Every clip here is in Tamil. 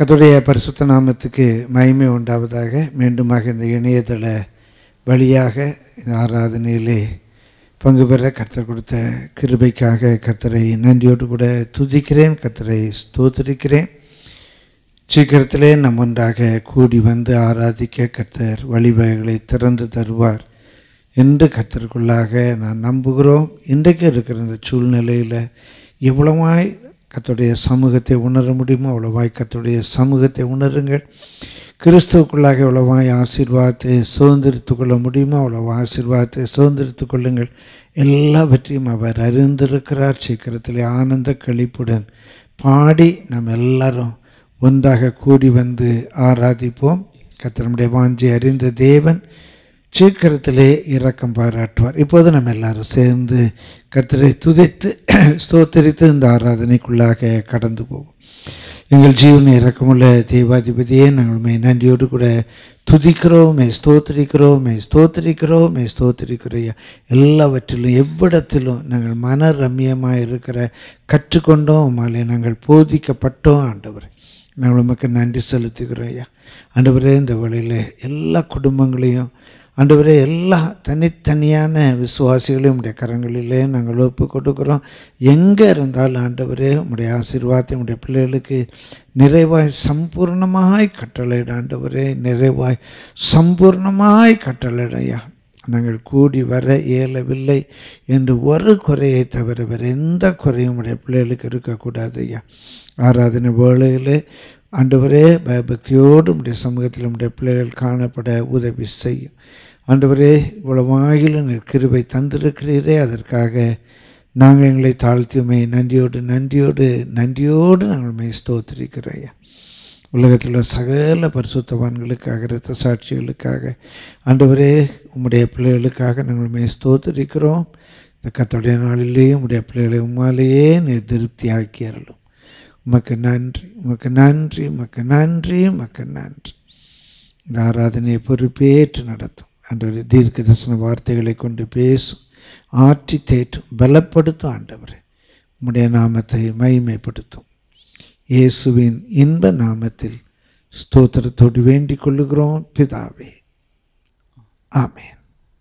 கர்த்தருடைய பரிசுத்த நாமத்துக்கு மகிமை உண்டாவதாக மீண்டுமாக இந்த இணையதள வழியாக இந்த ஆராதனையிலே பங்கு பெற கர்த்தர் கொடுத்த கிருபைக்காக கர்த்தரை நன்றியோடு கூட துதிக்கிறேன் கர்த்தரை ஸ்தோத்திரிக்கிறேன் சீக்கிரத்திலே நம் ஒன்றாக கூடி வந்து ஆராதிக்க கர்த்தர் வழிவகைகளை திறந்து தருவார் என்று கர்த்தருக்குள்ளாக நான் நம்புகிறோம் இன்றைக்கு இருக்கிற இந்த சூழ்நிலையில் எவ்வளவாய் கர்த்தருடைய சமூகத்தை உணர முடியுமோ அவ்வளவாய் கர்த்தருடைய சமூகத்தை உணருங்கள் கிறிஸ்துவுக்குள்ளாக எவ்வளவாய் ஆசீர்வாதத்தை சுதந்திரித்து கொள்ள முடியுமோ அவ்வளவு ஆசீர்வாதத்தை சுதந்திரித்து கொள்ளுங்கள் எல்லாவற்றையும் அவர் அறிந்திருக்கிறார் சீக்கிரத்திலே ஆனந்த கழிப்புடன் பாடி நாம் எல்லாரும் ஒன்றாக கூடி வந்து ஆராதிப்போம் கர்த்தருடைய வாஞ்சி அறிந்த தேவன் சீக்கிரத்திலே இரக்கம் பாராட்டுவார் இப்போது நம்ம எல்லாரும் சேர்ந்து கர்த்தரை துதைத்து ஸ்தோத்தரித்து இந்த ஆராதனைக்குள்ளாக கடந்து போவோம் எங்கள் ஜீவனை இறக்கமுள்ள தேவாதிபதியே நாங்கள் மே நன்றியோடு கூட துதிக்கிறோமே ஸ்தோத்திரிக்கிறோமே ஸ்தோத்திரிக்கிறோமே ஸ்தோத்திரிக்கிறையா எல்லாவற்றிலும் எவ்விடத்திலும் நாங்கள் மன ரம்யமாக இருக்கிற கற்றுக்கொண்டோம் உமாலே நாங்கள் போதிக்கப்பட்டோம் ஆண்டவர் நாங்கள் உமக்கு நன்றி செலுத்துகிறோம் ஐயா ஆண்டவரே இந்த வேளையில் எல்லா குடும்பங்களையும் ஆண்டவரே எல்லா தனித்தனியான விசுவாசிகளையும் உடைய கரங்களிலே நாங்கள் ஒப்பு கொடுக்குறோம் எங்கே இருந்தாலும் ஆண்டவரே உடைய ஆசீர்வாதத்தை உடைய பிள்ளைகளுக்கு நிறைவாய் சம்பூர்ணமாய் கட்டளையிட ஆண்டவரே நிறைவாய் சம்பூர்ணமாய் கட்டளையிட ஐயா நாங்கள் கூடி வர இயலவில்லை என்று ஒரு குறையை தவிர வேறு எந்த குறையும் உடைய பிள்ளைகளுக்கு இருக்கக்கூடாது ஐயா ஆராதனை வேளையில் ஆண்டவரே பயபக்தியோடு உடைய சமூகத்தில் உடைய பிள்ளைகள் காணப்பட உதவி செய்யும் ஆண்டவரே இவ்வளவாயிலும் நீர் கிருபை தந்திருக்கிறீரே அதற்காக நாங்கள் எங்களை தாழ்த்தியுமே நன்றியோடு நன்றியோடு நன்றியோடு நாங்கள் மே ஸ்தோத்திரிக்கிறோம் ஐயா உலகத்தில் உள்ள சகல பரிசுத்தவான்களுக்காக இரத்த சாட்சிகளுக்காக ஆண்டவரே உம்முடைய பிள்ளைகளுக்காக நாங்கள் மே ஸ்தோத்திரிக்கிறோம் இந்த கத்தோடைய நாளிலேயே உம்முடைய பிள்ளைகளை உம்மாலேயே நீர் திருப்தி ஆக்கியறலும் உமக்கு நன்றி உமக்கு நன்றி உமக்கு நன்றி உமக்கு நன்றி இந்த ஆராதனையை பொறுப்பேற்று நடத்தும் ஆண்டவரே தீர்க்க தரிசன வார்த்தைகளை கொண்டு பேசும் ஆற்றி தேற்றும் பலப்படுத்தும் ஆண்டவரே உம்முடைய நாமத்தை மகிமைப்படுத்தும் இயேசுவின் இன்ப நாமத்தில் ஸ்தோத்திரத்தோடு வேண்டிக் கொள்ளுகிறோம் பிதாவே ஆமேன்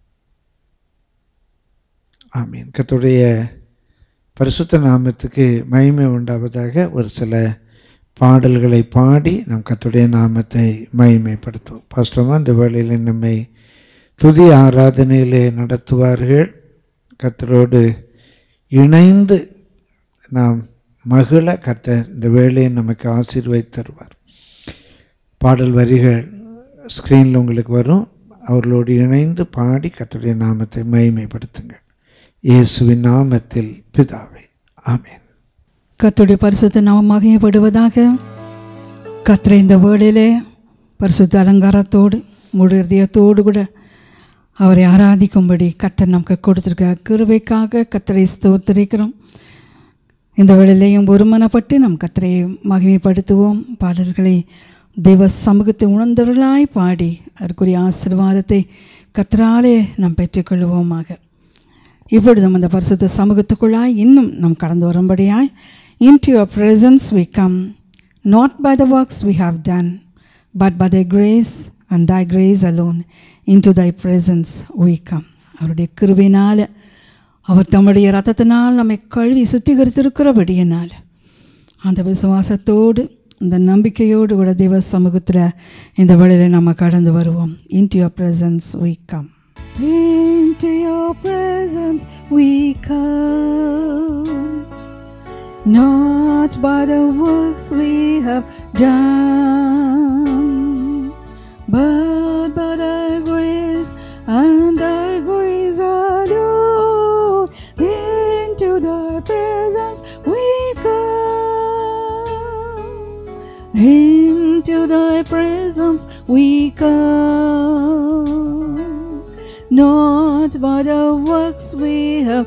ஆமீன் கத்துடைய பரிசுத்த நாமத்துக்கு மகிமை உண்டாவதாக ஒரு சில பாடல்களை பாடி நம் கத்துடைய நாமத்தை மகிமைப்படுத்துவோம் ஃபஸ்ட்டமாக இந்த வேளையில் நம்மை துதி ஆராதனையிலே நடத்துவார்கள் கத்தரோடு இணைந்து நாம் மகிழ கர்த்தர் இந்த வேலையை நமக்கு ஆசீர்வதி தருவார் பாடல் வரிகள் ஸ்க்ரீனில் உங்களுக்கு வரும் அவர்களோடு இணைந்து பாடி கர்த்தருடைய நாமத்தை மகிமைப்படுத்துங்கள் இயேசுவின் நாமத்தில் பிதாவே ஆமேன் கர்த்தருடைய பரிசுத்த நாமம் மகிமைப்படுவதாக கர்த்தரை இந்த வேளையிலே பரிசுத்த அலங்காரத்தோடு முழு இதயத்தோடு கூட அவரை ஆராதிக்கும்படி கர்த்தர் நமக்கு கொடுத்துருக்க கிருபைக்காக கர்த்தரை ஸ்தோத்திரிக்கிறோம் இந்த வேளையிலையும் ஒருமனப்பட்டு நம் கர்த்தரை மகிமைப்படுத்துவோம் பாடல்களை தெய்வ சமூகத்தை உணர்ந்தவர்களாய் பாடி அதற்குரிய ஆசீர்வாதத்தை கர்த்தராலே நாம் பெற்றுக்கொள்வோமாக இப்பொழுது நம்ம அந்த பரிசுத்த சமூகத்துக்குள்ளாய் இன்னும் நாம் கடந்து வரும்படியாய் into your presence we come not by the works we have done but by thy grace and thy grace alone into thy presence we come அவருடைய கிருவினால் அவர் தம்முடைய ரத்தத்தினால் நம்மை கழுவி சுத்திகரித்திருக்கிறபடியினால் அந்த விசுவாசத்தோடு அந்த நம்பிக்கையோடு கூட தெய்வ சமூகத்தில் இந்த வழியில் நம்ம கடந்து வருவோம் into your presence we come into your presence we come not by the works we have done, but by thy grace and thy grace alone. Into thy presence we come. Into thy presence we come. Not by the works we have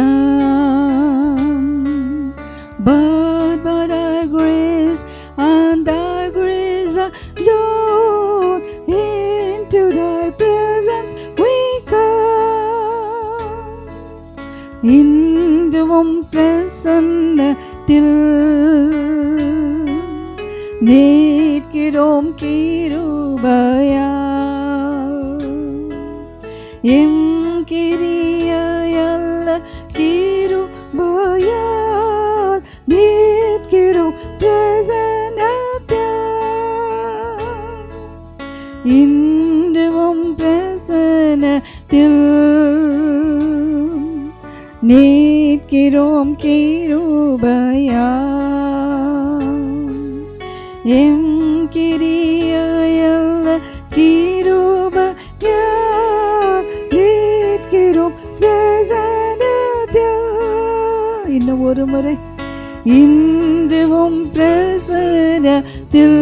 done, but by thy grace and thy grace alone. Into thy presence we come. into உம் பிரசன்னத்தில் நேரமாய் மீட்கிறோம் கிருபையா எம் கிரியல்ல கிருபையால் மீட்கிறோம் பிரசன்னத்தில் இன்றும் பிரசனத்தில் நீக்கிறோம் கிருபையா எம் கிரியல்ல கிருபையா நீக்கிறோம் பிரசனத்தில் இன்னும் ஒரு முறை இன்றும் பிரசனத்தில்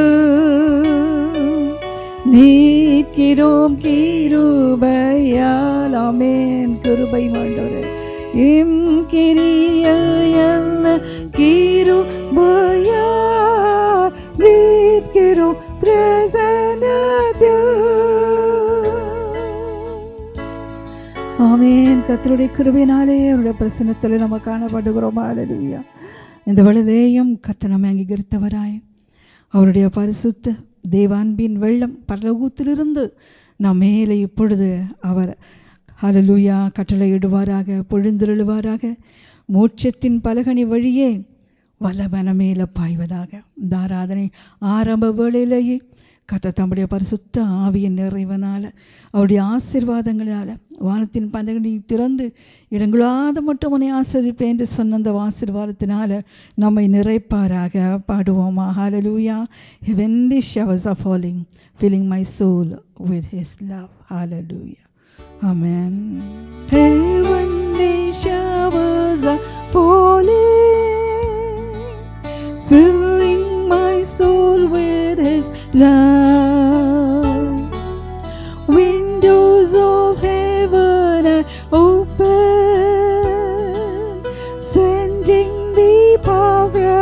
நீக்கிறோம் கிருபையால் ஆமென் கிருபை மாண்டவரே எம் கிரியல்ல கிருபையால் நீக்கிறோம் பிரசனத்தில் ஆமேன் கத்தருடைய கிருபையினாலே அவருடைய பிரசனத்தில் நம்ம காணப்படுகிறோம் அல்லேலூயா இந்த வழுதையும் கத்த நம்மை அங்கீகரித்தவராய் அவருடைய பரிசுத்த தேவான்பின் வெள்ளம் பரலோகத்திலிருந்து நம் மேலே இப்பொழுது அவர் ஹalleluya கட்டளையிடுவாராக பொழுந்திருளுவாராக மோட்சத்தின் பலகனி வழியே வல்லமன மேலே பாய்வதாக இந்த ஆராதனை ஆரம்ப வேளையிலேயே கத்த தம்முடைய பரிசுத்த ஆவியின் நிறைவனால் அவருடைய ஆசீர்வாதங்களால் வானத்தின் பந்தகனை திறந்து இடங்களாத மட்டும் உன்னை ஆசிரிப்பேன் என்று சொன்ன அந்த ஆசீர்வாதத்தினால நம்மை நிறைப்பாராக பாடுவோமா ஹalleluya heavenly showers are falling filling my soul with his love hallelujah amen heavenly showers are falling filling my soul with his love windows of heaven are open sending me power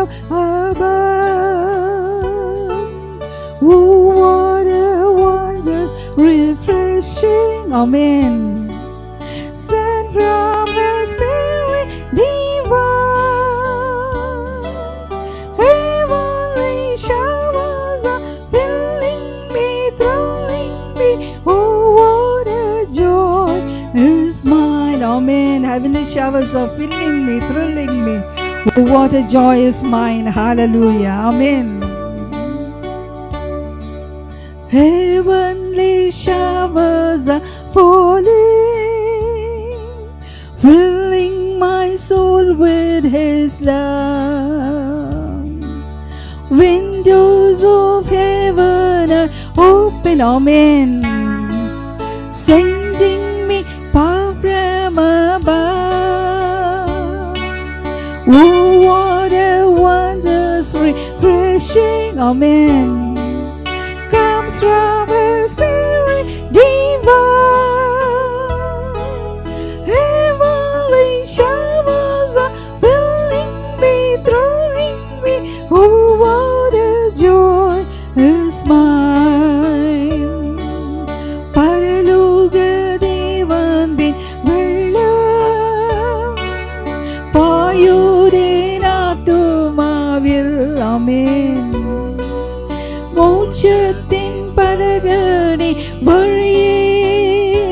above oh what a wondrous refreshing amen sent from the spirit divine heavenly showers are filling me thrilling me oh what a joy is mine amen heavenly showers are filling me thrilling me oh what a joy is mine hallelujah amen Heavenly showers are falling, filling my soul with His love. Windows of heaven are open, Amen. Sending me power from above. Oh, what a wondrous refreshing, Amen comes from a spirit divine. Heavenly showers are filling me, thrilling me. Oh, what a joy is mine. பரலோக தேவன்பின் வெள்ளம் பாயுதே நாத்துமாவில் அமேன் மோட்சத்தின் பரகடி வழியே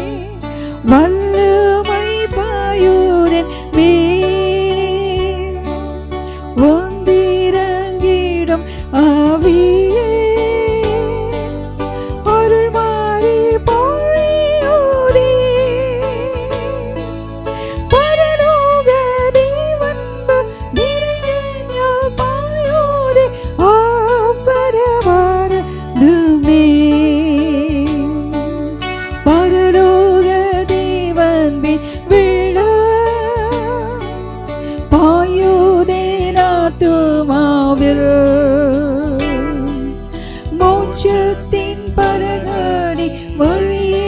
வல்லமை பாயுதன் மேல் வந்திறங்கிடும் ஆவியே அருள் மாறி பொழியோரே பரலோக தேவன்பு நிறைஞால் பாயோதே ஆப்பரவானதுமே. பரலோக தேவன்பின் விழா பாயோதே நாத்துமாவில் மோட்சத்தின் பரகடி வழியே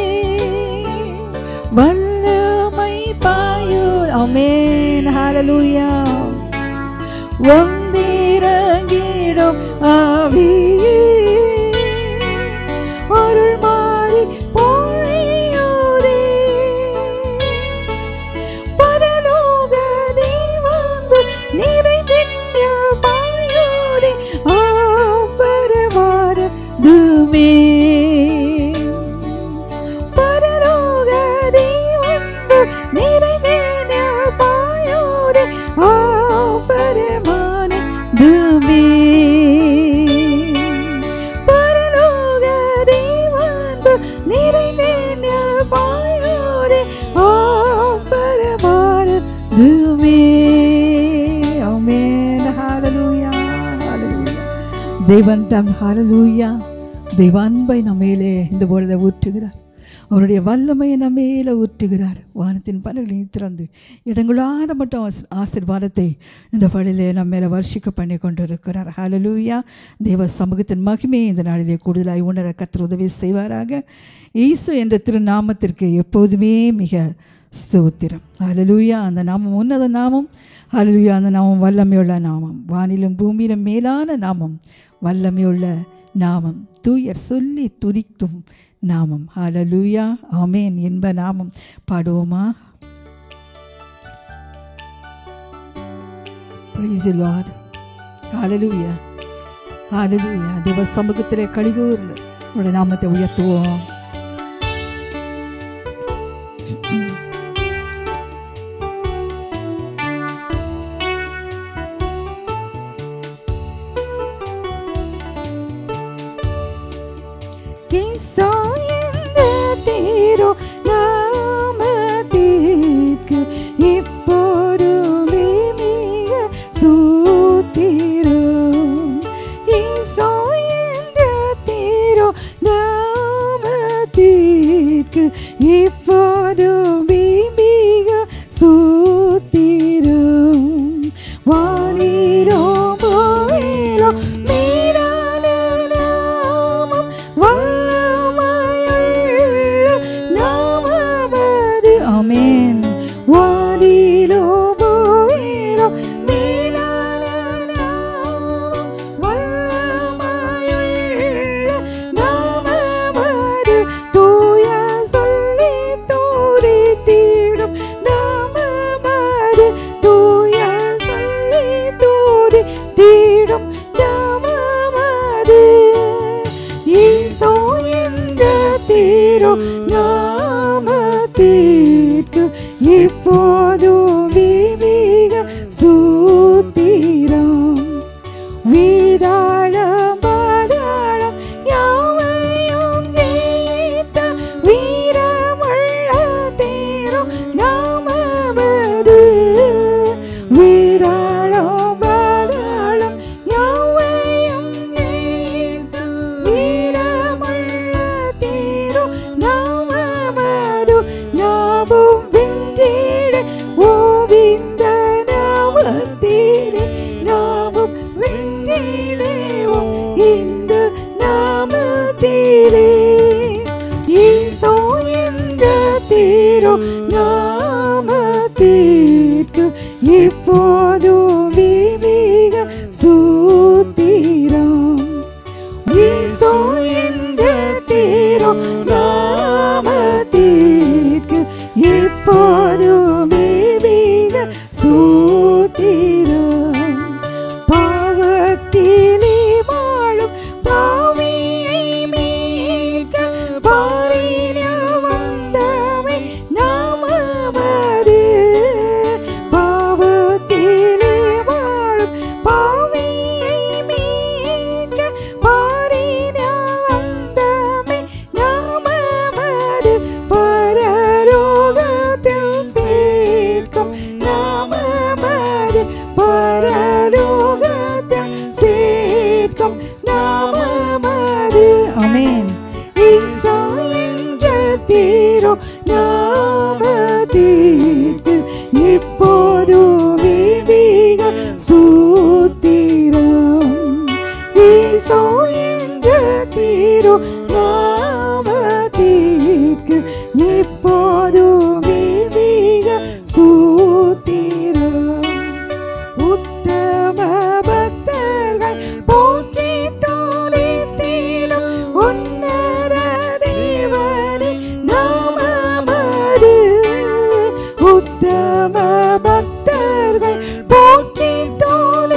வல்லமை பாயோ அமேன் ஹalleluya வந்திறங்கிடும் ஆவியே அருள் மாறி பொழியோரே பரலோக தேவன்பு நிறைந்திட்ட பாயோரே ஆ தேவன் தம் ஹalleluya தெய்வ அன்பை நம்ம மேலே இந்த பொழுதை ஊற்றுகிறார் அவருடைய வல்லமையை நம்ம மேலே ஊற்றுகிறார் வானத்தின் பலகளையும் திறந்து இடங்களாத மட்டும் ஆஸ்- ஆசீர்வாதத்தை இந்த பழியிலே நம்ம மேலே வர்ஷிக்க பண்ணி கொண்டு இருக்கிறார் ஹalleluya தேவ சமூகத்தின் மகிமையை இந்த நாளிலே கூடுதலாய் உணர கத்தர் உதவி செய்வாராக இயேசு என்ற திருநாமத்திற்கு எப்போதுமே மிக ஸ்தோத்திரம் ஹalleluya அந்த நாமம் உன்னத நாமம் ஹalleluya அந்த நாமம் வல்லமையுள்ள நாமம் வானிலும் பூமியிலும் மேலான நாமம் வல்லமையுள்ள நாமம் தூயர் சொல்லி துதிக்கும் நாமம் ஹalleluya ஆமென் என்ப நாமம் பாடுவோமா praise the lord hallelujah hallelujah தேவ சமூகத்திலே கழிவுர்ந்து உடைய நாமத்தை உயர்த்துவோம் கிசாயந்த தீரோ நாமத்திற்கு இப்போதுமே மிக சூத்திரம் இசாயந்த தீரோ நாமத்திற்கு இப்போதுமே மிக சூத்திரம் வானிலோ போயிலோ மீறான நாமம் வல்லமையுள்ள நாமமது. ஆமென் வானிலோ போயிலோ மீறான நாமம் வல்லமையுள்ள நாமமது. தூய சொல்லி துதித்திடும் நாமமது. தூய சொல்லி துதித்திடும் நாமமது. ஈசோ என்ற தீரோ நாமத்திற்கு இப்போதும் விமிக சூத்திரம் வீராளம் பாதாளம் யாவையும் ஜெயித்த வீரமுள்ள தீரும் நாமமது வீராளம் பாதாளம் யாவையும் ஜெயித்த வீரமுள்ள தீரும் நாமமது நாமும் வென்றிட ஓவிந்த நாமத்தீரே நாமும் வென்றிடுவோம் இந்த நாமத்தீரே ஈசோ என்ற தீரோ நாமத்திற்கு இப்போதும் விமிக சூத்திரம் ஈசோ என்ற தீரோ நாமத்திற்கு இப்போதும் விமிக சூத்திரம் பாவத்திலே வாழும் பாவியை மீட்க பாரில வந்தவை நாமமது பாவத்திலே வாழும் பாவியை மீட்க பாரில வந்தவை நாமமது பரலோகத்தில் சேர்க்கும் நாமமது பரலோகத்தில் சேர்க்கும் நாமமது அமேன் ஈசா என்ற தீரோ நாமத்திற்கு இப்போதும் விவிக சூத்திரம் ஈசோ என்ற தீரோ நாமத்திற்கு இப்போதும் விவிக சூத்திரம் உத்தம பக்தர்கள் போற்றி தோலித்திடும் உன்னத தேவனே நாமமது உத்தம பக்தர்கள் போற்றி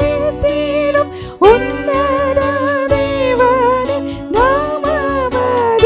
தோலித்திடும் உன்னத தேவனே நாமமது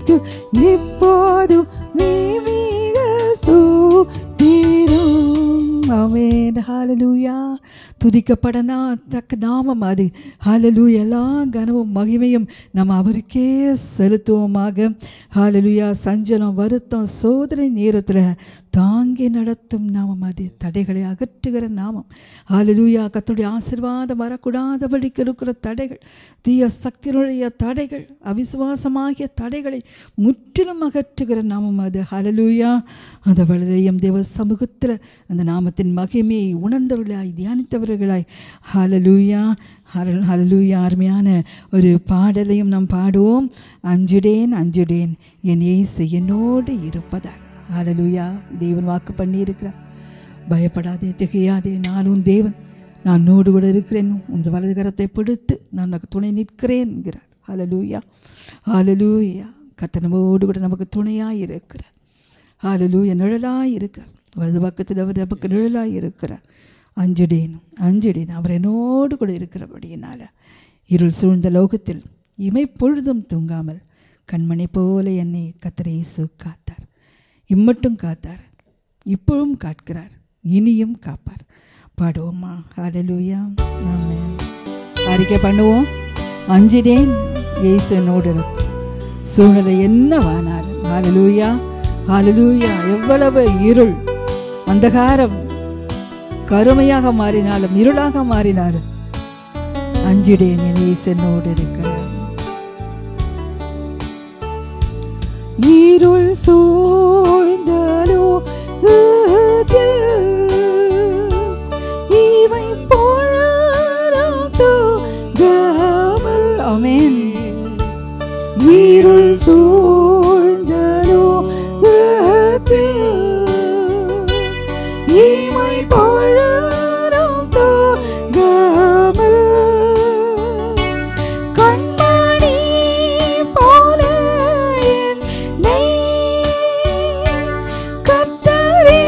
நாமத்தில் இப்போதும் நீ மிக சூத்திரும் ஆமென் ஹalleluya துதிக்கப்படனா தக்க நாமம் அது ஹalleluya எல்லா கனமும் மகிமையும் நம்ம அவருக்கே செலுத்துவோமாக ஹalleluya சஞ்சலம் வருத்தம் சோதனை நேரத்தில் தாங்கி நடத்தும் நாமம் அது தடைகளை அகற்றுகிற நாமம் ஹalleluya கர்த்தருடைய ஆசீர்வாதம் வரக்கூடாதபடிக்கு இருக்கிற தடைகள் தீய சக்தியினுடைய தடைகள் அவிசுவாசமாகிய தடைகளை முற்றிலும் அகற்றுகிற நாமம் அது ஹalleluya அந்த வழியையும் தேவ சமூகத்தில் அந்த நாமத்தின் மகிமையை உணர்ந்தவர்களாய் தியானித்தவர்களாய் ஹalleluya ஹர- ஹalleluya அருமையான ஒரு பாடலையும் நாம் பாடுவோம் அஞ்சுடேன் அஞ்சுடேன் என் இயேசு என்னோடு இருப்பதால் ஹalleluya தேவன் வாக்கு பண்ணியிருக்கிறார் பயப்படாதே திகையாதே நானும் தேவன் நான் நோடு கூட இருக்கிறேன் உன் வலது கரத்தை பிடித்து நான் உனக்கு துணை நிற்கிறேன் என்கிறார் ஹalleluya ஹalleluya கர்த்தர் நம்மோடு கூட நமக்கு துணையாய் இருக்கிறார் ஹalleluya நிழலாய் இருக்கிறார் வலது பக்கத்தில் அவர் நமக்கு நிழலாய் இருக்கிறார் அஞ்சுடேன் அஞ்சுடேன் அவர் என்னோடு கூட இருக்கிறபடியினால இருள் சூழ்ந்த லோகத்தில் இமை பொழுதும் தூங்காமல் கண்மணி போல என்னை கத்தரை இயேசு காத்தார் இம்மட்டும் காத்தார் இப்பவும் காட்கிறார் இனியும் காப்பார் பாடுவோமா ஹalleluya ஆமென் அறிக்கை பண்ணுவோம் அஞ்சிடேன் இயேசு என்னோடு இருப்பார். சூழ்நிலை என்னவானாலும் ஹalleluya ஹalleluya எவ்வளவு இருள் அந்தகாரம் கருமையாக மாறினாலும் இருளாக மாறினாலும் அஞ்சிடேன் என் இயேசு என்னோடு இருக்கிறார் இருள் சூழ்ந்தலோ இவை பொழலும் தூங்காமல் அமேன் இருள் சூழ்ந்தலோ இமை பொழலும் தூங்காமல் கண்மணி போல என்னை கர்த்தரே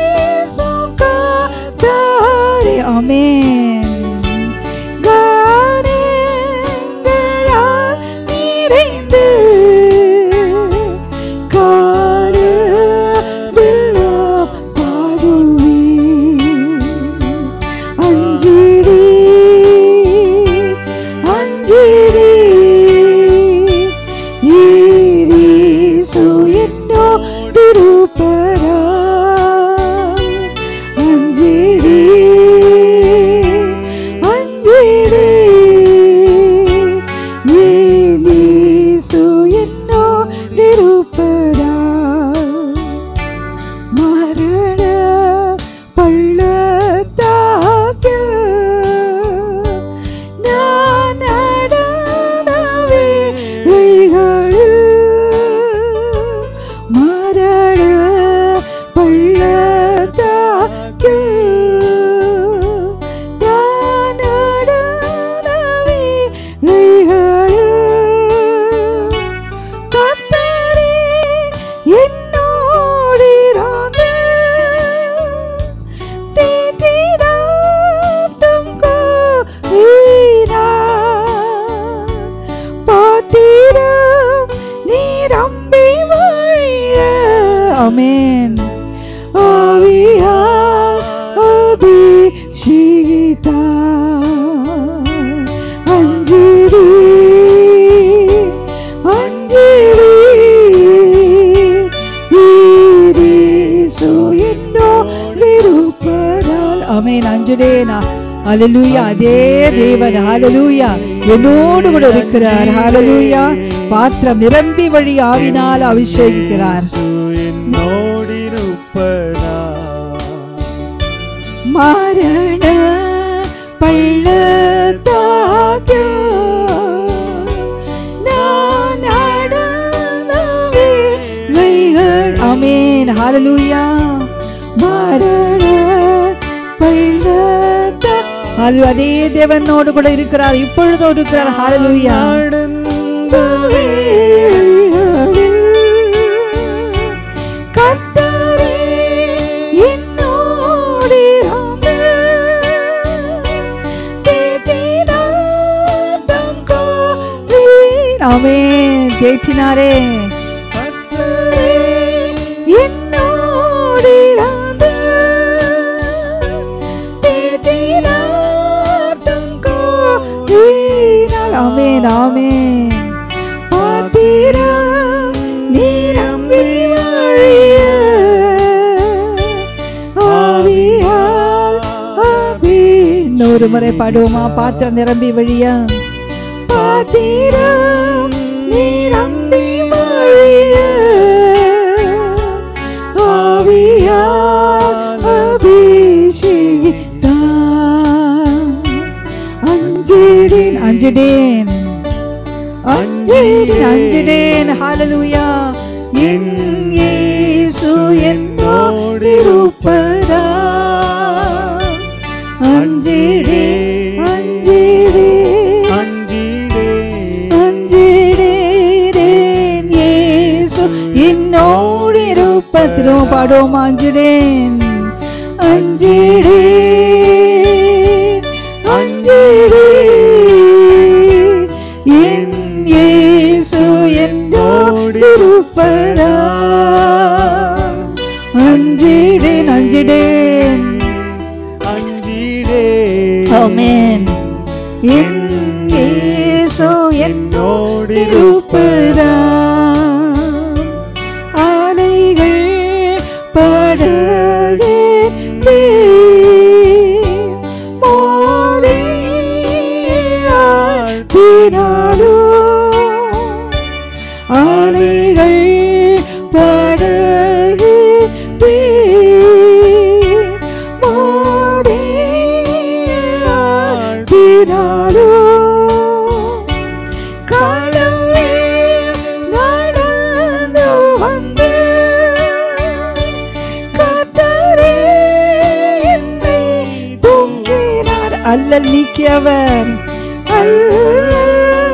சுகாதாரே. ஆமென். காரியங்களால் நிறைந்து காலமெல்லாம் பாடுவேன். அஞ்சிடே அஞ்சிடே ஈரீசு என்னோடிருப்பரா அஞ்சிடே அஞ்சிடே ஈரீசு என்னோடிருப்பரா மரண பள்ளத்தாக்கு நான் நடந்த வேளைகளில் மரண பள்ளத்தாக்கு நான் நடந்த வேளைகளில் கர்த்தரே என்னோடிராது தீட்டிடாத்தம் கோரினார். பாத்திரம் நீரம்பி வழிய. ஆமென் ஆவியால் அபிஷேகித்தார். அஞ்சிடி அஞ்சிடி ஈரேசு என்னோடிருப்பதால். ஆமென் அஞ்சுடேனா ஹalleluya அதே தேவன் ஹalleluya என்னோடு கூட இருக்கிறார் ஹalleluya பாத்திரம் நிரம்பி வழி ஆவினால் அபிஷேகிக்கிறார் என்னோடிருப்பதா மரண பள்ளத்தாக்கு நான் நடந்த வேளைகள். ஆமென் ஹalleluya மரண பள்ளத்தா ஹalleluya அதே தேவனோடு கூட இருக்கிறார் இப்பொழுதும் இருக்கிறார் ஹalleluya நடந்த வேளைகளில் கர்த்தரே என்னோடிராது. தேற்றினார் தம் கோவில். ஆமென் தேற்றினாரே ஆமேன் ஆமேன் பாத்திரம் நிரம்பி வழிய ஆவியால் ஆவி இன்னொரு முறை பாடுவோமா பாத்திரம் நிரம்பி வழியா பாத்திரம் நிரம்பி வழிய ஆவியால் அபிஷேகித்தார் அஞ்சிடேன் அஞ்சிடேன் அஞ்சிடேன் அஞ்சிடேன் ஹalleluya என் இயேசு என்னோடு இருப்பதா அஞ்சிடேன் அஞ்சிடேன் அஞ்சிடேன் இயேசு என்னோடு இருப்பதிலும் பாடுவோம் அஞ்சிடேன் அஞ்சிடேன் அஞ்சிடேன் என் இயேசு என்னோடு இருப்பதா அஞ்சிடேன் அஞ்சிடேன் ஆமென் என் இயேசு என்னோடு இருப்பதா ஆலைகள் படகே மோதி ஆழ்த்தினாலோ ஆலைகள் படகு மோதி ஆழ்த்தினாலோ கடவுளே நடந்து வந்து கர்த்தரே என்னை தூங்கினார் அல்லல் நீக்கியவர் அல்லல்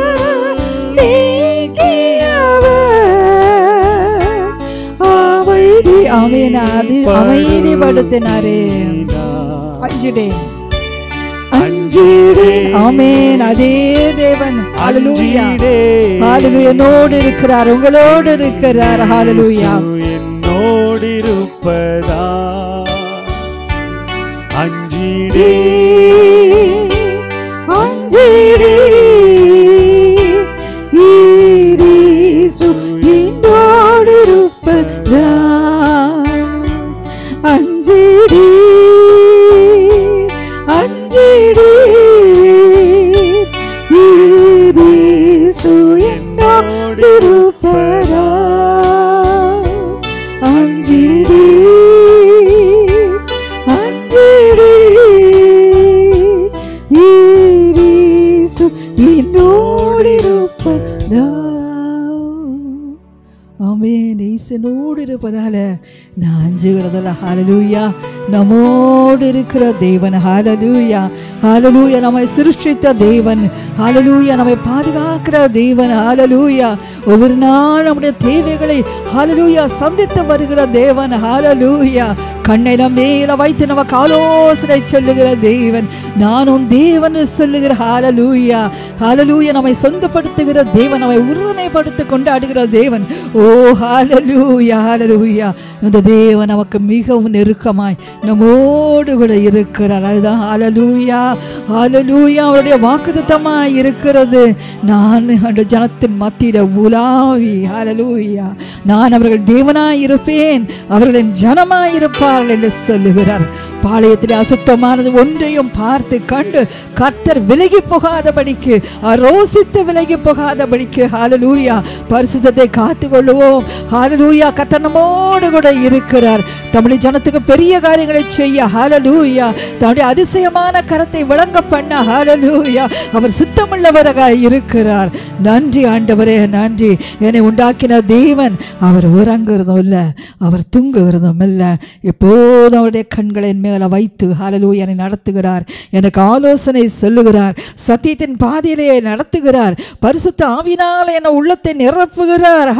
நீக்கியவர் அமைதி அமைனாது அமைதிப்படுத்தினாரே அஞ்சுடேன் அஞ்சிடேன் ஆமென் அதே தேவன் ஹalleluya ஹalleluya என்னோடு இருக்கிறார் உங்களோடு இருக்கிறார் ஹalleluya என்னோடிருப்பதா அஞ்சிடே அஞ்சிடே ஈரீசு என்னோடு இருப்பதா அஞ்சிடே அஞ்சிடே ஈரீசு என்னோடு இருப்பதா அஞ்சிடே அஞ்சிடே ஈரீசு என்னோடு இருப்பதா ஆமென் ஈசனோடு இருப்பதால நான் அஞ்சுகிறதில்ல ஹalleluya நம்மோடு இருக்கிற தேவன் ஹalleluya ஹalleluya நம்மை சிருஷ்டித்த தேவன் ஹalleluya நம்மை பாதுகாக்கிற தேவன் ஹalleluya ஒவ்வொரு நாள் நம்முடைய தேவைகளை ஹalleluya சந்தித்து வருகிற தேவன் ஹalleluya கண்ணை நம் மேல வைத்து நமக்கு ஆலோசனை சொல்லுகிற தேவன் நானும் தேவன் சொல்லுகிற ஹalleluya ஹalleluya நம்மை சொந்தப்படுத்துகிற தேவன் நம்மை உரிமைப்படுத்தி கொண்டாடுகிற தேவன் ஓ ஹalleluya ஹalleluya இந்த தேவன் நமக்கு மிகவும் நெருக்கமாய் நம்மோடு கூட இருக்கிறார் அதுதான் ஹalleluya ஹalleluya அவருடைய வாக்குத்தத்தமாய் இருக்கிறது நான் அந்த ஜனத்தின் மத்தியில உலாவி ஹalleluya நான் அவர்கள் தேவனாய் இருப்பேன் அவர்களின் ஜனமாய் இருப்பார்கள் என்று சொல்லுகிறார் பாளையத்தில் அசுத்தமானது ஒன்றையும் பார்த்து கண்டு கர்த்தர் விலகி போகாதபடிக்கு அரோசித்து விலகி போகாதபடிக்கு ஹalleluya பரிசுத்தத்தை காத்து கொள்ளுவோம் ஹalleluya கர்த்தர் நம்மோடு கூட இருக்கிறார் தமிழ் ஜனத்துக்கு பெரிய காரியங்களை செய்ய ஹalleluya தன்னுடைய அதிசயமான கரத்தை விளங்க பண்ண ஹalleluya அவர் சுத்தமுள்ளவராக இருக்கிறார் நன்றி ஆண்டவரே நன்றி என்னை உண்டாக்கின தேவன் அவர் உறங்குறதும் இல்லை அவர் தூங்குகிறதும் இல்லை எப்போதும் அவருடைய கண்களின் மேல வைத்து ஹalleluya என்னை நடத்துகிறார் எனக்கு ஆலோசனை சொல்லுகிறார் சத்தியத்தின் பாதையிலே நடத்துகிறார் பரிசுத்த ஆவினால் என் உள்ளத்தை நிரப்புகிறார் ஹalleluya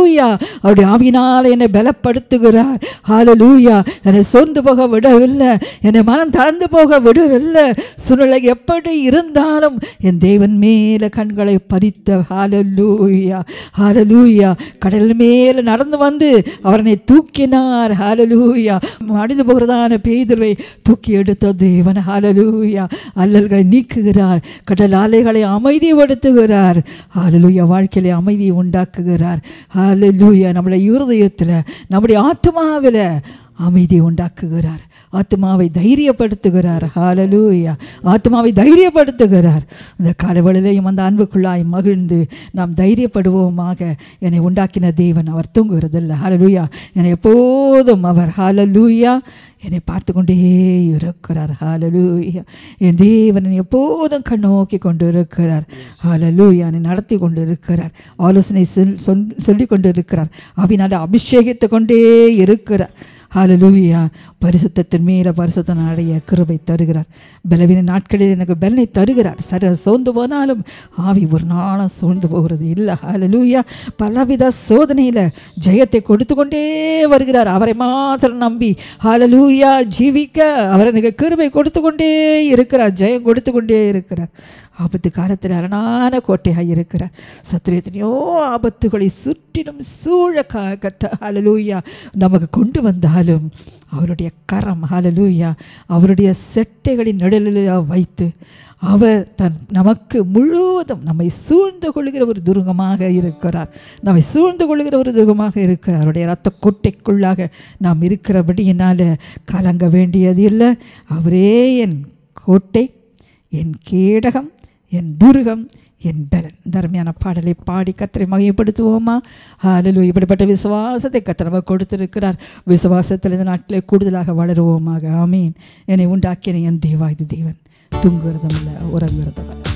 ஹalleluya அவருடைய ஆவியினால் என்னை பலப்படுத்துகிறார் ஹalleluya என்னை சொந்து போக விடவில்லை என்னை மனம் தளர்ந்து போக விடவில்லை சூழ்நிலை எப்படி இருந்தாலும் என் தேவன் மேலே கண்களை பதித்த ஹalleluya ஹalleluya கடல் மேலே நடந்து வந்து அவரனை தூக்கினார் ஹalleluya மடிந்து போகிறதான பேதுருவை தூக்கி எடுத்த தேவன் ஹalleluya அல்லல்களை நீக்குகிறார் கடல் அலைகளை அமைதிப்படுத்துகிறார் ஹalleluya வாழ்க்கையிலே அமைதியை உண்டாக்குகிறார் ஹalleluya நம்முடைய இருதயத்தில் நம்முடைய ஆத்மாவில் அமைதி உண்டாக்குகிறார் ஆத்மாவை தைரியப்படுத்துகிறார் ஹalleluya ஆத்மாவை தைரியப்படுத்துகிறார் இந்த காலவெளியிலையும் அந்த அன்புக்குள்ளாய் மகிழ்ந்து நாம் தைரியப்படுவோமாக என்னை உண்டாக்கின தேவன் அவர் தூங்குகிறதில்ல ஹalleluya என்னை எப்போதும் அவர் ஹalleluya என்னை பார்த்து கொண்டே இருக்கிறார் ஹalleluya என் தேவன் என்னை எப்போதும் கண்ணோக்கி கொண்டு இருக்கிறார் ஹalleluya என்னை நடத்தி கொண்டு இருக்கிறார் ஆலோசனை சொல் சொல் சொல்லி கொண்டு இருக்கிறார் அவினால அபிஷேகித்து கொண்டே இருக்கிறார் ஹalleluya பரிசுத்தத்தின் மேல பரிசுத்தம் அடைய கிருபை தருகிறார் பலவீன நாட்களில் எனக்கு பலனை தருகிறார் சர சோர்ந்து போனாலும் ஆவி ஒரு நாளும் சோர்ந்து போகிறது இல்லை ஹalleluya பலவித சோதனையில் ஜெயத்தை கொடுத்து கொண்டே வருகிறார் அவரை மாத்திரம் நம்பி ஹalleluya ஜீவிக்க அவர் எனக்கு கிருபை கொடுத்து கொண்டே இருக்கிறார் ஜெயம் கொடுத்து கொண்டே இருக்கிறார் ஆபத்து காலத்தில் அரணான கோட்டையாக இருக்கிறார் சத்துரு எத்தனையோ ஆபத்துகளை சுற்றிலும் சூழ கா கத்த ஹalleluya நமக்கு கொண்டு வந்தாலும் அவருடைய கரம் ஹalleluya அவருடைய செட்டைகளின் நிழலில் வைத்து அவர் தன் நமக்கு முழுவதும் நம்மை சூழ்ந்து கொள்கிற ஒரு துருகமாக இருக்கிறார் நம்மை சூழ்ந்து கொள்கிற ஒரு துருகமாக இருக்கிறார் அவருடைய ரத்த கொட்டைக்குள்ளாக நாம் இருக்கிறபடியினால் கலங்க வேண்டியது இல்லை அவரே என் கோட்டை என் கேடகம் என் துருகம் என் பலன் தர்மையான பாடலை பாடி கத்தரை மகிமைப்படுத்துவோமா ஹalleluya இப்படிப்பட்ட விசுவாசத்தை கத்தர் நமக்கு கொடுத்திருக்கிறார் விசுவாசத்தில் இந்த நாட்டிலே கூடுதலாக வளருவோமாக ஆமீன் என்னை உண்டாக்கின என் தேவா இது தேவன் தூங்குறதும் இல்லை உறங்குறதும் இல்லை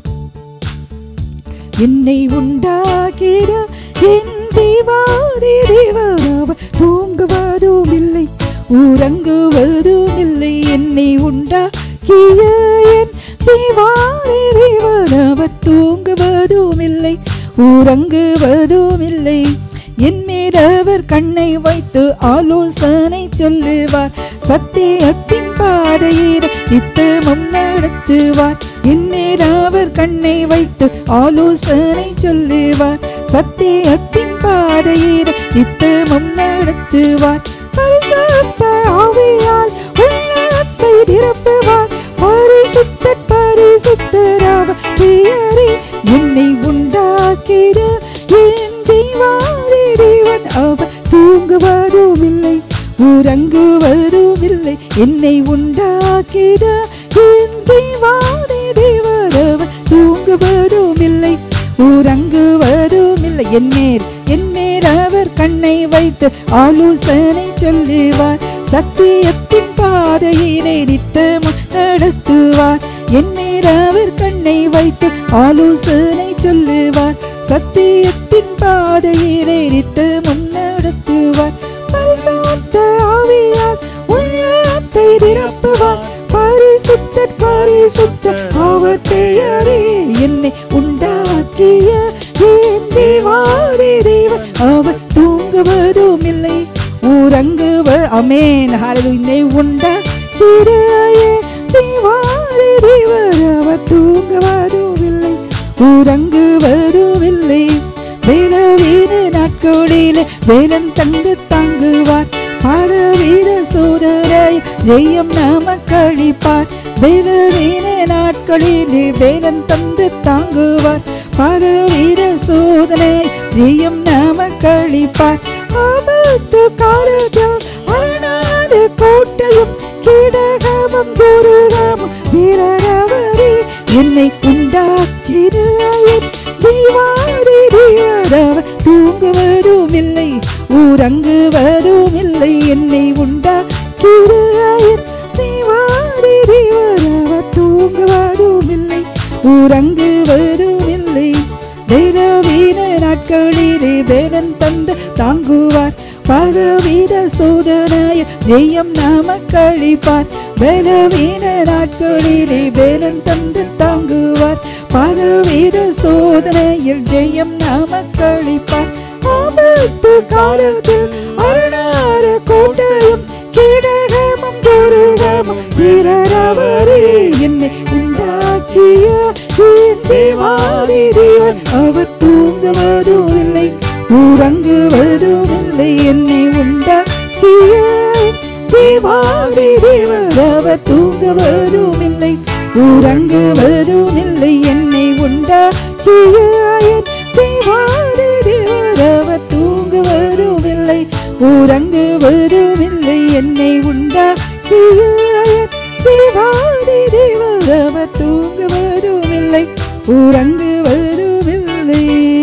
என்னை உண்டாக்கிற என் தேவாதி தேவராவ தூங்குவதும் இல்லை உறங்குவதும் இல்லை என்னை உண்டாக்கிய என் தேவாதி தேவராவ தூங்குவதும் இல்லை உறங்குவதும் இல்லை என் மேல் அவர் கண்ணை வைத்து ஆலோசனை சொல்லுவார் சத்தியத்தின் பாதையில் நித்தமும் நடத்துவார் என் மேல் அவர் கண்ணை வைத்து ஆலோசனை சொல்லுவார் சத்தியத்தின் பாதையில் நித்தமும் நடத்துவார் பரிசுத்த ஆவியால் உள்ளத்தை நிரப்புவார் பரிசுத்தர் பரிசுத்தராக பெயரே என்னை உண்டாக்கிற என் தேவாதி தேவன் அவர் தூங்குவதும் இல்லை உறங்குவதும் இல்லை என்னை உண்டாக்கிற என் தேவாதி தேவன் அவர் தூங்குவதும் இல்லை உறங்குவதும் இல்லை என் மேல் என் மேல் அவர் கண்ணை வைத்து ஆலோசனை சொல்லுவார் சத்தியத்தின் பாதையிலே நித்தமும் நடத்துவார் என் மேல் அவர் கண்ணை வைத்து ஆலோசனை சொல்லுவார் சத்தியத்தின் பாதையிலே நித்தமும் நடத்துவார் பரிசுத்த ஆவியால் உள்ளத்தை நிரப்புவார் பரிசுத்தர் பரிசுத்தர் அவர் பெயரே என்னை உண்டாக்கிய என் தேவாதி தேவன் அவர் தூங்குவதும் இல்லை உறங்குவ அமேன் ஹalleluya என்னை உண்டாக்கிய என் தேவாதி தேவன் அவர் தூங்குவதும் இல்லை உறங்குவதும் இல்லை வேலவீர நாட்களிலே வேலன் தந்து தாங்குவார் பரவீர சோதரை ஜெயம் நமக்களிப்பார் வேலவீர நாட்களிலே வேலன் தந்து தாங்குவார் பரவீர சோதனை ஜெயம் நமக்களிப்பார் ஆபத்து காலத்தில் அரணாத கோட்டையும் கீடகமும் துருகமும் வீரரவரே என்னை உண்டாக்கினாயின் தீவாரி தீவரவ தூங்குவதும் இல்லை ஊரங்குவதும் இல்லை என்னை உண்டாக்கினாயின் தீவாரி தீவரவ தூங்குவதும் இல்லை ஊரங்குவதும் இல்லை வேலவீன நாட்களிலே வேலன் தந்து தாங்குவார் பலவித சோதனைய ஜெயம் நமக்களிப்பார் பலவீன நாட்களிலே வேலன் தந்து தாங்குவார் பலவித சோதனையில் ஜெயம் நமக்களிப்பார் ஆபத்து ஆபத்து காலத்தில் அரணார கோட்டையும் கிடகமும் துருகமும் வீரரவரே என்னை உண்டாக்கிய என் தேவாதி தேவன் அவர் தூங்குவதும் இல்லை உறங்குவதும் இல்லை என்னை உண்டாக்கிய என் தேவாதி தேவன் அவர் தூங்குவதும் இல்லை உறங்குவதும் இல்லை என்னை உண்டாக்கிய என் தேவாதி தேவன் அவர் தூங்குவதும் இல்லை உறங்குவதும் இல்லை என்னை உண்டாக்கிய என் தேவாதி தேவன் அவர் தூங்குவதும் இல்லை உறங்குவதும் இல்லை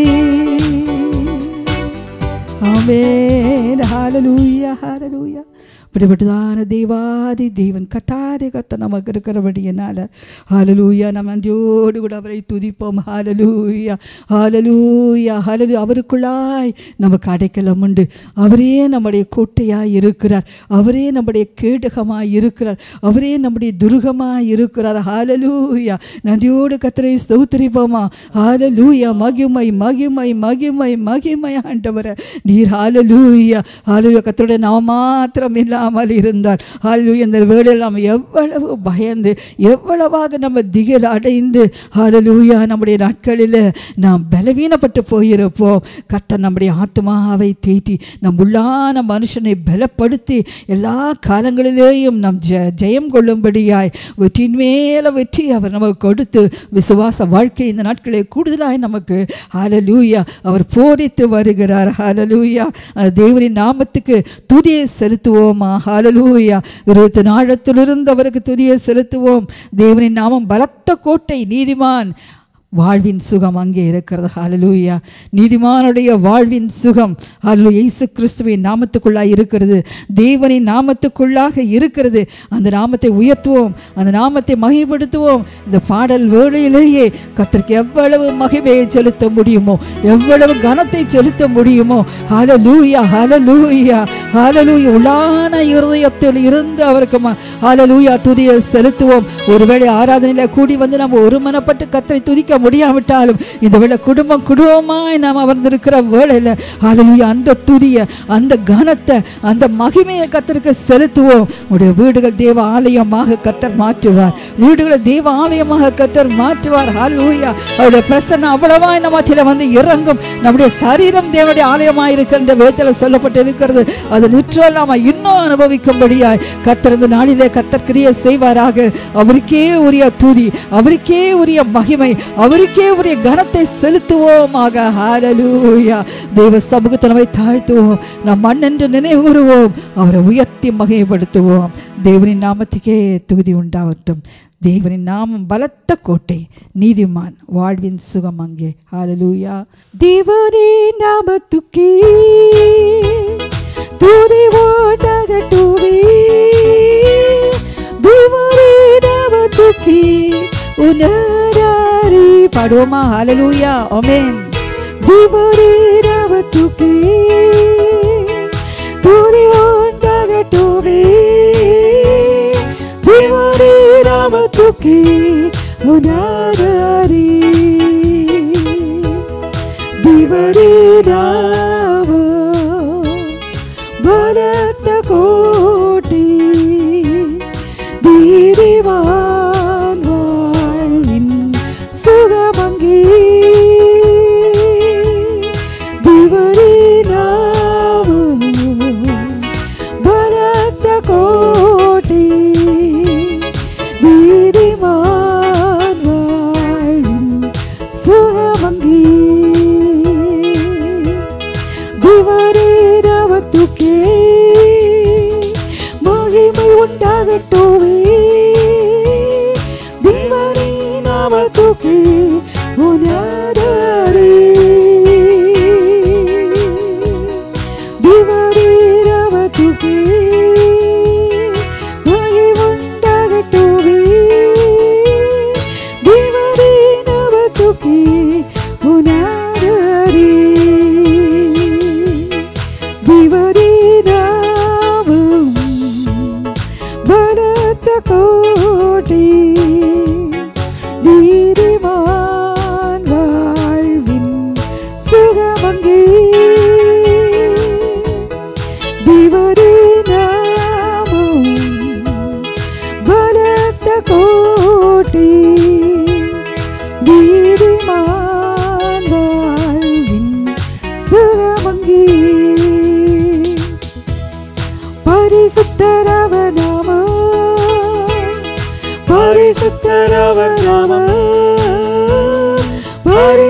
ஆமென் ஹalleluya ஹalleluya இப்படிப்பட்டதான தேவாதி தேவன் கத்தாதே கத்த நமக்கு இருக்கிறபடியினால ஹalleluya நம்ம அஞ்சோடு கூட அவரை துதிப்போம் ஹalleluya ஹalleluya ஹalleluya அவருக்குள்ளாய் நமக்கு அடைக்கலம் உண்டு அவரே நம்முடைய கோட்டையாய் இருக்கிறார் அவரே நம்முடைய கேடகமாய் இருக்கிறார் அவரே நம்முடைய துருகமாய் இருக்கிறார் ஹalleluya நன்றியோடு கத்தரை ஸ்தோத்திரிப்போமா ஹalleluya மகிமை மகிமை மகிமை மகிமை ஆண்டவரே நீர் ஹalleluya ஹalleluya கத்தருடைய நாம மாத்திரம் இல்லாமல் இருந்தார் ஹalleluya இந்த வேளையில் நாம் எவ்வளவு பயந்து எவ்வளவாக நம்ம திகில் அடைந்து ஹalleluya நம்முடைய நாட்களில் நாம் பலவீனப்பட்டு போயிருப்போம் கர்த்தர் நம்முடைய ஆத்மாவை தேற்றி நம் உள்ளான மனுஷனை பலப்படுத்தி எல்லா காலங்களிலேயும் நம் ஜ ஜெயம் கொள்ளும்படியாய் வெற்றியின் மேல வெற்றி அவர் நமக்கு கொடுத்து விசுவாச வாழ்க்கை இந்த நாட்களை கூடுதலாய் நமக்கு ஹalleluya அவர் போதித்து வருகிறார் ஹalleluya அந்த தேவனின் நாமத்துக்கு துதியை செலுத்துவோமா ஹalleluya இருபத்தி நாழத்திலிருந்து அவருக்கு துதியை செலுத்துவோம் தேவனின் நாமம் பலத்த கோட்டை நீதிமான் வாழ்வின் சுகம் அங்கே இருக்கிறது ஹalleluya நீதிமானுடைய வாழ்வின் சுகம் ஹalleluya இயேசு கிறிஸ்துவின் நாமத்துக்குள்ளாய் இருக்கிறது தேவனின் நாமத்துக்குள்ளாக இருக்கிறது அந்த நாமத்தை உயர்த்துவோம் அந்த நாமத்தை மகிமைப்படுத்துவோம் இந்த பாடல் வேளையிலேயே கர்த்தருக்கு எவ்வளவு மகிமையை செலுத்த முடியுமோ எவ்வளவு கனத்தை செலுத்த முடியுமோ ஹalleluya ஹalleluya ஹalleluya உள்ளான இருதயத்தில் இருந்து அவருக்கு ம- ஹalleluya துதியை செலுத்துவோம் ஒருவேளை ஆராதனையில கூடி வந்து நம்ம ஒருமனப்பட்டு கத்தரை துதிக்க முடியாவிட்டாலும் இந்த வேளை குடும்பம் குடும்பமாய் நாம் அமர்ந்திருக்கிற வேளையில் ஹalleluya அந்த துதியை அந்த கனத்தை அந்த மகிமையை கத்தருக்கு செலுத்துவோம் உடைய வீடுகள் தேவ ஆலயமாக கத்தர் மாற்றுவார் வீடுகளை தேவ ஆலயமாக கத்தர் மாற்றுவார் ஹalleluya அவருடைய பிரசன்னம் அவ்வளவாய் நம்ம மத்தியில வந்து இறங்கும் நம்முடைய சரீரம் தேவனுடைய ஆலயமாக இருக்கின்ற விதத்தில் சொல்லப்பட்டு இருக்கிறது அது நிற்றல் நாம இன்னும் அனுபவிக்கும்படியாய் கத்தர் இந்த நாளிலே கத்தர் கிரியை செய்வாராக அவருக்கே உரிய துதி அவருக்கே உரிய மகிமை அவருக்கே உரிய கனத்தை செலுத்துவோமாக ஹalleluya தேவ சமூகத்தில் நம்மை தாழ்த்துவோம் நம் மண் என்று நினைவு கூறுவோம் அவரை உயர்த்தி மகிமைப்படுத்துவோம் தேவனின் நாமத்துக்கே துதி உண்டாகட்டும் தேவனின் நாமம் பலத்த கோட்டை நீதிமான் வாழ்வின் சுகம் அங்கே ஹalleluya தேவனின் நாமத்துக்கே துதி ஓட்டகட்டுவே தேவனின் நாமத்துக்கே உணராரி பாடுவோமா ஹalleluya ஆமென் தேவனின் நாமத்துக்கே துதி ஓட்டகட்டுவே தேவரே நாமத்துக்கே உணராரி தேவரே நாம பலத்த கோட்டி தீரிவான் வாழ்வின் சுகமங்கே தேவரே நாம பலத்த கோட்டி நீதிமான் வாழ்வின் சுகமங்கி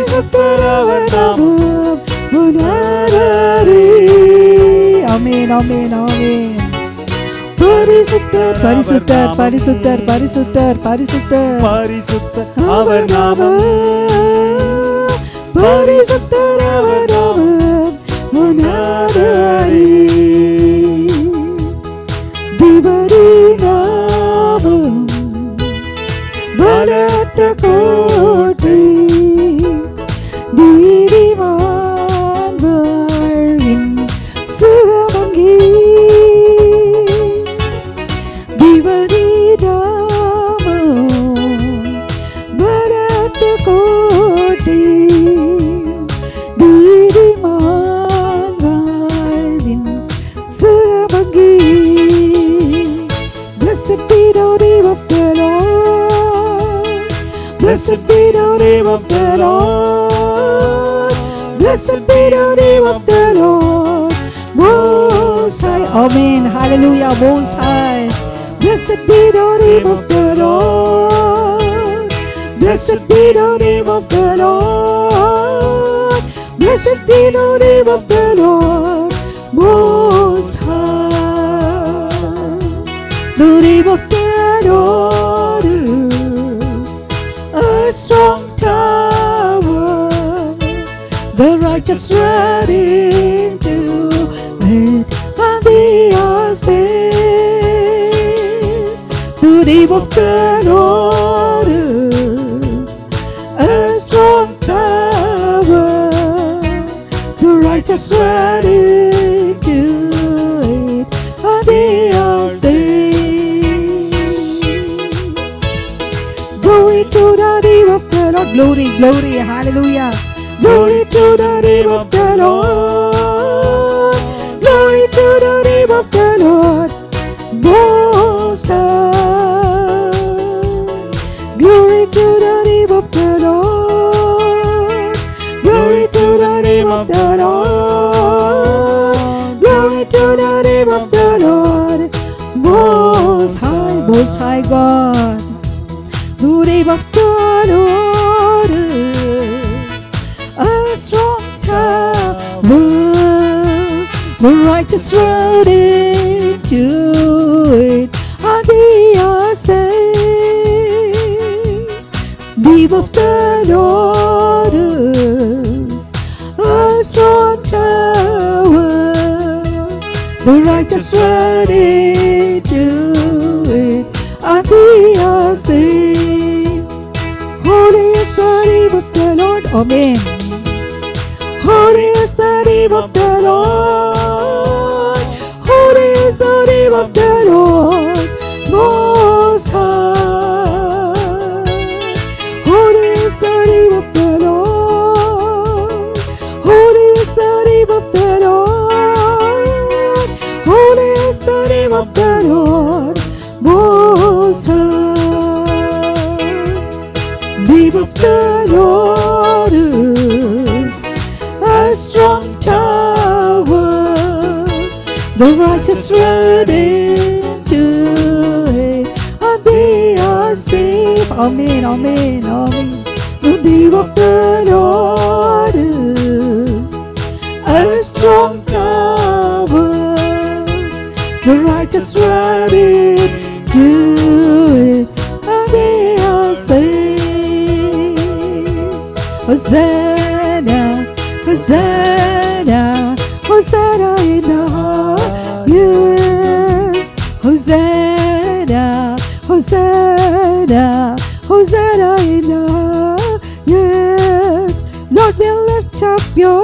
பரிசுத்தரவர் நாமம் உணரரே. ஆமென் ஆமென் ஆமென் பரிசுத்தர் பரிசுத்தர் பரிசுத்தர் பரிசுத்தர் பரிசுத்தர் பரிசுத்த அவர் நாமம் பரிசுத்தர் அவர் நாமம் உணரரே. திவரி நாமம் பலத்த கோட்டை நீதிமான் வாழ்வின் சிவமங்கி திவரீராமம் பலத்த கோட்டை நீதிமான் வாழ்வின் சிவமங்கி Blessed be the name of the Lord. Blessed be the name of the Lord. Blessed be the name of the Lord. Most High. Amen. Hallelujah. Most High. Blessed be the name of the Lord. Blessed be the name of the Lord. Blessed be the name of the Lord. Most High. The name of the Lord is a strong tower. The righteous run into it and they are saved. The name of the Lord is a strong tower. The righteous run into it and they are saved. Glory to the name of the Lord. Glory, glory, hallelujah. Glory to the name of the Lord. Glory to the name of the Lord. Most High. Glory to the name of the Lord. Glory to the name of the Lord. Glory to the name of the Lord. Most High, Most High God. The name of the Lord is a strong tower. The righteous run into it, and they are saved. Name of the Lord is a strong tower. The righteous run into it, and they are saved. Holy is the name of the Lord. Amen. Holy is the name of the Lord. Holy is the name of the Lord. Most High. Holy is the name of the Lord. Holy is the name of the Lord. Holy is the name of the Lord. Most High. Name of the Lord is a strong tower. The righteous run into it, and they are safe. Amen, amen, amen. The name of the Lord is a strong tower. The righteous run into it, and they are saved. Hosanna, Hosanna, Hosanna in the highest. Hosanna, Hosanna, Hosanna in the highest. Lord, we lift up your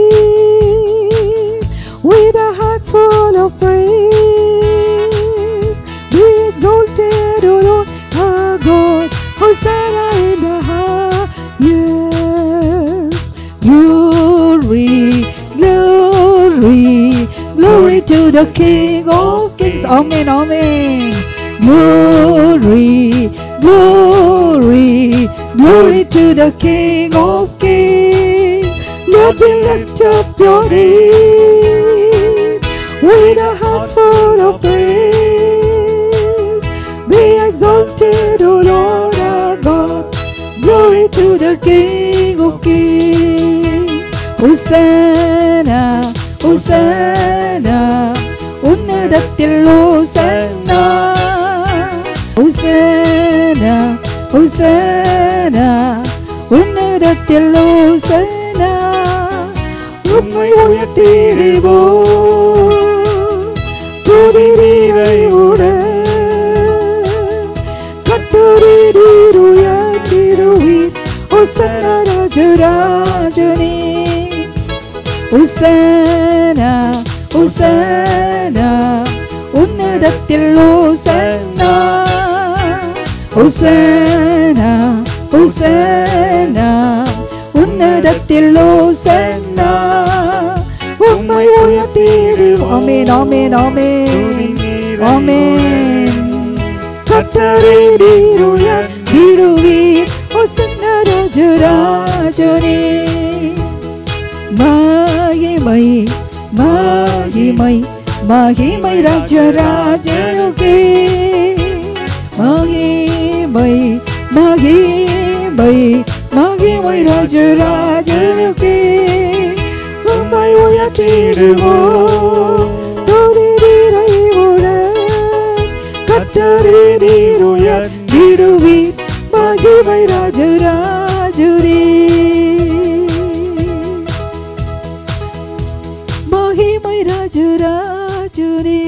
name with our hearts full of praise. Be exalted, O Lord, our God. Hosanna in the highest. Glory, glory, glory to the King of Kings. Amen, amen. Glory, glory, glory to the King of Kings. Lord, we lift up your name with our hearts full of praise. Be exalted, O Lord our God. Glory to the King of Kings. உசனா உசனா உன்னதத்தில் ஓசன்னா உசனா உசனா உன்னதத்தில் ஓசனா உம்மை உயர்த்திடுவோ துதிரீரையுடன் கத்தரீருயர்த்திடுவீர் உசனா ராஜராஜனே உசனா உசனா உன்னதத்தில் ஓசன்னா உசனா உசனா உன்னதத்தில் ஓசன்னா உம்மை உயர்த்திடும் ஆமென் ஆமென் ஆமென் ஆமென் கத்தரீருயர்த்திடுவீர் உசன்னா ராஜராஜனே மகிமை மகிமை மகிமை ராஜராஜனுக்கே மகிமை மகிமை மகிமை ராஜராஜனுக்கே உம்மை உயர்த்திடுவோம் துதிரீரையுடன் கத்தரீருயர்த்திடுவீர் மகிமை ராஜராஜரே மகிமை ராஜராஜரே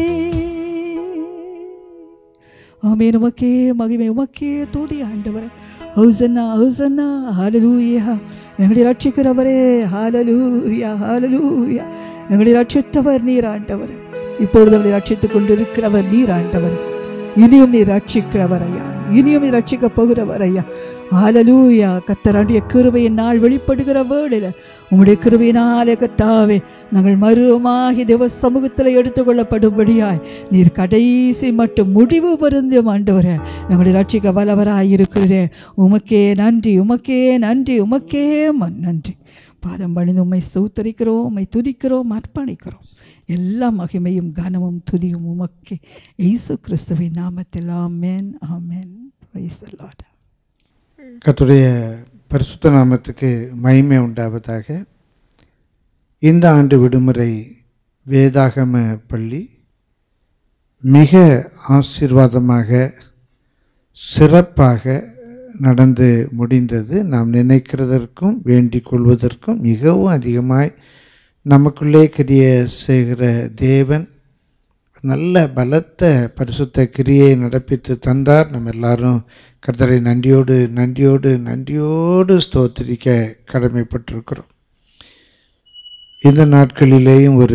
ஆமே உமக்கே மகிமை உமக்கே தூதி ஆண்டவரே ஹவுசன்னா ஹவுசன்னா ஹalleluya எங்களை ரட்சிக்கிறவரே ஹalleluya ஹalleluya எங்களை ரட்சித்தவர் நீர் ஆண்டவர் இப்பொழுது எங்களை ரட்சித்துக் கொண்டிருக்கிறவர் நீர் ஆண்டவர் இனியும் நீர் ரட்சிக்கிறவர் ஐயா இனியும் நீர் ரட்சிக்க போகிறவர் ஐயா ஹalleluya கத்தராண்டிய கிருபையின் நாள் வெளிப்படுகிற வேளையில உம்முடைய கிருபையினாலே கத்தாவே நாங்கள் மருவமாகி தேவ சமூகத்தில் எடுத்துக்கொள்ளப்படும்படியாய் நீர் கடைசி மட்டும் முடிவு பொருந்திய ஆண்டவரே எங்களை ரட்சிக்க வல்லவராய் இருக்கிறே உமக்கே நன்றி உமக்கே நன்றி உமக்கே மன் நன்றி பாதம் பணிந்து உம்மை சூத்தரிக்கிறோம் உம்மை துதிக்கிறோம் அர்ப்பணிக்கிறோம் எல்லா மகிமையும் கனமும் துதியும் உமக்கே இயேசு கிறிஸ்துவின் நாமத்தில் ஆமென் ஆமென் Praise the Lord. கர்த்தருடைய பரிசுத்த நாமத்துக்கு மகிமை உண்டாவதாக இந்த ஆண்டு விடுமுறை வேதாகம பள்ளி மிக ஆசீர்வாதமாக சிறப்பாக நடந்து முடிந்தது நாம் நினைக்கிறதற்கும் வேண்டிக் கொள்வதற்கும் மிகவும் அதிகமாய் நமக்குள்ளே கிரிய செய்கிற தேவன் நல்ல பலத்த பரிசுத்த கிரியை நடப்பித்து தந்தார் நம்ம எல்லாரும் கர்த்தரை நன்றியோடு நன்றியோடு நன்றியோடு ஸ்தோத்திரிக்க கடமைப்பட்டிருக்கிறோம் இந்த நாட்களிலேயும் ஒரு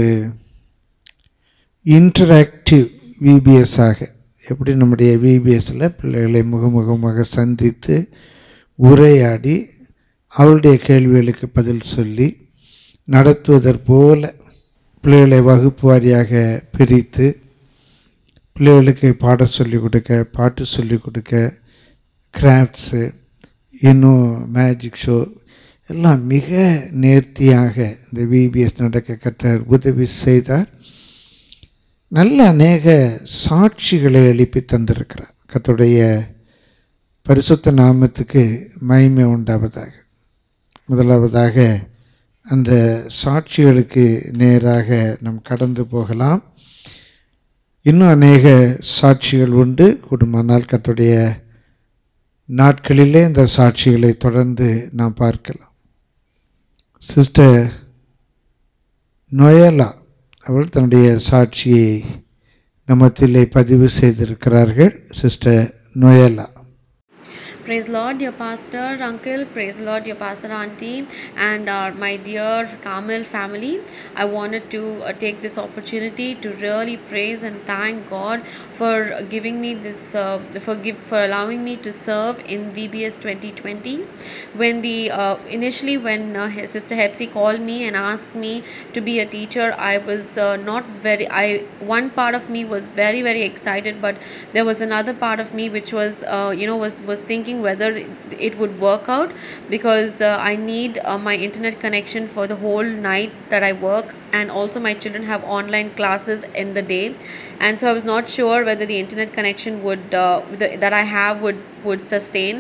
இன்டராக்டிவ் விபிஎஸ்ஸாக எப்படி நம்முடைய விபிஎஸ்ஸில் பிள்ளைகளை முகமுகமாக சந்தித்து உரையாடி அவளுடைய கேள்விகளுக்கு பதில் சொல்லி நடத்துவதற்போல பிள்ளைகளை வகுப்பு வாரியாக பிரித்து பிள்ளைகளுக்கு பாடம் சொல்லிக் கொடுக்க பாட்டு சொல்லிக் கொடுக்க கிராஃப்ட்ஸு இன்னும் மேஜிக் ஷோ எல்லாம் மிக நேர்த்தியாக இந்த விபிஎஸ் நடக்க கத்தர் உதவி செய்தார் நல்ல அநேக சாட்சிகளை எழுப்பி தந்திருக்கிறார் கர்த்தருடைய பரிசுத்த நாமத்துக்கு மகிமை உண்டாவதாக முதலாவதாக அந்த சாட்சிகளுக்கு நேராக நாம் கடந்து போகலாம் இன்னும் அநேக சாட்சிகள் உண்டு குடும்பனால் கத்துடைய நாட்களிலே இந்த சாட்சிகளை தொடர்ந்து நாம் பார்க்கலாம் சிஸ்டர் நொயலா அவள் தன்னுடைய சாட்சியை நம்மத்திலே பதிவு செய்திருக்கிறார்கள் sister Noela Praise Lord, dear pastor, uncle. Praise Lord, dear pastor, auntie, and uh, my dear Carmel family. I wanted to uh, take this opportunity to really praise and thank God for giving me this, uh, for give, for allowing me to serve in VBS 2020. When the uh, initially when uh, his sister Hepsi called me and asked me to be a teacher, I was uh, not very. I one part of me was very very excited, but there was another part of me which was uh, you know was was thinking whether it would work out because uh, I need uh, my internet connection for the whole night that I work and also my children have online classes in the day and so I was not sure whether the internet connection would uh, the, that I have would would sustain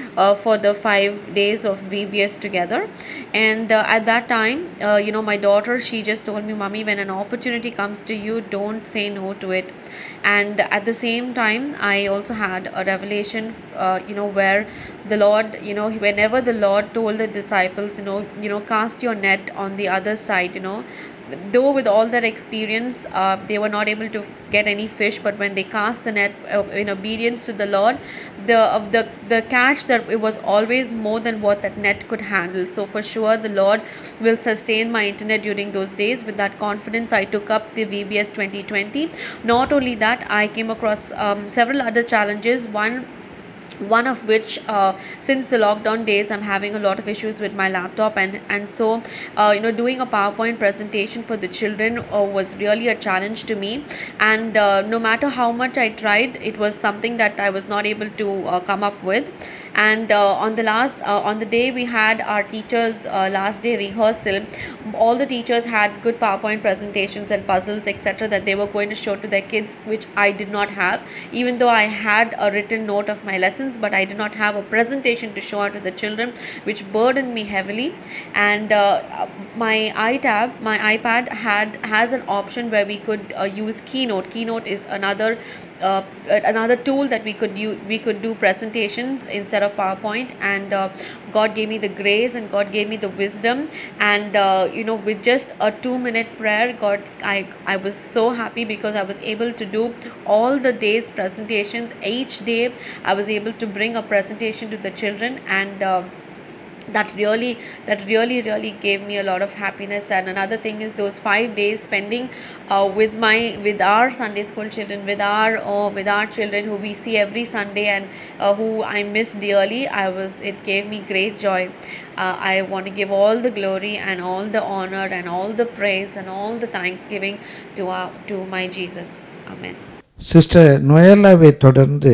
uh, for the five days of VBS together. And uh, at that time, uh, you know, my daughter, she just told me, Mommy, when an opportunity comes to you, don't say no to it. And at the same time, I also had a revelation, uh, you know, where the Lord, you know, whenever the Lord told the disciples, you know, you know, cast your net on the other side, you know, though with all that experience uh, they were not able to get any fish but when they cast the net uh, in obedience to the lord the uh, the the catch that it was always more than what that net could handle so for sure the lord will sustain my internet during those days with that confidence i took up the vbs 2020 not only that i came across um, several other challenges one one of which uh, since the lockdown days i'm having a lot of issues with my laptop and and so uh, you know doing a powerpoint presentation for the children uh, was really a challenge to me and uh, no matter how much i tried it was something that i was not able to uh, come up with and uh, on the last uh, on the day we had our teachers uh, last day rehearsal all the teachers had good powerpoint presentations and puzzles etc that they were going to show to their kids which i did not have even though i had a written note of my lessons but i did not have a presentation to show out to the children which burdened me heavily and uh, my itab my ipad had has an option where we could uh, use keynote keynote is another uh, another tool that we could use we could do presentations instead of powerpoint and uh, god gave me the grace and god gave me the wisdom and uh, you know with just a 2 minute prayer god i i was so happy because i was able to do all the days presentations each day i was able to bring a presentation to the children and uh, that really that really really gave me a lot of happiness and another thing is those five days spending uh, with my with our sunday school children with our uh, with our children who we see every sunday and uh, who i miss dearly i was it gave me great joy uh, i want to give all the glory and all the honor and all the praise and all the thanksgiving to our to my jesus amen sister நொயலாவை தொடர்ந்து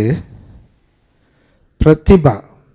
பிரதிபா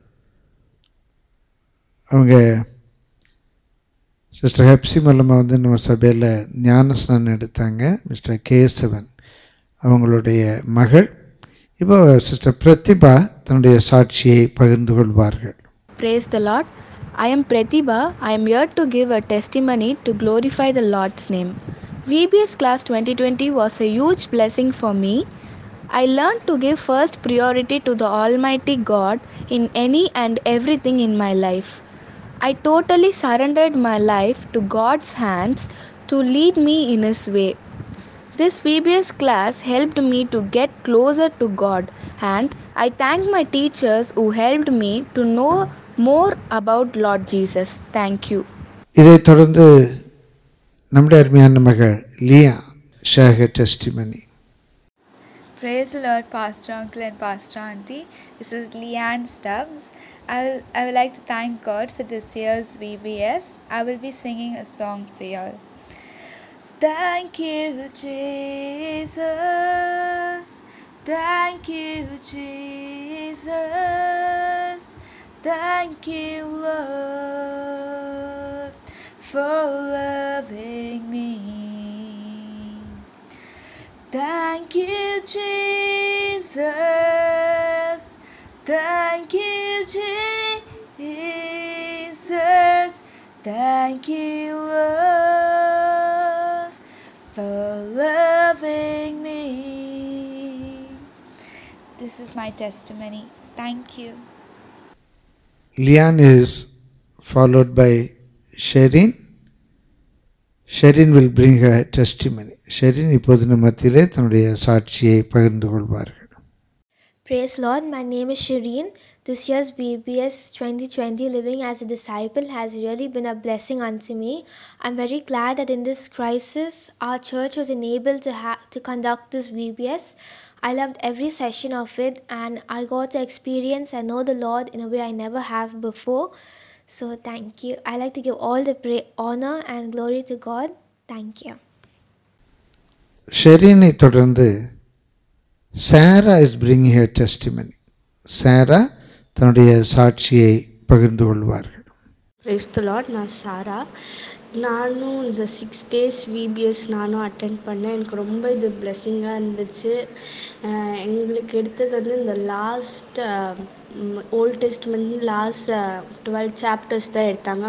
அவங்க சிஸ்டர் ஹெப்சி மூலமாக வந்து நம்ம சபையில் ஞானஸ்நானம் எடுத்தாங்க மிஸ்டர் கேசவன் அவங்களுடைய மகள் இப்போ சிஸ்டர் பிரதிபா தன்னுடைய சாட்சியை பகிர்ந்து கொள்வார்கள் Praise the Lord. I am Pratibha. I am here to give a testimony to glorify the Lord's name. VBS class 2020 was a huge blessing for me. I learned to give first priority to the Almighty God in any and everything in my life. I totally surrendered my life to God's hands to lead me in His way. This VBS class helped me to get closer to God, and I thank my teachers who helped me to know more about Lord Jesus. Thank you. இதைத் தொடர்ந்து நம்முடைய அருமையான மகள் லியா ஷேக testimony Praise the Lord, Pastor Uncle and Pastor Auntie. This is Leanne Stubbs. I will, I would like to thank God for this year's VBS. I will be singing a song for y'all. Thank you, Jesus. Thank you, Jesus. Thank you, Lord, for loving me. Thank you, Jesus. Thank you, Jesus. Thank you, Lord, for loving me. This is my testimony. Thank you. Lian is followed by Sherin. Sherin will bring her testimony. Sherin இப்போது நம்ம மத்தியிலே தன்னுடைய சாட்சியை பகிர்ந்து கொள்வார்கள் Praise Lord, my name is Shireen. This year's BBS 2020 Living as a Disciple has really been a blessing unto me. I'm very glad that in this crisis, our church was enabled to, ha- to conduct this BBS. I loved every session of it and I got to experience and know the Lord in a way I never have before. So, thank you. I like to give all the pra- honor and glory to God. Thank you. ஷெரீனை தொடர்ந்து Sarah is bringing her testimony Sarah தன்னுடைய சாட்சியை பகிர்ந்து கொள்வார்கள் ப்ரைஸ் த லாட் நான் சாரா நானும் இந்த சிக்ஸ் டேஸ் விபிஎஸ் நானும் அட்டென்ட் பண்ணேன் எனக்கு ரொம்ப இது பிளெஸ்ஸிங்காக இருந்துச்சு அஹ் எங்களுக்கு எடுத்தது வந்து இந்த last old testament last twelve chapters தான் எடுத்தாங்க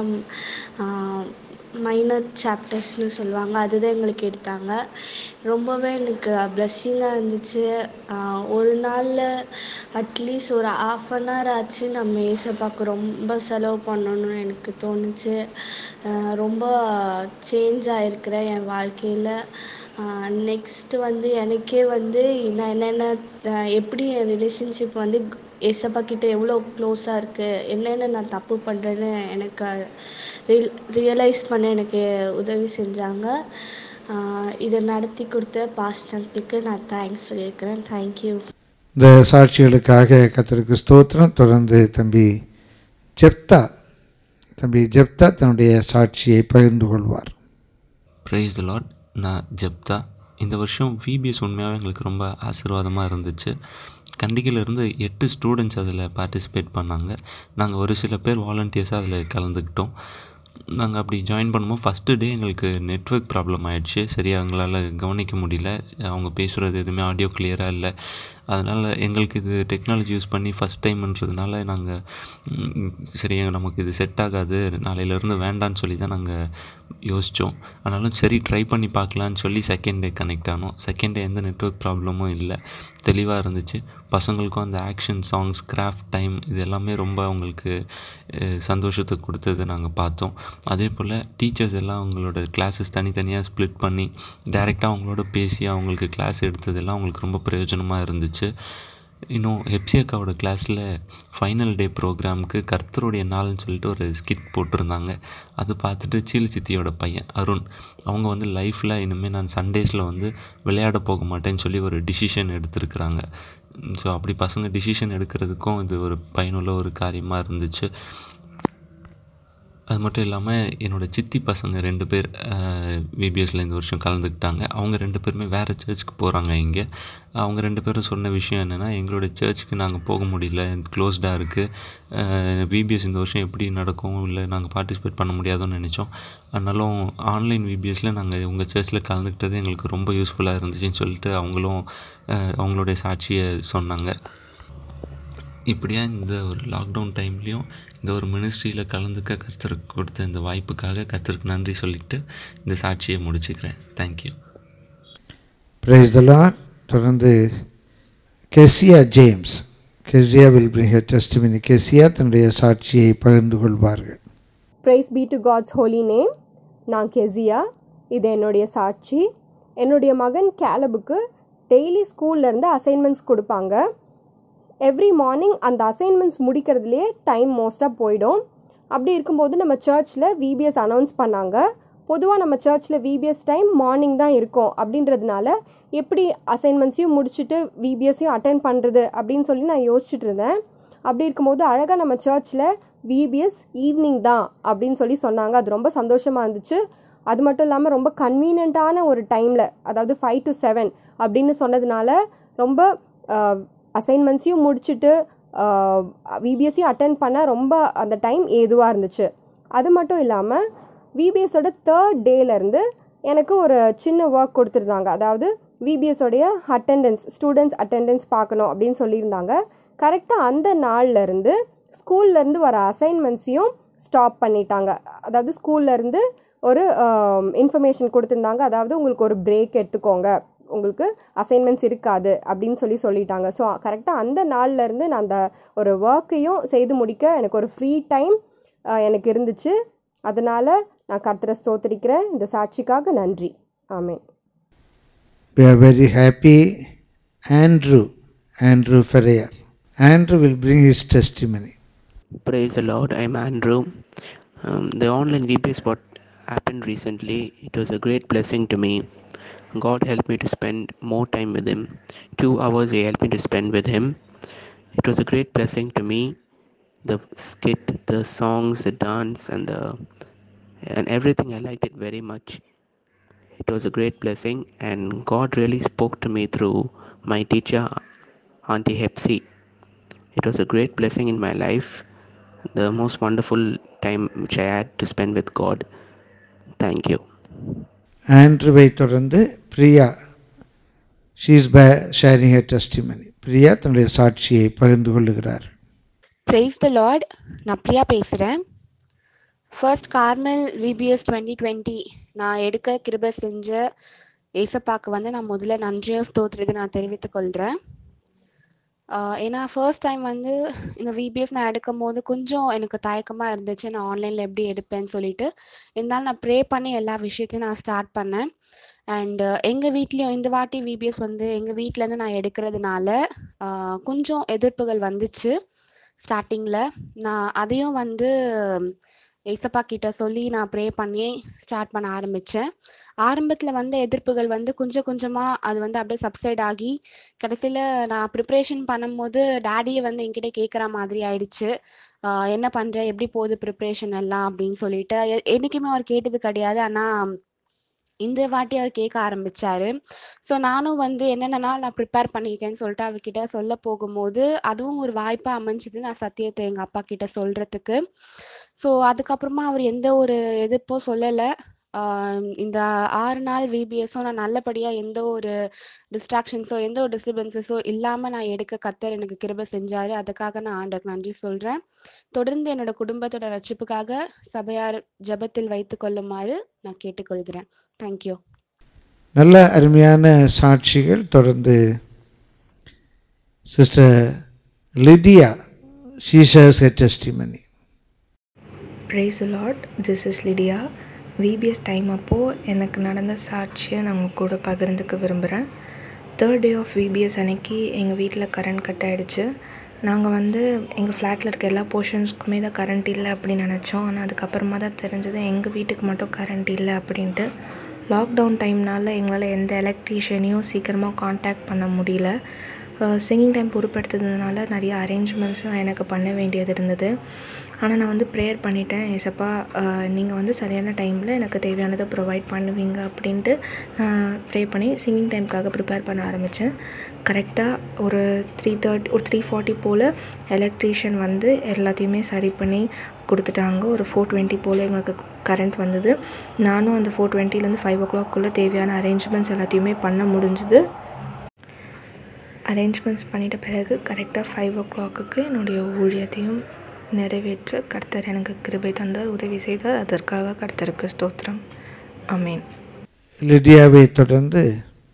மைனர் சாப்டர்ஸ்னு சொல்லுவாங்க அதுதான் எங்களுக்கு எடுத்தாங்க ரொம்பவே எனக்கு ப்ளஸ்ஸிங்காக இருந்துச்சு ஆஹ் ஒரு நாளில் அட்லீஸ்ட் ஒரு ஆஃப் அன் ஹவர் ஆச்சு நம்ம ஏசப்பாக்கு ரொம்ப செலவு பண்ணணும்னு எனக்கு தோணுச்சு ஆஹ் ரொம்ப சேஞ்ச் ஆகிருக்கிறேன் என் வாழ்க்கையில் நெக்ஸ்ட் வந்து எனக்கே வந்து நான் என்னென்ன அஹ் எப்படி என் ரிலேஷன்ஷிப் வந்து ஏசப்பா கிட்ட எவ்வளோ க்ளோஸாக இருக்குது என்னென்ன நான் தப்பு பண்ணுறேன்னு எனக்கு ரியல் ரியலைஸ் பண்ண எனக்கு உதவி செஞ்சாங்க ஆஹ் இதை நடத்தி கொடுத்த பாஸ்ட் அங்கிளுக்கு நான் தேங்க்ஸ் சொல்லியிருக்கிறேன் தேங்க்யூ இந்த சாட்சிகளுக்காக கர்த்தருக்கு ஸ்தோத்திரம் தொடர்ந்து தம்பி ஜெப்தா தம்பி ஜெப்தா தன்னுடைய சாட்சியை பகிர்ந்து கொள்வார் ப்ரைஸ் த லாட் நான் ஜெப்தா இந்த வருஷம் விபிஎஸ் உண்மையாகவே எங்களுக்கு ரொம்ப ஆசீர்வாதமாக இருந்துச்சு கண்டிகையிலேருந்து எட்டு ஸ்டூடெண்ட்ஸ் அதில் பார்ட்டிசிபேட் பண்ணாங்க நாங்கள் ஒரு சில பேர் வாலண்டியர்ஸாக அதில் கலந்துக்கிட்டோம் நாங்கள் அப்படி ஜாயின் பண்ணும்போது ஃபஸ்ட்டு டே எங்களுக்கு நெட்ஒர்க் ப்ராப்ளம் ஆயிடுச்சு சரியாக எங்களால் கவனிக்க முடியல அவங்க பேசுகிறது எதுவுமே ஆடியோ கிளியராக இல்லை அதனால் எங்களுக்கு இது டெக்னாலஜி யூஸ் பண்ணி ஃபஸ்ட் டைம்ன்றதுனால நாங்கள் சரி நமக்கு இது செட் ஆகாது நாளையிலேருந்து வேண்டான்னு சொல்லி தான் நாங்கள் யோசித்தோம் ஆனாலும் சரி ட்ரை பண்ணி பார்க்கலான்னு சொல்லி செகண்ட் டே கனெக்ட் ஆனோம் செகண்ட் டே எந்த நெட்ஒர்க் ப்ராப்ளமும் இல்லை தெளிவாக இருந்துச்சு பசங்களுக்கும் அந்த ஆக்ஷன் சாங்ஸ் கிராஃப்ட் டைம் இது எல்லாமே ரொம்ப அவங்களுக்கு அஹ், சந்தோஷத்தை கொடுத்ததை நாங்கள் பார்த்தோம் அதே போல் டீச்சர்ஸ் எல்லாம் அவங்களோட கிளாஸஸ் தனித்தனியாக ஸ்ப்ளிட் பண்ணி டைரெக்டாக அவங்களோட பேசி அவங்களுக்கு கிளாஸ் எடுத்ததெல்லாம் அவங்களுக்கு ரொம்ப பிரயோஜனமாக இருந்துச்சு இன்னும் ஹெப்சியக்காவோட கிளாஸில் ஃபைனல் டே ப்ரோக்ராமுக்கு கர்த்தருடைய நாள்னு சொல்லிட்டு ஒரு ஸ்கிட் போட்டிருந்தாங்க அது பார்த்துட்டு சீலு சித்தியோட பையன் அருண் அவங்க வந்து லைஃப்பில் இனிமேல் நான் சண்டேஸில் வந்து விளையாட போக மாட்டேன்னு சொல்லி ஒரு டிசிஷன் எடுத்திருக்கிறாங்க ஸோ அப்படி பசங்க டிசிஷன் எடுக்கிறதுக்கும் இது ஒரு பயனுள்ள ஒரு காரியமாக இருந்துச்சு அது மட்டும் இல்லாமல் என்னோடய சித்தி பசங்க ரெண்டு பேர் விபிஎஸ்ல இந்த வருஷம் கலந்துக்கிட்டாங்க அவங்க ரெண்டு பேருமே வேறு சர்ச்சுக்கு போகிறாங்க இங்கே அவங்க ரெண்டு பேரும் சொன்ன விஷயம் என்னென்னா எங்களோட சர்ச்சுக்கு நாங்கள் போக முடியல க்ளோஸ்டாக இருக்குது விபிஎஸ் இந்த வருஷம் எப்படி நடக்கும் இல்லை நாங்கள் பார்ட்டிசிபேட் பண்ண முடியாதுன்னு நினச்சோம் ஆனாலும் ஆன்லைன் விபிஎஸ்ல நாங்கள் உங்கள் சர்ச்சில் கலந்துக்கிட்டது எங்களுக்கு ரொம்ப யூஸ்ஃபுல்லாக இருந்துச்சுன்னு சொல்லிட்டு அவங்களும் அஹ், அவங்களுடைய சாட்சியை சொன்னாங்க இப்படியா இந்த ஒரு லாக்டவுன் டைம்லேயும் இந்த ஒரு மினிஸ்ட்ரியில் கலந்துக்க கர்த்தருக்கு கொடுத்த இந்த வாய்ப்புக்காக கர்த்தருக்கு நன்றி சொல்லிட்டு இந்த சாட்சியை முடிச்சுக்கிறேன் தேங்க்யூ பிரைஸ் த லார்ட் தொடர்ந்து Keziah James Keziah will bring her testimony Keziah தன்னுடைய சாட்சியை பகிர்ந்து கொள்வார்கள் praise be to God's holy name நான் கெசியா இது என்னுடைய சாட்சி என்னுடைய மகன் கேலபுக்கு டெய்லி ஸ்கூல்லேருந்து அசைன்மெண்ட்ஸ் கொடுப்பாங்க எவ்ரி மார்னிங் அந்த அசைன்மெண்ட்ஸ் முடிக்கிறதுலே டைம் மோஸ்ட்டாக போயிடும் அப்படி இருக்கும்போது நம்ம சர்ச்சில் விபிஎஸ் அனௌன்ஸ் பண்ணாங்க பொதுவாக நம்ம சர்ச்சில் விபிஎஸ் டைம் மார்னிங் தான் இருக்கும் அப்படின்றதுனால எப்படி அசைன்மெண்ட்ஸையும் முடிச்சுட்டு விபிஎஸ்ஸையும் அட்டென்ட் பண்ணுறது அப்படின்னு சொல்லி நான் யோசிச்சுட்டு இருந்தேன் அப்படி இருக்கும்போது அழகாக நம்ம சர்ச்சில் விபிஎஸ் ஈவினிங் தான் அப்படின்னு சொல்லி சொன்னாங்க அது ரொம்ப சந்தோஷமாக இருந்துச்சு அது மட்டும் இல்லாமல் ரொம்ப கன்வீனியண்ட்டான ஒரு டைமில் அதாவது ஃபைவ் டு செவன் அப்படின்னு சொன்னதுனால ரொம்ப அசைன்மெண்ட்ஸையும் முடிச்சுட்டு விபிஎஸ்ஸையும் அட்டென்ட் பண்ண ரொம்ப அந்த டைம் ஏதுவாக இருந்துச்சு அது மட்டும் இல்லாமல் விபிஎஸோட தேர்ட் டேலேருந்து எனக்கு ஒரு சின்ன ஒர்க் கொடுத்துருந்தாங்க அதாவது விபிஎஸோடைய அட்டெண்டன்ஸ் ஸ்டூடெண்ட்ஸ் அட்டெண்டன்ஸ் பார்க்கணும் அப்படின்னு சொல்லியிருந்தாங்க கரெக்டாக அந்த நாள்ல இருந்து ஸ்கூல்லேருந்து வர அசைன்மெண்ட்ஸையும் ஸ்டாப் பண்ணிட்டாங்க அதாவது ஸ்கூல்லேருந்து ஒரு இன்ஃபர்மேஷன் கொடுத்துருந்தாங்க அதாவது உங்களுக்கு ஒரு பிரேக் எடுத்துக்கோங்க உங்களுக்கு அசைன்மெண்ட்ஸ் இருக்காது அப்படின்னு சொல்லி சொல்லிட்டாங்க ஸோ கரெக்டாக அந்த நாள்ல இருந்து நான் அந்த ஒரு ஒர்க்கையும் செய்து முடிக்க எனக்கு ஒரு ஃப்ரீ டைம் எனக்கு இருந்துச்சு அதனால் நான் கர்த்தரை ஸ்தோத்திரிக்கிறேன் இந்த சாட்சிக்காக நன்றி ஆமென் We are very happy. Andrew, Andrew Ferrer. Andrew will bring his testimony. Praise the Lord. I'm Andrew. Um, the online VBS what happened recently, it was a great blessing to me. God helped me to spend more time with Him. Two hours He helped me to spend with Him. It was a great blessing to me. The skit, the songs, the dance, and the and everything. I liked it very much. It was a great blessing, and God really spoke to me through my teacher, Auntie Hepsi. It was a great blessing in my life, the most wonderful time which I had to spend with God. Thank you. ஆண்ட்ருவை தொடர்ந்து பிரியா ஷீ இஸ் ப ஷேரிங் ஹர் டெஸ்டிமனி பிரியா தன்னுடைய சாட்சியை பகிர்ந்து கொள்ளுகிறார் ப்ரைஸ் த லார்ட் நான் பிரியா பேசுகிறேன் first Carmel VBS twenty twenty நான் எடுக்க கிருபை செஞ்ச ஏசப்பாக்கு வந்து நான் முதல்ல நன்றியோ ஸ்தோத்திரத்தை நான் தெரிவித்துக் கொள்கிறேன் ஏன்னா ஃபர்ஸ்ட் டைம் வந்து இந்த விபிஎஸ் நான் எடுக்கும் போது கொஞ்சம் எனக்கு தயக்கமாக இருந்துச்சு நான் ஆன்லைனில் எப்படி எடுப்பேன்னு சொல்லிட்டு இருந்தாலும் நான் ப்ரே பண்ணி எல்லா விஷயத்தையும் நான் ஸ்டார்ட் பண்ணேன் அண்டு எங்கள் வீட்லேயும் இந்த வாட்டி விபிஎஸ் வந்து எங்கள் வீட்டிலேருந்து நான் எடுக்கிறதுனால ஆஹ், கொஞ்சம் எதிர்ப்புகள் வந்துச்சு ஸ்டார்டிங்கில் நான் அதையும் வந்து ஏசப்பா கிட்ட சொல்லி நான் ப்ரே பண்ணி ஸ்டார்ட் பண்ண ஆரம்பித்தேன் ஆரம்பத்தில் வந்த எதிர்ப்புகள் வந்து கொஞ்சம் கொஞ்சமாக அது வந்து அப்படியே சப்சைட் ஆகி கடைசியில் நான் ப்ரிப்ரேஷன் பண்ணும்போது டேடியை வந்து என்கிட்ட கேட்குற மாதிரி ஆயிடுச்சு ஆஹ் என்ன பண்ணுற எப்படி போகுது ப்ரிப்ரேஷன் எல்லாம் அப்படின்னு சொல்லிட்டு எ- என்னைக்குமே அவர் கேட்டது கிடையாது ஆனால் இந்த வாட்டி அவர் கேட்க ஆரம்பிச்சாரு ஸோ நானும் வந்து என்னென்னா நான் ப்ரிப்பேர் பண்ணியிருக்கேன்னு சொல்லிட்டு அவர்கிட்ட சொல்ல போகும்போது அதுவும் ஒரு வாய்ப்பாக அமைஞ்சுது நான் சத்தியத்தை எங்கள் அப்பா கிட்ட சொல்கிறதுக்கு ஸோ அதுக்கப்புறமா அவர் எந்த ஒரு எதிர்ப்பும் சொல்லலை இந்த ஆறு நாள் விபிஎஸும் நான் நல்லபடியாக எந்த ஒரு டிஸ்ட்ராக்ஷன்ஸோ எந்த ஒரு டிஸ்டர்பன்சஸோ இல்லாமல் நான் எடுக்க கத்தர் எனக்கு கிருபை செஞ்சார் அதுக்காக நான் ஆண்டருக்கு நன்றி சொல்கிறேன் தொடர்ந்து என்னோட குடும்பத்தோட ரட்சிப்புக்காக சபையார் ஜெபத்தில் வைத்து கொள்ளுமாறு நான் கேட்டுக்கொள்கிறேன் தேங்க்யூ நல்ல அருமையான சாட்சிகள் தொடர்ந்து sister Lydia she shares a testimony praise Lord this is Lydia VBS time அப்போது எனக்கு நடந்த சாட்சியை நான் உங்கள் கூட பகிர்ந்துக்க விரும்புகிறேன் தேர்ட் டே ஆஃப் விபிஎஸ் அன்னைக்கு எங்கள் வீட்டில் கரண்ட் கட் ஆகிடுச்சு நாங்கள் வந்து எங்கள் ஃப்ளாட்டில் இருக்க எல்லா போர்ஷன்ஸ்க்குமே தான் கரண்ட் இல்லை அப்படின்னு நினச்சோம் ஆனால் அதுக்கப்புறமா தான் தெரிஞ்சது எங்கள் வீட்டுக்கு மட்டும் கரண்ட் இல்லை அப்படின்ட்டு லாக்டவுன் டைம்னால எங்களால் எந்த எலக்ட்ரீஷியனையும் சீக்கிரமாக காண்டாக்ட் பண்ண முடியல சிங்கிங் டைம் பொறுப்பெடுத்ததுனால நிறைய அரேஞ்ச்மெண்ட்ஸும் எனக்கு பண்ண வேண்டியது இருந்தது ஆனால் நான் வந்து ப்ரேயர் பண்ணிட்டேன் ஏசப்பா நீங்கள் வந்து சரியான டைமில் எனக்கு தேவையானதை ப்ரொவைட் பண்ணுவீங்க அப்படின்ட்டு நான் ப்ரே பண்ணி சிங்கிங் டைமுக்காக ப்ரிப்பேர் பண்ண ஆரம்பித்தேன் கரெக்டாக ஒரு த்ரீ தேர்ட்டி ஒரு த்ரீ ஃபார்ட்டி போல் எலக்ட்ரீஷியன் வந்து எல்லாத்தையுமே சரி பண்ணி கொடுத்துட்டாங்க ஒரு ஃபோர் டுவெண்ட்டி போல் எங்களுக்கு கரண்ட் வந்தது நானும் அந்த ஃபோர் டுவெண்ட்டிலேருந்து ஃபைவ் ஓ கிளாக்குள்ளே தேவையான அரேஞ்ச்மெண்ட்ஸ் எல்லாத்தையுமே பண்ண முடிஞ்சுது அரேஞ்ச்மெண்ட்ஸ் பண்ணிட்ட பிறகு கரெக்டாக ஃபைவ் ஓ கிளாக்குக்கு என்னுடைய ஊழியத்தையும் நிறைவேற்ற கர்த்தர் எனக்கு கிருபை தந்தார் உதவி செய்தார் அதற்காக கர்த்தருக்கு ஸ்தோத்திரம் அமேன் லிடியாவை தொடர்ந்து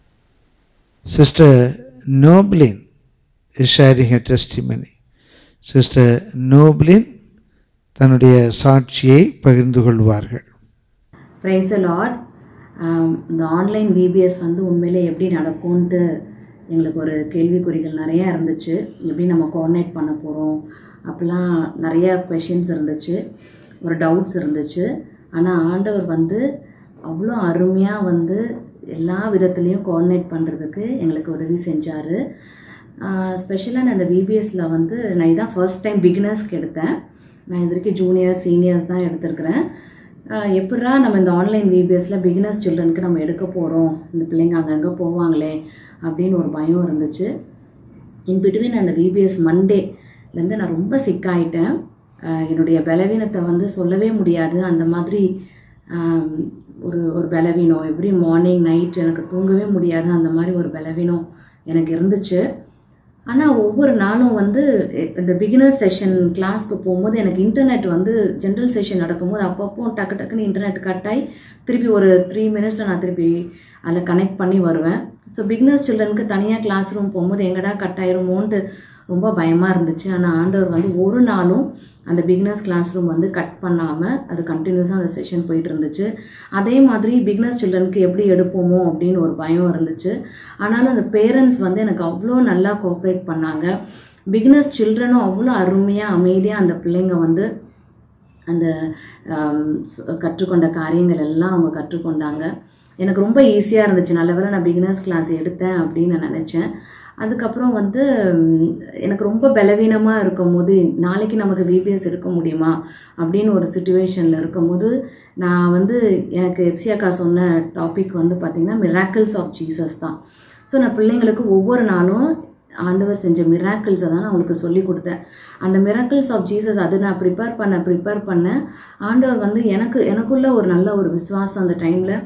sister Noblin is sharing a testimony sister Noblin தன்னுடைய சாட்சியை பகிர்ந்து கொள்வார்கள் ப்ரைஸ் லார்ட் இந்த ஆன்லைன் விபிஎஸ் வந்து உண்மையிலே எப்படி நடக்கும்ன்ட்டு எங்களுக்கு ஒரு கேள்விக்குறிகள் நிறையா இருந்துச்சு எப்படி நம்ம கோஆர்டினேட் பண்ண போகிறோம் அப்படிலாம் நிறையா கொஷின்ஸ் இருந்துச்சு ஒரு டவுட்ஸ் இருந்துச்சு ஆனால் ஆண்டவர் வந்து அவ்வளோ அருமையாக வந்து எல்லா விதத்துலேயும் கோஆர்டினேட் பண்ணுறதுக்கு எங்களுக்கு உதவி செஞ்சார் ஸ்பெஷலாக நான் இந்த விபிஎஸ்சில் வந்து நான் இதான் ஃபர்ஸ்ட் டைம் பிகினர்ஸ்க்கு எடுத்தேன் நான் இது வரைக்கும் ஜூனியர் சீனியர்ஸ் தான் எடுத்திருக்கிறேன் ஆஹ் எப்படிரா நம்ம இந்த ஆன்லைன் விபிஎஸ்சில் பிகினர்ஸ் சில்ட்ரனுக்கு நம்ம எடுக்க போகிறோம் இந்த பிள்ளைங்க அங்கங்கே போவாங்களே அப்படின்னு ஒரு பயம் இருந்துச்சு இன் பிட்வீன் அந்த விபிஎஸ் மண்டேலேருந்து நான் ரொம்ப சிக்காயிட்டேன் ஆஹ் என்னுடைய பலவீனத்தை வந்து சொல்லவே முடியாது அந்த மாதிரி ஆம், ஒரு ஒரு பலவீனம் எவ்ரி மார்னிங் நைட் எனக்கு தூங்கவே முடியாது அந்த மாதிரி ஒரு பலவீனம் எனக்கு இருந்துச்சு ஆனால் ஒவ்வொரு நாளும் வந்து எ- இந்த பிகினர் செஷன் கிளாஸ்க்கு போகும்போது எனக்கு இன்டர்நெட் வந்து ஜென்ரல் செஷன் நடக்கும்போது அப்பப்போ டக்கு டக்குன்னு இன்டர்நெட் கட் ஆகி திருப்பி ஒரு த்ரீ மினிட்ஸில் நான் திருப்பி அதில் கனெக்ட் பண்ணி வருவேன் ஸோ பிகினர்ஸ் சில்ட்ரனுக்கு தனியாக கிளாஸ் ரூம் போகும்போது எங்கடா கட் ஆயிருமோன்ட்டு ரொம்ப பயமாக இருந்துச்சு ஆனால் ஆண்டவர் வந்து ஒரு நாளும் அந்த பிகினர்ஸ் கிளாஸ் ரூம் வந்து கட் பண்ணாமல் அது கண்டினியூஸாக அந்த செஷன் போயிட்டு இருந்துச்சு அதே மாதிரி பிகினர்ஸ் சில்ட்ரனுக்கு எப்படி எடுப்போமோ அப்படின்னு ஒரு பயம் இருந்துச்சு ஆனாலும் அந்த பேரண்ட்ஸ் வந்து எனக்கு அவ்வளோ நல்லா கோஆப்ரேட் பண்ணாங்க பிகினர்ஸ் சில்ட்ரனும் அவ்வளோ அருமையாக அமைதியாக அந்த பிள்ளைங்க வந்து அந்த ஆம், ஸ்- கற்றுக்கொண்ட காரியங்கள் எல்லாம் அவங்க கற்றுக்கொண்டாங்க எனக்கு ரொம்ப ஈஸியாக இருந்துச்சு நல்ல வேளை நான் பிகினர்ஸ் கிளாஸ் எடுத்தேன் அப்படின்னு நான் நினச்சேன் அதுக்கப்புறம் வந்து ம், எனக்கு ரொம்ப பலவீனமாக இருக்கும் போது நாளைக்கு நமக்கு விபிஎஸ் எடுக்க முடியுமா அப்படின்னு ஒரு சுச்சுவேஷனில் இருக்கும்போது நான் வந்து எனக்கு எப்சியாக்கா சொன்ன டாபிக் வந்து பார்த்திங்கன்னா மிராக்கிள்ஸ் ஆஃப் ஜீசஸ் தான் ஸோ நான் பிள்ளைங்களுக்கு ஒவ்வொரு நாளும் ஆண்டவர் செஞ்ச மிராக்கிள்ஸை தான் நான் அவங்களுக்கு சொல்லி கொடுத்தேன் அந்த மிராக்கிள்ஸ் ஆஃப் ஜீசஸ் அது நான் ப்ரிப்பேர் பண்ண ப்ரிப்பேர் பண்ண ஆண்டவர் வந்து எனக்கு எனக்குள்ள ஒரு நல்ல ஒரு விசுவாசம் அந்த டைமில்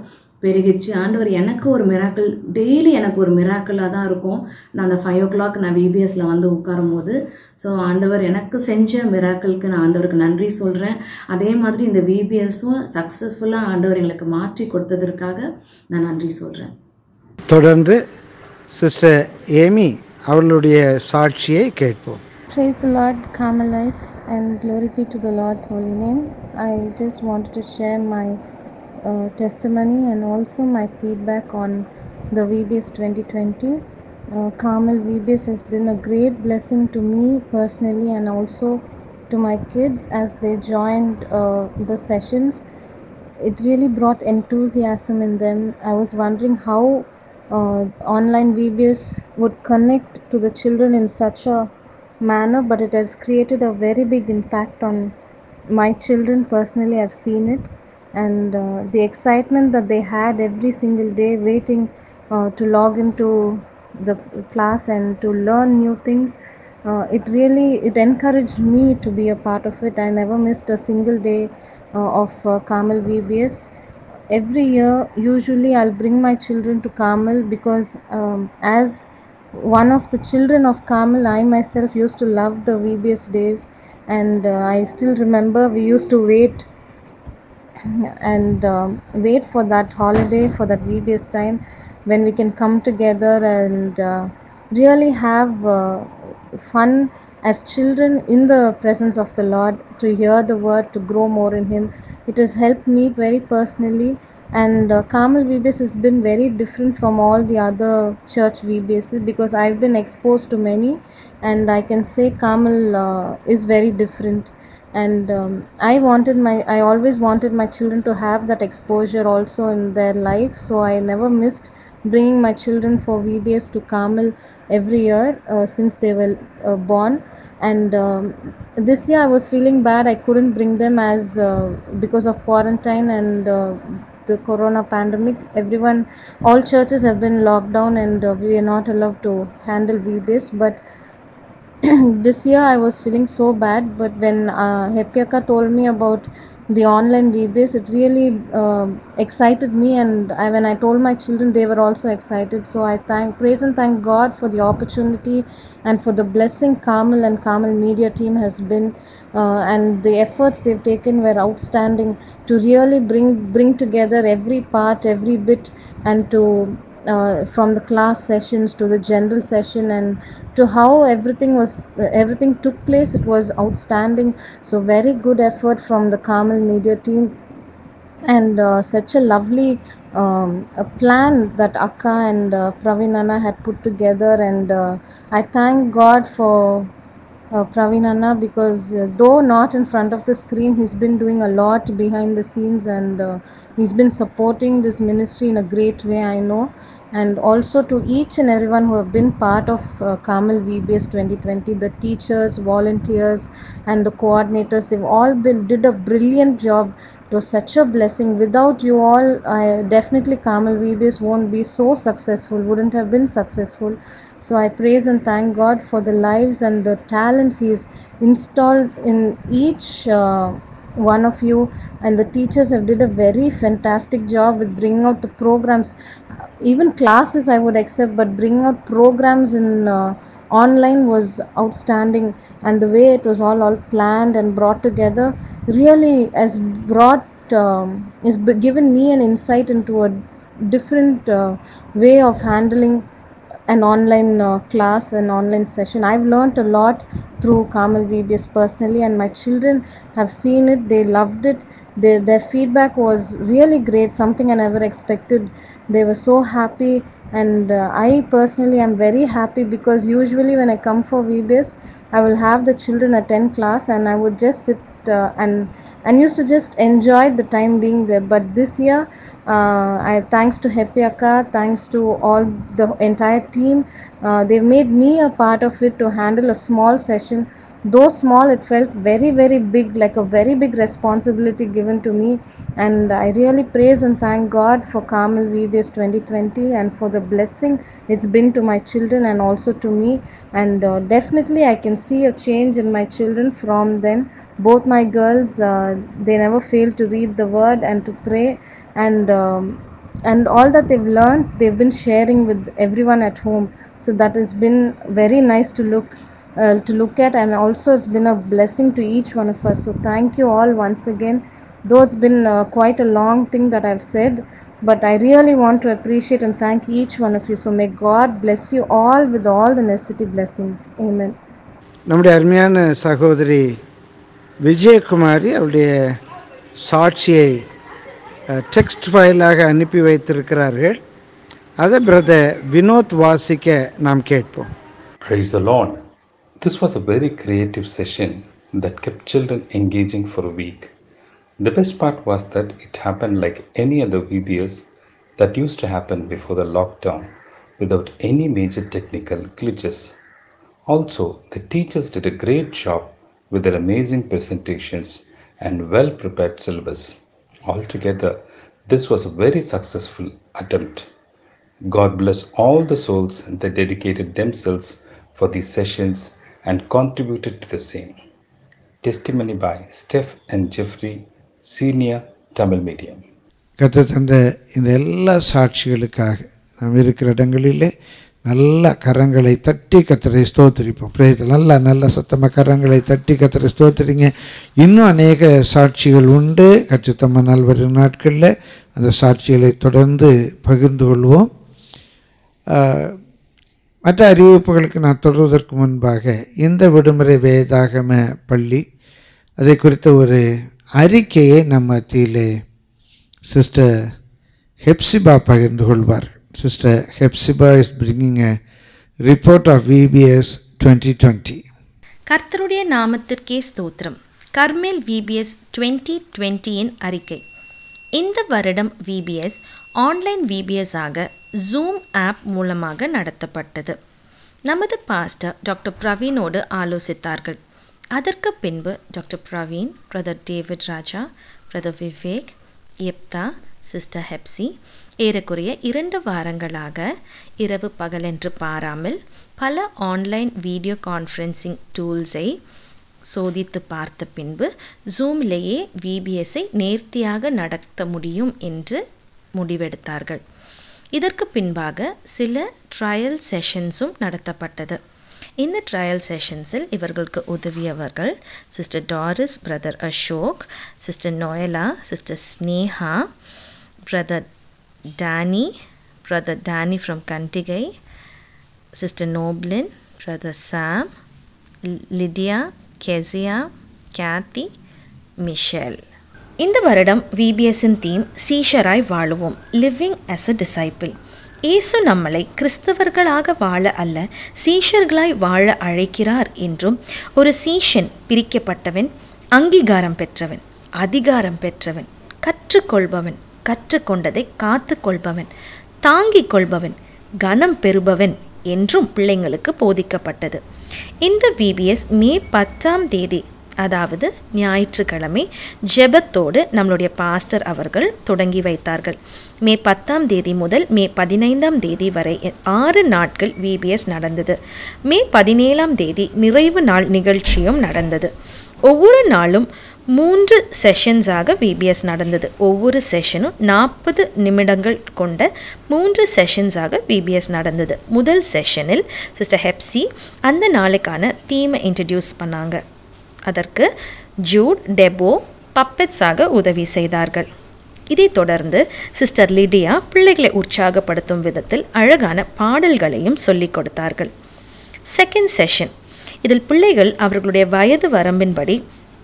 பெருகிச்சு ஆண்டவர் எனக்கு ஒரு மிராக்கிள் டெய்லி எனக்கு ஒரு மிராக்கிளாக தான் இருக்கும் நான் அந்த ஃபைவ் ஓ கிளாக் நான் விபிஎஸ்ல வந்து உட்காரும் போது ஸோ ஆண்டவர் எனக்கு செஞ்ச மிராக்கிளுக்கு நான் ஆண்டவருக்கு நன்றி சொல்கிறேன் அதே மாதிரி இந்த விபிஎஸும் சக்ஸஸ்ஃபுல்லாக ஆண்டவர் எங்களுக்கு மாற்றி கொடுத்ததற்காக நான் நன்றி சொல்கிறேன் தொடர்ந்து சிஸ்டர் ஏமி அவர்களுடைய சாட்சியை கேட்போம் Praise the Lord, Carmelites, and glory be to the Lord's holy name. I just wanted to share my uh, testimony and also my feedback on the VBS 2020. Uh, Carmel VBS has been a great blessing to me personally and also to my kids as they joined uh, the sessions. It really brought enthusiasm in them. I was wondering how uh, online VBS would connect to the children in such a manner, but it has created a very big impact on my children personally. I've seen it, and uh, the excitement that they had every single day, waiting uh, to log into the class and to learn new things. Uh, it really it encouraged me to be a part of it. I never missed a single day uh, of uh, Carmel VBS every year usually i'll bring my children to carmel because um, as one of the children of carmel i myself used to love the vbs days and uh, i still remember we used to wait and um, wait for that holiday for that vbs time when we can come together and uh, really have uh, fun as children in the presence of the Lord to hear the word, to grow more in Him. It has helped me very personally. And uh, Carmel VBS has been very different from all the other church VBSs because I've been exposed to many, and I can say Carmel uh, is very different. And um, I wanted my, I always wanted my children to have that exposure also in their life, so I never missed bringing my children for VBS to Carmel every year uh, since they were uh, born. And um, this year I was feeling bad. I couldn't bring them as uh, because of quarantine and uh, the corona pandemic. Everyone, all churches have been locked down, and uh, we are not allowed to handle VBS. But this year I was feeling so bad. But when uh, Hepiaka told me about the online VBS, it really uh, excited me, and I, when I told my children, they were also excited. So I thank, praise and thank God for the opportunity and for the blessing Carmel and Carmel Media team has been, uh, and the efforts they've taken were outstanding to really bring bring together every part, every bit, and to uh, from the class sessions to the general session and to how everything was uh, everything took place it was outstanding so very good effort from the carmel media team and uh, such a lovely um, a plan that akka and uh, pravinana had put together and uh, i thank god for uh, Praveen Anna because uh, though not in front of the screen, he's been doing a lot behind the scenes and uh, he's been supporting this ministry in a great way, I know. And also to each and everyone who have been part of uh, Carmel VBS 2020, the teachers, volunteers, and the coordinators, they've all been did a brilliant job. It was such a blessing. Without you all, I definitely Carmel VBS won't be so successful, wouldn't have been successful. So I praise and thank God for the lives and the talents He's installed in each uh, one of you. And the teachers have did a very fantastic job with bringing out the programs. Even classes I would accept, but bringing out programs in uh, online was outstanding. And the way it was all all planned and brought together really has brought um, has b- given me an insight into a different uh, way of handling an online uh, class, an online session. I've learned a lot through Carmel VBS personally, and my children have seen it. They loved it. Their, their feedback was really great, something I never expected. They were so happy, and uh, I personally am very happy because usually when I come for VBS, I will have the children attend class, and I would just sit uh, and and used to just enjoy the time being there. But this year, uh, I thanks to Happy Akka, thanks to all the entire team, uh, they made me a part of it to handle a small session. Though small, it felt very very big, like a very big responsibility given to me, and I really praise and thank God for Carmel VBS 2020 and for the blessing it's been to my children and also to me. And uh, definitely, I can see a change in my children from then. Both my girls, uh, they never fail to read the word and to pray and um, and all that they've learned they've been sharing with everyone at home so that has been very nice to look uh, to look at and also it's been a blessing to each one of us so thank you all once again though it's been uh, quite a long thing that i've said but i really want to appreciate and thank each one of you so may god bless you all with all the necessity blessings amen நம்முடைய அருமையான சகோதரி விஜயகுமாரி அவருடைய சாட்சியை டெக்ஸ்ட் ஃபைலாக அனுப்பி வைத்திருக்கிறார்கள் அதை பிரதர் வினோத் வாசிக்க நாம் கேட்போம் Praise the Lord. This was a very creative session that kept children engaging for a week. The best part was that it happened like any other VBS that used to happen before the lockdown without any major technical glitches. Also, the teachers did a great job with their amazing presentations and well prepared syllabus. Altogether, this was a very successful attempt. God bless all the souls that dedicated themselves for these sessions and contributed to the same. Testimony by Steph and Jeffrey, Senior Tamil Medium. கற்று தந்த இந்த எல்லா சாட்சிகளுக்காக நாம் இருக்கிற இடங்களிலே நல்ல கரங்களை தட்டி கத்தரை ஸ்தோத்திரிப்போம் பிரேத நல்ல நல்ல சத்தமாக கரங்களை தட்டி கத்தரை ஸ்தோத்திரிங்க இன்னும் அநேக சாட்சிகள் உண்டு கச்சித்தம்ம நல்வரும் நாட்களில் அந்த சாட்சிகளை தொடர்ந்து பகிர்ந்து கொள்வோம் ஆஹ், மற்ற அறிவிப்புகளுக்கு நான் தொடர்வதற்கு முன்பாக இந்த விடுமுறை வேதாகம பள்ளி அதை குறித்த ஒரு அறிக்கையை நம்ம மத்தியிலே சிஸ்டர் ஹெப்சிபா பகிர்ந்து கொள்வார் sister Hephzibah is bringing a report of VBS twenty twenty கர்த்தருடைய நாமத்திற்கே ஸ்தோத்திரம் கர்மேல் விபிஎஸ் டுவெண்ட்டி டுவெண்ட்டியின் அறிக்கை இந்த வருடம் விபிஎஸ் ஆன்லைன் விபிஎஸ் ஆக ஜூம் ஆப் மூலமாக நடத்தப்பட்டது நமது பாஸ்டர் டாக்டர் பிரவீனோடு ஆலோசித்தார்கள் அதற்கு பின்பு doctor Praveen brother David Raja brother Vivek எப்தா சிஸ்டர் ஹெப்சி ஏறக்குறைய இரண்டு வாரங்களாக இரவு பகலென்று பாராமல் பல ஆன்லைன் வீடியோ கான்ஃபரன்சிங் டூல்ஸை சோதித்து பார்த்த பின்பு ஜூமிலேயே விபிஎஸ்ஸை நேர்த்தியாக நடத்த முடியும் என்று முடிவெடுத்தார்கள் இதற்கு பின்பாக சில ட்ரையல் செஷன்ஸும் நடத்தப்பட்டது இந்த ட்ரையல் செஷன்ஸில் இவர்களுக்கு உதவியவர்கள் sister Doris brother Ashok sister Noela sister Sneha brother Danny brother Danny from Kandigai sister Noblin brother Sam Lydia Keziah Kathy Michelle இந்த வருடம் விபிஎஸ்ஸின் தீம் சீஷராய் வாழுவோம் லிவிங் as a disciple இயேசு நம்மளை கிறிஸ்தவர்களாக வாழ அல்ல சீஷர்களாய் வாழ அழைக்கிறார் என்றும் ஒரு சீஷன் பிரிக்கப்பட்டவன் அங்கீகாரம் பெற்றவன் அதிகாரம் பெற்றவன் கற்றுக்கொள்பவன் கற்றுக்கொண்டதை காத்து கொள்பவன் தாங்கிக் கொள்பவன் கனம் பெறுபவன் என்றும் பிள்ளைங்களுக்கு போதிக்கப்பட்டது இந்த விபிஎஸ் மே பத்தாம் தேதி அதாவது ஞாயிற்றுக்கிழமை ஜெபத்தோடு நம்மளுடைய பாஸ்டர் அவர்கள் தொடங்கி வைத்தார்கள் மே பத்தாம் தேதி முதல் மே பதினைந்தாம் தேதி வரை ஆறு நாட்கள் விபிஎஸ் நடந்தது மே பதினேழாம் தேதி நிறைவு நாள் நிகழ்ச்சியும் நடந்தது ஒவ்வொரு நாளும் மூன்று செஷன்ஸாக விபிஎஸ் நடந்தது ஒவ்வொரு செஷனும் நாற்பது நிமிடங்கள் கொண்ட மூன்று செஷன்ஸாக விபிஎஸ் நடந்தது முதல் செஷனில் சிஸ்டர் ஹெப்சி அந்த நாளுக்கான தீமை இன்ட்ரடியூஸ் பண்ணாங்க அதற்கு ஜூட் டெபோ பப்பெட்ஸாக உதவி செய்தார்கள் இதைத் தொடர்ந்து சிஸ்டர் லிடியா பிள்ளைகளை உற்சாகப்படுத்தும் விதத்தில் அழகான பாடல்களையும் சொல்லிக் கொடுத்தார்கள் செகண்ட் செஷன் இதில் பிள்ளைகள் அவர்களுடைய வயது வரம்பின்படி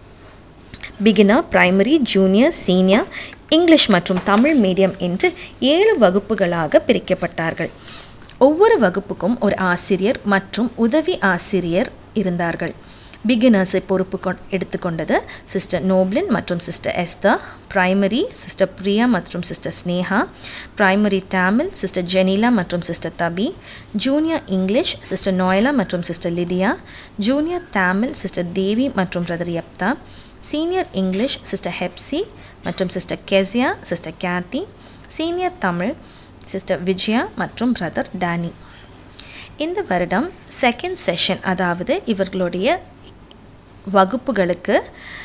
beginner primary junior senior English மற்றும் தமிழ் மீடியம் என்று ஏழு வகுப்புகளாக பிரிக்கப்பட்டார்கள் ஒவ்வொரு வகுப்புக்கும் ஒரு ஆசிரியர் மற்றும் உதவி ஆசிரியர் இருந்தார்கள் பிகினர்ஸை பொறுப்பு கொ எடுத்துக்கொண்டது சிஸ்டர் நோப்லின் மற்றும் sister Esther primary sister Priya மற்றும் sister Sneha primary Tamil sister Jenila மற்றும் சிஸ்டர் தபி ஜூனியர் இங்கிலீஷ் சிஸ்டர் நோயலா மற்றும் sister Lydia junior Tamil sister Devi மற்றும் brother Jephthah senior English sister Hepsi மற்றும் sister Keziah sister Kathy senior Tamil sister Vijaya மற்றும் பிரதர் டேனி இந்த வருடம் செகண்ட் செஷன் அதாவது இவர்களுடைய வகுப்புகளுக்கு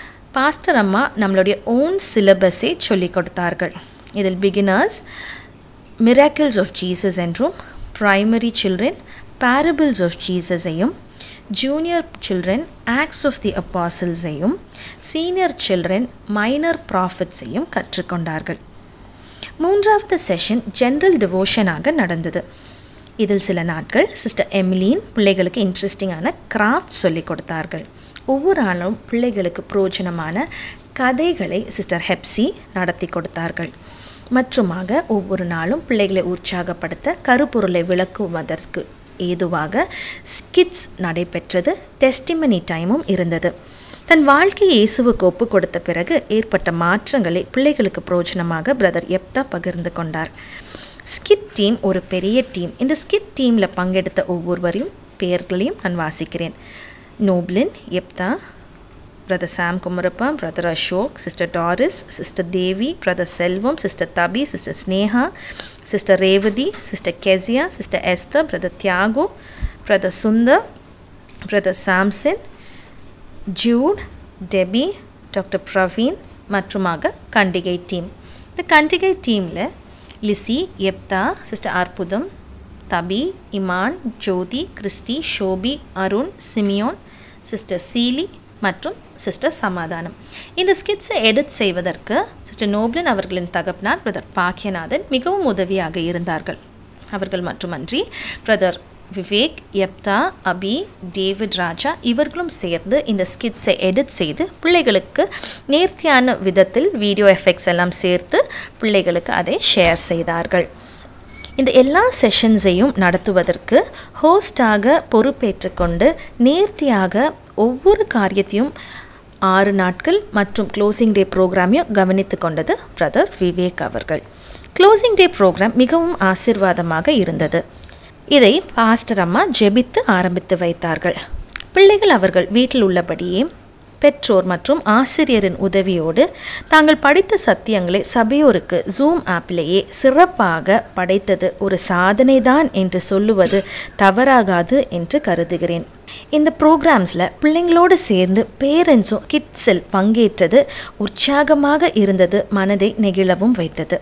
பாஸ்டர் அம்மா நம்மளுடைய ஓன் சிலபஸை சொல்லிக் கொடுத்தார்கள் இதில் பிகினர்ஸ் மிராக்கிள்ஸ் ஆஃப் ஜீசஸ் என்றும் பிரைமரி சில்ட்ரன் பேரபிள்ஸ் ஆஃப் ஜீசஸையும் junior children acts of the அப்பாசில்ஸையும் சீனியர் சில்ட்ரன் மைனர் ப்ராஃபிட்ஸையும் கற்றுக்கொண்டார்கள் மூன்றாவது செஷன் ஜென்ரல் டிவோஷனாக நடந்தது இதில் சில நாட்கள் சிஸ்டர் எமிலின் பிள்ளைகளுக்கு இன்ட்ரெஸ்டிங்கான கிராஃப்ட் சொல்லிக் கொடுத்தார்கள் ஒவ்வொரு ஆளும் பிள்ளைகளுக்கு பிரயோஜனமான கதைகளை சிஸ்டர் ஹெப்சி நடத்தி கொடுத்தார்கள் மற்றுமாக ஒவ்வொரு நாளும் பிள்ளைகளை உற்சாகப்படுத்த கருப்பொருளை விளக்குவதற்கு ஏதுவாக ஸ்கிட்ஸ் நடைபெற்றது டெஸ்டிமனி டைமும் இருந்தது தன் வாழ்க்கையை இயேசுவுக்கு ஒப்பு கொடுத்த பிறகு ஏற்பட்ட மாற்றங்களை பிள்ளைகளுக்கு பிரயோஜனமாக பிரதர் எப்தா பகிர்ந்து கொண்டார் ஸ்கிட் டீம் ஒரு பெரிய டீம் இந்த ஸ்கிட் டீமில் பங்கெடுத்த ஒவ்வொருவரையும் பெயர்களையும் நான் வாசிக்கிறேன் Noblin Jephthah brother Sam Kumarappa brother Ashok sister Doris sister Devi brother Selvam sister தபி sister Sneha sister Revathi sister Keziah sister Esther brother Thiago brother Sundar brother Samson Jude Debbie doctor Praveen மற்றுமாக கண்டிகை டீம் இந்த கண்டிகை டீமில் லிசி எப்தா சிஸ்டர் அற்புதம் தபி Imman Jothi Christy Shobi Arun Simeon sister சீலி மற்றும் சிஸ்டர் சமாதானம் இந்த ஸ்கிட்ஸை எடிட் செய்வதற்கு சிஸ்டர் நோப்லன் அவர்களின் தகப்பனார் பிரதர் பாக்கியநாதன் மிகவும் உதவியாக இருந்தார்கள் அவர்கள் மட்டுமன்றி பிரதர் விவேக் எப்தா அபி டேவிட் ராஜா இவர்களும் சேர்ந்து இந்த ஸ்கிட்ஸை எடிட் செய்து பிள்ளைகளுக்கு நேர்த்தியான விதத்தில் வீடியோ எஃபெக்ட்ஸ் எல்லாம் சேர்த்து பிள்ளைகளுக்கு அதை ஷேர் செய்தார்கள் இந்த எல்லா செஷன்ஸையும் நடத்துவதற்கு ஹோஸ்டாக பொறுப்பேற்றுக்கொண்டு நேர்த்தியாக ஒவ்வொரு காரியத்தையும் ஆறு நாட்கள் மற்றும் க்ளோசிங் டே ப்ரோக்ராமையும் கவனித்து கொண்டது பிரதர் விவேக் அவர்கள் க்ளோசிங் டே ப்ரோக்ராம் மிகவும் ஆசிர்வாதமாக இருந்தது இதை பாஸ்டர் அம்மா ஜெபித்து ஆரம்பித்து வைத்தார்கள் பிள்ளைகள் அவர்கள் வீட்டில் உள்ளபடியே பெற்றோர் மற்றும் ஆசிரியரின் உதவியோடு தாங்கள் படித்த சத்தியங்களை சபையோருக்கு ஜூம் ஆப்பிலேயே சிறப்பாக படைத்தது ஒரு சாதனைதான் என்று சொல்லுவது தவறாகாது என்று கருதுகிறேன் இந்த ப்ரோக்ராம்ஸில் பிள்ளைங்களோடு சேர்ந்து பேரண்ட்ஸும் கிட்ஸில் பங்கேற்றது உற்சாகமாக இருந்தது மனதை நெகிழவும் வைத்தது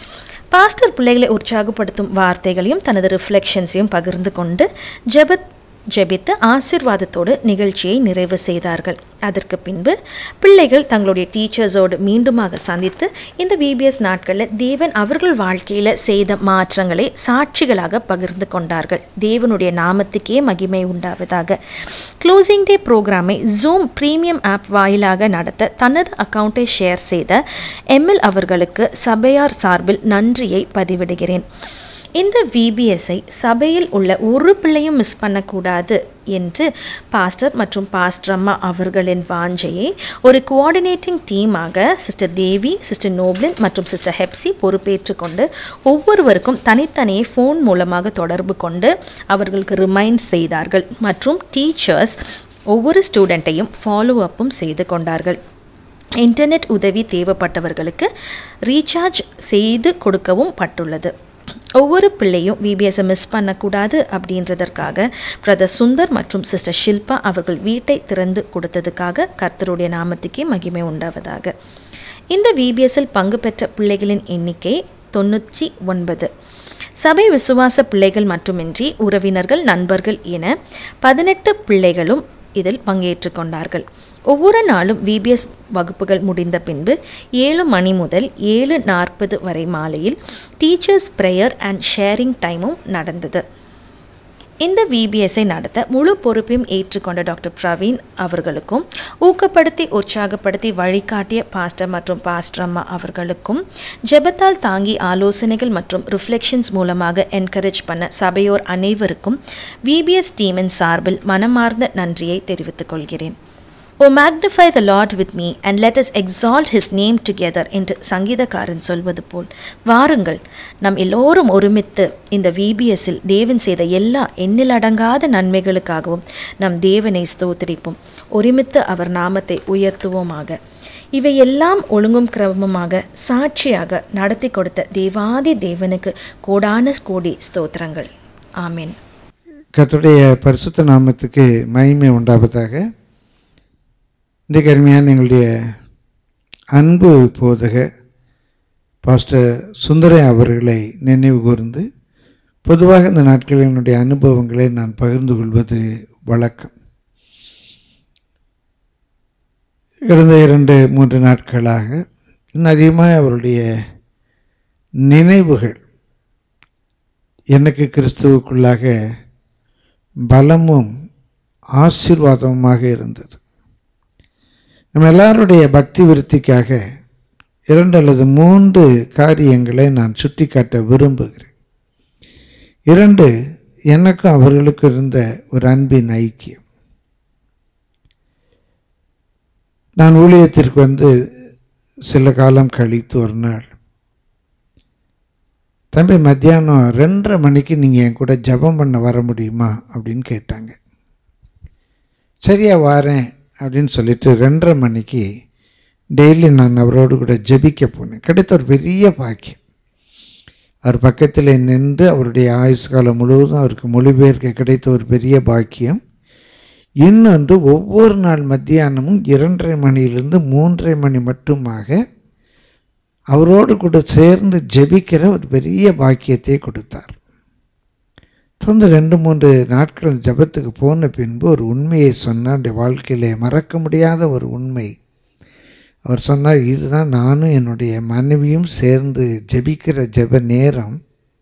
பாஸ்டர் பிள்ளைகளை உற்சாகப்படுத்தும் வார்த்தைகளையும் தனது ரிஃப்ளெக்ஷன்ஸையும் பகிர்ந்து கொண்டு ஜெபத் ஜெபித்து ஆசிர்வாதத்தோடு நிகழ்ச்சியை நிறைவு செய்தார்கள் அதற்கு பின்பு பிள்ளைகள் தங்களுடைய டீச்சர்ஸோடு மீண்டுமாக சந்தித்து இந்த விபிஎஸ் நாட்களில் தேவன் அவர்கள் வாழ்க்கையில் செய்த மாற்றங்களை சாட்சிகளாக பகிர்ந்து கொண்டார்கள் தேவனுடைய நாமத்துக்கே மகிமை உண்டாவதாக க்ளோசிங் டே ப்ரோக்ராமை ஜூம் ப்ரீமியம் ஆப் வாயிலாக நடத்த தனது அக்கௌண்ட்டை ஷேர் செய்த எம்எல் அவர்களுக்கு சபையார் சார்பில் நன்றியை பதிவிடுகிறேன் இந்த விபிஎஸ்ஐ சபையில் உள்ள ஒரு பிள்ளையும் மிஸ் பண்ணக்கூடாது என்று பாஸ்டர் மற்றும் பாஸ்டர் அம்மா அவர்களின் வாஞ்சையை ஒரு கோஆர்டினேட்டிங் டீமாக சிஸ்டர் தேவி சிஸ்டர் நோப்லின் மற்றும் சிஸ்டர் ஹெப்சி பொறுப்பேற்றுக்கொண்டு ஒவ்வொருவருக்கும் தனித்தனியே ஃபோன் மூலமாக தொடர்பு கொண்டு அவர்களுக்கு ரிமைண்ட் செய்தார்கள் மற்றும் டீச்சர்ஸ் ஒவ்வொரு ஸ்டூடெண்ட்டையும் ஃபாலோ அப்பும் செய்து கொண்டார்கள் இன்டர்நெட் உதவி தேவைப்பட்டவர்களுக்கு ரீசார்ஜ் செய்து கொடுக்கவும் பட்டுள்ளது ஒவ்வொரு பிள்ளையும் விபிஎஸை மிஸ் பண்ணக்கூடாது அப்படின்றதற்காக பிரதர் சுந்தர் மற்றும் சிஸ்டர் ஷில்பா அவர்கள் வீட்டை திறந்து கொடுத்ததுக்காக கர்த்தருடைய நாமத்துக்கே மகிமை உண்டாவதாக இந்த விபிஎஸ்ஸில் பங்கு பெற்ற பிள்ளைகளின் எண்ணிக்கை தொண்ணூற்றி ஒன்பது சபை விசுவாச பிள்ளைகள் மட்டுமின்றி உறவினர்கள் நண்பர்கள் என பதினெட்டு பிள்ளைகளும் இதில் பங்கேற்று கொண்டார்கள் ஒவ்வொரு நாளும் விபிஎஸ் வகுப்புகள் முடிந்த பின்பு ஏழு மணி முதல் ஏழு நாற்பது வரை மாலையில் டீச்சர்ஸ் ப்ரேயர் அண்ட் ஷேரிங் டைமும் நடந்தது இந்த விபிஎஸ்ஐ நடத்த முழு பொறுப்பையும் ஏற்றுக்கொண்ட டாக்டர் பிரவீன் அவர்களுக்கும் ஊக்கப்படுத்தி உற்சாகப்படுத்தி வழிகாட்டிய பாஸ்டர் மற்றும் பாஸ்டர் அம்மா அவர்களுக்கும் ஜெபத்தால் தாங்கி ஆலோசனைகள் மற்றும் ரிஃப்ளெக்ஷன்ஸ் மூலமாக என்கரேஜ் பண்ண சபையோர் அனைவருக்கும் விபிஎஸ் டீமின் சார்பில் மனமார்ந்த நன்றியை தெரிவித்துக் கொள்கிறேன் O magnify the Lord with me and let us exalt his name together என்று சங்கீதக்காரன் சொல்வது போல் வாருங்கள் நம் எல்லோரும் ஒருமித்து இந்த விபிஎஸ்ஸில் தேவன் செய்த எல்லா எண்ணிலடங்காத நன்மைகளுக்காகவும் நம் தேவனை ஸ்தோத்திரிப்போம் ஒருமித்து அவர் நாமத்தை உயர்த்துவோமாக இவையெல்லாம் ஒழுங்கும் கிரமமாக சாட்சியாக நடத்தி கொடுத்த தேவாதி தேவனுக்கு கோடான கோடி ஸ்தோத்திரங்கள் ஆமீன் கர்த்தருடைய பரிசுத்த நாமத்துக்கு மகிமை உண்டாவதாக இன்றைக்கு அருமையான எங்களுடைய அன்பு போதக பாஸ்டர் சுந்தரையா அவர்களை நினைவு கூர்ந்து பொதுவாக இந்த நாட்களில் என்னுடைய அனுபவங்களை நான் பகிர்ந்து கொள்வது வழக்கம் கடந்த இரண்டு மூன்று நாட்களாக இன்னும் அதிகமாக அவருடைய நினைவுகள் எனக்கு கிறிஸ்துவுக்குள்ளாக பலமும் ஆசீர்வாதமுமாக இருந்தது நம்ம எல்லாருடைய பக்தி விருத்திக்காக இரண்டு அல்லது மூன்று காரியங்களை நான் சுட்டிக்காட்ட விரும்புகிறேன் இரண்டு எனக்கும் அவர்களுக்கு இருந்த ஒரு அன்பின் ஐக்கியம் நான் ஊழியத்திற்கு வந்து சில காலம் கழித்து ஒரு நாள் தம்பி மத்தியானம் ரெண்டரை மணிக்கு நீங்கள் என் கூட ஜெபம் பண்ண வர முடியுமா அப்படின்னு கேட்டாங்க சரியா வாரேன் அப்படின்னு சொல்லிட்டு ரெண்டரை மணிக்கு டெய்லி நான் அவரோடு கூட ஜெபிக்க போனேன் கிடைத்த ஒரு பெரிய பாக்கியம் அவர் பக்கத்தில் நின்று அவருடைய ஆயுசு காலம் முழுவதும் அவருக்கு மொழிபெயர்க்க கிடைத்த ஒரு பெரிய பாக்கியம் இன்னொன்று ஒவ்வொரு நாள் மத்தியானமும் இரண்டரை மணியிலிருந்து மூன்றரை மணி மட்டுமாக அவரோடு கூட சேர்ந்து ஜெபிக்கிற ஒரு பெரிய பாக்கியத்தை கொடுத்தார் தொடர்ந்து ரெண்டு மூன்று நாட்கள் ஜெபத்துக்கு போன பின்பு ஒரு உண்மையை சொன்னார் அவருடைய வாழ்க்கையிலே மறக்க முடியாத ஒரு உண்மை அவர் சொன்னார் இதுதான் நானும் என்னுடைய மனைவியும் சேர்ந்து ஜெபிக்கிற ஜெப நேரம்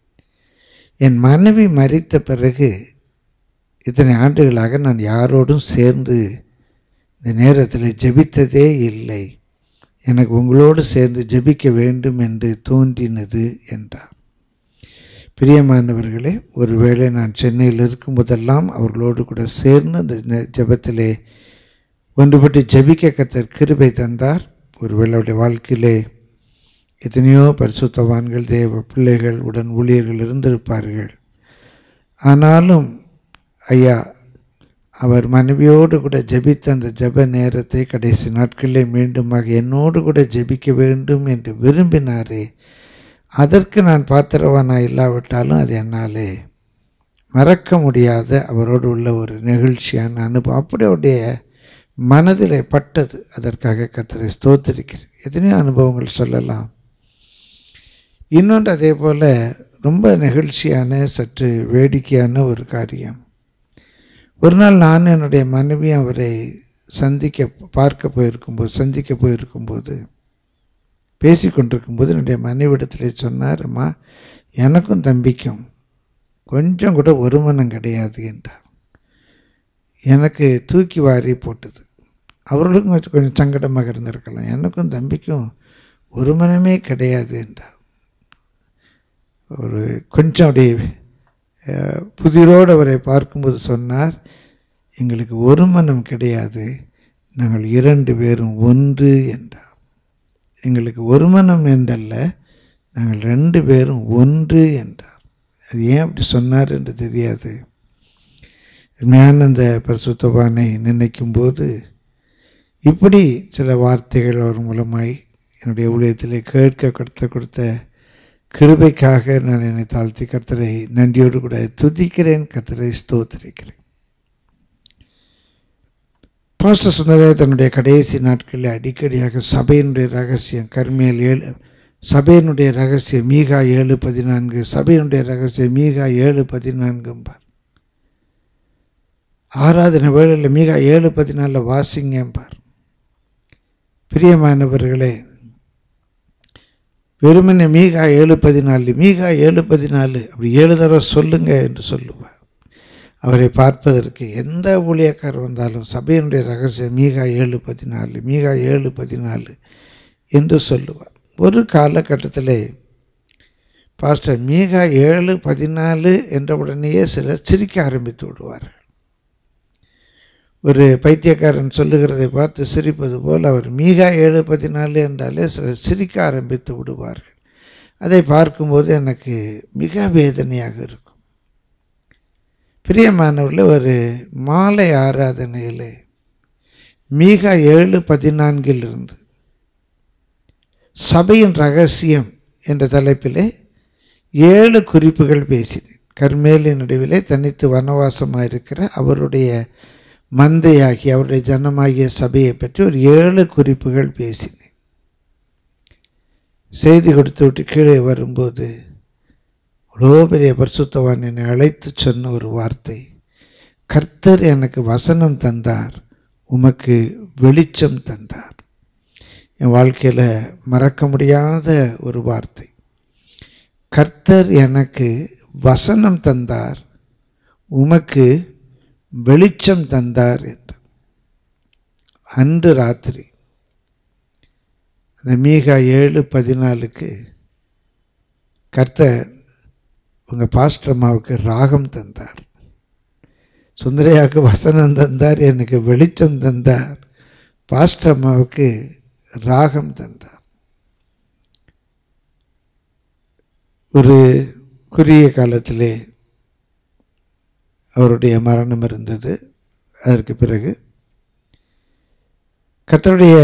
என் மனைவி மறித்த பிறகு இத்தனை ஆண்டுகளாக நான் யாரோடும் சேர்ந்து இந்த நேரத்தில் ஜெபித்ததே இல்லை எனக்கு உங்களோடு சேர்ந்து ஜெபிக்க வேண்டும் என்று தோன்றினது என்றார் பிரியமானவர்களே ஒருவேளை நான் சென்னையில் இருக்கும்போதெல்லாம் அவர்களோடு கூட சேர்ந்து அந்த நெ- ஜெபத்திலே ஒன்றுபட்டு ஜெபிக்க கத்தர் கிருபை தந்தார் ஒருவேளை அவருடைய வாழ்க்கையிலே எத்தனையோ பரிசுத்தவான்கள் தேவ பிள்ளைகள் உடன் ஊழியர்கள் இருந்திருப்பார்கள் ஆனாலும் ஐயா அவர் மனைவியோடு கூட ஜெபித்த அந்த ஜெப நேரத்தை கடைசி நாட்களிலே மீண்டுமாக என்னோடு கூட ஜெபிக்க வேண்டும் என்று விரும்பினாரே அதற்கு நான் பாத்திரவானாக இல்லாவிட்டாலும் அது என்னாலே மறக்க முடியாத அவரோடு உள்ள ஒரு நெகிழ்ச்சியான அனுபவம் அப்படி அவருடைய மனதிலே பட்டது அதற்காக கத்தரை ஸ்தோத்திரிக்கிறேன் எத்தனையோ அனுபவங்கள் சொல்லலாம் இன்னொன்று அதே போல் ரொம்ப நெகிழ்ச்சியான சற்று வேடிக்கையான ஒரு காரியம் ஒரு நாள் நான் என்னுடைய மனைவி அவரை சந்திக்க பார்க்க போயிருக்கும்போது சந்திக்க போயிருக்கும்போது பேசி கொண்டிருக்கும்போது என்னுடைய மனைவிடத்திலே சொன்னார் அம்மா எனக்கும் தம்பிக்கும் கொஞ்சம் கூட ஒருமனம் கிடையாது என்றார் எனக்கு தூக்கி வாரி போட்டது அவர்களுக்கும் கொஞ்சம் கொஞ்சம் சங்கடமாக இருந்திருக்கலாம் எனக்கும் தம்பிக்கும் ஒரு மனமே கிடையாது என்றார் ஒரு கொஞ்சம் அப்படியே அஹ், புதிரோடு அவரை பார்க்கும்போது சொன்னார் எங்களுக்கு ஒரு மனம் கிடையாது நாங்கள் இரண்டு பேரும் ஒன்று என்றார் எங்களுக்கு ஒரு மனம் என்றல்ல நாங்கள் ரெண்டு பேரும் ஒன்று என்றார் அது ஏன் அப்படி சொன்னார் என்று தெரியாது உண்மையான அந்த பரிசுத்தவானை நினைக்கும்போது இப்படி சில வார்த்தைகள் அவர் மூலமாய் என்னுடைய ஊழியத்திலே கேட்க கொடுத்த கொடுத்த கிருபைக்காக நான் என்னை தாழ்த்தி கர்த்தரை நன்றியோடு கூட துதிக்கிறேன் கர்த்தரை ஸ்தோத்திரிக்கிறேன் பாஸ்டர் சுந்தரே தன்னுடைய கடைசி நாட்களில் அடிக்கடியாக சபையினுடைய ரகசியம் கர்மியல் ஏழு சபையினுடைய ரகசியம் மீகா ஏழு பதினான்கு சபையினுடைய ரகசியம் மீகா ஏழு பதினான்கும்பார் ஆராதனை வேளையில் மீகா ஏழு பதினாலில் வாசிங்கம்பார் பிரியமானவர்களே வெறுமனே மீகா ஏழு பதினாலு மீகா ஏழு பதினாலு அப்படி ஏழு தடவை சொல்லுங்க என்று சொல்லுவார் அவரை பார்ப்பதற்கு எந்த ஊழியக்காரர் வந்தாலும் சபையினுடைய ரகசியம் மீகா ஏழு பதினாலு மீகா ஏழு பதினாலு என்று சொல்லுவார் ஒரு காலகட்டத்தில் பாஸ்டர் மீகா ஏழு பதினாலு என்ற உடனேயே சிலர் சிரிக்க ஆரம்பித்து விடுவார்கள் ஒரு பைத்தியக்காரன் சொல்லுகிறதை பார்த்து சிரிப்பது போல் அவர் மீகா ஏழு பதினாலு என்றாலே சிலர் சிரிக்க ஆரம்பித்து விடுவார்கள் அதை பார்க்கும்போது எனக்கு மிக வேதனையாக இருக்கும் பிரியமானவர்களே ஒரு மாலை ஆராதனையில் மீகா ஏழு பதினான்கிலிருந்து சபையின் ரகசியம் என்ற தலைப்பிலே ஏழு குறிப்புகள் பேசினேன் கர்மேலின் நடுவிலே தனித்து வனவாசமாக இருக்கிற அவருடைய மந்தையாகி அவருடைய ஜனமாகிய சபையை பற்றி ஒரு ஏழு குறிப்புகள் பேசினேன் செய்தி கொடுத்து விட்டு கீழே வரும்போது அவ்வளோ பெரிய பரிசுத்தவான் என்னை அழைத்து சொன்ன ஒரு வார்த்தை கர்த்தர் எனக்கு வசனம் தந்தார் உமக்கு வெளிச்சம் தந்தார் என் வாழ்க்கையில் மறக்க முடியாத ஒரு வார்த்தை கர்த்தர் எனக்கு வசனம் தந்தார் உமக்கு வெளிச்சம் தந்தார் என்று அன்று ராத்திரி அந்த மீகா ஏழு பதினாலுக்கு கர்த்தர் உங்கள் பாஸ்டர்மாவுக்கு ராகம் தந்தார் சுந்தரையாவுக்கு வசனம் தந்தார் எனக்கு வெளிச்சம் தந்தார் பாஸ்டர்மாவுக்கு ராகம் தந்தார் ஒரு குறுகிய காலத்திலே அவருடைய மரணம் இருந்தது அதற்கு பிறகு கர்த்தருடைய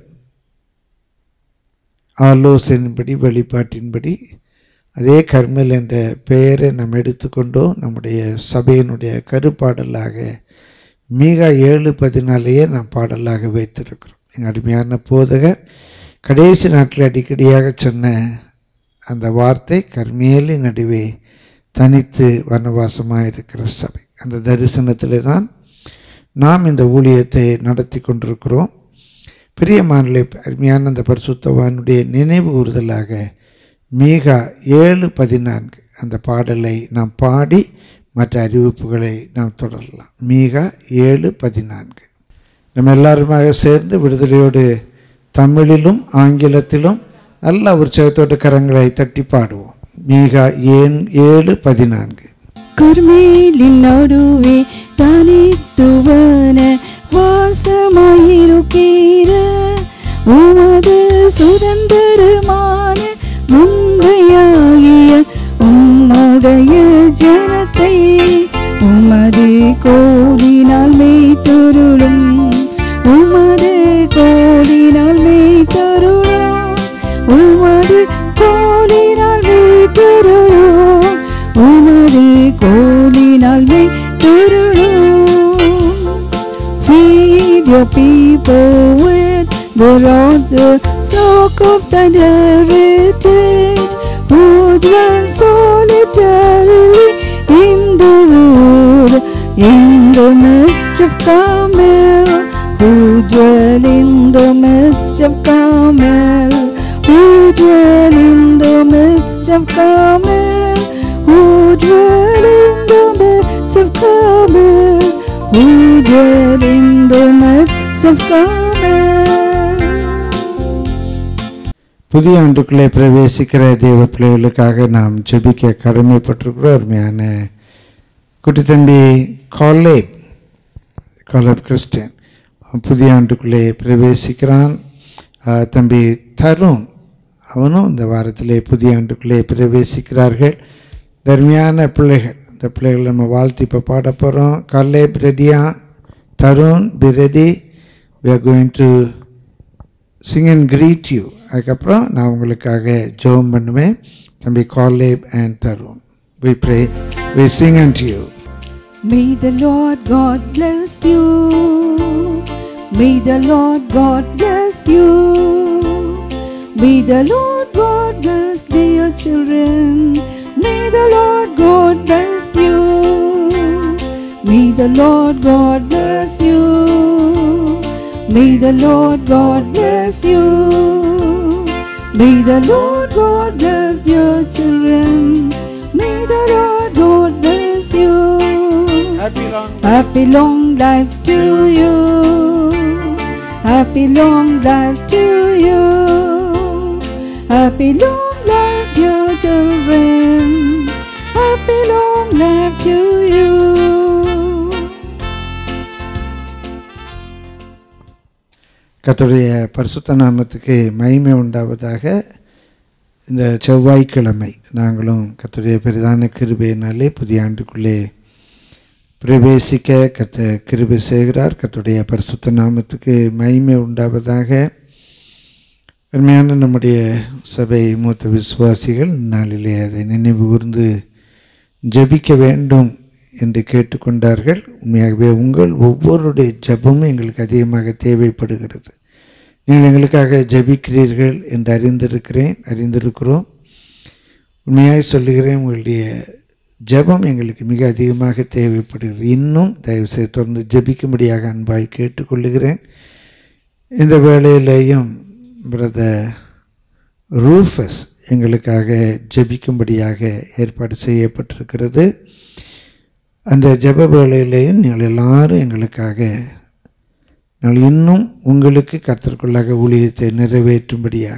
ஆலோசனையின்படி வழிபாட்டின்படி அதே கர்மல் என்ற பெயரை நாம் எடுத்துக்கொண்டோம் நம்முடைய சபையினுடைய கருப்பாடலாக மீகா ஏழு பதினாலேயே நாம் பாடலாக வைத்திருக்கிறோம் எங்கள் அருமையான போதகர் கடைசி நாட்டில் அடிக்கடியாக சொன்ன அந்த வார்த்தை கர்மியலின் நடுவே தனித்து வனவாசமாக இருக்கிற சபை அந்த தரிசனத்தில் தான் நாம் இந்த ஊழியத்தை நடத்தி கொண்டிருக்கிறோம் பிரியமானலை அருமையான அந்த பரிசுத்தவானுடைய நினைவு கூறுதலாக மீகா ஏழு பதினான்கு அந்த பாடலை நாம் பாடி மற்ற அறிவிப்புகளை நாம் தொடரலாம் மீகா ஏழு பதினான்கு நம்ம எல்லாருமாக சேர்ந்து விடுதலையோடு தமிழிலும் ஆங்கிலத்திலும் நல்ல உற்சாகத்தோடு கரங்களை தட்டி பாடுவோம் மீகா ஏன் ஏழு பதினான்கு கர்மேலின் நடுவே தனித்துவன வாசமாயிருக்கிற உமது சுதந்திரமான முந்தையாகிய உம்முடைய ஜனத்தை உமது கோலினால் மேய்த்தருளும் உமது கோலினால் மேய்த்தருளும் உமது கோலினால் மேய்த்தருளும் உமது கோலினால் மேய்த்தருளும் Feed your people with the rod, the flock of thy heritage, who dwell solitarily in the wood, in the midst of Carmel, who dwell in the midst of Carmel, who dwell in the midst of Carmel, who dwell in the midst of Carmel, who dwell in the midst of Carmel. புதிய ஆண்டுக்குள்ளே பிரவேசிக்கிற தேவ பிள்ளைகளுக்காக நாம் ஜெபிக்க கடமைப்பட்டிருக்கிறோம் அருமையான குட்டி தம்பி காலேப் காலேப் கிறிஸ்டியன் புதிய ஆண்டுக்குள்ளே பிரவேசிக்கிறான் ஆஹ் தம்பி தருண் அவனும் இந்த வாரத்திலே புதிய ஆண்டுக்குள்ளே பிரவேசிக்கிறார்கள் தர்மியான பிள்ளைகள் இந்த பிள்ளைகளை நம்ம வாழ்த்து இப்போ பாட போகிறோம் காலேப் ரெடியா Tharun be ready we are going to sing and greet you அதுக்கப்புறம் நான் உங்களுக்காக ஜெபம் பண்ணுவேன் தம்பி Caleb and Tharun we pray we sing unto you May the Lord God bless you. May the Lord God bless you. May the Lord God bless dear children. May the Lord God bless you. May the Lord God bless you. May the Lord God bless you. May the Lord God bless dear children. May the Lord God bless you. Happy long Happy long life to you. Happy long life to you. Happy long life, dear children. Happy long life to you. கர்த்தருடைய பரிசுத்த நாமத்துக்கு மகிமை உண்டாவதாக இந்த செவ்வாய்க்கிழமை நாங்களும் கர்த்தருடைய பெரிதான கிருபையினாலே புதிய ஆண்டுக்குள்ளே பிரவேசிக்க கர்த்த கிருபை செய்கிறார் கர்த்தருடைய பரிசுத்த நாமத்துக்கு மகிமை உண்டாவதாக அருமையான நம்முடைய சபை மூத்த விசுவாசிகள் நாளிலே அதை நினைவு கூர்ந்து ஜெபிக்க வேண்டும் என்று கேட்டுக்கொண்டார்கள் உண்மையாகவே உங்கள் ஒவ்வொருடைய ஜெபமும் எங்களுக்கு அதிகமாக தேவைப்படுகிறது நீங்கள் எங்களுக்காக ஜெபிக்கிறீர்கள் என்று அறிந்திருக்கிறேன் அறிந்திருக்கிறோம் உண்மையாய் சொல்லுகிறேன் உங்களுடைய ஜெபம் எங்களுக்கு மிக அதிகமாக தேவைப்படுகிறது இன்னும் தயவுசெய்து தொடர்ந்து ஜெபிக்கும்படியாக அன்பாய் கேட்டுக்கொள்ளுகிறேன் இந்த வேளையிலேயும் பிரதர் ரூஃபஸ் எங்களுக்காக ஜெபிக்கும்படியாக ஏற்பாடு செய்யப்பட்டிருக்கிறது அந்த ஜெப வேளையிலேயும் நீங்கள் எல்லாரும் எங்களுக்காக நாங்கள் இன்னும் உங்களுக்கு கர்த்தருக்குள்ளாக ஊழியத்தை நிறைவேற்றும்படியாக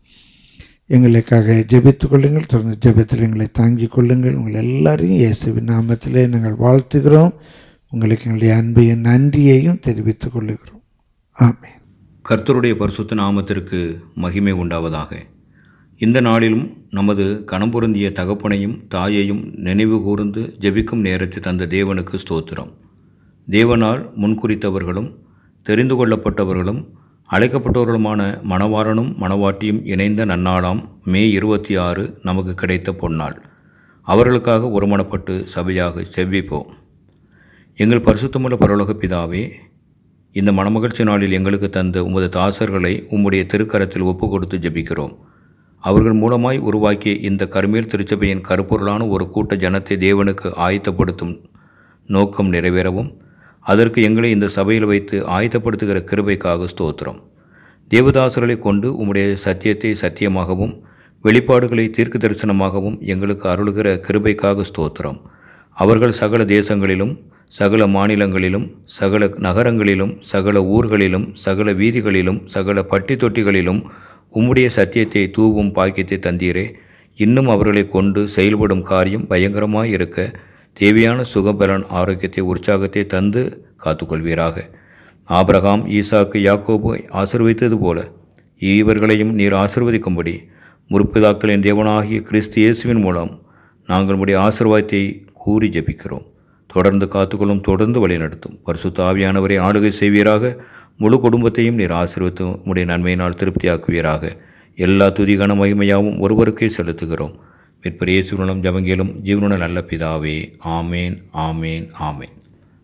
எங்களுக்காக ஜெபித்துக் கொள்ளுங்கள் தொடர்ந்து ஜெபத்தில் எங்களை தாங்கிக் கொள்ளுங்கள் உங்கள் எல்லாரையும் இயேசுவின் நாமத்திலே நாங்கள் வாழ்த்துகிறோம் உங்களுக்கு எங்களுடைய அன்பையும் நன்றியையும் தெரிவித்துக் கொள்ளுகிறோம் ஆமென் கர்த்தருடைய பரிசுத்த நாமத்திற்கு மகிமை உண்டாவதாக இந்த நாளிலும் நமது கணம்பொருந்திய தகப்பனையும் தாயையும் நினைவு கூர்ந்து ஜெபிக்கும் நேரத்தை தந்த தேவனுக்கு ஸ்தோத்திரம் தேவனால் முன்குறித்தவர்களும் தெரிந்து கொள்ளப்பட்டவர்களும் அழைக்கப்பட்டவர்களுமான மணவாளனும் மணவாட்டியும் இணைந்த நன்னாளாம் மே இருபத்தி ஆறு நமக்கு கிடைத்த பொன்னாள் அவர்களுக்காக ஒருமனப்பட்டு சபையாக செவ்விப்போம் எங்கள் பரிசுத்தமுள்ள பரலோக பிதாவே இந்த மணமகிழ்ச்சி நாளில் எங்களுக்கு தந்த உமது தாசர்களை உம்முடைய திருக்கரத்தில் ஒப்பு கொடுத்து ஜெபிக்கிறோம் அவர்கள் மூலமாய் உருவாக்கிய இந்த கருமேல் திருச்சபையின் கருப்பொருளான ஒரு கூட்ட ஜனத்தை தேவனுக்கு ஆயத்தப்படுத்தும் நோக்கம் நிறைவேறவும் அதற்கு எங்களை இந்த சபையில் வைத்து ஆயத்தப்படுத்துகிற கிருபைக்காக ஸ்தோத்திரம் தேவதாசர்களை கொண்டு உம்முடைய சத்தியத்தை சத்தியமாகவும் வெளிப்பாடுகளை தீர்க்க தரிசனமாகவும் எங்களுக்கு அருளுகிற கிருபைக்காக ஸ்தோத்திரம் அவர்கள் சகல தேசங்களிலும் சகல மாநிலங்களிலும் சகல நகரங்களிலும் சகல ஊர்களிலும் சகல வீதிகளிலும் சகல பட்டி தொட்டிகளிலும் உம்முடைய சத்தியத்தை தூவும் பாக்கியத்தை தந்தீரே இன்னும் அவர்களை கொண்டு செயல்படும் காரியம் பயங்கரமாய் இருக்க தேவையான சுகபலன் ஆரோக்கியத்தை உற்சாகத்தை தந்து காத்துக்கொள்வீராக ஆபிரகாம் ஈசாக்கு யாக்கோபு ஆசிர்வதித்தது போல இவர்களையும் நீர் ஆசிர்வதிக்கும்படி முற்பிதாக்களின் தேவனாகிய கிறிஸ்து இயேசுவின் மூலம் நாங்கள் உடைய ஆசிர்வாதத்தை கூறி ஜெபிக்கிறோம் தொடர்ந்து காத்துக்கொள்ளும் தொடர்ந்து வழிநடத்தும் பரிசுத்த ஆவியானவரை ஆளுகை செய்வீராக முழு குடும்பத்தையும் நீர் ஆசீர்வத்து உடைய நன்மையினால் திருப்தியாக்குவீராக எல்லா துதிகன மகிமையாவும் ஒருவருக்கே செலுத்துகிறோம் மீட்பர் இயேசு மூலம் ஜபங்கிலும் ஜீவனுள்ள நல்ல பிதாவே ஆமேன் ஆமேன் ஆமேன்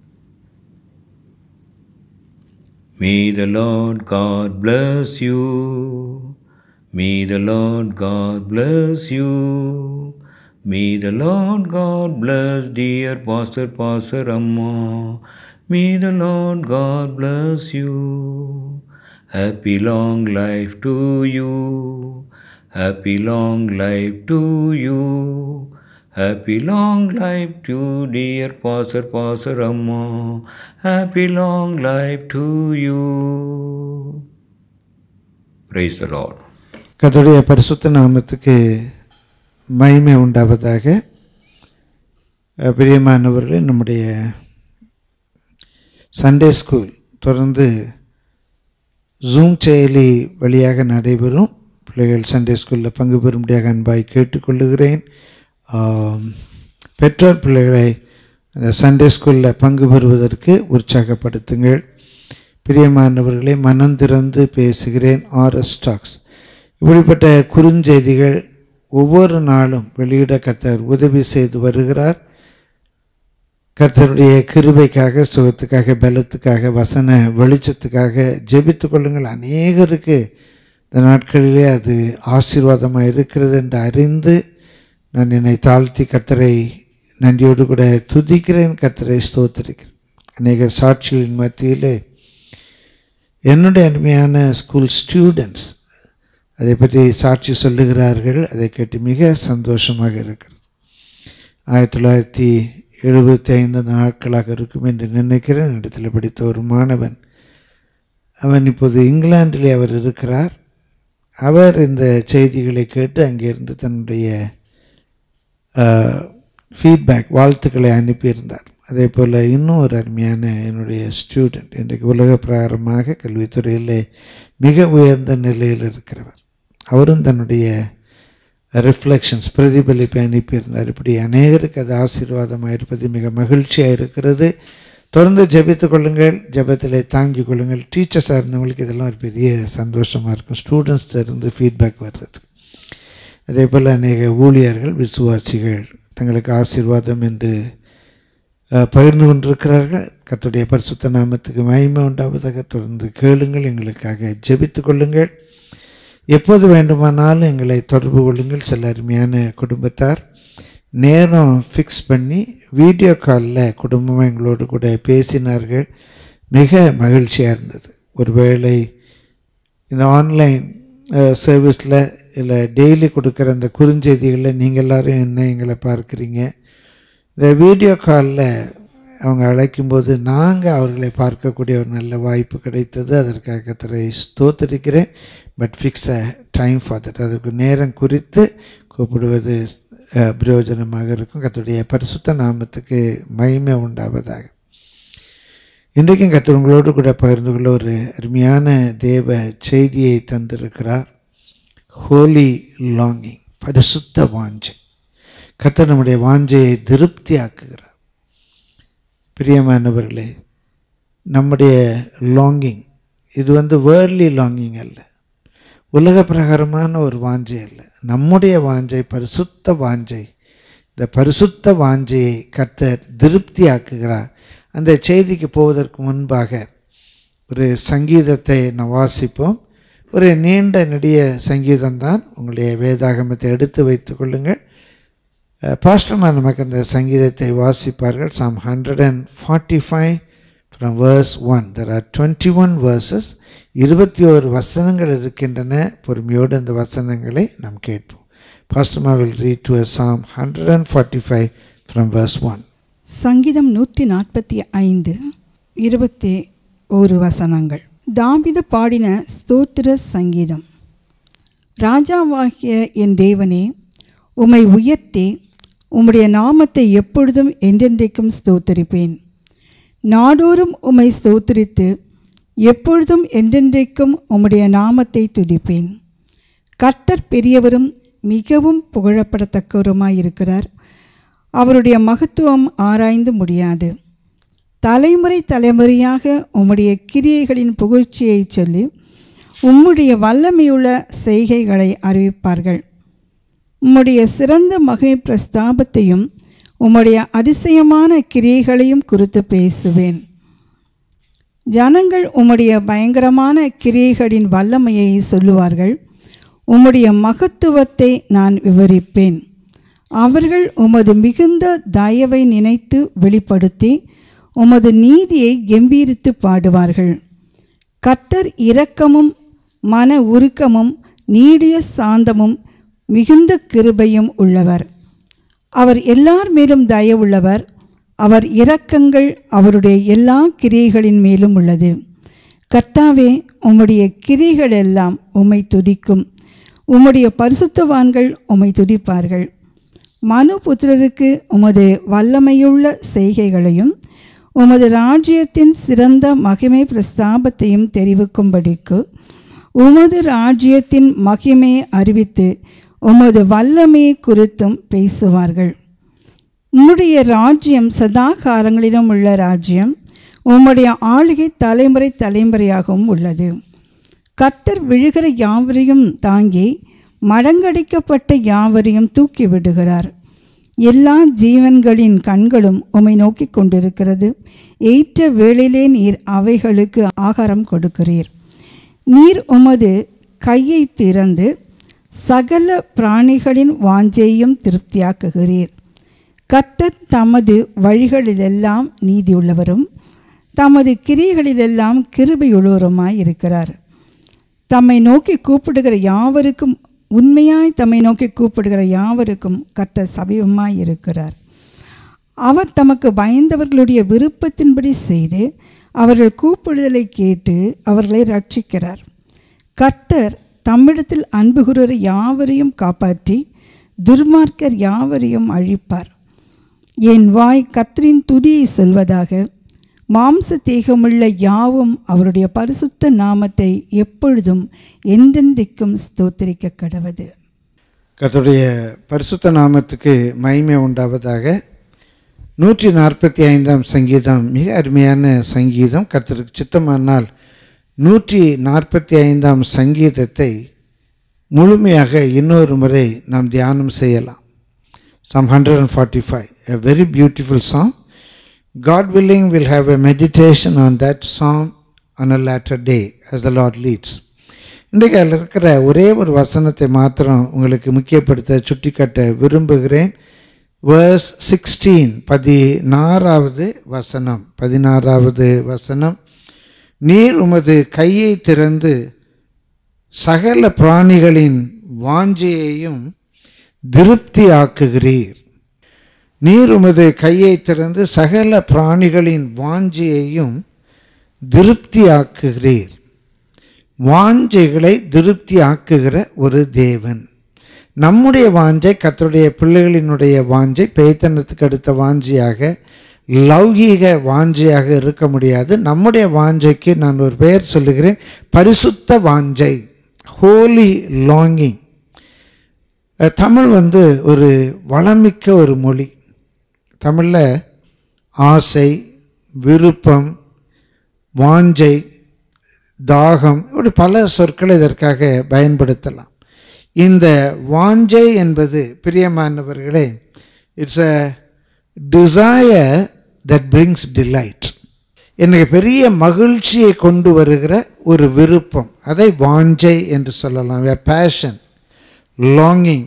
May the Lord God bless you. May the Lord God bless you. May the Lord God bless dear Pastor Pastor Amma. May the Lord God bless you. Happy long life to you. Happy long life to you. Happy long life to dear Pastor Pastor Amma. Happy long life to you. Praise the Lord. கர்த்தருடைய பரிசுத்த நாமத்துக்கு மகிமை உண்டாவதாக அஹ், பிரியமானவர்களே நம்முடைய சண்டே ஸ்கூல் தொடர்ந்து ஜூம் செயலி வழியாக நடைபெறும் பிள்ளைகள் சண்டே ஸ்கூலில் பங்கு பெறும்படியாக அன்பாய் கேட்டுக்கொள்ளுகிறேன் ஆம், பெற்றோர் பிள்ளைகளை அந்த சண்டே ஸ்கூலில் பங்கு பெறுவதற்கு உற்சாகப்படுத்துங்கள் பிரியமானவர்களை மனம் திறந்து பேசுகிறேன் ஆர்எஸ் ஸ்டாக்ஸ் இப்படிப்பட்ட குறுஞ்செய்திகள் ஒவ்வொரு நாளும் வெளியிட கர்த்தர் உதவி செய்து வருகிறார் கர்த்தருடைய கிருபைக்காக சுகத்துக்காக பலத்துக்காக வசன வெளிச்சத்துக்காக ஜெபித்துக் கொள்ளுங்கள் அநேகருக்கு இந்த நாட்களிலே அது ஆசீர்வாதமாக இருக்கிறது என்று அறிந்து நான் என்னை தாழ்த்தி கர்த்தரை நன்றியோடு கூட துதிக்கிறேன் கர்த்தரை ஸ்தோத்திரிக்கிறேன் அநேக சாட்சிகளின் மத்தியிலே என்னுடைய அருமையான ஸ்கூல் ஸ்டூடெண்ட்ஸ் அதை பற்றி சாட்சி சொல்லுகிறார்கள் அதை கேட்டு மிக சந்தோஷமாக இருக்கிறது ஆயிரத்தி தொள்ளாயிரத்தி எழுபத்தி ஐந்து நாட்களாக இருக்கும் என்று நினைக்கிறேன் இடத்தில் படித்த ஒரு மாணவன் அவன் இப்போது இங்கிலாந்திலே அவர் இருக்கிறார் அவர் இந்த செய்திகளை கேட்டு அங்கிருந்து தன்னுடைய ஃபீட்பேக் வாழ்த்துக்களை அனுப்பியிருந்தார் அதே போல் இன்னும் ஒரு அருமையான என்னுடைய ஸ்டூடெண்ட் இன்றைக்கு உலக பிரகாரமாக கல்வித்துறையில் மிக உயர்ந்த நிலையில் இருக்கிறவர் அவரும் தன்னுடைய ரிஃப்ளெக்ஷன்ஸ் பிரதிபலிப்பை அனுப்பியிருந்தார் இப்படி அநேகருக்கு அது ஆசீர்வாதமாக இருப்பது மிக மகிழ்ச்சியாக இருக்கிறது தொடர்ந்து ஜெபித்துக் கொள்ளுங்கள் ஜெபத்தில் தாங்கிக் கொள்ளுங்கள் டீச்சர்ஸாக இருந்தவங்களுக்கு இதெல்லாம் ஒரு பெரிய சந்தோஷமாக இருக்கும் ஸ்டூடெண்ட்ஸ் இருந்து ஃபீட்பேக் வர்றது அதே போல் அநேக ஊழியர்கள் விசுவாசிகள் தங்களுக்கு ஆசீர்வாதம் என்று அஹ், பகிர்ந்து கொண்டிருக்கிறார்கள் கர்த்தருடைய பரிசுத்த நாமத்துக்கு மகிமை உண்டாவதாக தொடர்ந்து கேளுங்கள் எங்களுக்காக ஜெபித்து கொள்ளுங்கள் எப்போது வேண்டுமானாலும் எங்களை தொடர்பு கொள்ளுங்கள் சில அருமையான குடும்பத்தார் நேரம் ஃபிக்ஸ் பண்ணி வீடியோ காலில் குடும்பமாக எங்களோடு கூட பேசினார்கள் மிக மகிழ்ச்சியாக இருந்தது ஒருவேளை இந்த ஆன்லைன் சர்வீஸில் இல்லை டெய்லி கொடுக்குற அந்த குறுஞ்செய்திகளில் நீங்கள் எல்லாரும் என்ன எங்களை பார்க்குறீங்க இந்த வீடியோ காலில் அவங்க அழைக்கும்போது நாங்கள் அவர்களை பார்க்கக்கூடிய ஒரு நல்ல வாய்ப்பு கிடைத்தது அதற்காக கத்தரை ஸ்தோத்தரிக்கிறேன் but fix a time for that அதுக்கு நேரம் குறித்து கூப்பிடுவது அஹ், பிரயோஜனமாக இருக்கும் கத்தருடைய பரிசுத்த நாமத்துக்கு மகிமை உண்டாவதாக இன்றைக்கும் கத்தர் உங்களோடு கூட பகிர்ந்து கொள்ள ஒரு அருமையான தேவ செய்தியை தந்திருக்கிறார் ஹோலி லாங்கிங் பரிசுத்த வாஞ்சை கத்தர் நம்முடைய வாஞ்சையை திருப்தியாக்குகிறார் பிரியமானவர்களே நம்முடைய லாங்கிங் இது வந்து வேர்லி லாங்கிங் அல்ல உலக பிரகாரமான ஒரு வாஞ்சை அல்ல நம்முடைய வாஞ்சை பரிசுத்த வாஞ்சை இந்த பரிசுத்த வாஞ்சையை கர்த்தர் திருப்தியாக்குகிறார் அந்த செய்திக்கு போவதற்கு முன்பாக ஒரு சங்கீதத்தை நான் வாசிப்போம் ஒரு நீண்ட நெடிய சங்கீதம்தான் உங்களுடைய வேதாகமத்தை எடுத்து வைத்துக் கொள்ளுங்கள் பாஸ்டர்மா நமக்கு அந்த சங்கீதத்தை வாசிப்பார்கள் psalm hundred and forty five from verse one there are twenty one verses இருபத்தி ஓரு வசனங்கள் இருக்கின்றன பொறுமையோடு அந்த வசனங்களை நாம் கேட்போம் பாஸ்டர்மா will read to psalm hundred and forty five from verse one சங்கீதம் நூற்றி நாற்பத்தி ஐந்து இருபத்தி ஒரு வசனங்கள் தாவிது பாடின ஸ்தோத்திர சங்கீதம் ராஜாவாகிய என் தேவனே உம்மை உயர்த்தி உம்முடைய நாமத்தை எப்பொழுதும் என்றென்றைக்கும் ஸ்தோத்தரிப்பேன் நாடோறும் உம்மை ஸ்தோத்திரித்து எப்பொழுதும் என்றென்றைக்கும் உம்முடைய நாமத்தை துதிப்பேன் கர்த்தர் பெரியவரும் மிகவும் புகழப்படத்தக்கவருமாயிருக்கிறார் அவருடைய மகத்துவம் ஆராய்ந்து முடியாது தலைமுறை தலைமுறையாக உம்முடைய கிரியைகளின் புகழ்ச்சியை சொல்லி உம்முடைய வல்லமையுள்ள செய்கைகளை அறிவிப்பார்கள் உம்முடைய சிறந்த மகை பிரஸ்தாபத்தையும் உம்முடைய அதிசயமான கிரியைகளையும் குறித்து பேசுவேன் ஜனங்கள் உம்முடைய பயங்கரமான கிரியைகளின் வல்லமையை சொல்லுவார்கள் உம்முடைய மகத்துவத்தை நான் விவரிப்பேன் அவர்கள் உமது மிகுந்த தயவை நினைத்து வெளிப்படுத்தி உமது நீதியை கெம்பீரித்து பாடுவார்கள் கர்த்தர் இரக்கமும் மன உருக்கமும் நீடிய சாந்தமும் மிகுந்த கிருபையும் உள்ளவர் அவர் எல்லார் மேலும் தயவுள்ளவர் அவர் இரக்கங்கள் அவருடைய எல்லா கிரியைகளின் மேலும் உள்ளது கர்த்தாவே உம்முடைய கிரியைகள் எல்லாம் உம்மை துதிக்கும் உம்முடைய பரிசுத்தவான்கள் உம்மை துதிப்பார்கள் மனு புத்திரருக்கு உமது வல்லமையுள்ள செய்கைகளையும் உமது ராஜ்யத்தின் சிறந்த மகிமை பிரஸ்தாபத்தையும் தெரிவிக்கும்படிக்கு உமது ராஜ்யத்தின் மகிமையை அறிவித்து உமது வல்லமையை குறித்தும் பேசுவார்கள் உம்முடைய ராஜ்யம் சதா காலங்களிலும் உள்ள ராஜ்யம் உம்முடைய ஆளுகை தலைமுறை தலைமுறையாகவும் உள்ளது கர்த்தர் விழுகிற யாவரையும் தாங்கி மடங்கடிக்கப்பட்ட யாவரையும் தூக்கி விடுகிறார் எல்லா ஜீவன்களின் கண்களும் உம்மை நோக்கி கொண்டிருக்கிறது ஏற்ற வேளையிலே நீர் அவைகளுக்கு ஆகாரம் கொடுக்கிறீர் நீர் உமது கையை திறந்து சகல பிராணிகளின் வாஞ்சையும் திருப்தியாக்குகிறீர் கர்த்தர் தமது வழிகளிலெல்லாம் நீதியுள்ளவரும் தமது கிரிகளிலெல்லாம் கிருபையுள்ளவருமாய் இருக்கிறார் தம்மை நோக்கி கூப்பிடுகிற யாவருக்கும் உண்மையாய் தம்மை நோக்கி கூப்பிடுகிற யாவருக்கும் கர்த்தர் சமீபமாய் இருக்கிறார் அவர் தமக்கு பயந்தவர்களுடைய விருப்பத்தின்படி செய்து அவர்கள் கூப்பிடுதலை கேட்டு அவர்களை ரட்சிக்கிறார் கர்த்தர் தம்மிடத்தில் அன்பு கூறுகிற யாவரையும் காப்பாற்றி துர்மார்க்கர் யாவரையும் அழிப்பார் என் வாய் கர்த்தரின் துதியை சொல்வதாக மாம்ச தேகமுள்ள யாவும் அவருடைய பரிசுத்த நாமத்தை எப்பொழுதும் என்றென்றைக்கும் ஸ்தோத்திரிக்க கடவது கர்த்தருடைய பரிசுத்த நாமத்துக்கு மகிமை உண்டாவதாக நூற்றி நாற்பத்தி ஐந்தாம் சங்கீதம் மிக அருமையான சங்கீதம் கர்த்தருக்கு சித்தமானால் நூற்றி நாற்பத்தி ஐந்தாம் சங்கீதத்தை முழுமையாக இன்னொரு முறை நாம் தியானம் செய்யலாம் psalm hundred and forty five a very beautiful song God willing, we'll have a meditation on that psalm on a latter day as the Lord leads. இன்றைக்கு அதில் இருக்கிற ஒரே ஒரு வசனத்தை மாத்திரம் உங்களுக்கு முக்கியப்படுத்த சுட்டிக்காட்ட விரும்புகிறேன் வேர்ஸ் சிக்ஸ்டீன் பதினாறாவது வசனம் பதினாறாவது வசனம் நீர் உமது கையை திறந்து சகல பிராணிகளின் வாஞ்சையையும் திருப்தியாக்குகிறீர் நீர் உமது கையை திறந்து சகல பிராணிகளின் வாஞ்சையையும் திருப்தியாக்குகிறீர் வாஞ்சைகளை திருப்தியாக்குகிற ஒரு தேவன் நம்முடைய வாஞ்சை கர்த்தருடைய பிள்ளைகளினுடைய வாஞ்சை பேய்த்தனத்துக்கு அடுத்த வாஞ்சியாக லௌகீக வாஞ்சையாக இருக்க முடியாது நம்முடைய வாஞ்சைக்கு நான் ஒரு பெயர் சொல்லுகிறேன் பரிசுத்த வாஞ்சை ஹோலி லாங்கிங் தமிழ் வந்து ஒரு வளமிக்க ஒரு மொழி தமிழில் ஆசை விருப்பம் வாஞ்சை தாகம் இப்படி பல சொற்களை இதற்காக பயன்படுத்தலாம் இந்த வாஞ்சை என்பது பிரியமானவர்களே it's a desire that brings delight எனக்கு பெரிய மகிழ்ச்சியை கொண்டு வருகிற ஒரு விருப்பம் அதை வாஞ்சை என்று சொல்லலாம் எ பேஷன் லாங்கிங்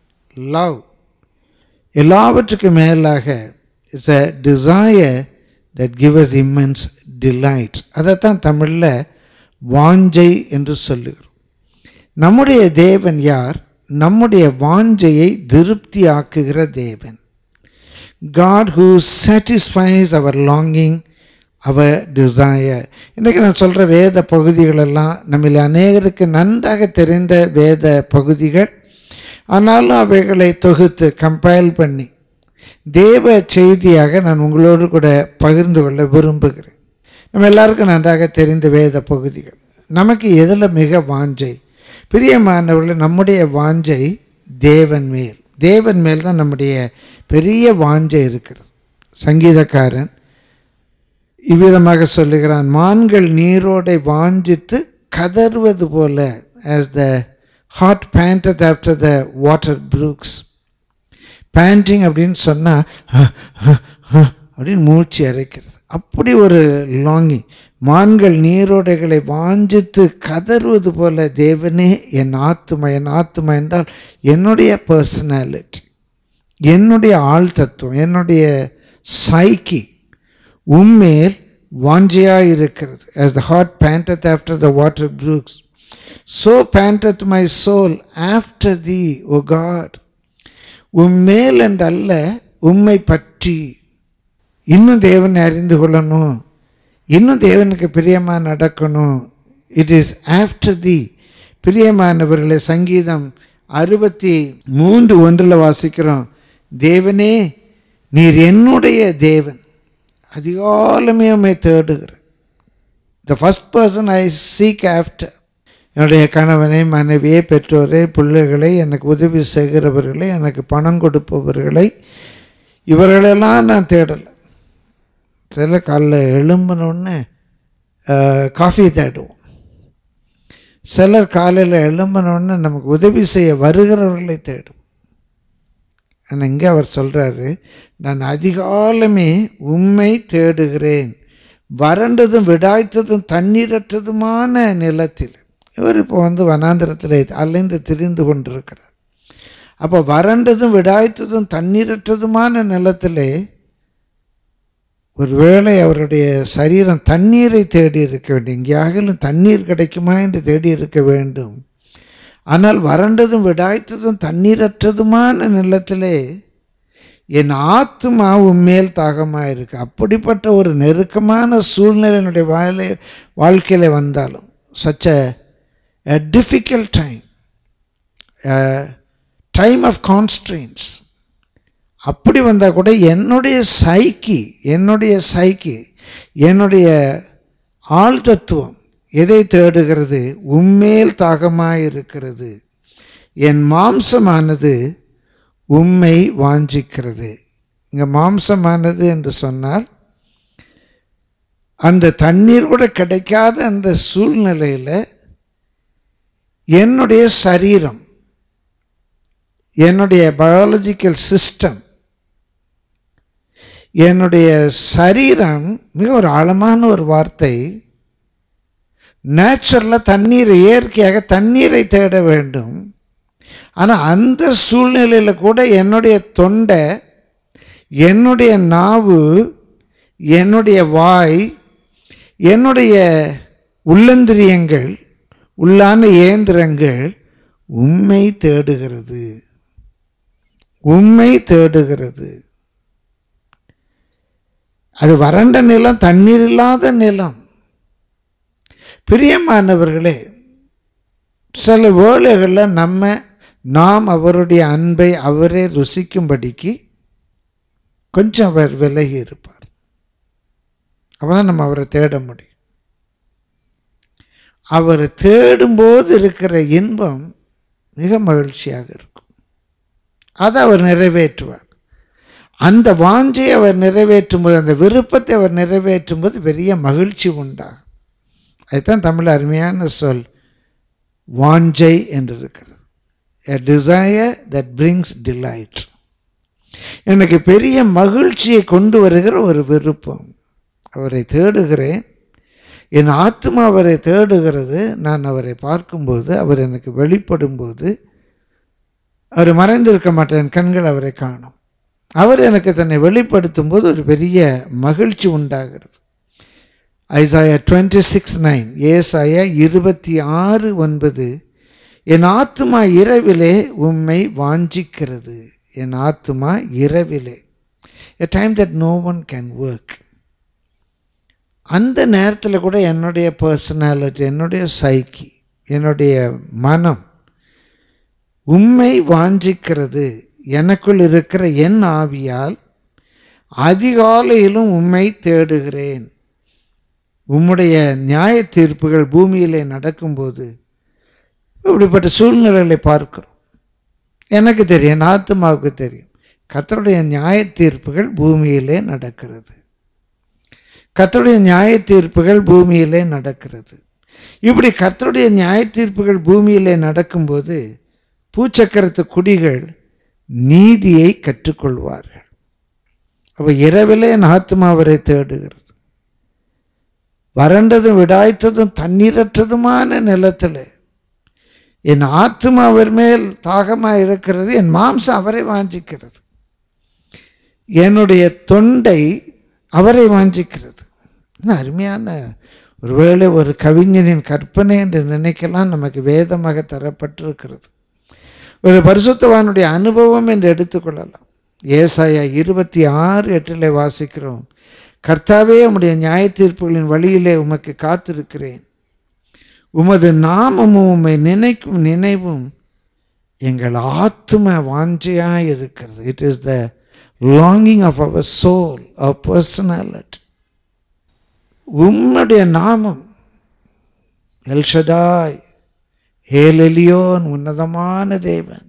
லவ் எல்லாவற்றுக்கும் மேலாக it's a desire that give us immense delight அதைத்தான் தமிழில் வாஞ்சை என்று சொல்லுகிறோம் நம்முடைய தேவன் யார் நம்முடைய வாஞ்சையை திருப்தி ஆக்குகிற தேவன் God who satisfies our longing our desire இன்றைக்கி நான் சொல்கிற வேத பகுதிகளெல்லாம் நம்மில் அநேகருக்கு நன்றாக தெரிந்த வேத பகுதிகள் ஆனாலும் அவைகளை தொகுத்து கம்பைல் பண்ணி தேவ செய்தியாக நான் உங்களோடு கூட பகிர்ந்து கொள்ள விரும்புகிறேன் நம்ம எல்லாருக்கும் நன்றாக தெரிந்த வேத பகுதிகள் நமக்கு எதில் மிக வாஞ்சை பிரியமானவர்கள் நம்முடைய வாஞ்சை தேவன் மேல் தேவன் மேல் தான் நம்முடைய பெரிய வாஞ்சை இருக்கிறது சங்கீதக்காரன் இவ்விதமாக சொல்லுகிறான் மான்கள் நீரோடை வாஞ்சித்து கதறுவது போல as the hart panted after the water brooks panting அப்படின்னு சொன்னால் அப்படின்னு மூச்சு அரைக்கிறது அப்படி ஒரு லாங்கிங் மான்கள் நீரோடைகளை வாஞ்சித்து கதறுவது போல தேவனே என் ஆத்துமா என் ஆத்துமா என்றால் என்னுடைய பர்சனாலிட்டி என்னுடைய ஆள் தத்துவம் என்னுடைய சைக்கி உம்மேல் வாஞ்சியாக இருக்கிறது as the heart panteth after the water brooks so panteth my soul after thee o god உம்மேல் என்றல்ல உம்மை பற்றி இன்னும் தேவனை அறிந்து கொள்ளணும் இன்னும் தேவனுக்கு பிரியமாக நடக்கணும் இட் இஸ் ஆஃப்டர் தி பிரியமானவர்களே சங்கீதம் அறுபத்தி மூன்று ஒன்றில் வாசிக்கிறோம் தேவனே நீர் என்னுடைய தேவன் அதிகாலமே உண்மை தேடுகிறேன் the first person I seek after என்னுடைய கணவனை மனைவியை பெற்றோரை பிள்ளைகளை எனக்கு உதவி செய்கிறவர்களை எனக்கு பணம் கொடுப்பவர்களை இவர்களெல்லாம் நான் தேடலை சில காலைல எழும்பினோடனே காஃபி தேடுவோம் சிலர் காலையில் எழும்பினோடனே நமக்கு உதவி செய்ய வருகிறவர்களை தேடும் ஆனால் இங்கே அவர் சொல்கிறாரு நான் அதிகாலமே உண்மை தேடுகிறேன் வறண்டதும் விடாய்த்ததும் தண்ணீரற்றதுமான நிலத்தில் இவர் இப்போ வந்து வனாந்திரத்தில் அலைந்து திரிந்து கொண்டிருக்கிறார் அப்போ வறண்டதும் விடாய்த்ததும் தண்ணீரற்றதுமான நிலத்திலே ஒருவேளை அவருடைய சரீரம் தண்ணீரை தேடி இருக்க வேண்டும் எங்கேயாகிலும் தண்ணீர் கிடைக்குமா என்று தேடி இருக்க வேண்டும் ஆனால் வறண்டதும் விடாய்த்ததும் தண்ணீரற்றதுமான நிலத்திலே என் ஆத்மா உண்மையில் தாகமாக இருக்கு அப்படிப்பட்ட ஒரு நெருக்கமான சூழ்நிலை என்னுடைய வாழை வாழ்க்கையில் வந்தாலும் such a difficult time time of constraints அப்படி வந்தால் கூட என்னுடைய சைக்கி என்னுடைய சைக்கி என்னுடைய ஆள் தத்துவம் எதை தேடுகிறது உண்மையில் தாகமாக இருக்கிறது என் மாம்சமானது உண்மை வாஞ்சிக்கிறது இங்கே மாம்சமானது என்று சொன்னால் அந்த தண்ணீர் கூட கிடைக்காத அந்த சூழ்நிலையில் என்னுடைய சரீரம் என்னுடைய பயாலஜிக்கல் சிஸ்டம் என்னுடைய சரீரம் மிக ஒரு ஆழமான ஒரு வார்த்தை நேச்சுரலாக தண்ணீர் இயற்கையாக தண்ணீரை தேட வேண்டும் ஆனால் அந்த சூழ்நிலையில் கூட என்னுடைய தொண்டை என்னுடைய நாவு என்னுடைய வாய் என்னுடைய உள்ளந்திரியங்கள் உள்ளான இயந்திரங்கள் உண்மை தேடுகிறது உண்மை தேடுகிறது அது வறண்ட நிலம் தண்ணீர் இல்லாத நிலம் பிரியமானவர்களே சில வேளைகளில் நம்ம நாம் அவருடைய அன்பை அவரே ருசிக்கும்படிக்கு கொஞ்சம் அவர் விலகி இருப்பார் அப்பதான் நம்ம அவரை தேட முடியும் அவர் தேடும்போது இருக்கிற இன்பம் மிக மகிழ்ச்சியாக இருக்கும் அதை அவர் நிறைவேற்றுவார் அந்த வாஞ்சை அவர் நிறைவேற்றும் போது அந்த விருப்பத்தை அவர் நிறைவேற்றும் போது பெரிய மகிழ்ச்சி உண்டாகும் அதுதான் தமிழ் அருமையான சொல் வாஞ்சை என்று இருக்கிறது a desire that brings delight எனக்கு பெரிய மகிழ்ச்சியை கொண்டு வருகிற ஒரு விருப்பம் அவரை தேடுகிறேன் என் ஆத்மா அவரை தேடுகிறது நான் அவரை பார்க்கும்போது அவர் எனக்கு வெளிப்படும்போது அவர் மறைந்திருக்க மாட்டேன் என் கண்கள் அவரை காணும் அவர் எனக்கு தன்னை வெளிப்படுத்தும் போது ஒரு பெரிய மகிழ்ச்சி உண்டாகிறது ஐசாயா டுவெண்ட்டி சிக்ஸ் நைன் ஏசாயா இருபத்தி ஆறு ஒன்பது என் ஆத்துமா இரவிலே உம்மை வாஞ்சிக்கிறது என் ஆத்துமா இரவிலே a time that no one can work அந்த நேரத்தில் கூட என்னுடைய பர்சனாலிட்டி என்னுடைய சைக்கி என்னுடைய மனம் உண்மை வாஞ்சிக்கிறது எனக்குள் இருக்கிற என் ஆவியால் அதிகாலையிலும் உண்மை தேடுகிறேன் உம்முடைய நியாய தீர்ப்புகள் பூமியிலே நடக்கும்போது இப்படிப்பட்ட சூழ்நிலைகளை பார்க்கிறோம் எனக்கு தெரியும் என் ஆத்மாவுக்கு தெரியும் கத்தருடைய நியாய தீர்ப்புகள் பூமியிலே நடக்கிறது கத்தருடைய நியாய தீர்ப்புகள் பூமியிலே நடக்கிறது இப்படி கத்தருடைய நியாய தீர்ப்புகள் பூமியிலே நடக்கும்போது பூச்சக்கரத்து குடிகள் நீதியை கற்றுக்கொள்வார்கள் அப்போ இரவிலே என் ஆத்மா அவரை தேடுகிறது வறண்டதும் விடாய்த்ததும் தண்ணீரற்றதுமான நிலத்தில் என் ஆத்மா அவர் மேல் தாகமாக இருக்கிறது என் மாம்சம் அவரை வாஞ்சிக்கிறது என்னுடைய தொண்டை அவரை வாஞ்சிக்கிறது இன்னும் அருமையான ஒருவேளை ஒரு கவிஞனின் கற்பனை என்று நினைக்கலாம் நமக்கு வேதமாக தரப்பட்டிருக்கிறது ஒரு பரிசுத்தவானுடைய அனுபவம் என்று எடுத்துக்கொள்ளலாம் ஏசாயா இருபத்தி ஆறு எட்டில் வாசிக்கிறோம் கர்த்தாவே உம்முடைய நியாய தீர்ப்புகளின் வழியிலே உமக்கு காத்திருக்கிறேன் உமது நாமமும் உம்மை நினைக்கும் நினைவும் எங்கள் ஆத்ம வாஞ்சையாக இருக்கிறது it is the longing of our soul our personality உம்முடைய நாமம் எல்ஷடாய் ஏலெலியோன் உன்னதமான தேவன்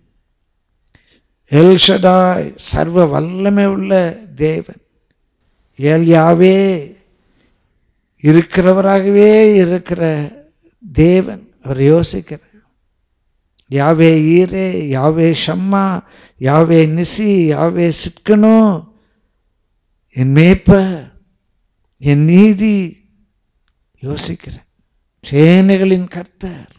எல்ஷடாய் சர்வ வல்லமை உள்ள தேவன் ஏல்யாவே இருக்கிறவராகவே இருக்கிற தேவன் அவர் யோசிக்கிறார் யாவே ஈரே யாவே ஷம்மா யாவே நிசி யாவே சிட்கனோ என் மேய்ப்ப என் நீதி யோசிக்கிறேன் சேனைகளின் கர்த்தர்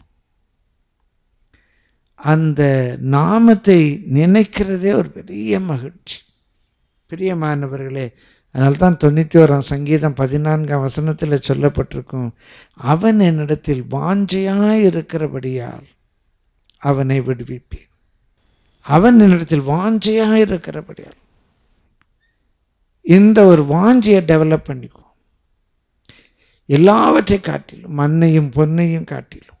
அந்த நாமத்தை நினைக்கிறதே ஒரு பெரிய மகிழ்ச்சி பிரியமானவர்களே அதனால தான் தொண்ணூற்றி ஓராம் சங்கீதம் பதினான்காம் வசனத்தில் சொல்லப்பட்டிருக்கும் அவன் என்னிடத்தில் வாஞ்சையாய் இருக்கிறபடியால் அவனை விடுவிப்பேன் அவன் என்னிடத்தில் வாஞ்சையாக இருக்கிறபடியால் இந்த ஒரு வாஞ்சியை டெவலப் பண்ணிக்குவோம் எல்லாவற்றை காட்டிலும் மண்ணையும் பொன்னையும் காட்டிலும்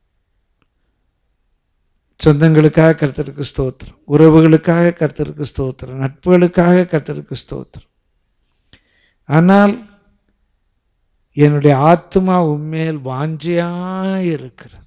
சொந்தங்களுக்காக கர்த்தருக்கு ஸ்தோத்திரம் உறவுகளுக்காக கர்த்தருக்கு ஸ்தோத்திரம் நட்புகளுக்காக கர்த்தருக்கு ஸ்தோத்திரம் ஆனால் என்னுடைய ஆத்மா உண்மையில் வாஞ்சியாக இருக்கிறது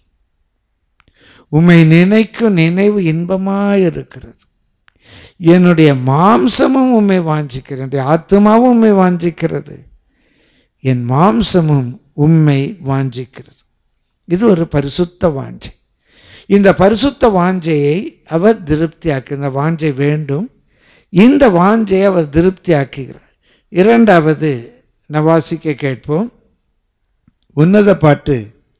உம்மை நினைக்கும் நினைவு இன்பமாக இருக்கிறது என்னுடைய மாம்சமும் உண்மை வாஞ்சிக்கிறது என்னுடைய ஆத்மாவும் உண்மை வாஞ்சிக்கிறது என் மாம்சமும் உண்மை வாஞ்சிக்கிறது இது ஒரு பரிசுத்த வாஞ்சை இந்த பரிசுத்த வாஞ்சையை அவர் திருப்தியாக்கு இந்த வாஞ்சை வேண்டும் இந்த வாஞ்சையை அவர் திருப்தி ஆக்குகிறார் இரண்டாவது நான் வாசிக்க கேட்போம் உன்னத பாட்டு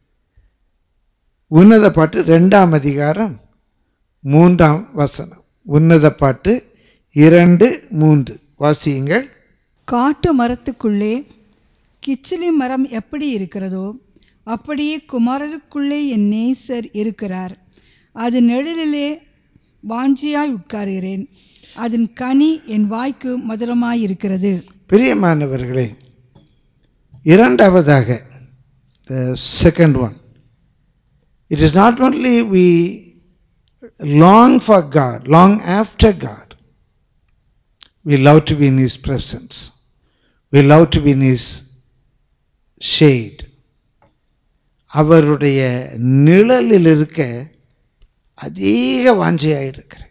உன்னத பாட்டு ரெண்டாம் அதிகாரம் மூன்றாம் வசனம் உன்னத பாட்டு இரண்டு மூன்று வாசியுங்கள் காட்டு மரத்துக்குள்ளே கிச்சிலி மரம் எப்படி இருக்கிறதோ அப்படியே குமாரருக்குள்ளே என் நேசர் இருக்கிறார் அது நிழலிலே வாஞ்சியாய் உட்காருகிறேன் அதன் கனி என் வாய்க்கு மதுரமாய் இருக்கிறது பிரியமானவர்களே இரண்டாவதாக second one it is not only we long for God long after God we love to be in his presence we love to be in his shade அவருடைய நிழலில் இருக்க அதிக வாஞ்சையாக இருக்கிறேன்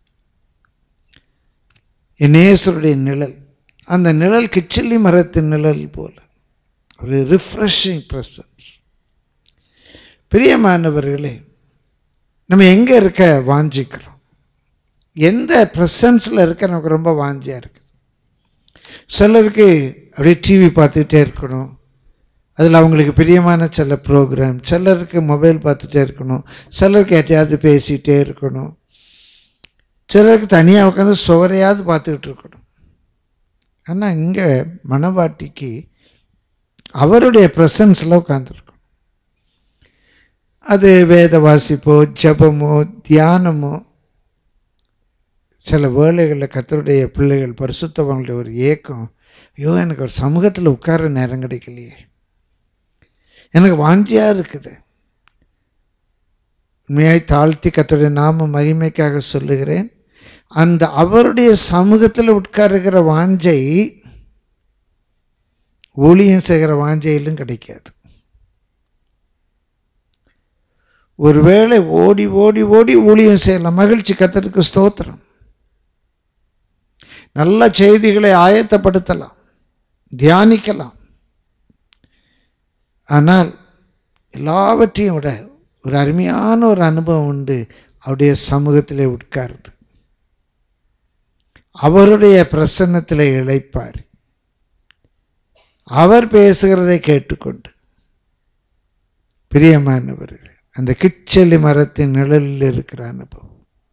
என் நேசருடைய நிழல் அந்த நிழல் கிச்சிலி மரத்தின் நிழல் போல ஒரு ரிஃப்ரெஷிங் ப்ரெசன்ஸ் பிரியமானவர்களே நம்ம எங்கே இருக்க வாஞ்சிக்கிறோம் எந்த ப்ரெசன்ஸில் இருக்க நமக்கு ரொம்ப வாஞ்சியாக இருக்குது சிலருக்கு அப்படியே டிவி பார்த்துக்கிட்டே இருக்கணும் அதில் அவங்களுக்கு பிரியமான சில ப்ரோக்ராம் சிலருக்கு மொபைல் பார்த்துட்டே இருக்கணும் சிலருக்கு யார்ட்டையாவது பேசிகிட்டே இருக்கணும் சிலருக்கு தனியாக உட்காந்து சுவரையாவது பார்த்துக்கிட்டு இருக்கணும் ஆனால் இங்கே மணவாட்டிக்கு அவருடைய ப்ரெசன்ஸில் உட்காந்துருக்கணும் அது வேத வாசிப்போ ஜபமோ தியானமோ சில வேலைகளில் கத்தருடைய பிள்ளைகள் பரிசுத்தவங்களுடைய ஒரு ஏக்கம் ஐயோ எனக்கு ஒரு சமூகத்தில் உட்கார நேரம் கிடைக்கலையே எனக்கு வாஞ்சியாக இருக்குது உண்மையாய் தாழ்த்தி கத்தருடைய நாம மகிமைக்காக சொல்லுகிறேன் அந்த அவருடைய சமூகத்தில் உட்காருகிற வாஞ்சை ஊழியம் செய்கிற வாஞ்சையிலும் கிடைக்காது ஒருவேளை ஓடி ஓடி ஓடி ஊழியம் செய்யலாம் மகிழ்ச்சி கத்தருக்கு ஸ்தோத்திரம் நல்ல செய்திகளை ஆயத்தப்படுத்தலாம் தியானிக்கலாம் ஆனால் எல்லாவற்றையும் விட ஒரு அருமையான ஒரு அனுபவம் உண்டு அவருடைய சமூகத்திலே உட்கார்ந்து அவருடைய பிரசன்னத்தில் இழைப்பார் அவர் பேசுகிறதை கேட்டுக்கொண்டு பிரியமானவர்கள் அந்த கிச்சலி மரத்தின் நிழலில் இருக்கிற அனுபவம்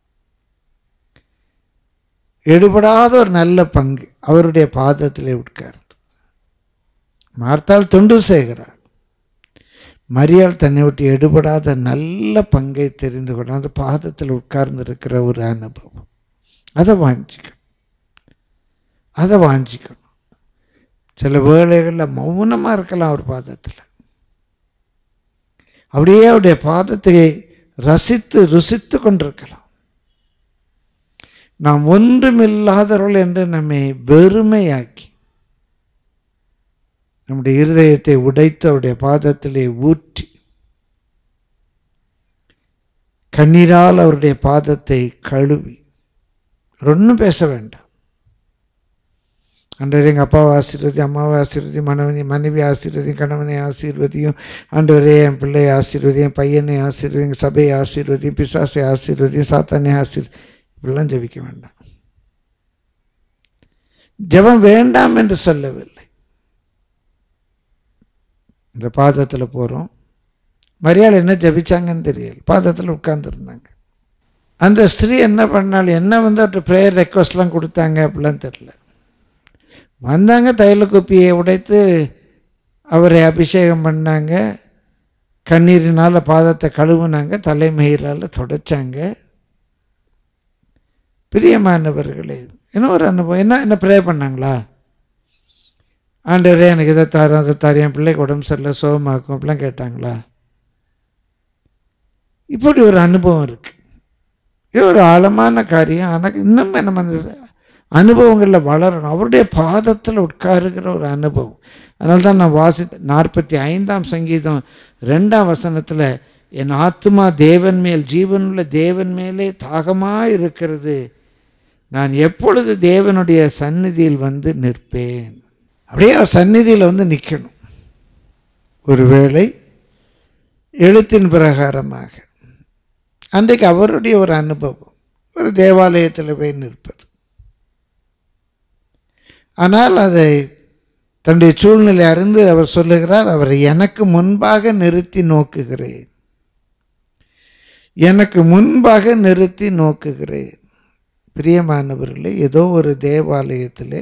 எடுபடாத ஒரு நல்ல பங்கு அவருடைய பாதத்திலே உட்கார்ந்து மார்த்தால் தொண்டு செய்கிறார் மரியாள் தன்னை விட்டு எடுபடாத நல்ல பங்கை தெரிந்து கொண்டு அந்த பாதத்தில் உட்கார்ந்து இருக்கிற ஒரு அனுபவம் அதை வாஞ்சிக்கணும் அதை வாஞ்சிக்கணும் சில வேளைகளில் மௌனமாக இருக்கலாம் அவர் பாதத்தில் அப்படியே அவருடைய பாதத்தை ரசித்து ருசித்து கொண்டிருக்கலாம் நாம் ஒன்றுமில்லாதவர்கள் என்று நம்மை வெறுமையாக்கி நம்முடைய இருதயத்தை உடைத்து அவருடைய பாதத்திலே ஊற்றி கண்ணீரால் அவருடைய பாதத்தை கழுவி ஒன்றும் பேச வேண்டாம் ஆண்டவரே எங்கள் அப்பாவை ஆசீர்வதி அம்மாவை ஆசீர்வதி மனைவி மனைவி ஆசீர்வதி கணவனை ஆசீர்வதியும் ஆண்டவரே என் பிள்ளையை ஆசீர்வதி என் பையனை ஆசீர்வதி எங்கள் சபையை ஆசீர்வதி பிசாசை ஆசீர்வதி சாத்தானை ஆசீர் இப்படிலாம் ஜபிக்க வேண்டாம் ஜபம் வேண்டாம் என்று சொல்லவில்லை இந்த பாதத்தில் போகிறோம் மரியாதை என்ன ஜபிச்சாங்கன்னு தெரியல பாதத்தில் உட்கார்ந்துருந்தாங்க அந்த ஸ்திரீ என்ன பண்ணாலும் என்ன வந்து அவர்கிட்ட ப்ரேயர் ரெக்வஸ்ட்லாம் கொடுத்தாங்க அப்படிலாம் தெரில வந்தாங்க தைல குப்பியை உடைத்து அவரை அபிஷேகம் பண்ணாங்க கண்ணீரினால் பாதத்தை கழுவுனாங்க தலைமயிலால் தொடச்சாங்க பிரியமானவர்களே இன்னும் ஒரு அனுபவம் என்ன என்ன ப்ரே பண்ணாங்களா ஆண்டவரே எனக்கு இதை தாரும் அதை தாரும் என் பிள்ளைக்கு உடம்பு சரியில்லை சோகமாக்கும் அப்படிலாம் கேட்டாங்களா இப்படி ஒரு அனுபவம் இருக்குது இது ஒரு ஆழமான காரியம் ஆனால் இன்னுமே நம்ம அந்த அனுபவங்களில் வளரணும் அவருடைய பாதத்தில் உட்காருகிற ஒரு அனுபவம் அதனால தான் நான் வாசி நாற்பத்தி ஐந்தாம் சங்கீதம் ரெண்டாம் வசனத்தில் என் ஆத்மா தேவன் மேல் ஜீவனுள்ள தேவன் மேலே தாகமாக இருக்கிறது நான் எப்பொழுது தேவனுடைய சந்நிதியில் வந்து நிற்பேன் அப்படியே அவர் சந்நிதியில் வந்து நிற்கணும் ஒருவேளை எழுத்தின் பிரகாரமாக அன்றைக்கு அவருடைய ஒரு அனுபவம் ஒரு தேவாலயத்தில் போய் நிற்பது ஆனால் அதை தன்னுடைய சூழ்நிலை அறிந்து அவர் சொல்லுகிறார் அவரை எனக்கு முன்பாக நிறுத்தி நோக்குகிறேன் எனக்கு முன்பாக நிறுத்தி நோக்குகிறேன் பிரியமானவர்களே ஏதோ ஒரு தேவாலயத்திலே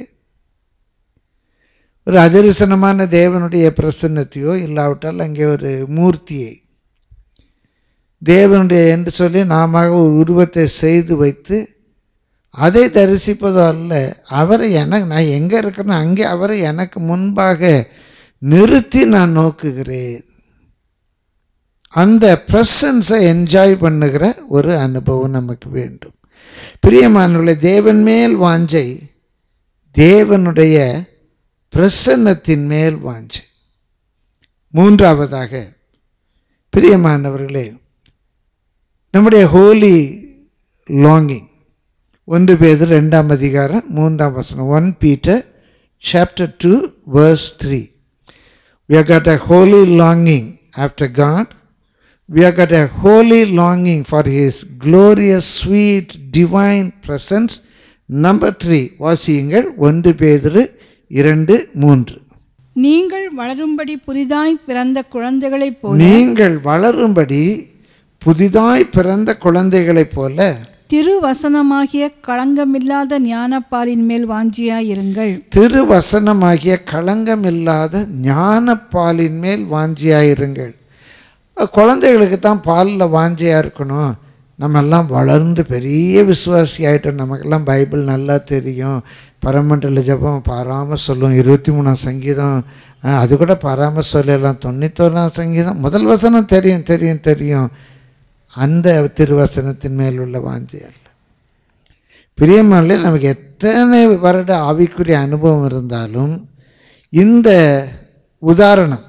ஒரு அதரிசனமான தேவனுடைய பிரசன்னத்தையோ இல்லாவிட்டால் அங்கே ஒரு மூர்த்தியை தேவனுடைய என்று சொல்லி நாம ஒரு உருவத்தை செய்து வைத்து அதை தரிசிப்பதோ அல்ல அவரை எனக்கு நான் எங்கே இருக்கிறேனோ அங்கே அவரை எனக்கு முன்பாக நிறுத்தி நான் நோக்குகிறேன் அந்த ப்ரெசன்ஸை என்ஜாய் பண்ணுகிற ஒரு அனுபவம் நமக்கு வேண்டும் பிரியமானவர்களே தேவன் மேல் வாஞ்சை தேவனுடைய பிரசன்னத்தின் மேல் வாஞ்சை மூன்றாவதாக பிரியமானவர்களே நம்முடைய ஹோலி லாங்கிங் ஒன்று பேர் ரெண்டாம் அதிகாரம் மூன்றாம் வசனம் one Peter chapter two verse three we have got a holy longing after God. We have got a holy longing for His glorious, sweet, divine presence. Number three, வாசியுங்கள் ஒன்று பேதிரு இரண்டு மூன்று நீங்கள் வளரும்படி புதிதாய் பிறந்த குழந்தைகளைப் போல நீங்கள் வளரும்படி புதிதாய் பிறந்த குழந்தைகளைப் போல திருவசனமாகிய களங்கமில்லாத ஞானப்பாலின் மேல் வாஞ்சியாயிருங்கள் திருவசனமாகிய களங்கமில்லாத ஞானப்பாலின் மேல் வாஞ்சியாயிருங்கள் குழந்தைகளுக்கு தான் பாலில் வாஞ்சியாக இருக்கணும் நம்ம எல்லாம் வளர்ந்து பெரிய விசுவாசி ஆகிட்டோம் நமக்கெல்லாம் பைபிள் நல்லா தெரியும் பரமண்டல ஜபம் பாராமல் சொல்லும் இருபத்தி மூணாம் சங்கீதம் ஆ, அது கூட பாராமல் சொல்லலாம் தொண்ணூத்தோராம் சங்கீதம் முதல் வசனம் தெரியும் தெரியும் தெரியும் அந்த திருவசனத்தின் மேல் உள்ள வாஞ்சை அல்ல பிரியமானே நமக்கு எத்தனை வருட ஆவிக்குரிய அனுபவம் இருந்தாலும் இந்த உதாரணம்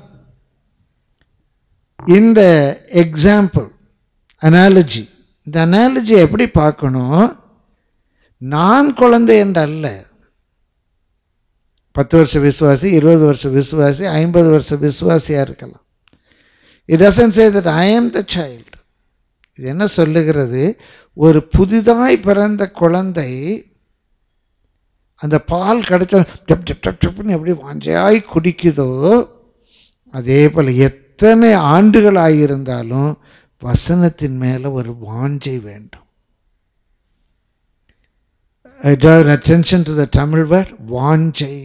இந்த எக்ஸாம்பிள் அனாலஜி இந்த அனாலஜி எப்படி பார்க்கணும் நான் குழந்தை என்று அல்ல பத்து வருஷ விசுவாசி இருபது வருஷ விசுவாசி ஐம்பது வருஷ விசுவாசியாக இருக்கலாம் it doesn't say that I am the child இது என்ன சொல்லுகிறது ஒரு புதிதாய் பிறந்த குழந்தை அந்த பால் கிடைச்சா டப் டப் டப் டப்னு எப்படி வாஞ்சையாய் குடிக்குதோ அதே போல் எத்தனை ஆண்டுகளாக இருந்தாலும் வசனத்தின் மேலே ஒரு வாஞ்சை வேண்டும் I draw an attention to the Tamil word வாஞ்சை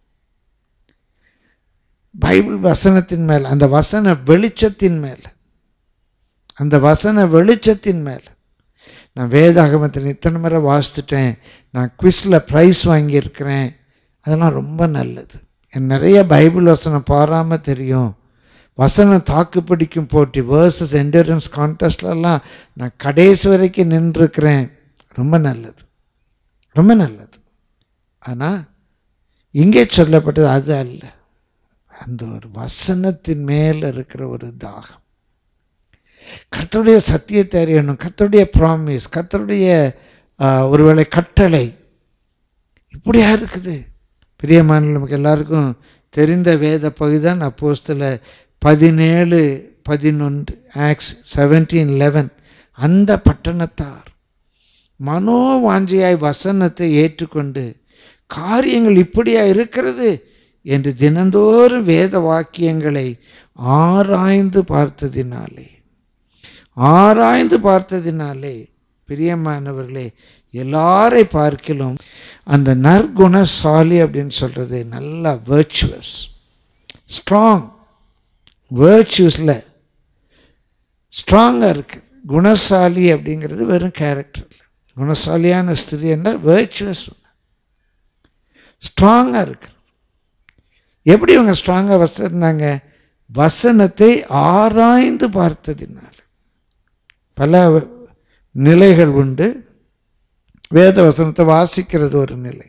பைபிள் வசனத்தின் மேல் அந்த வசன வெளிச்சத்தின் மேல் அந்த வசன வெளிச்சத்தின் மேல் நான் வேதாகமத்தில் இத்தனை முறை வாசித்துட்டேன் நான் குவிஸில் ப்ரைஸ் வாங்கியிருக்கிறேன் அதெல்லாம் ரொம்ப நல்லது எனக்கு நிறைய பைபிள் வசனம் பாராமல் தெரியும் வசனம் தாக்கு பிடிக்கும் போட்டி வேர்சஸ் என்டூரன்ஸ் கான்டெஸ்ட்லலாம் நான் கடைசி வரைக்கும் நின்றுருக்கிறேன் ரொம்ப நல்லது ரொம்ப நல்லது ஆனால் இங்கே சொல்லப்பட்டது அது அல்ல அந்த ஒரு வசனத்தின் மேல் இருக்கிற ஒரு தாகம் கர்த்தருடைய சத்தியத்தை அறியணும் கர்த்தருடைய ப்ராமிஸ் கர்த்தருடைய ஆஹ், ஒருவேளை கட்டளை இப்படியா இருக்குது பிரியமான நமக்கு எல்லாருக்கும் தெரிந்த வேத பகுதி தான் அப்போஸ்தல பதினேழு பதினொன்று ஆக்ஸ் செவன்டீன் லெவன் அந்த பட்டணத்தார் மனோவாஞ்சியாய் வசனத்தை ஏற்றுக்கொண்டு காரியங்கள் இப்படியா இருக்கிறது என்று தினந்தோறும் வேத வாக்கியங்களை ஆராய்ந்து பார்த்ததினாலே ஆராய்ந்து பார்த்ததினாலே பிரியமானவர்களே எல்லாரை பார்க்கிலும் அந்த நற்குணசாலி அப்படின்னு சொல்கிறது நல்லா வேர்ச்சுவஸ் ஸ்ட்ராங் வேர்ச்சுவஸில் ஸ்ட்ராங்காக இருக்குது குணசாலி அப்படிங்கிறது வெறும் கேரக்டர் இல்லை குணசாலியான ஸ்திரீ என்றால் வேர்ச்சுவஸ் ஸ்ட்ராங்காக இருக்கிறது எப்படி இவங்க ஸ்ட்ராங்காக வச்சிருந்தாங்க வசனத்தை ஆராய்ந்து பார்த்ததினால் பல நிலைகள் உண்டு வேத வசனத்தை வாசிக்கிறது ஒரு நிலை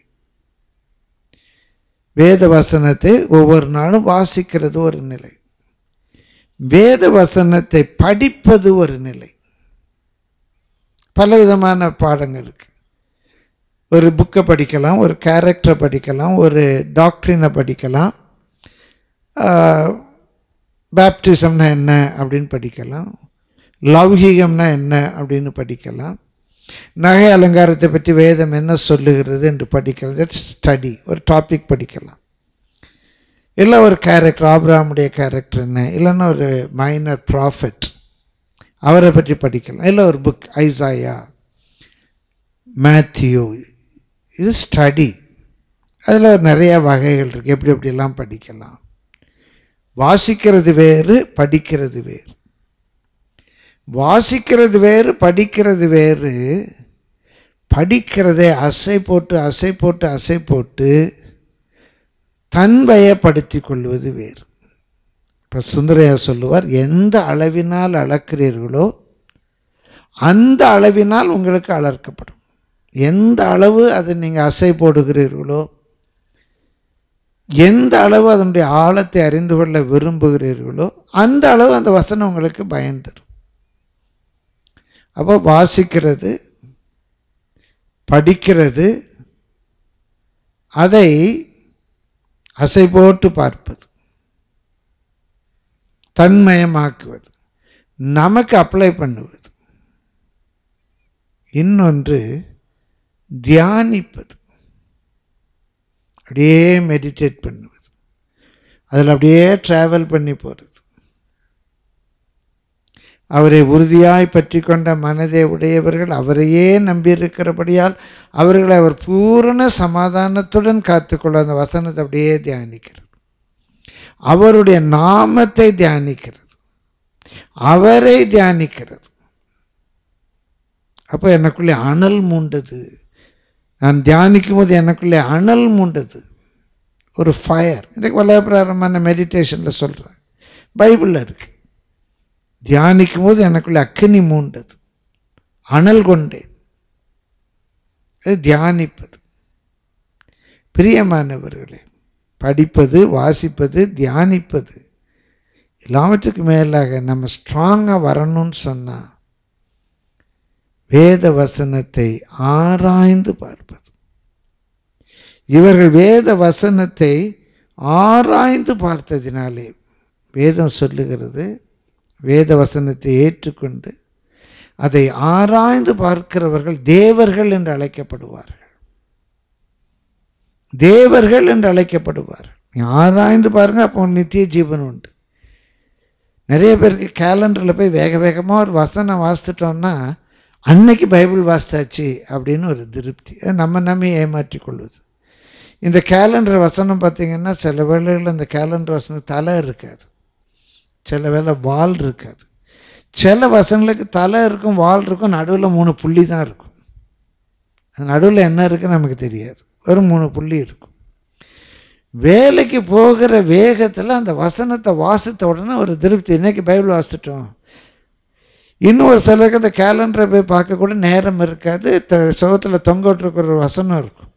வேத வசனத்தை ஒவ்வொரு நாளும் வாசிக்கிறது ஒரு நிலை வேத வசனத்தை படிப்பது ஒரு நிலை பலவிதமான பாடங்கள் இருக்கு ஒரு புக்கை படிக்கலாம் ஒரு கேரக்டரை படிக்கலாம் ஒரு டாக்டரினை படிக்கலாம் பேப்டிசம்னா என்ன அப்படின்னு படிக்கலாம் லௌகீகம்னா என்ன அப்படின்னு படிக்கலாம் நகை அலங்காரத்தை பற்றி வேதம் என்ன சொல்லுகிறது என்று படிக்கிறது ஸ்டடி ஒரு டாபிக் படிக்கலாம் இல்லை ஒரு கேரக்டர் ஆப்ராமுடைய கேரக்டர் என்ன இல்லைன்னா ஒரு மைனர் ப்ராஃபிட் அவரை பற்றி படிக்கலாம் இல்லை ஒரு புக் ஐசாயா மேத்யூ இது ஸ்டடி அதில் நிறைய வகைகள் இருக்குது எப்படி எப்படிலாம் படிக்கலாம் வாசிக்கிறது வேறு படிக்கிறது வேறு வாசிக்கிறது வேறு படிக்கிறது வேறு படிக்கிறதை அசை போட்டு அசை போட்டு அசை போட்டு தன்வயப்படுத்தி கொள்வது வேறு இப்போ சுந்தரையார் சொல்லுவார் எந்த அளவினால் அளக்கிறீர்களோ அந்த அளவினால் உங்களுக்கு அளர்க்கப்படும் எந்த அளவு அதை நீங்கள் அசை போடுகிறீர்களோ எந்த அளவு அதனுடைய ஆழத்தை அறிந்து கொள்ள விரும்புகிறீர்களோ அந்த அளவு அந்த வசனம் உங்களுக்கு பயன் தரும் அப்போ வாசிக்கிறது படிக்கிறது அதை அசை போட்டு பார்ப்பது தன்மயமாக்குவது நமக்கு அப்ளை பண்ணுவது இன்னொன்று தியானிப்பது அப்படியே மெடிடேட் பண்ணுவது அதில் அப்படியே ட்ராவல் பண்ணி போகிறது அவரை உறுதியாய் பற்றி கொண்ட மனதை உடையவர்கள் அவரையே நம்பியிருக்கிறபடியால் அவர்களை அவர் பூரண சமாதானத்துடன் காத்துக்கொள்ள அந்த வசனத்தை அப்படியே தியானிக்கிறது அவருடைய நாமத்தை தியானிக்கிறது அவரை தியானிக்கிறது அப்போ எனக்குள்ளே அனல் மூண்டது நான் தியானிக்கும் போது எனக்குள்ளே அனல் மூண்டது ஒரு ஃபயர் இன்றைக்கு வல்லபிராரமான மெடிடேஷனில் சொல்கிறேன் பைபிளில் இருக்குது தியானிக்கும் போது எனக்குள்ளே அக்கினி மூண்டது அனல் கொண்டேன் அது தியானிப்பது பிரியமானவர்களே படிப்பது வாசிப்பது தியானிப்பது எல்லாவற்றுக்கும் மேலாக நம்ம ஸ்ட்ராங்காக வரணும்னு சொன்னால் வேத வசனத்தை ஆராய்ந்து பார்ப்பது இவர்கள் வேத வசனத்தை ஆராய்ந்து பார்த்ததினாலே வேதம் சொல்லுகிறது வேத வசனத்தை ஏற்றுக்கொண்டு அதை ஆராய்ந்து பார்க்கிறவர்கள் தேவர்கள் என்று அழைக்கப்படுவார்கள் தேவர்கள் என்று அழைக்கப்படுவார்கள் நீ ஆராய்ந்து பாருங்க அப்போ நித்திய ஜீவன் உண்டு நிறைய பேருக்கு கேலண்டரில் போய் வேக வேகமாக ஒரு வசனம் வாசிச்சிட்டோம்னா அன்னைக்கு பைபிள் வாசித்தாச்சு அப்படின்னு ஒரு திருப்தி அது நம்ம நம்ம ஏமாற்றி கொள்வது இந்த கேலண்டர் வசனம் பார்த்திங்கன்னா சில வேளைகளில் இந்த கேலண்டர் வசனம் தலை இருக்காது சில வேளை வால் இருக்காது சில வசனங்களுக்கு தலை இருக்கும் வால் இருக்கும் நடுவில் மூணு புள்ளி தான் இருக்கும் நடுவில் என்ன இருக்குன்னு நமக்கு தெரியாது வெறும் மூணு புள்ளி இருக்கும் வேலைக்கு போகிற வேகத்தில் அந்த வசனத்தை வாசித்த உடனே ஒரு திருப்தி இன்றைக்கி பைபிள் வாசிச்சிட்டோம் இன்னும் ஒரு சிலருக்கு அந்த கேலண்டரை போய் பார்க்க கூட நேரம் இருக்காது த சுகத்தில் தொங்க விட்டுருக்கிற ஒரு வசனம் இருக்கும்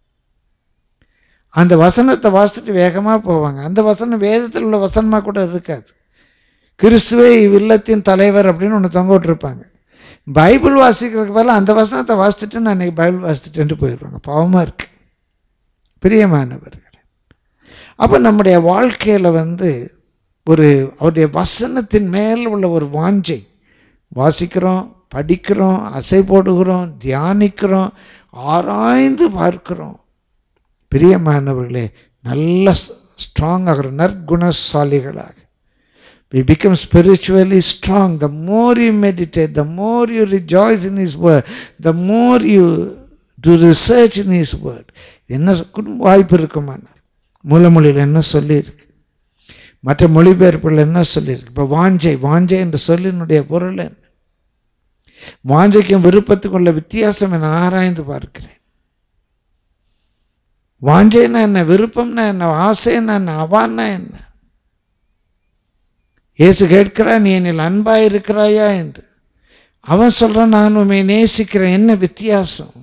அந்த வசனத்தை வாசிச்சுட்டு வேகமாக போவாங்க அந்த வசனம் வேதத்தில் உள்ள வசனமாக கூட இருக்காது கிறிஸ்துவே இல்லத்தின் தலைவர் அப்படின்னு ஒன்று தொங்க விட்டுருப்பாங்க பைபிள் வாசிக்கிறதுக்கு பதிலாக அந்த வசனத்தை வாசிச்சுட்டு நான் இன்றைக்கி பைபிள் வாசிச்சுட்டு போயிடுவாங்க பாவமாக இருக்குது பிரியமானவர்களே அப்போ நம்முடைய வாழ்க்கையில் வந்து ஒரு அவருடைய வசனத்தின் மேல் உள்ள ஒரு வாஞ்சை வாசிக்கிறோம் படிக்கிறோம் அசை போடுகிறோம் தியானிக்கிறோம் ஆராய்ந்து பார்க்கிறோம் பிரியமானவர்களே நல்ல ஸ்ட்ராங் ஆகிறோம் நற்குணசாலிகளாக we become spiritually strong the more you meditate the more you rejoice in his word the more you do research in his word என்ன வாய்ப்பு இருக்குமானா மூலமொழியில் என்ன சொல்லியிருக்கு மற்ற மொழிபெயர்ப்புகள் என்ன சொல்லியிருக்கு இப்போ வாஞ்சை வாஞ்சை என்ற சொல்லினுடைய பொருள் என்ன வாஞ்சைக்கும் விருப்பத்துக்கும் உள்ள வித்தியாசம் என ஆராய்ந்து பார்க்கிறேன் வாஞ்சைன்னா என்ன விருப்பம்னா என்ன ஆசைன்னா என்ன அவான்னா என்ன இயேசு கேட்கிறா நீ என்னில் அன்பாக இருக்கிறாயா என்று அவன் சொல்கிறான் நான் உண்மை நேசிக்கிறேன் என்ன வித்தியாசம்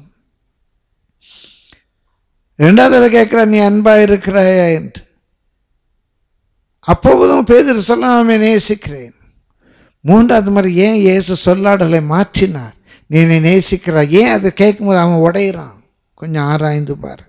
ரெண்டாவது தடவை கேட்குறான் நீ அன்பாக இருக்கிறாயா என்று அப்போதும் பேதர் சொல்ல நான் நேசிக்கிறேன் மூன்றாவது மாதிரி ஏன் இயேசு சொல்லாடலை மாற்றினார் நீ என்னை நேசிக்கிறாய் ஏன் அதை கேட்கும்போது அவன் உடையிறான் கொஞ்சம் ஆராய்ந்து பாருங்கள்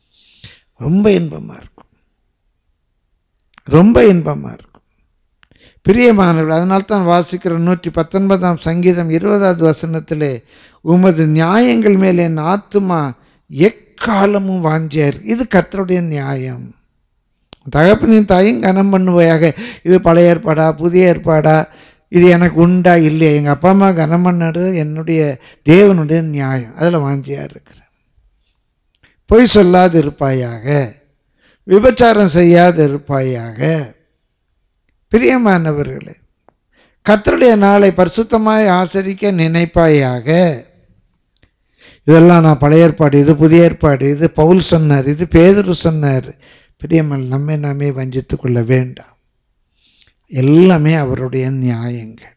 ரொம்ப இன்பமாக இருக்கும் ரொம்ப இன்பமாக இருக்கும் பிரியமானவர்கள் அதனால தான் வாசிக்கிற நூற்றி பத்தொன்பதாம் சங்கீதம் இருபதாவது வசனத்திலே உமது நியாயங்கள் மேல் என் ஆத்துமா எக்காலமும் வாஞ்சியார் இது கர்த்தருடைய நியாயம் தகப்பனின் தாயும் கனம் பண்ணுவையாக இது பழைய ஏற்பாடா புதிய ஏற்பாடா இது எனக்கு உண்டா இல்லையா எங்கள் அப்பா அம்மா கனம் பண்ணது என்னுடைய தேவனுடைய நியாயம் அதில் வாஞ்சியாக இருக்கிறேன் பொய் சொல்லாது இருப்பாயாக விபச்சாரம் செய்யாது இருப்பாயாக பிரியமானவர்களே கர்த்தருடைய நாளை பரிசுத்தமாய் ஆசரிக்க நினைப்பாயாக இதெல்லாம் நான் பழைய ஏற்பாடு இது புதிய ஏற்பாடு இது பவுல் சொன்னார் இது பேதுரு சொன்னார் பிரியமல் நம்மை நாமே வஞ்சித்து கொள்ள வேண்டாம் எல்லாமே அவருடைய நியாயங்கள்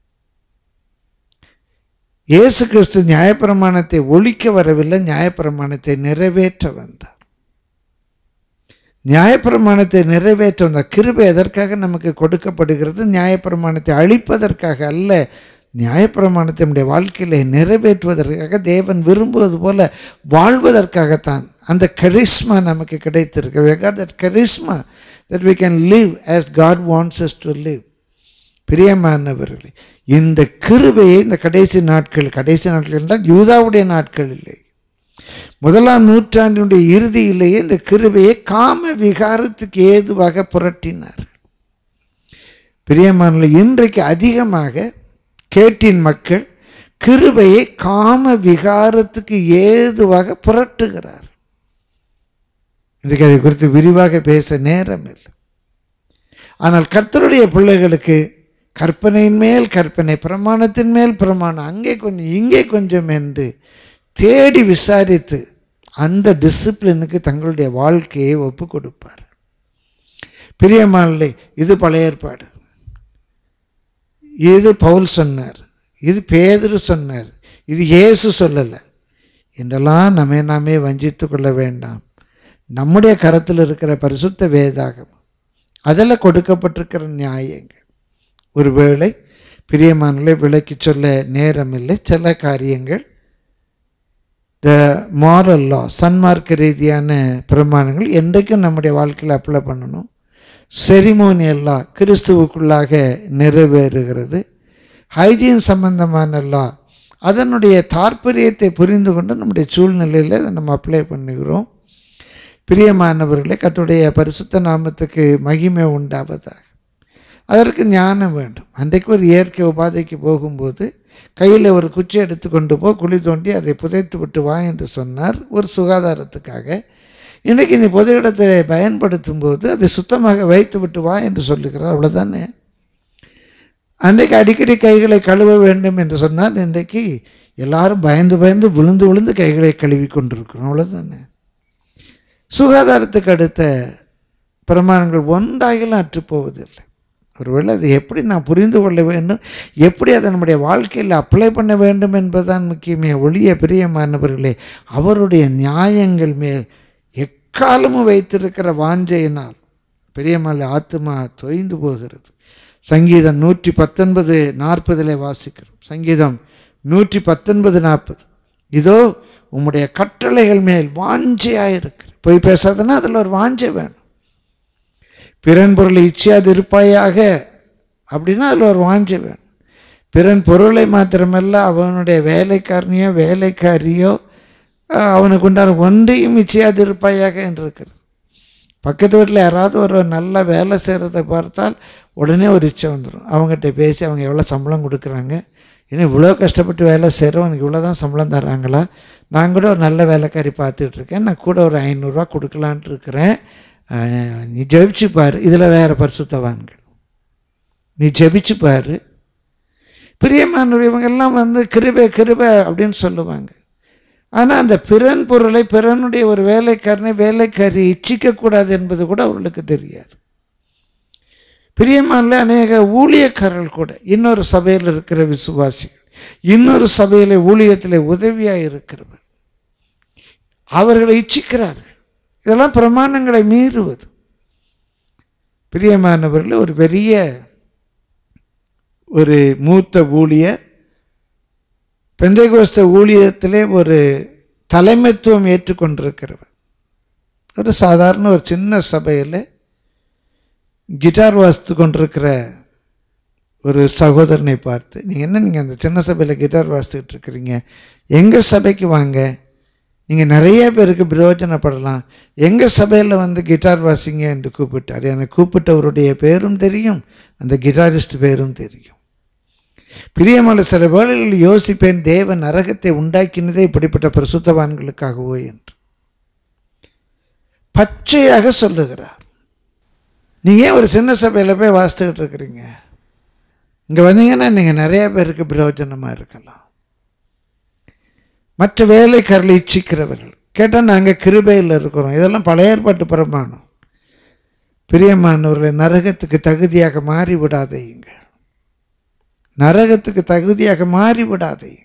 இயேசு கிறிஸ்து நியாயப்பிரமாணத்தை ஒழிக்க வரவில்லை நியாயப்பிரமாணத்தை நிறைவேற்ற வந்தார் நியாயப்பிரமாணத்தை நிறைவேற்ற வந்த கிருபை எதற்காக நமக்கு கொடுக்கப்படுகிறது நியாயப்பிரமாணத்தை அழிப்பதற்காக அல்ல நியாயப்பிரமாணத்தை நம்முடைய வாழ்க்கையில நிறைவேற்றுவதற்காக தேவன் விரும்புவது போல வாழ்வதற்காகத்தான் அந்த கரிஸ்மா நமக்கு கிடைத்திருக்கு we got that charisma that we can live as God wants us to live பிரியமானவர்களே இந்த கிருபையை இந்த கடைசி நாட்கள் கடைசி நாட்கள் என்றால் யூதாவுடைய நாட்கள் இல்லை முதலாம் நூற்றாண்டினுடைய இறுதியிலேயே இந்த கிருபையை காம விகாரத்துக்கு ஏதுவாக புரட்டினார் பிரியமான இன்றைக்கு அதிகமாக கேட்டின் மக்கள் கிருபையை காம விகாரத்துக்கு ஏதுவாக புரட்டுகிறார் இன்றைக்கு அதை குறித்து விரிவாக பேச நேரம் இல்லை ஆனால் கர்த்தருடைய பிள்ளைகளுக்கு கற்பனையின் மேல் கற்பனை பிரமாணத்தின் மேல் பிரமாணம் அங்கே கொஞ்சம் இங்கே கொஞ்சம் என்று தேடி விசாரித்து அந்த டிசிப்ளினுக்கு தங்களுடைய வாழ்க்கையை ஒப்பு கொடுப்பார் பிரியமானலை இது பழைய ஏற்பாடு இது பவுல் சொன்னார் இது பேதுரு சொன்னார் இது இயேசு சொல்லலை என்றெல்லாம் நம்மை நாமே வஞ்சித்து கொள்ள வேண்டாம் நம்முடைய கரத்தில் இருக்கிற பரிசுத்த வேதாகம் அதில் கொடுக்கப்பட்டிருக்கிற நியாயங்கள் ஒருவேளை பிரியமானலை விளக்கி சொல்ல நேரமில்லை சில காரியங்கள் த மாரல் லா சன்மார்க்க ரீதியான பிரமாணங்கள் என்றைக்கும் நம்முடைய வாழ்க்கையில் அப்ளை பண்ணணும் செரிமோனியல் லா கிறிஸ்துவுக்குள்ளாக நிறைவேறுகிறது ஹைஜீன் சம்பந்தமான லா அதனுடைய தாற்பயத்தை புரிந்து கொண்டு நம்முடைய சூழ்நிலையில் அதை நம்ம அப்ளை பண்ணுகிறோம் பிரியமானவர்களே கத்துடைய பரிசுத்த நாமத்துக்கு மகிமை உண்டாவதாக அதற்கு ஞானம் வேண்டும் அன்றைக்கு ஒரு இயற்கை உபாதைக்கு போகும்போது கையில் ஒரு குச்சி எடுத்து கொண்டு போ குழி தோண்டி அதை புதைத்து விட்டு வா என்று சொன்னார் ஒரு சுகாதாரத்துக்காக இன்றைக்கி நீ பொது இடத்தை பயன்படுத்தும் போது அதை சுத்தமாக வைத்து விட்டு வா என்று சொல்லுகிறார் அவ்வளோதானே அன்றைக்கு அடிக்கடி கைகளை கழுவ வேண்டும் என்று சொன்னால் இன்றைக்கு எல்லாரும் பயந்து பயந்து விழுந்து விழுந்து கைகளை கழுவி கொண்டிருக்கிறோம் அவ்வளோதானே சுகாதாரத்துக்கு அடுத்த பிரமாணங்கள் ஒன்றாகிலும் அற்றுப்போவதில்லை ஒருவேளை அதை எப்படி நான் புரிந்து கொள்ள வேண்டும் எப்படி அதை நம்முடைய வாழ்க்கையில் அப்ளை பண்ண வேண்டும் என்பதுதான் முக்கியமே ஒளிய பிரியமானவர்களே அவருடைய நியாயங்கள் மேல் எக்காலமும் வைத்திருக்கிற வாஞ்சையினால் பிரியமான ஆத்மா தொய்ந்து போகிறது சங்கீதம் நூற்றி பத்தொன்பது நாற்பதில் வாசிக்கிறோம் சங்கீதம் நூற்றி பத்தொன்பது நாற்பது இதோ உம்முடைய கட்டளைகள் மேல் வாஞ்சையாக இருக்கிற போய் பேசாதன்னா அதில் ஒரு வாஞ்சை வேணும் பிறன் பொருளை இச்சையாது இருப்பாயாக அப்படின்னா அதில் ஒரு வாஞ்சை வேணும் பிறன் பொருளை மாத்திரமல்ல அவனுடைய வேலைக்காரனையோ வேலைக்காரியோ அவனுக்கு உண்டான ஒன்றையும் இச்சையாது இருப்பாயாக என்று இருக்கிறது பக்கத்து வீட்டில் யாராவது ஒரு நல்ல வேலை செய்கிறத பார்த்தால் உடனே ஒரு இச்சை வந்துடும் அவங்ககிட்ட பேசி அவங்க எவ்வளோ சம்பளம் கொடுக்குறாங்க இன்னும் இவ்வளோ கஷ்டப்பட்டு வேலை செய்கிறோம் எனக்கு இவ்வளோ தான் சம்பளம் தர்றாங்களா நான் கூட ஒரு நல்ல வேலைக்காரி பார்த்துட்ருக்கேன் நான் கூட ஒரு ஐநூறுரூவா கொடுக்கலான்ட்டு இருக்கிறேன் நீ ஜெபிச்சு பாரு இதில் வேறு பரிசுத்தவான்கள் நீ ஜெபிச்சு பாரு பிரியமானவங்கெல்லாம் வந்து கிருபை கிருபை அப்படின்னு சொல்லுவாங்க ஆனால் அந்த பிறன் பொருளை பிறனுடைய ஒரு வேலைக்காரனை வேலைக்காரி இச்சிக்கக்கூடாது என்பது கூட அவர்களுக்கு தெரியாது பிரியமான அநேக ஊழியக்காரர்கள் கூட இன்னொரு சபையில் இருக்கிற விசுவாசிகள் இன்னொரு சபையில் ஊழியத்தில் உதவியாக இருக்கிறவர் அவர்களை இச்சிக்கிறார்கள் இதெல்லாம் பிரமாணங்களை மீறுவது பிரியமானவர்கள் ஒரு பெரிய ஒரு மூத்த ஊழியர் பெந்தைகோஸ்த ஊழியத்திலே ஒரு தலைமைத்துவம் ஏற்றுக்கொண்டிருக்கிறவர் ஒரு சாதாரண ஒரு சின்ன சபையில் கிட்டார் வாசித்து கொண்டிருக்கிற ஒரு சகோதரனை பார்த்து நீங்கள் என்ன நீங்கள் அந்த சின்ன சபையில் கிட்டார் வாசித்துட்டு இருக்கிறீங்க எங்கள் சபைக்கு வாங்க நீங்கள் நிறைய பேருக்கு பிரயோஜனப்படலாம் எங்கள் சபையில் வந்து கிட்டார் வாசிங்க என்று கூப்பிட்டார் எனக்கு கூப்பிட்டவருடைய பேரும் தெரியும் அந்த கிட்டாரிஸ்ட் பேரும் தெரியும் பிரியமான சில வேளைகளில் யோசிப்பேன் தேவன் நரகத்தை உண்டாக்கினதே இப்படிப்பட்ட பிரசுத்தவான்களுக்காகவோ என்று பச்சையாக சொல்லுகிறார் நீங்கள் ஏன் ஒரு சின்ன சபையில் போய் வாசித்துக்கிட்டு இருக்கிறீங்க இங்கே வந்தீங்கன்னா நீங்கள் நிறைய பேருக்கு பிரயோஜனமாக இருக்கலாம் மற்ற வேலைக்காரர்களை இச்சிக்கிறவர்கள் கேட்டால் நாங்கள் கிருபையில் இருக்கிறோம் இதெல்லாம் பழைய ஏற்பாட்டு பிரமாணம் பிரியமானவர்களை நரகத்துக்கு தகுதியாக மாறி விடாதீங்கள் நரகத்துக்கு தகுதியாக மாறி விடாதீங்கள்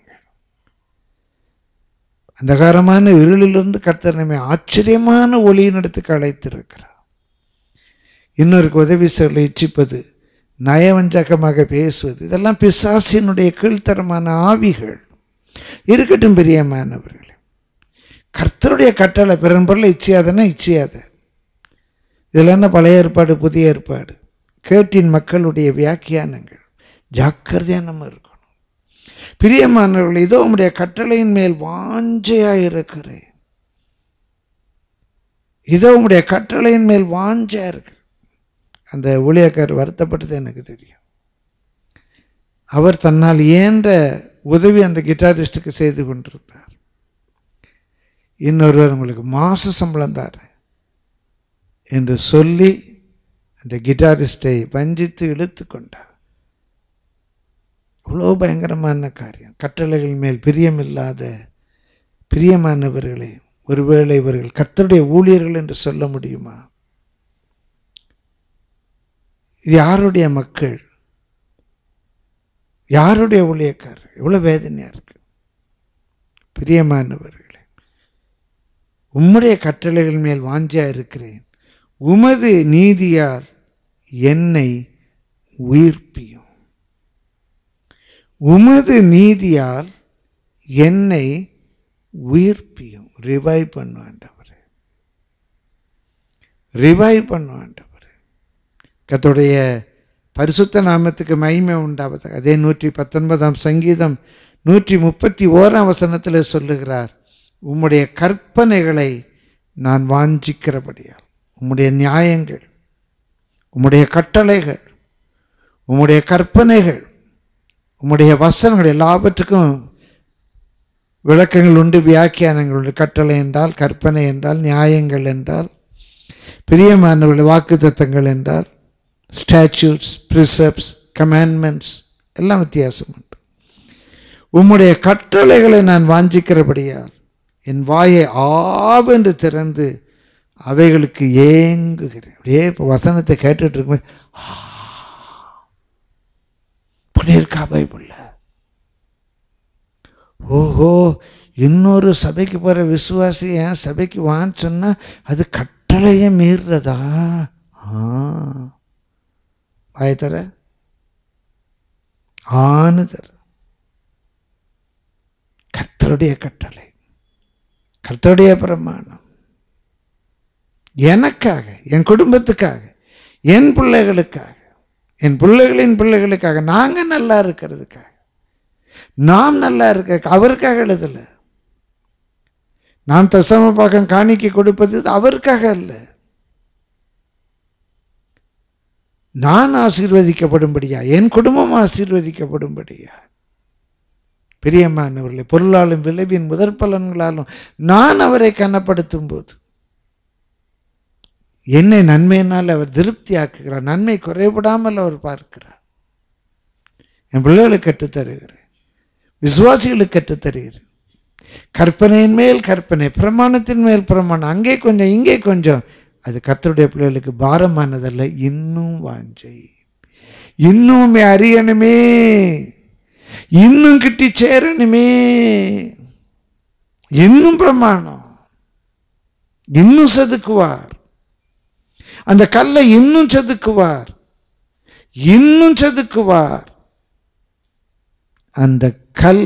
அந்தகாரமான இருளிலிருந்து கர்த்தர் நம்மை ஆச்சரியமான ஒளியினிடத்துக்கு அழைத்திருக்கிறார் இன்னொருக்கு உதவி சொல்ல இச்சிப்பது நயவஞ்சகமாக பேசுவது இதெல்லாம் பிசாசினுடைய கீழ்த்தரமான ஆவிகள் இருக்கட்டும் பிரியமானவர்களே கர்த்தருடைய கட்டளை பிறன் பொருளை இச்சியாதன்னா இச்சியாத இதில் என்ன பழைய ஏற்பாடு புதிய ஏற்பாடு கேட்டின் மக்களுடைய வியாக்கியானங்கள் ஜாக்கிரதையாக நம்ம இருக்கணும் பிரியமானவர்கள் இதோ உம்முடைய கட்டளையின் மேல் வாஞ்சையாக இருக்கிறேன் இதோ உம்முடைய கட்டளையின் மேல் வாஞ்சையாக இருக்கிறேன் அந்த ஊழியக்காரர் வருத்தப்பட்டது எனக்கு தெரியும் அவர் தன்னால் இயன்ற உதவி அந்த கிட்டாரிஸ்டுக்கு செய்து கொண்டிருந்தார் இன்னொருவர் உங்களுக்கு மாச சம்பளம் தார் என்று சொல்லி அந்த கிட்டாரிஸ்டை வஞ்சித்து இழுத்து கொண்டார் இவ்வளோ பயங்கரமான காரியம் கட்டளைகள் மேல் பிரியமில்லாத பிரியமானவர்களே ஒருவேளை இவர்கள் கர்த்தருடைய ஊழியர்கள் என்று சொல்ல முடியுமா இது யாருடைய மக்கள் யாருடைய ஊழியக்காரர் எவ்வளோ வேதனையாக இருக்கு பிரியமானவர்களே உம்முடைய கட்டளைகள் மேல் வாஞ்சியாக இருக்கிறேன் உமது நீதியால் என்னை உயிர்ப்பியும் உமது நீதியால் என்னை உயிர்ப்பியும் ரிவைவ் பண்ணுவாண்டவர் ரிவைவ் பண்ணுவாண்டவர் கத்துடைய பரிசுத்த நாமத்துக்கு மகிமை உண்டாவது அதே நூற்றி பத்தொன்பதாம் சங்கீதம் நூற்றி முப்பத்தி ஓராம் வசனத்தில் சொல்லுகிறார் உம்முடைய கற்பனைகளை நான் வாஞ்சிக்கிறபடியால் உம்முடைய நியாயங்கள் உம்முடைய கட்டளைகள் உம்முடைய கற்பனைகள் உம்முடைய வசனங்கள் எல்லாவற்றுக்கும் விளக்கங்கள் உண்டு வியாக்கியானங்கள் உண்டு கட்டளை என்றால் கற்பனை என்றால் நியாயங்கள் என்றால் பிரியமானவர்கள் வாக்கு தத்தங்கள் என்றால் ஸ்டாச்சூட்ஸ் ப்ரிசப்ஸ் கமாண்ட்மெண்ட்ஸ் எல்லாம் வித்தியாசம் உண்டு உம்முடைய கட்டளைகளை நான் வாஞ்சிக்கிறபடியால் என் வாயை ஆவென்று திறந்து அவைகளுக்கு ஏங்குகிறேன் அப்படியே இப்போ வசனத்தை கேட்டுட்டு இருக்கும்போது இப்படி இருக்கா பைபிளில் ஓஹோ இன்னொரு சபைக்கு போகிற விசுவாசி ஏன் சபைக்கு வான்னு சொன்னால் அது கட்டளையை மீறுறதா ஆ வாய தர ஆணு தர கர்த்தருடைய கட்டளை கர்த்தருடைய பிரமாணம் எனக்காக என் குடும்பத்துக்காக என் பிள்ளைகளுக்காக என் பிள்ளைகளின் பிள்ளைகளுக்காக நாங்கள் நல்லா இருக்கிறதுக்காக நாம் நல்லா இருக்க அவருக்காக எழுதலை நாம் தசம பாக்கம் காணிக்கை கொடுப்பது அவருக்காக அல்ல நான் ஆசீர்வதிக்கப்படும்படியா என் குடும்பம் ஆசீர்வதிக்கப்படும்படியா பிரியமானவர்களே பொருளாலும் விளைவின் முதற் பலன்களாலும் நான் அவரை கனப்படுத்தும் போது என்னை நன்மையினால் அவர் திருப்தி ஆக்குகிறார் நன்மை குறைபடாமல் அவர் பார்க்கிறார் என் பிள்ளைகளுக்கு கற்றுத்தருகிறேன் விசுவாசிகளுக்கு கற்றுத்தருகிறேன் கற்பனையின் மேல் கற்பனை பிரமாணத்தின் மேல் பிரமாணம் அங்கே கொஞ்சம் இங்கே கொஞ்சம் அது கர்த்தருடைய பிள்ளைகளுக்கு பாரமானதல்ல இன்னும் வாஞ்சை இன்னும் அறியணுமே இன்னும் கிட்டி சேரணுமே இன்னும் பிரமாணம் இன்னும் செதுக்குவார் அந்த கல்லை இன்னும் செதுக்குவார் இன்னும் செதுக்குவார் அந்த கல்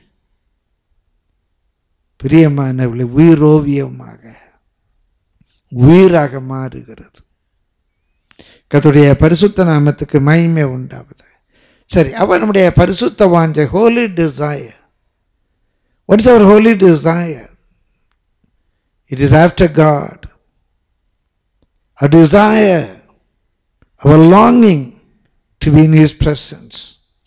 பிரியமானவர்களை உயிரோவியமாக உயிராக மாறுகிறது கத்துடைய பரிசுத்த நாமத்துக்கு மகிமை உண்டாவது சரி அப்போ நம்முடைய பரிசுத்த வாஞ்சை holy desire what is our holy desire it is after God a desire, our longing to be in His presence.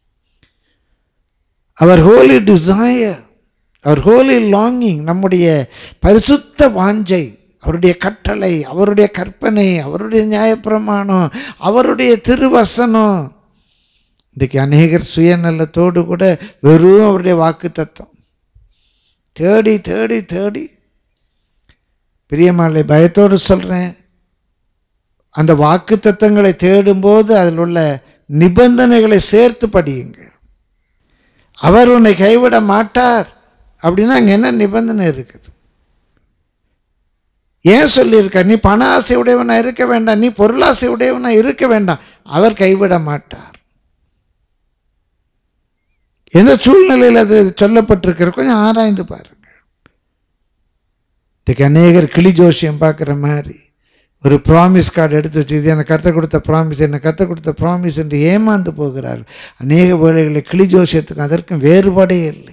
Our holy desire, our holy longing, நம்முடைய பரிசுத்த வாஞ்சை அவருடைய கட்டளை அவருடைய கற்பனை அவருடைய நியாயப்பிரமாணம் அவருடைய திருவசனம் இன்றைக்கு அநேகர் சுயநலத்தோடு கூட வெறும் அவருடைய வாக்கு தத்துவம் தேடி தேடி தேடி பிரியமாலை பயத்தோடு சொல்கிறேன் அந்த வாக்கு தத்தங்களை தேடும்போது அதில் உள்ள நிபந்தனைகளை சேர்த்து படியுங்கள் அவர் உன்னை கைவிட மாட்டார் அப்படின்னா அங்கே என்ன நிபந்தனை இருக்குது ஏன் சொல்லியிருக்கார் நீ பண ஆசை உடையவனா இருக்க வேண்டாம் நீ பொருளாசை உடையவனா இருக்க வேண்டாம் அவர் கைவிட மாட்டார் எந்த சூழ்நிலையில் அது சொல்லப்பட்டிருக்கிற கொஞ்சம் ஆராய்ந்து பாருங்க இன்றைக்கு அநேகர் கிளி ஜோசியம் பார்க்குற மாதிரி ஒரு ப்ராமிஸ் கார்டு எடுத்து வச்சு இது எனக்கு கற்றுக் கொடுத்த ப்ராமிஸ் என்னை கற்றுக் கொடுத்த ப்ராமிஸ் என்று ஏமாந்து போகிறார் அநேக வேலைகளை கிளி ஜோசியத்துக்கும் அதற்கும் வேறுபாடே இல்லை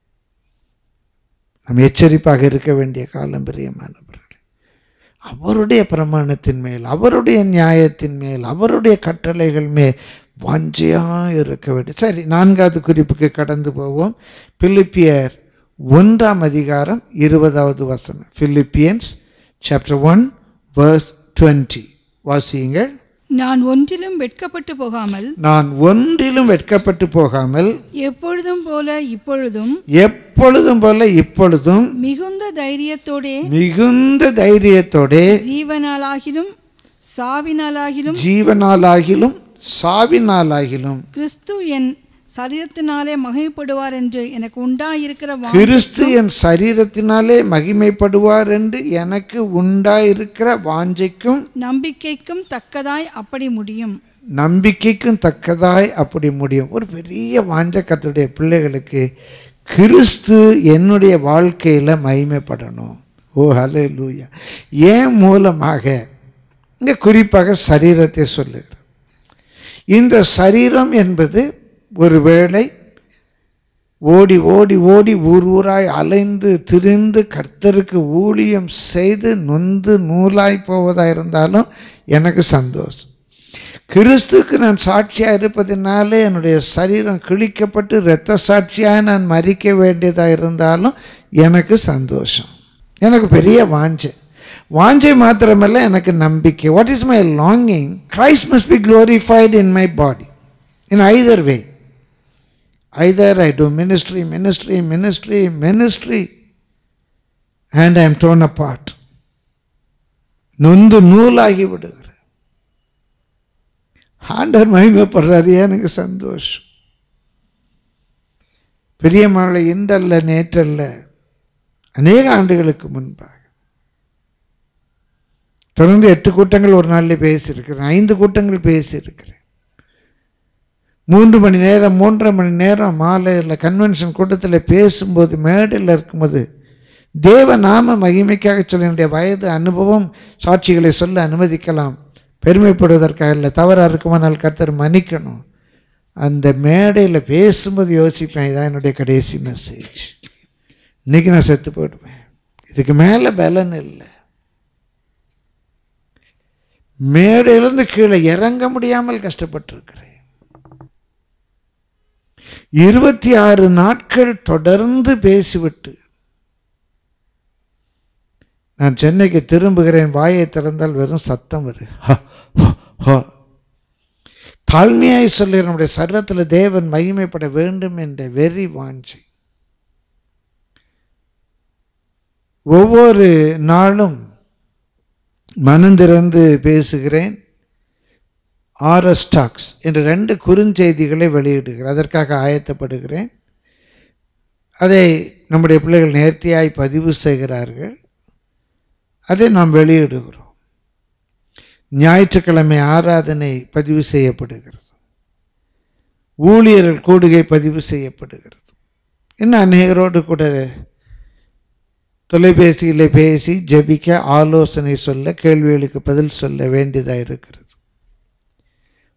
நாம் எச்சரிப்பாக இருக்க வேண்டிய காலம் பிரியமானவர்கள் அவருடைய பிரமாணத்தின் மேல் அவருடைய நியாயத்தின் மேல் அவருடைய கட்டளைகள் மேல் வாஞ்சையாக இருக்க வேண்டும் சரி நான்காவது குறிப்புக்கு கடந்து போவோம் பிலிப்பியர் ஒன்றாம் அதிகாரம் இருபதாவது வசனம் பிலிப்பியன்ஸ் சாப்டர் ஒன் verse 20 வாசியுங்கள் நான் ஒன்றிலும் வெட்கப்பட்டு போகாமல் நான் ஒன்றிலும் வெட்கப்பட்டு போகாமல் எப்பொழுதும் போல இப்பொழுதும் எப்பொழுதும் போல இப்பொழுதும் மிகுந்த தைரியத்தோடே மிகுந்த தைரியத்தோட ஜீவனாலாகிலும் சாவினாலாகிலும் ஜீவனாலாகிலும் சாவினாலாகிலும் கிறிஸ்து என் சரீரத்தினாலே மகிமைப்படுவார் என்று எனக்கு உண்டாயிருக்கிற வா- கிறிஸ்து என் சரீரத்தினாலே மகிமைப்படுவார் என்று எனக்கு உண்டாயிருக்கிற வாஞ்சைக்கும் நம்பிக்கைக்கும் தக்கதாய் அப்படி முடியும் நம்பிக்கைக்கும் தக்கதாய் அப்படி முடியும் ஒரு பெரிய வாஞ்ச கர்த்தருடைய பிள்ளைகளுக்கு கிறிஸ்து என்னுடைய வாழ்க்கையில் மகிமைப்படணும் ஓ ஹலே லூயா ஏன் மூலமாக இங்கே குறிப்பாக சரீரத்தை சொல்லுகிறேன் இந்த சரீரம் என்பது ஒருவேளை ஓடி ஓடி ஓடி ஊர் ஊராய் அலைந்து திரிந்து கர்த்தருக்கு ஊழியம் செய்து நொந்து நூலாய் போவதாக இருந்தாலும் எனக்கு சந்தோஷம் கிறிஸ்துக்கு நான் சாட்சியாக இருப்பதினாலே என்னுடைய சரீரம் கிழிக்கப்பட்டு இரத்த சாட்சியாக நான் மறிக்க வேண்டியதாக இருந்தாலும் எனக்கு சந்தோஷம் எனக்கு பெரிய வாஞ்சை வாஞ்சை மாத்திரமல்ல எனக்கு நம்பிக்கை what is my longing Christ must be glorified in my body in either way Either I do ministry, ministry, ministry, ministry, and I am torn apart. நொந்து நூலாகி விடுகிறேன் ஆண்டவர் மகிமைப்படுறாரு எனக்கு சந்தோஷம் பெரியம்மாவை இன்றல்ல நேற்றல்ல அநேக ஆண்டுகளுக்கு முன்பாக தொடர்ந்து எட்டு கூட்டங்கள் ஒரு நாளில் பேசியிருக்கிறேன் ஐந்து கூட்டங்கள் பேசியிருக்கிறேன் மூன்று மணி நேரம் மூன்றரை மணி நேரம் மாலையில் கன்வென்ஷன் கூட்டத்தில் பேசும்போது மேடையில் இருக்கும்போது தேவ நாம மகிமைக்காக சொல்ல என்னுடைய வயது அனுபவம் சாட்சிகளை சொல்ல அனுமதிக்கலாம் பெருமைப்படுவதற்காக இல்லை தவறாக இருக்குமானால் கர்த்தர் மன்னிக்கணும் அந்த மேடையில் பேசும்போது யோசிப்பேன் இதான் என்னுடைய கடைசி மெசேஜ் இன்னைக்கு நான் செத்து போயிடுவேன் இதுக்கு மேலே பலன் இல்லை மேடையிலிருந்து கீழே இறங்க முடியாமல் கஷ்டப்பட்டிருக்கிறேன் இருபத்தி ஆறு நாட்கள் தொடர்ந்து பேசிவிட்டு நான் சென்னைக்கு திரும்புகிறேன் வாயை திறந்தால் வெறும் சத்தம் வரு ஹ, ஹ, ஹ. தாழ்மையாய் சொல்லி நம்முடைய சரீரத்தில் தேவன் மகிமைப்பட வேண்டும் என்ற வெறி வாஞ்சி ஒவ்வொரு நாளும் மனந்திறந்து பேசுகிறேன் ஆர்எஸ் டாக்ஸ் என்ற ரெண்டு குறுஞ்செய்திகளை வெளியிடுகிறேன் அதற்காக ஆயத்தப்படுகிறேன் அதை நம்முடைய பிள்ளைகள் நேர்த்தியாய் பதிவு செய்கிறார்கள் அதை நாம் வெளியிடுகிறோம் ஞாயிற்றுக்கிழமை ஆராதனை பதிவு செய்யப்படுகிறது ஊழியர்கள் கூடுகை பதிவு செய்யப்படுகிறது இன்னும் அநேகரோடு கூட தொலைபேசியில் பேசி ஜெபிக்க ஆலோசனை சொல்ல கேள்விகளுக்கு பதில் சொல்ல வேண்டியதாக இருக்கிறது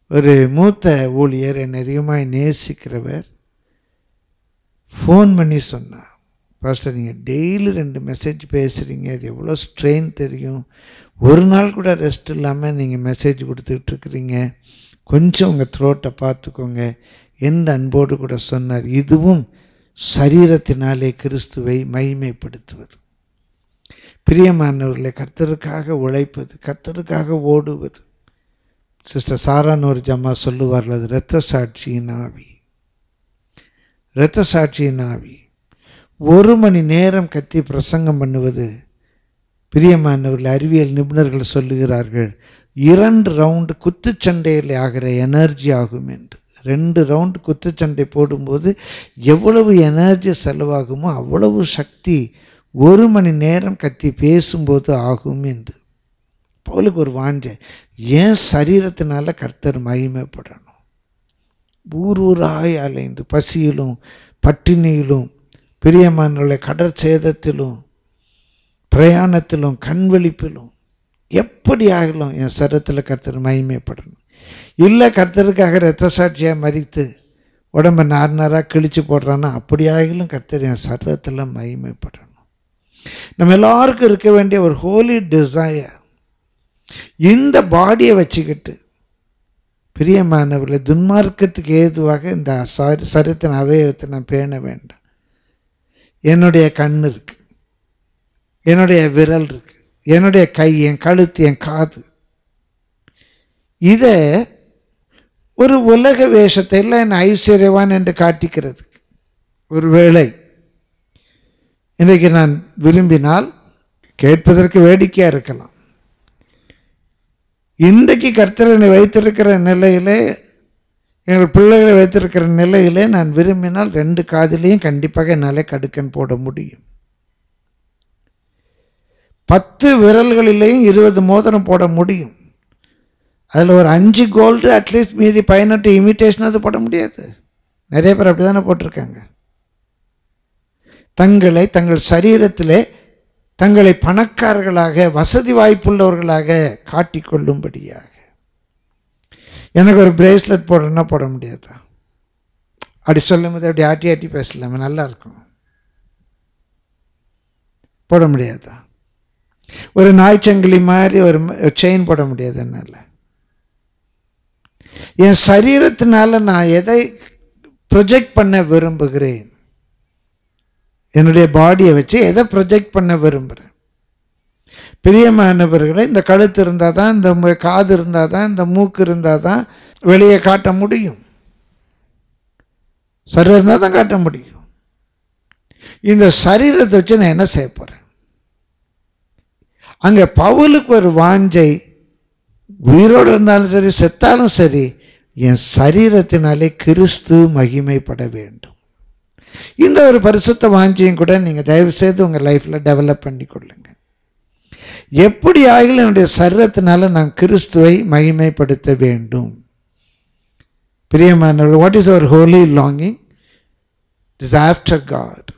ஒரு மூத்த ஊழியர் என்னை அதிகமாக நேசிக்கிறவர் ஃபோன் பண்ணி சொன்னார் பாஸ்டர் நீங்கள் டெய்லி ரெண்டு மெசேஜ் பேசுகிறீங்க அது எவ்வளோ ஸ்ட்ரெயின் தெரியும் ஒரு நாள் கூட ரெஸ்ட் இல்லாமல் நீங்கள் மெசேஜ் கொடுத்துக்கிட்டு இருக்கிறீங்க கொஞ்சம் உங்கள் த்ரோட்டை பார்த்துக்கோங்க எந்த அன்போடு கூட சொன்னார் இதுவும் சரீரத்தினாலே கிறிஸ்துவை மகிமைப்படுத்துவது பிரியமானவர்களை கர்த்தருக்காக உழைப்பது கர்த்தருக்காக ஓடுவது சிஸ்டர் சாரான்னு ஒரு ஜம்மா சொல்லுவார்கள் அது இரத்த சாட்சியின் ஆவி இரத்த சாட்சியின் ஆவி ஒரு மணி நேரம் கத்தி பிரசங்கம் பண்ணுவது பிரியமானவர்கள் அறிவியல் நிபுணர்கள் சொல்லுகிறார்கள் இரண்டு ரவுண்டு குத்துச்சண்டையில் ஆகிற எனர்ஜி ஆகும் என்று ரெண்டு ரவுண்டு குத்துச்சண்டை போடும்போது எவ்வளவு எனர்ஜி செலவாகுமோ அவ்வளவு சக்தி ஒரு மணி நேரம் கத்தி பேசும்போது ஆகும் என்று பவுலுக்கு ஒரு வாஞ்சை ஏன் சரீரத்தினால கர்த்தர் மகிமைப்படணும் ஊர் ஊராய் அலைந்து பசியிலும் பட்டினியிலும் பிரியமானவர்களை கடற்சேதத்திலும் பிரயாணத்திலும் கண்வெளிப்பிலும் எப்படி ஆகலாம் என் சரத்தில் கர்த்தர் மகிமைப்படணும் இல்லை கர்த்தருக்காக ரத்த சாட்சியாக மறித்து உடம்பை நார் நாராக கிழிச்சு போடுறான்னா அப்படி ஆகிலும் கர்த்தர் என் சரத்தில் மகிமைப்படணும் நம்ம எல்லாருக்கும் இருக்க வேண்டிய ஒரு ஹோலி டிசையர் இந்த பாடியை வச்சுக்கிட்டு பிரியமானவர்களை துன்மார்க்கத்துக்கு ஏதுவாக இந்த சரி சரத்தின் அவயவத்தை நான் பேண வேண்டாம் என்னுடைய கண் இருக்கு என்னுடைய விரல் இருக்கு என்னுடைய கை என் கழுத்து என் காது இதை ஒரு உலக வேஷத்தை எல்லாம் என்னை ஐஸ்வர்யவான் என்று காட்டிக்கிறதுக்கு ஒரு வேளை இன்றைக்கு நான் விரும்பினால் கேட்பதற்கு வேடிக்கையாக இருக்கலாம் இன்றைக்கு கர்த்தரனை வைத்திருக்கிற நிலையிலே எங்கள் பிள்ளைகளை வைத்திருக்கிற நிலையிலே நான் விரும்பினால் ரெண்டு காதிலையும் கண்டிப்பாக என்னால் கடுக்கன் போட முடியும் பத்து விரல்களிலேயும் இருபது மோதிரம் போட முடியும் அதில் ஒரு அஞ்சு கோல்டு அட்லீஸ்ட் மீதி பதினெட்டு இமிட்டேஷன் அது போட முடியாது நிறைய பேர் அப்படி தானே போட்டிருக்காங்க தங்களை தங்கள் சரீரத்திலே தங்களை பணக்காரர்களாக வசதி வாய்ப்புள்ளவர்களாக காட்டிக்கொள்ளும்படியாக எனக்கு ஒரு பிரேஸ்லெட் போடுறேன்னா போட முடியாதா அப்படி சொல்லும் போது அப்படி ஆட்டி ஆட்டி பேசலாமே நல்லா இருக்கும் போட முடியாதா ஒரு நாய்ச்சங்கிலி மாதிரி ஒரு செயின் போட முடியாது என்னால் என் சரீரத்தினால நான் எதை ப்ரொஜெக்ட் பண்ண விரும்புகிறேன் என்னுடைய பாடியை வச்சு எதை ப்ரொஜெக்ட் பண்ண விரும்புகிறேன் பிரியமானவர்களை இந்த கழுத்து இருந்தால் தான் இந்த மு- காது இருந்தால் தான் இந்த மூக்கு இருந்தால் தான் வெளியே காட்ட முடியும் சரீரம் இருந்தால் தான் காட்ட முடியும் இந்த சரீரத்தை வச்சு நான் என்ன செய்ய போகிறேன் அங்கே பவுலுக்கு ஒரு வாஞ்சை உயிரோடு இருந்தாலும் சரி செத்தாலும் சரி என் சரீரத்தினாலே கிறிஸ்து மகிமைப்பட வேண்டும் இந்த ஒரு பரிசுத்த வாஞ்சியும் கூட நீங்கள் தயவு செய்து உங்கள் லைஃப்பில் டெவலப் பண்ணி கொள்ளுங்க எப்படி ஆகிலும் என்னுடைய சரீரத்தினால நான் கிறிஸ்துவை மகிமைப்படுத்த வேண்டும் பிரியமானவர்கள் what is our holy longing is after God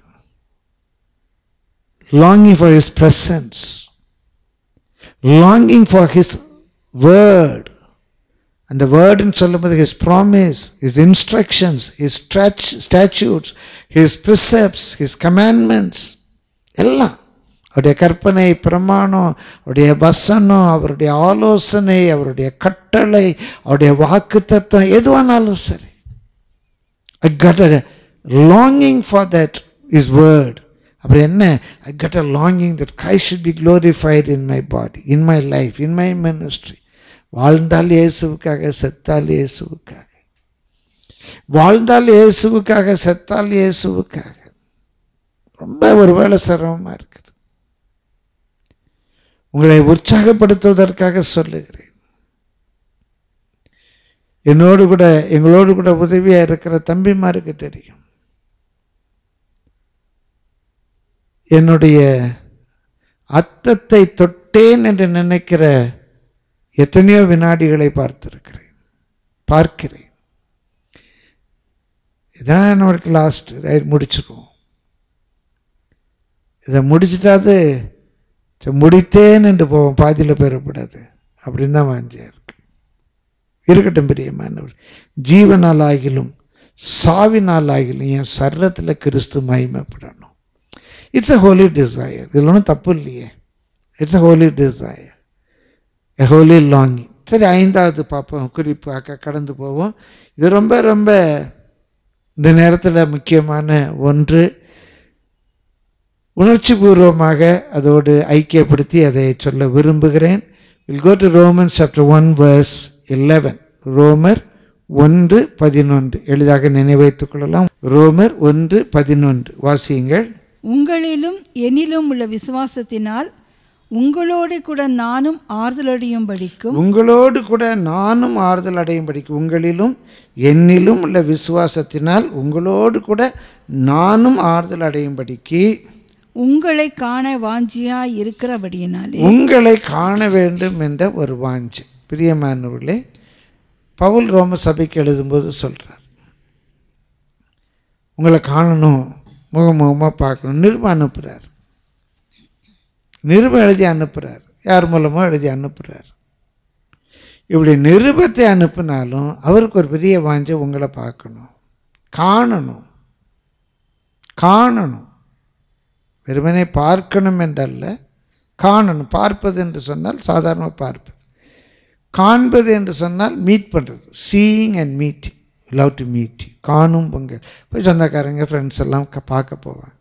longing for his presence longing for his word அந்த வேர்டுன்னு சொல்லும்போது his promise his instructions his stretch- statutes his precepts his commandments எல்லாம் அவருடைய கற்பனை பிரமாணம் அவருடைய வசனம் அவருடைய ஆலோசனை அவருடைய கட்டளை அவருடைய வாக்கு தத்துவம் எதுவானாலும் சரி I got a longing for that his word அப்புறம் என்ன I got a longing that Christ should be glorified in my body in my life in my ministry வாழ்ந்தால் இயேசுவுக்காக செத்தால் இயேசுவுக்காக வாழ்ந்தால் இயேசுவுக்காக செத்தால் இயேசுவுக்காக ரொம்ப ஒருவேளை சிரமமாக இருக்குது உங்களை உற்சாகப்படுத்துவதற்காக சொல்லுகிறேன் என்னோடு கூட எங்களோடு கூட உதவியாக இருக்கிற தம்பிமாருக்கு தெரியும் என்னுடைய அத்தத்தை தொட்டேன் என்று நினைக்கிற எத்தனையோ வினாடிகளை பார்த்திருக்கிறேன் பார்க்கிறேன் இதான் நம்மளுக்கு லாஸ்ட் ரைட் முடிச்சிருவோம் இதை முடிச்சிட்டாது சரி, முடித்தேன் என்று போவோம் பாதியில் பெறப்படாது அப்படின்னு தான் வாஞ்சியா இருக்கு இருக்கட்டும் பிரியமானவர் ஜீவனால் ஆகிலும் சாவினால் ஆகிலும் என் சர்வத்தில் கிறிஸ்து மகிமைப்படணும் இட்ஸ் அ ஹோலி டிசையர் இதில் ஒன்றும் தப்பு இல்லையே it's a holy desire a holy longing சரி ஐந்தாவது பார்ப்போம் குறிப்பாக கடந்து போவோம் இது ரொம்ப ரொம்ப இந்த நேரத்தில் முக்கியமான ஒன்று உணர்ச்சி பூர்வமாக அதோடு ஐக்கியப்படுத்தி அதை சொல்ல விரும்புகிறேன் will go to Roman chapter one verse eleven ரோமர் ஒன்று பதினொன்று எளிதாக நினைவைத்துக் கொள்ளலாம் ரோமர் ஒன்று பதினொன்று வாசியுங்கள் உங்களிலும் என்னிலும் உள்ள விசுவாசத்தினால் உங்களோடு கூட நானும் ஆறுதலடையும் படிக்கும் உங்களோடு கூட நானும் ஆறுதல் அடையும் படிக்கும் உங்களிலும் என்னிலும் உள்ள விசுவாசத்தினால் உங்களோடு கூட நானும் ஆறுதல் அடையும் படிக்கு உங்களை காண வாஞ்சியாய் இருக்கிறபடியினாலே உங்களை காண வேண்டும் என்ற ஒரு வாஞ்சை பிரியமானவர்களே பவுல் ரோம சபைக்கு எழுதும்போது சொல்கிறார் உங்களை காணணும் முகமுகமாக பார்க்கணும் நிருபம் அனுப்புகிறார் நிருபம் எழுதி அனுப்புகிறார் யார் மூலமோ எழுதி அனுப்புகிறார் இப்படி நிருபத்தை அனுப்பினாலும் அவருக்கு ஒரு பெரிய வாஞ்சை உங்களை பார்க்கணும் காணணும் காணணும் வெறுமனே பார்க்கணும் என்றல்ல காணணும் பார்ப்பது என்று சொன்னால் சாதாரணமாக பார்ப்பது காண்பது என்று சொன்னால் மீட் பண்ணுறது seeing and meeting love to meet Kaanum Pongal போய் சொந்தக்காரங்க ஃப்ரெண்ட்ஸ் எல்லாம் க- பார்க்க போவாங்க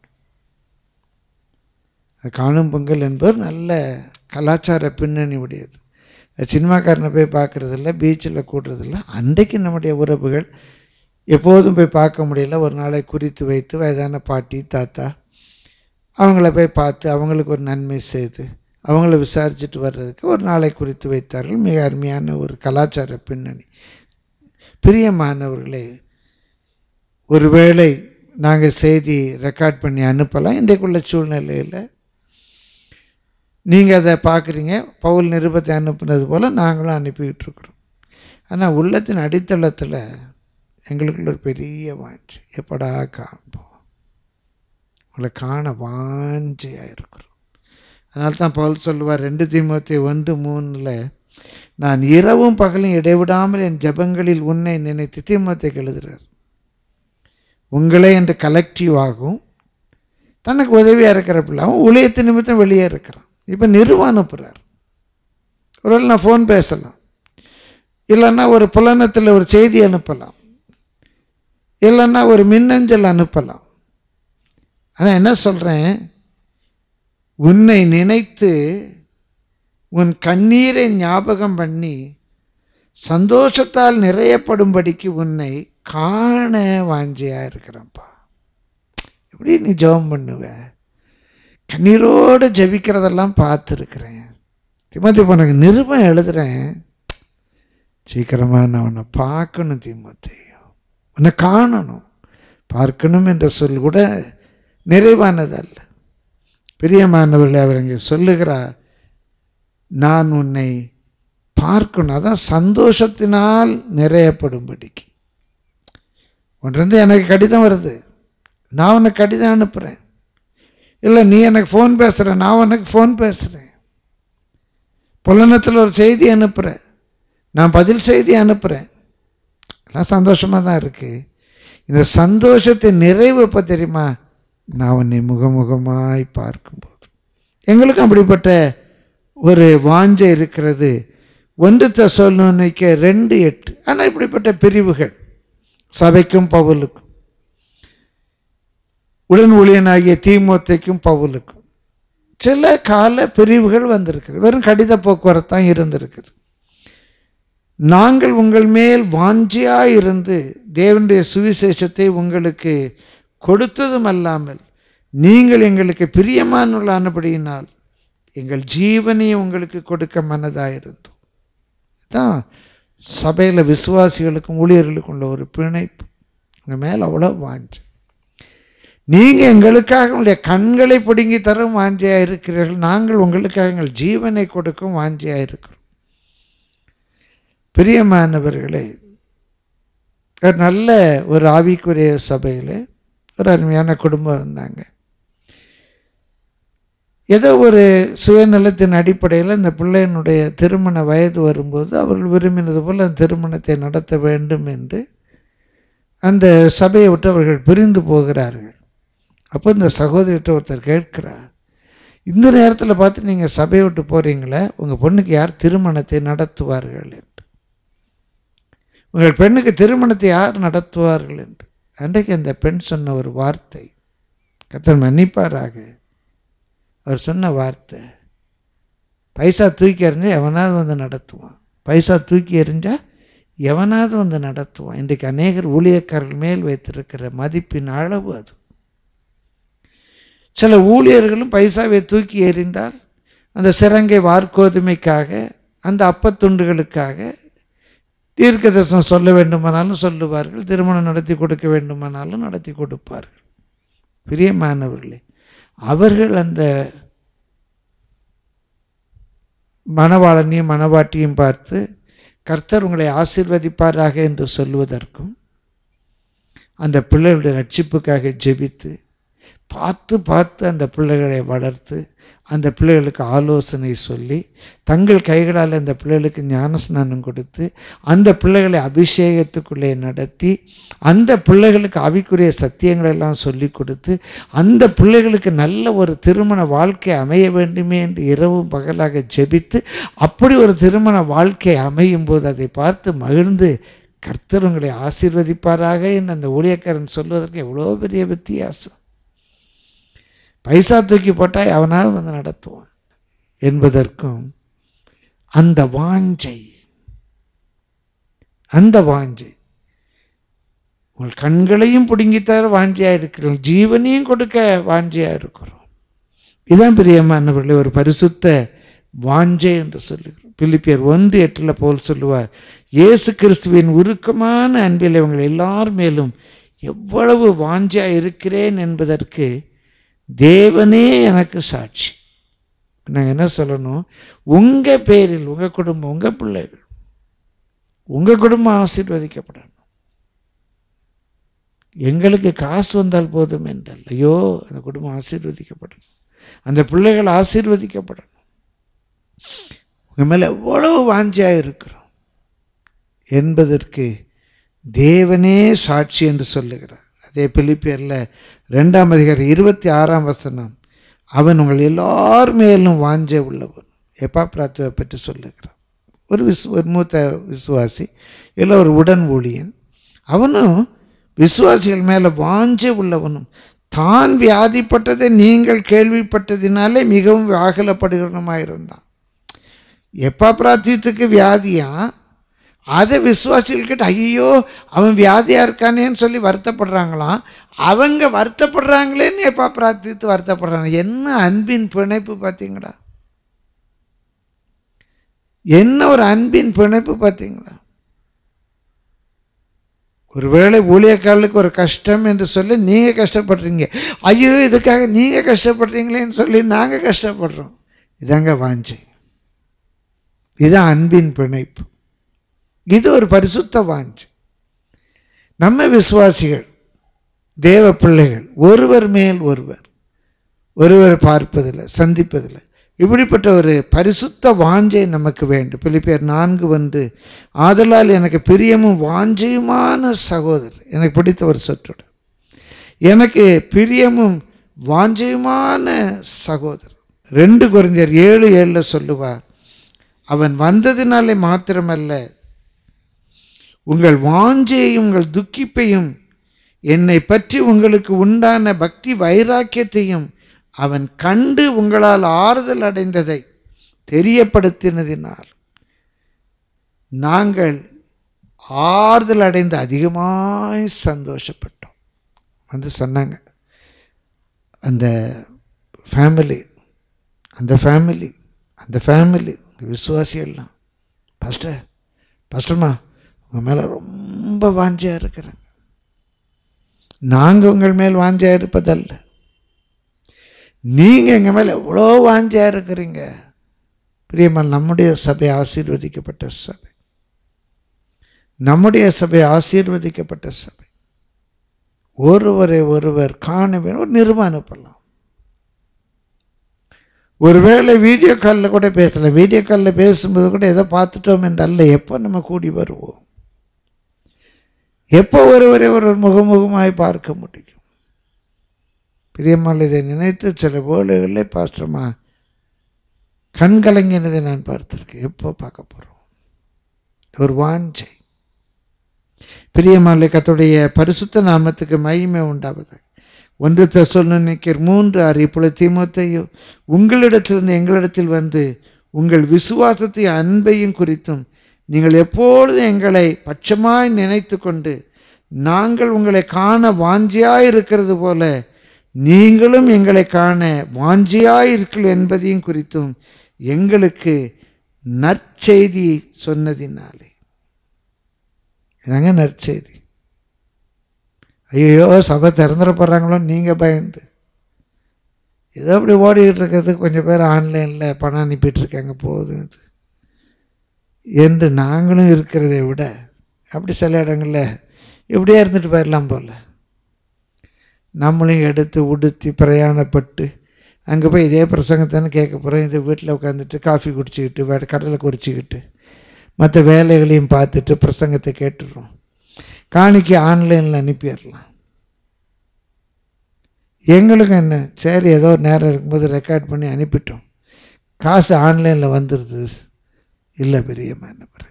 அது காணும் பொங்கல் என்பது நல்ல கலாச்சார பின்னணி உடையது அது சினிமாக்காரனை போய் பார்க்குறதில்ல பீச்சில் கூடுறதில்ல அன்றைக்கு நம்முடைய உறவுகள் எப்போதும் போய் பார்க்க முடியல ஒரு நாளை குறித்து வைத்து வயதான பாட்டி தாத்தா அவங்கள போய் பார்த்து அவங்களுக்கு ஒரு நன்மை செய்து அவங்கள விசாரிச்சுட்டு வர்றதுக்கு ஒரு நாளை குறித்து வைத்தார்கள் மிக அருமையான ஒரு கலாச்சார பின்னணி பிரியமானவர்களே ஒருவேளை நாங்கள் செய்தி ரெக்கார்ட் பண்ணி அனுப்பலாம் இன்றைக்குள்ள சூழ்நிலையில் நீங்கள் அதை பார்க்குறீங்க பவுல் நிருபத்தை அனுப்புனது போல் நாங்களும் அனுப்பிக்கிட்டு இருக்கிறோம் ஆனால் உள்ளத்தின் அடித்தளத்தில் எங்களுக்குள்ள ஒரு பெரிய வாஞ்சி எப்படா காண்போம் உங்களை காண வாஞ்சையாக இருக்கிறோம் அதனால தான் பவுல் சொல்லுவார் ரெண்டு தீமோத்தி ஒன்று மூணில் நான் இரவும் பகலும் இடைவிடாமல் என் ஜெபங்களில் உன்னை நினைத்து தீமோத்தைக்கு எழுதுகிறார் உங்களே என்று கலெக்டிவாகவும் தனக்கு உதவியாக இருக்கிற பிள்ளை அவன் ஊழியத்து நிமித்தம் வெளியே இருக்கிறான் இப்போ நிறுவனம் அனுப்புகிறார் ஒருவேளை நான் ஃபோன் பேசலாம் இல்லைன்னா ஒரு புலனத்தில் ஒரு செய்தி அனுப்பலாம் இல்லைன்னா ஒரு மின்னஞ்சல் அனுப்பலாம் ஆனால் என்ன சொல்கிறேன் உன்னை நினைத்து உன் கண்ணீரை ஞாபகம் பண்ணி சந்தோஷத்தால் நிறையப்படும்படிக்கு உன்னை காண வாஞ்சியாக இருக்கிறேன்ப்பா எப்படி நீ ஜெபம் பண்ணுவ கண்ணீரோடு ஜெபிக்கிறதெல்லாம் பார்த்துருக்குறேன் திமுத்தி உனக்கு நிருபம் எழுதுகிறேன் சீக்கிரமாக நான் உன்னை பார்க்கணும் திமுத்தி உன்னை காணணும் பார்க்கணும் என்ற சொல் கூட நிறைவானதல்ல பிரியமானவர்களே அவர் இங்கே சொல்லுகிறார் நான் உன்னை பார்க்கணும் அதான் சந்தோஷத்தினால் நிறையப்படும்படிக்கு ஒன்றிருந்து எனக்கு கடிதம் வருது நான் உனக்கு கடிதம் அனுப்புகிறேன் இல்லை நீ எனக்கு ஃபோன் பேசுகிற நான் உனக்கு ஃபோன் பேசுகிறேன் புலனத்தில் ஒரு செய்தி அனுப்புகிறேன் நான் பதில் செய்தி அனுப்புகிறேன் எல்லாம் சந்தோஷமாக தான் இருக்குது இந்த சந்தோஷத்தை நிறைவு எப்போ தெரியுமா நான் உன்னை முகமுகமாய் பார்க்கும்போது எங்களுக்கும் அப்படிப்பட்ட ஒரு வாஞ்சை இருக்கிறது ஒன்று தசோலோனிக்க ரெண்டு எட்டு ஆனால் இப்படிப்பட்ட பிரிவுகள் சபைக்கும் பவுலுக்கும் உடன் ஊழியனாகிய தீமோத்தைக்கும் பவுலுக்கும் சில கால பிரிவுகள் வந்திருக்குது வெறும் கடித போக்குவரத்து தான் இருந்திருக்குது நாங்கள் உங்கள் மேல் வாஞ்சியாய் இருந்து தேவனுடைய சுவிசேஷத்தை உங்களுக்கு கொடுத்ததும் அல்லாமல் நீங்கள் எங்களுக்கு பிரியமானுள்ளானபடியினால் எங்கள் ஜீவனையை உங்களுக்கு கொடுக்க மனதாயிருந்தோம் தான் சபையில் விசுவாசிகளுக்கும் ஊழியர்களுக்கும் உள்ள ஒரு பிணைப்பு உங்கள் மேலே அவ்வளோ வாஞ்சை நீங்கள் எங்களுக்காக உங்களுடைய கண்களை பிடுங்கி தரும் வாஞ்சியாக இருக்கிறீர்கள் நாங்கள் உங்களுக்காக எங்கள் ஜீவனை கொடுக்கும் வாஞ்சியாக இருக்கிறோம் பிரியமானவர்களே ஒரு நல்ல ஒரு ஆவிக்குரிய சபையில் ஒரு அருமையான குடும்பம் இருந்தாங்க ஏதோ ஒரு சுயநலத்தின் அடிப்படையில் இந்த பிள்ளையினுடைய திருமண வயது வரும்போது அவர்கள் விரும்பினது போல் அந்த திருமணத்தை நடத்த வேண்டும் என்று அந்த சபையை விட்டு அவர்கள் பிரிந்து போகிறார்கள் அப்போ இந்த சகோதரிட்ட ஒருத்தர் கேட்கிறார் இந்த நேரத்தில் பார்த்து நீங்கள் சபையை விட்டு போகிறீங்களே உங்கள் பொண்ணுக்கு யார் திருமணத்தை நடத்துவார்கள் என்று உங்கள் பெண்ணுக்கு திருமணத்தை யார் நடத்துவார்கள் என்று அன்றைக்கு அந்த பெண் சொன்ன ஒரு வார்த்தை கத்தன் மன்னிப்பாராக அவர் சொன்ன வார்த்தை பைசா தூக்கி எறிஞ்சா எவனாவது வந்து நடத்துவான் பைசா தூக்கி எறிஞ்சா எவனாவது வந்து நடத்துவான் இன்றைக்கு அநேகர் ஊழியக்காரர்கள் மேல் வைத்திருக்கிற மதிப்பின் அளவு அது சில ஊழியர்களும் பைசாவை தூக்கி எறிந்தால் அந்த சிறங்கை வார்கோதுமைக்காக அந்த அப்பத்துண்டுகளுக்காக தீர்க்க தரிசனம் சொல்ல வேண்டுமானாலும் சொல்லுவார்கள் திருமணம் நடத்தி கொடுக்க வேண்டுமானாலும் நடத்தி கொடுப்பார்கள் பிரியமானவர்களே அவர்கள் அந்த மணவாளனையும் மணவாட்டியும் பார்த்து கர்த்தர் உங்களை ஆசீர்வதிப்பாராக என்று சொல்லுவதற்கும் அந்த பிள்ளைகளுடைய ரட்சிப்புக்காக ஜெபித்து பார்த்து பார்த்து அந்த பிள்ளைகளை வளர்த்து அந்த பிள்ளைகளுக்கு ஆலோசனை சொல்லி தங்கள் கைகளால் அந்த பிள்ளைகளுக்கு ஞானஸ்நானம் கொடுத்து அந்த பிள்ளைகளை அபிஷேகத்துக்குள்ளே நடத்தி அந்த பிள்ளைகளுக்கு அவிக்குரிய சத்தியங்களை எல்லாம் சொல்லி கொடுத்து அந்த பிள்ளைகளுக்கு நல்ல ஒரு திருமண வாழ்க்கை அமைய வேண்டுமே என்று இரவும் பகலாக ஜெபித்து அப்படி ஒரு திருமண வாழ்க்கை அமையும் போது அதை பார்த்து மகிழ்ந்து கர்த்தர் உங்களை ஆசீர்வதிப்பாராக என்று அந்த ஊழியக்காரன் சொல்வதற்கு எவ்வளோ பெரிய வித்தியாசம் பைசா தூக்கி போட்டால் அவனாவது வந்து நடத்துவான் என்பதற்கும் அந்த வாஞ்சை அந்த வாஞ்சை உங்கள் கண்களையும் பிடுங்கித்தர வாஞ்சியாக இருக்கிறோம் ஜீவனையும் கொடுக்க வாஞ்சியாக இருக்கிறோம் இதுதான் பிரியமானவர்களே ஒரு பரிசுத்த வாஞ்சை என்று சொல்லுகிறோம் பிலிப்பியர் ஒன்று எட்டில் போல் சொல்லுவார் இயேசு கிறிஸ்துவின் உருக்கமான அன்பில் இவங்க எல்லார் மேலும் எவ்வளவு வாஞ்சியாக இருக்கிறேன் என்பதற்கு தேவனே எனக்கு சாட்சி நாங்கள் என்ன சொல்லணும் உங்கள் பேரில் உங்கள் குடும்பம் உங்கள் பிள்ளைகள் உங்கள் குடும்பம் ஆசீர்வதிக்கப்படணும் எங்களுக்கு காசு வந்தால் போதும் என்றால் ஐயோ அந்த குடும்பம் ஆசீர்வதிக்கப்படணும் அந்த பிள்ளைகள் ஆசீர்வதிக்கப்படணும் உங்கள் மேலே எவ்வளவு வாஞ்சியாக இருக்கிறோம் என்பதற்கு தேவனே சாட்சி என்று சொல்லுகிறார் அதே பிலிப்பியரில் ரெண்டாம் அதிகாரம் இருபத்தி ஆறாம் வசனம் அவன் உங்கள் எல்லார் மேலும் வாஞ்ச உள்ளவன் எப்பா பிராத்துவை பற்றி சொல்லுகிறான் ஒரு விஸ் ஒரு மூத்த விசுவாசி இல்லை ஒரு உடன் ஊழியன் அவனும் விசுவாசிகள் மேலே வாஞ்ச உள்ளவனும் தான் வியாதிப்பட்டதை நீங்கள் கேள்விப்பட்டதினாலே மிகவும் வாகலப்படுகிறவனுமாக இருந்தான் எப்பா பிராத்தியத்துக்கு வியாதியா அதை விசுவாசிகள்கிட்ட ஐயோ அவன் வியாதியாக இருக்கானேன்னு சொல்லி வருத்தப்படுறாங்களாம் அவங்க வருத்தப்படுறாங்களேன்னு எப்பா பிரார்த்தித்து வருத்தப்படுறாங்க என்ன அன்பின் பிணைப்பு பார்த்தீங்களா என்ன ஒரு அன்பின் பிணைப்பு பார்த்தீங்களா ஒருவேளை ஊழியக்காரர்களுக்கு ஒரு கஷ்டம் என்று சொல்லி நீங்கள் கஷ்டப்படுறீங்க ஐயோ இதுக்காக நீங்கள் கஷ்டப்படுறீங்களேன்னு சொல்லி நாங்கள் கஷ்டப்படுறோம் இதாங்க வாஞ்சி இதுதான் அன்பின் பிணைப்பு இது ஒரு பரிசுத்த வாஞ்சி நம்ம விசுவாசிகள் தேவ பிள்ளைகள் ஒருவர் மேல் ஒருவர் ஒருவர் பார்ப்பதில்லை சந்திப்பதில்லை இப்படிப்பட்ட ஒரு பரிசுத்த வாஞ்சை நமக்கு வேண்டும் பிலிப்பேர் நான்கு வந்து ஆதலால் எனக்கு பிரியமும் வாஞ்சையுமான சகோதரர் எனக்கு பிடித்த ஒரு சொற்றொடர் எனக்கு பிரியமும் வாஞ்சையுமான சகோதரர் ரெண்டு குறைந்தர் ஏழு ஏழில் சொல்லுவார் அவன் வந்ததினாலே மாத்திரமல்ல உங்கள் வாஞ்சையையும் உங்கள் துக்கிப்பையும் என்னை பற்றி உங்களுக்கு உண்டான பக்தி வைராக்கியத்தையும் அவன் கண்டு உங்களால் ஆறுதல் அடைந்ததை தெரியப்படுத்தினதினால் நாங்கள் ஆறுதல் அடைந்து அதிகமாய் சந்தோஷப்பட்டோம் வந்து சொன்னாங்க அந்த ஃபேமிலி அந்த ஃபேமிலி அந்த ஃபேமிலி விசுவாசிகள்லாம் பாஸ்டர் பாஸ்டர்மா உங்கள் மேலே ரொம்ப வாஞ்சியாக இருக்கிறேங்க நாங்கள் உங்கள் மேல் வாஞ்சியாக இருப்பதல்ல நீங்கள் எங்கள் மேலே எவ்வளோ வாஞ்சியாக இருக்கிறீங்க பிரியமல் நம்முடைய சபை ஆசீர்வதிக்கப்பட்ட சபை நம்முடைய சபை ஆசீர்வதிக்கப்பட்ட சபை ஒருவரை ஒருவர் காண வேண்டும் ஒரு நிறுவனம் அனுப்பலாம் ஒருவேளை வீடியோ காலில் கூட பேசலாம் வீடியோ காலில் பேசும்போது கூட எதை பார்த்துட்டோம் என்றல்ல எப்போ நம்ம கூடி வருவோம் எப்போ ஒருவரை ஒரு முகமுகமாய் பார்க்க முடியும் பிரியம்மாள் இதை நினைத்து சில வேளைகளில் பாஸ்டர்மா கண் கலங்கினதை நான் பார்த்துருக்கேன் எப்போ பார்க்க போகிறோம் ஒரு வாஞ்சை பிரியமாலை கத்துடைய பரிசுத்த நாமத்துக்கு மகிமை உண்டாவதாக ஒன்று தெசலோனிக்கர் மூன்று ஆறு இப்பொழுது தீமோத்தேயோ உங்களிடத்திலிருந்து எங்களிடத்தில் வந்து உங்கள் விசுவாசத்தை அன்பையும் குறித்தும் நீங்கள் எப்பொழுதும் எங்களை பட்சமாய் நினைத்து கொண்டு நாங்கள் உங்களை காண வாஞ்சியாய் இருக்கிறது போல நீங்களும் எங்களை காண வாஞ்சியாய் இருக்கீர்கள் என்பதையும் குறித்தும் எங்களுக்கு நற்செய்தி சொன்னதினாலே இதாங்க நற்செய்தி ஐயோ சபை திறந்துட போகிறாங்களோ நீங்கள் பயந்து ஏதோ அப்படி ஓடிக்கிட்டு இருக்கிறதுக்கு கொஞ்சம் பேர் ஆன்லைனில் பணம் அனுப்பிட்டு இருக்காங்க போதும் இது என்று நாங்களும் இருக்கிறதை விட அப்படி சில இடங்களில் இப்படியே இருந்துட்டு போயிடலாம் போல் நம்மளையும் எடுத்து உடுத்தி பிரயாணப்பட்டு அங்கே போய் இதே பிரசங்கத்தானே கேட்க போகிறோம் இது வீட்டில் உட்காந்துட்டு காஃபி குடிச்சிக்கிட்டு வே கடலை குறிச்சிக்கிட்டு மற்ற வேலைகளையும் பார்த்துட்டு பிரசங்கத்தை கேட்டுடுறோம் காணிக்கு ஆன்லைனில் அனுப்பிடலாம் எங்களுக்கு என்ன சரி ஏதோ நேரம் இருக்கும்போது ரெக்கார்ட் பண்ணி அனுப்பிட்டோம் காசு ஆன்லைனில் வந்துடுது இல்லை பெரிய மேனவர்கள்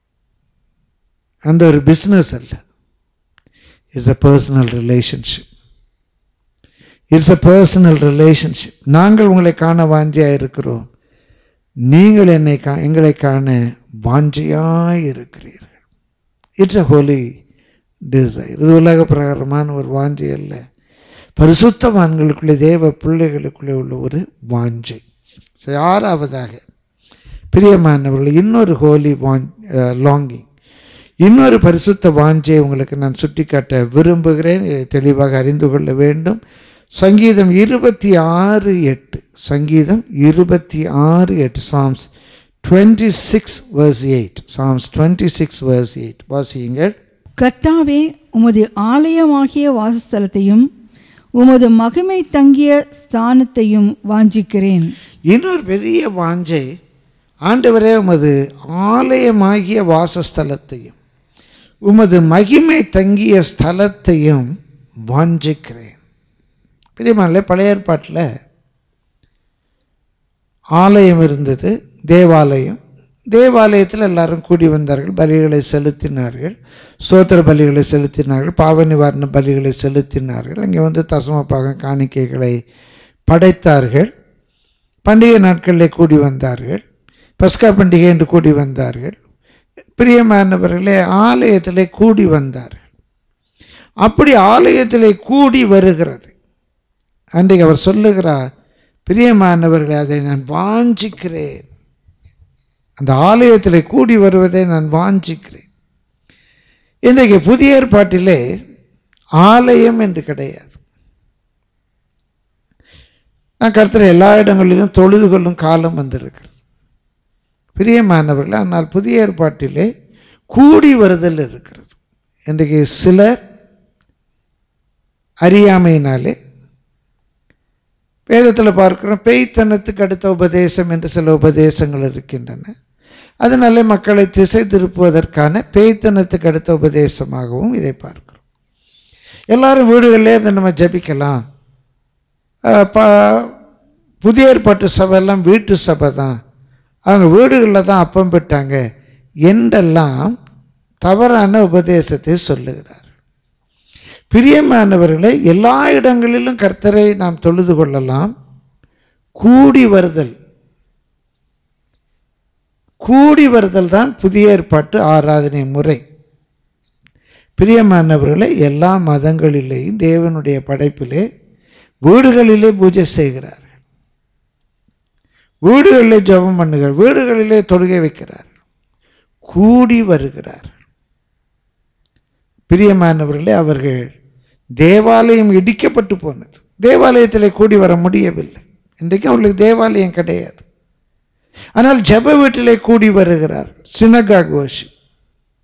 அந்த ஒரு பிஸ்னஸ் அல்ல it's a personal relationship it's a personal relationship நாங்கள் உங்களை காண வாஞ்சியாக இருக்கிறோம் நீங்கள் என்னை கா எங்களை காண வாஞ்சியாய் இருக்கிறீர்கள் இட்ஸ் அ ஹோலி டிசைர் இது உலக பிரகாரமான ஒரு வாஞ்சை அல்ல பரிசுத்தவான்களுக்குள்ளே தேவ பிள்ளைகளுக்குள்ளே உள்ள ஒரு வாஞ்சை சரி ஆறாவதாக பிரியமானவர்கள் இன்னொரு ஹோலி வாஞ் லாங்கிங் இன்னொரு பரிசுத்த வாஞ்சையை உங்களுக்கு நான் சுட்டிக்காட்ட விரும்புகிறேன் இதை தெளிவாக அறிந்து கொள்ள வேண்டும் சங்கீதம் இருபத்தி ஆறு எட்டு சங்கீதம் இருபத்தி ஆறு எட்டு psalms twenty six verse eight psalms twenty six verse eight வாசியுங்கள் கர்த்தாவே உமது ஆலயமாகிய வாசஸ்தலத்தையும் உமது மகிமை தங்கிய ஸ்தானத்தையும் வாஞ்சிக்கிறேன் இன்னொரு பெரிய வாஞ்சை ஆண்டவரே உமது ஆலயமாகிய வாசஸ்தலத்தையும் உமது மகிமை தங்கிய ஸ்தலத்தையும் வாஞ்சிக்கிறேன் பிரியமான பழைய ஏற்பாட்டில் ஆலயம் இருந்தது தேவாலயம் தேவாலயத்தில் எல்லாரும் கூடி வந்தார்கள் பலிகளை செலுத்தினார்கள் சோத்திர பலிகளை செலுத்தினார்கள் பாவ நிவாரண பலிகளை செலுத்தினார்கள் அங்கே வந்து தசமப்பாக காணிக்கைகளை படைத்தார்கள் பண்டிகை நாட்களில் கூடி வந்தார்கள் பஸ்கா பண்டிகை என்று கூடி வந்தார்கள் பிரியமானவர்களே ஆலயத்திலே கூடி வந்தார்கள் அப்படி ஆலயத்திலே கூடி வருகிறது அன்றைக்கு அவர் சொல்லுகிறார் பிரியமானவர்களே அதை நான் வாஞ்சிக்கிறேன் அந்த ஆலயத்தில் கூடி வருவதை நான் வாஞ்சிக்கிறேன் இன்றைக்கு புதிய ஏற்பாட்டிலே ஆலயம் என்று கிடையாது நான் கருத்துற எல்லா இடங்களிலும் தொழுது கொள்ளும் காலம் வந்திருக்கிறது பிரியமானவர்கள் ஆனால் புதிய ஏற்பாட்டிலே கூடி வருதல் இருக்கிறது இன்றைக்கு சிலர் அறியாமையினாலே வேதத்தில் பார்க்குறோம் பேய்த்தனத்துக்கு அடுத்த உபதேசம் என்று சில உபதேசங்கள் இருக்கின்றன அதனாலே மக்களை திசை திருப்புவதற்கான பேய்த்தனத்துக்கு அடுத்த உபதேசமாகவும் இதை பார்க்கிறோம் எல்லாரும் வீடுகளிலே அதை நம்ம ஜபிக்கலாம் ப புதிய ஏற்பாட்டு சபையெல்லாம் வீட்டு சபை தான் அவங்க வீடுகளில் தான் அப்பம் பெற்றாங்க என்றெல்லாம் தவறான உபதேசத்தை சொல்லுகிறார் பிரியமானவர்களை எல்லா இடங்களிலும் கர்த்தரை நாம் தொழுது கொள்ளலாம் கூடி வருதல் கூடி வருதல் தான் புதிய ஏற்பாட்டு ஆராதனை முறை பிரியமானவர்களை எல்லா மதங்களிலேயும் தேவனுடைய படைப்பிலே வீடுகளிலே பூஜை செய்கிறார்கள் வீடுகளிலே ஜபம் பண்ணுகிறார் வீடுகளிலே தொழுகை வைக்கிறார் கூடி வருகிறார் பிரியமானவர்களே அவர்கள் தேவாலயம் இடிக்கப்பட்டு போனது தேவாலயத்தில் கூடி வர முடியவில்லை இன்றைக்கு அவர்களுக்கு தேவாலயம் கிடையாது ஆனால் ஜப வீட்டிலே கூடி வருகிறார் சினகாக் worship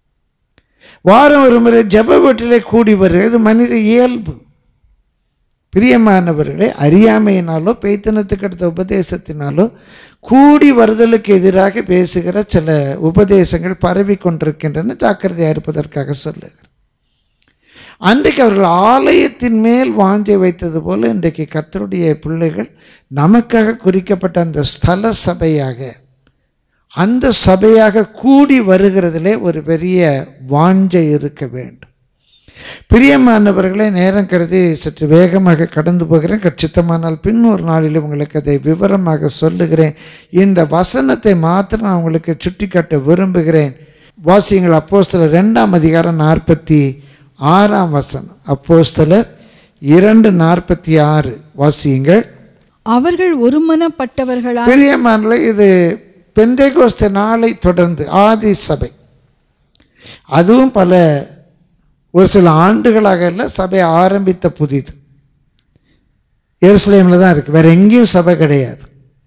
வாரம் ஒரு முறை ஜப வீட்டிலே கூடி வருகிறது மனித இயல்பு பிரியமானவர்களே அறியாமையினாலோ பேத்தனத்துக்கு அடுத்த உபதேசத்தினாலோ கூடி வருதலுக்கு எதிராக பேசுகிற சில உபதேசங்கள் பரவி கொண்டிருக்கின்றன ஜாக்கிரதையாக இருப்பதற்காக சொல்லுகிறேன் அன்றைக்கு அவர்கள் ஆலயத்தின் மேல் வாஞ்சை வைத்தது போல இன்றைக்கு கர்த்தருடைய பிள்ளைகள் நமக்காக குறிக்கப்பட்ட அந்த ஸ்தல சபையாக அந்த சபையாக கூடி வருகிறதிலே ஒரு பெரிய வாஞ்சை இருக்க வேண்டும் பிரியமானவர்களே நேரம் கருதி சற்று வேகமாக கடந்து போகிறேன் கச்சித்தமானால் பின் ஒரு நாளில் உங்களுக்கு அதை விவரமாக சொல்லுகிறேன் இந்த வசனத்தை மாத்திரம் நான் உங்களுக்கு சுட்டிக்காட்ட விரும்புகிறேன் வாசியங்கள் அப்போஸ்தலர் ரெண்டாம் அதிகாரம் நாற்பத்தி ஆறாம் வசனம் அப்போஸ்தலர் இரண்டு நாற்பத்தி ஆறு வாசியுங்கள் அவர்கள் ஒருமனப்பட்டவர்களாய் பிரியமானல இது பெந்தைகோஸ்த நாளை தொடர்ந்து ஆதி சபை அதுவும் பல ஒரு சில ஆண்டுகளாக இல்லை சபை ஆரம்பித்த புதிது எருசலேமில் தான் இருக்குது வேற எங்கேயும் சபை கிடையாது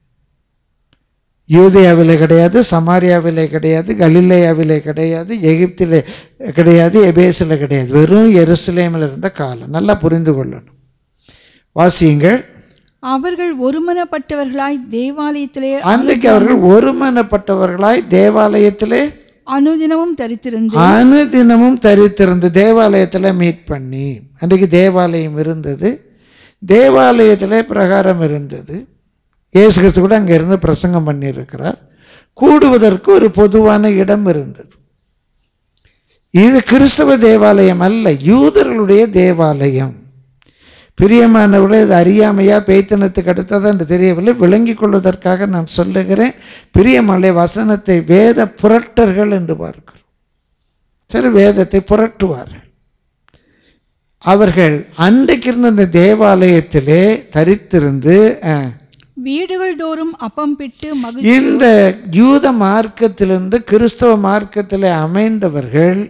யூதேயாவிலே கிடையாது சமாரியாவிலே கிடையாது கலிலேயாவிலே கிடையாது எகிப்திலே கிடையாது எபேசில் கிடையாது வெறும் எருசலேமில் இருந்த காலம் நல்லா புரிந்து கொள்ளணும் வாசியுங்கள் அவர்கள் ஒருமனப்பட்டவர்களாய் தேவாலயத்திலே அன்றைக்கு அவர்கள் ஒருமனப்பட்டவர்களாய் தேவாலயத்திலே அனுதினமும் தரித்திருந்து அனுதினமும் தரித்திருந்து தேவாலயத்தில் மீட் பண்ணி அன்றைக்கு தேவாலயம் இருந்தது தேவாலயத்தில் பிரகாரம் இருந்தது இயேசு கிறிஸ்து கூட அங்கே இருந்து பிரசங்கம் பண்ணியிருக்கிறார் கூடுவதற்கு ஒரு பொதுவான இடம் இருந்தது இது கிறிஸ்தவ தேவாலயம் அல்ல யூதர்களுடைய தேவாலயம் பிரியமானவர்களே இது அறியாமையா பேத்தனத்துக்கு அடுத்ததா என்று தெரியவில்லை விளங்கிக் கொள்வதற்காக நான் சொல்லுகிறேன் பிரியமலை வசனத்தை வேத புரட்டர்கள் என்று பார்க்கிறோம் சரி வேதத்தை புரட்டுவார்கள் அவர்கள் அன்றைக்கு இருந்த இந்த தேவாலயத்திலே தரித்திருந்து அஹ், வீடுகள் தோறும் அப்பம் பிட்டு மகிழ்ச்சி இந்த யூத மார்க்கத்திலிருந்து கிறிஸ்தவ மார்க்கத்தில் அமைந்தவர்கள்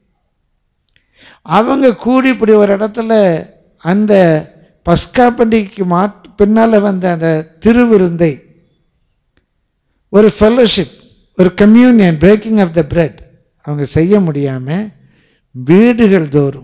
அவங்க கூடி இப்படி ஒரு இடத்துல அந்த பஸ்கா பண்டிகைக்கு மாட் பின்னால் வந்த அந்த திருவிருந்தை ஒரு ஃபெல்லோஷிப் ஒரு communion breaking of the bread அவங்க செய்ய முடியாமல் வீடுகள் தோறும்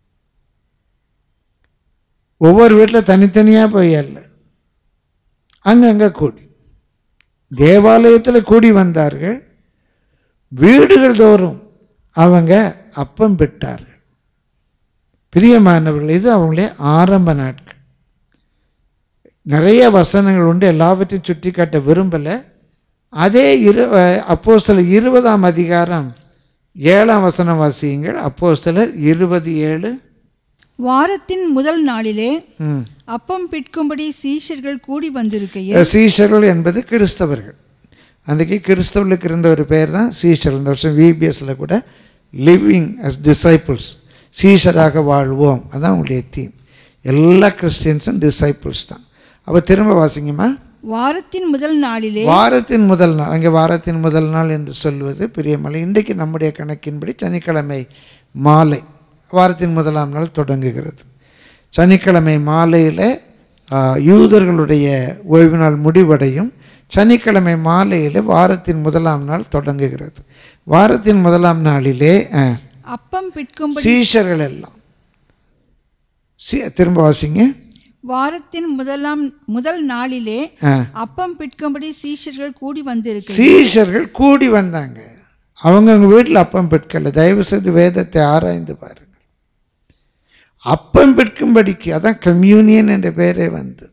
ஒவ்வொரு வீட்டில் தனித்தனியாக போய் அல்ல அங்கங்கே கூடி தேவாலயத்தில் கூடி வந்தார்கள் வீடுகள் தோறும் அவங்க அப்பம் பெற்றார்கள் பிரியமானவர்கள் இது அவங்களுடைய ஆரம்ப நாட்கள் நிறைய வசனங்கள் உண்டு எல்லாவற்றையும் சுட்டி காட்ட விரும்பலை அதே இரு அப்போஸ்தலர் இருபதாம் அதிகாரம் ஏழாம் வசனம் வாசியுங்கள் அப்போஸ்தலர் இருபது ஏழு வாரத்தின் முதல் நாளிலே ம். அப்பம் பிற்கும்படி சீஷர்கள் கூடி வந்திருக்கையில் சீஷர்கள் என்பது கிறிஸ்தவர்கள் அன்றைக்கி கிறிஸ்தவர்களுக்கு இருந்த ஒரு பெயர் தான் சீஷர் இந்த வருஷம் விபிஎஸ்ல கூட லிவிங் அஸ் டிசைபிள்ஸ் சீஷராக வாழ்வோம் அதான் உங்களுடைய தீம் எல்லா கிறிஸ்டியன்ஸும் டிசைபிள்ஸ் தான் அப்போ திரும்ப வாசிங்கம்மா வாரத்தின் முதல் நாளிலே வாரத்தின் முதல் நாள் அங்கே வாரத்தின் முதல் நாள் என்று சொல்வது பிரியமலை இன்றைக்கு நம்முடைய கணக்கின்படி சனிக்கிழமை மாலை வாரத்தின் முதலாம் நாள் தொடங்குகிறது சனிக்கிழமை மாலையில் யூதர்களுடைய ஓய்வு நாள் முடிவடையும் சனிக்கிழமை மாலையில் வாரத்தின் முதலாம் நாள் தொடங்குகிறது வாரத்தின் முதலாம் நாளிலே ஆ, அப்பம் பிற்கும்படி சீஷர்கள் எல்லாம் சி திரும்ப வாசிங்க வாரத்தின் முதலாம் முதல் நாளிலே ஆ. அப்பம் பிற்கும்படி சீஷர்கள் கூடி வந்திருக்கையில் சீஷர்கள் கூடி வந்தாங்க அவங்கவுங்க வீட்டில் அப்பம் பிற்கல தயவு செய்து வேதத்தை ஆராய்ந்து பாருங்கள் அப்பம் பிற்கும்படிக்கு அதான் கம்யூனியன் என்ற பெயரே வந்தது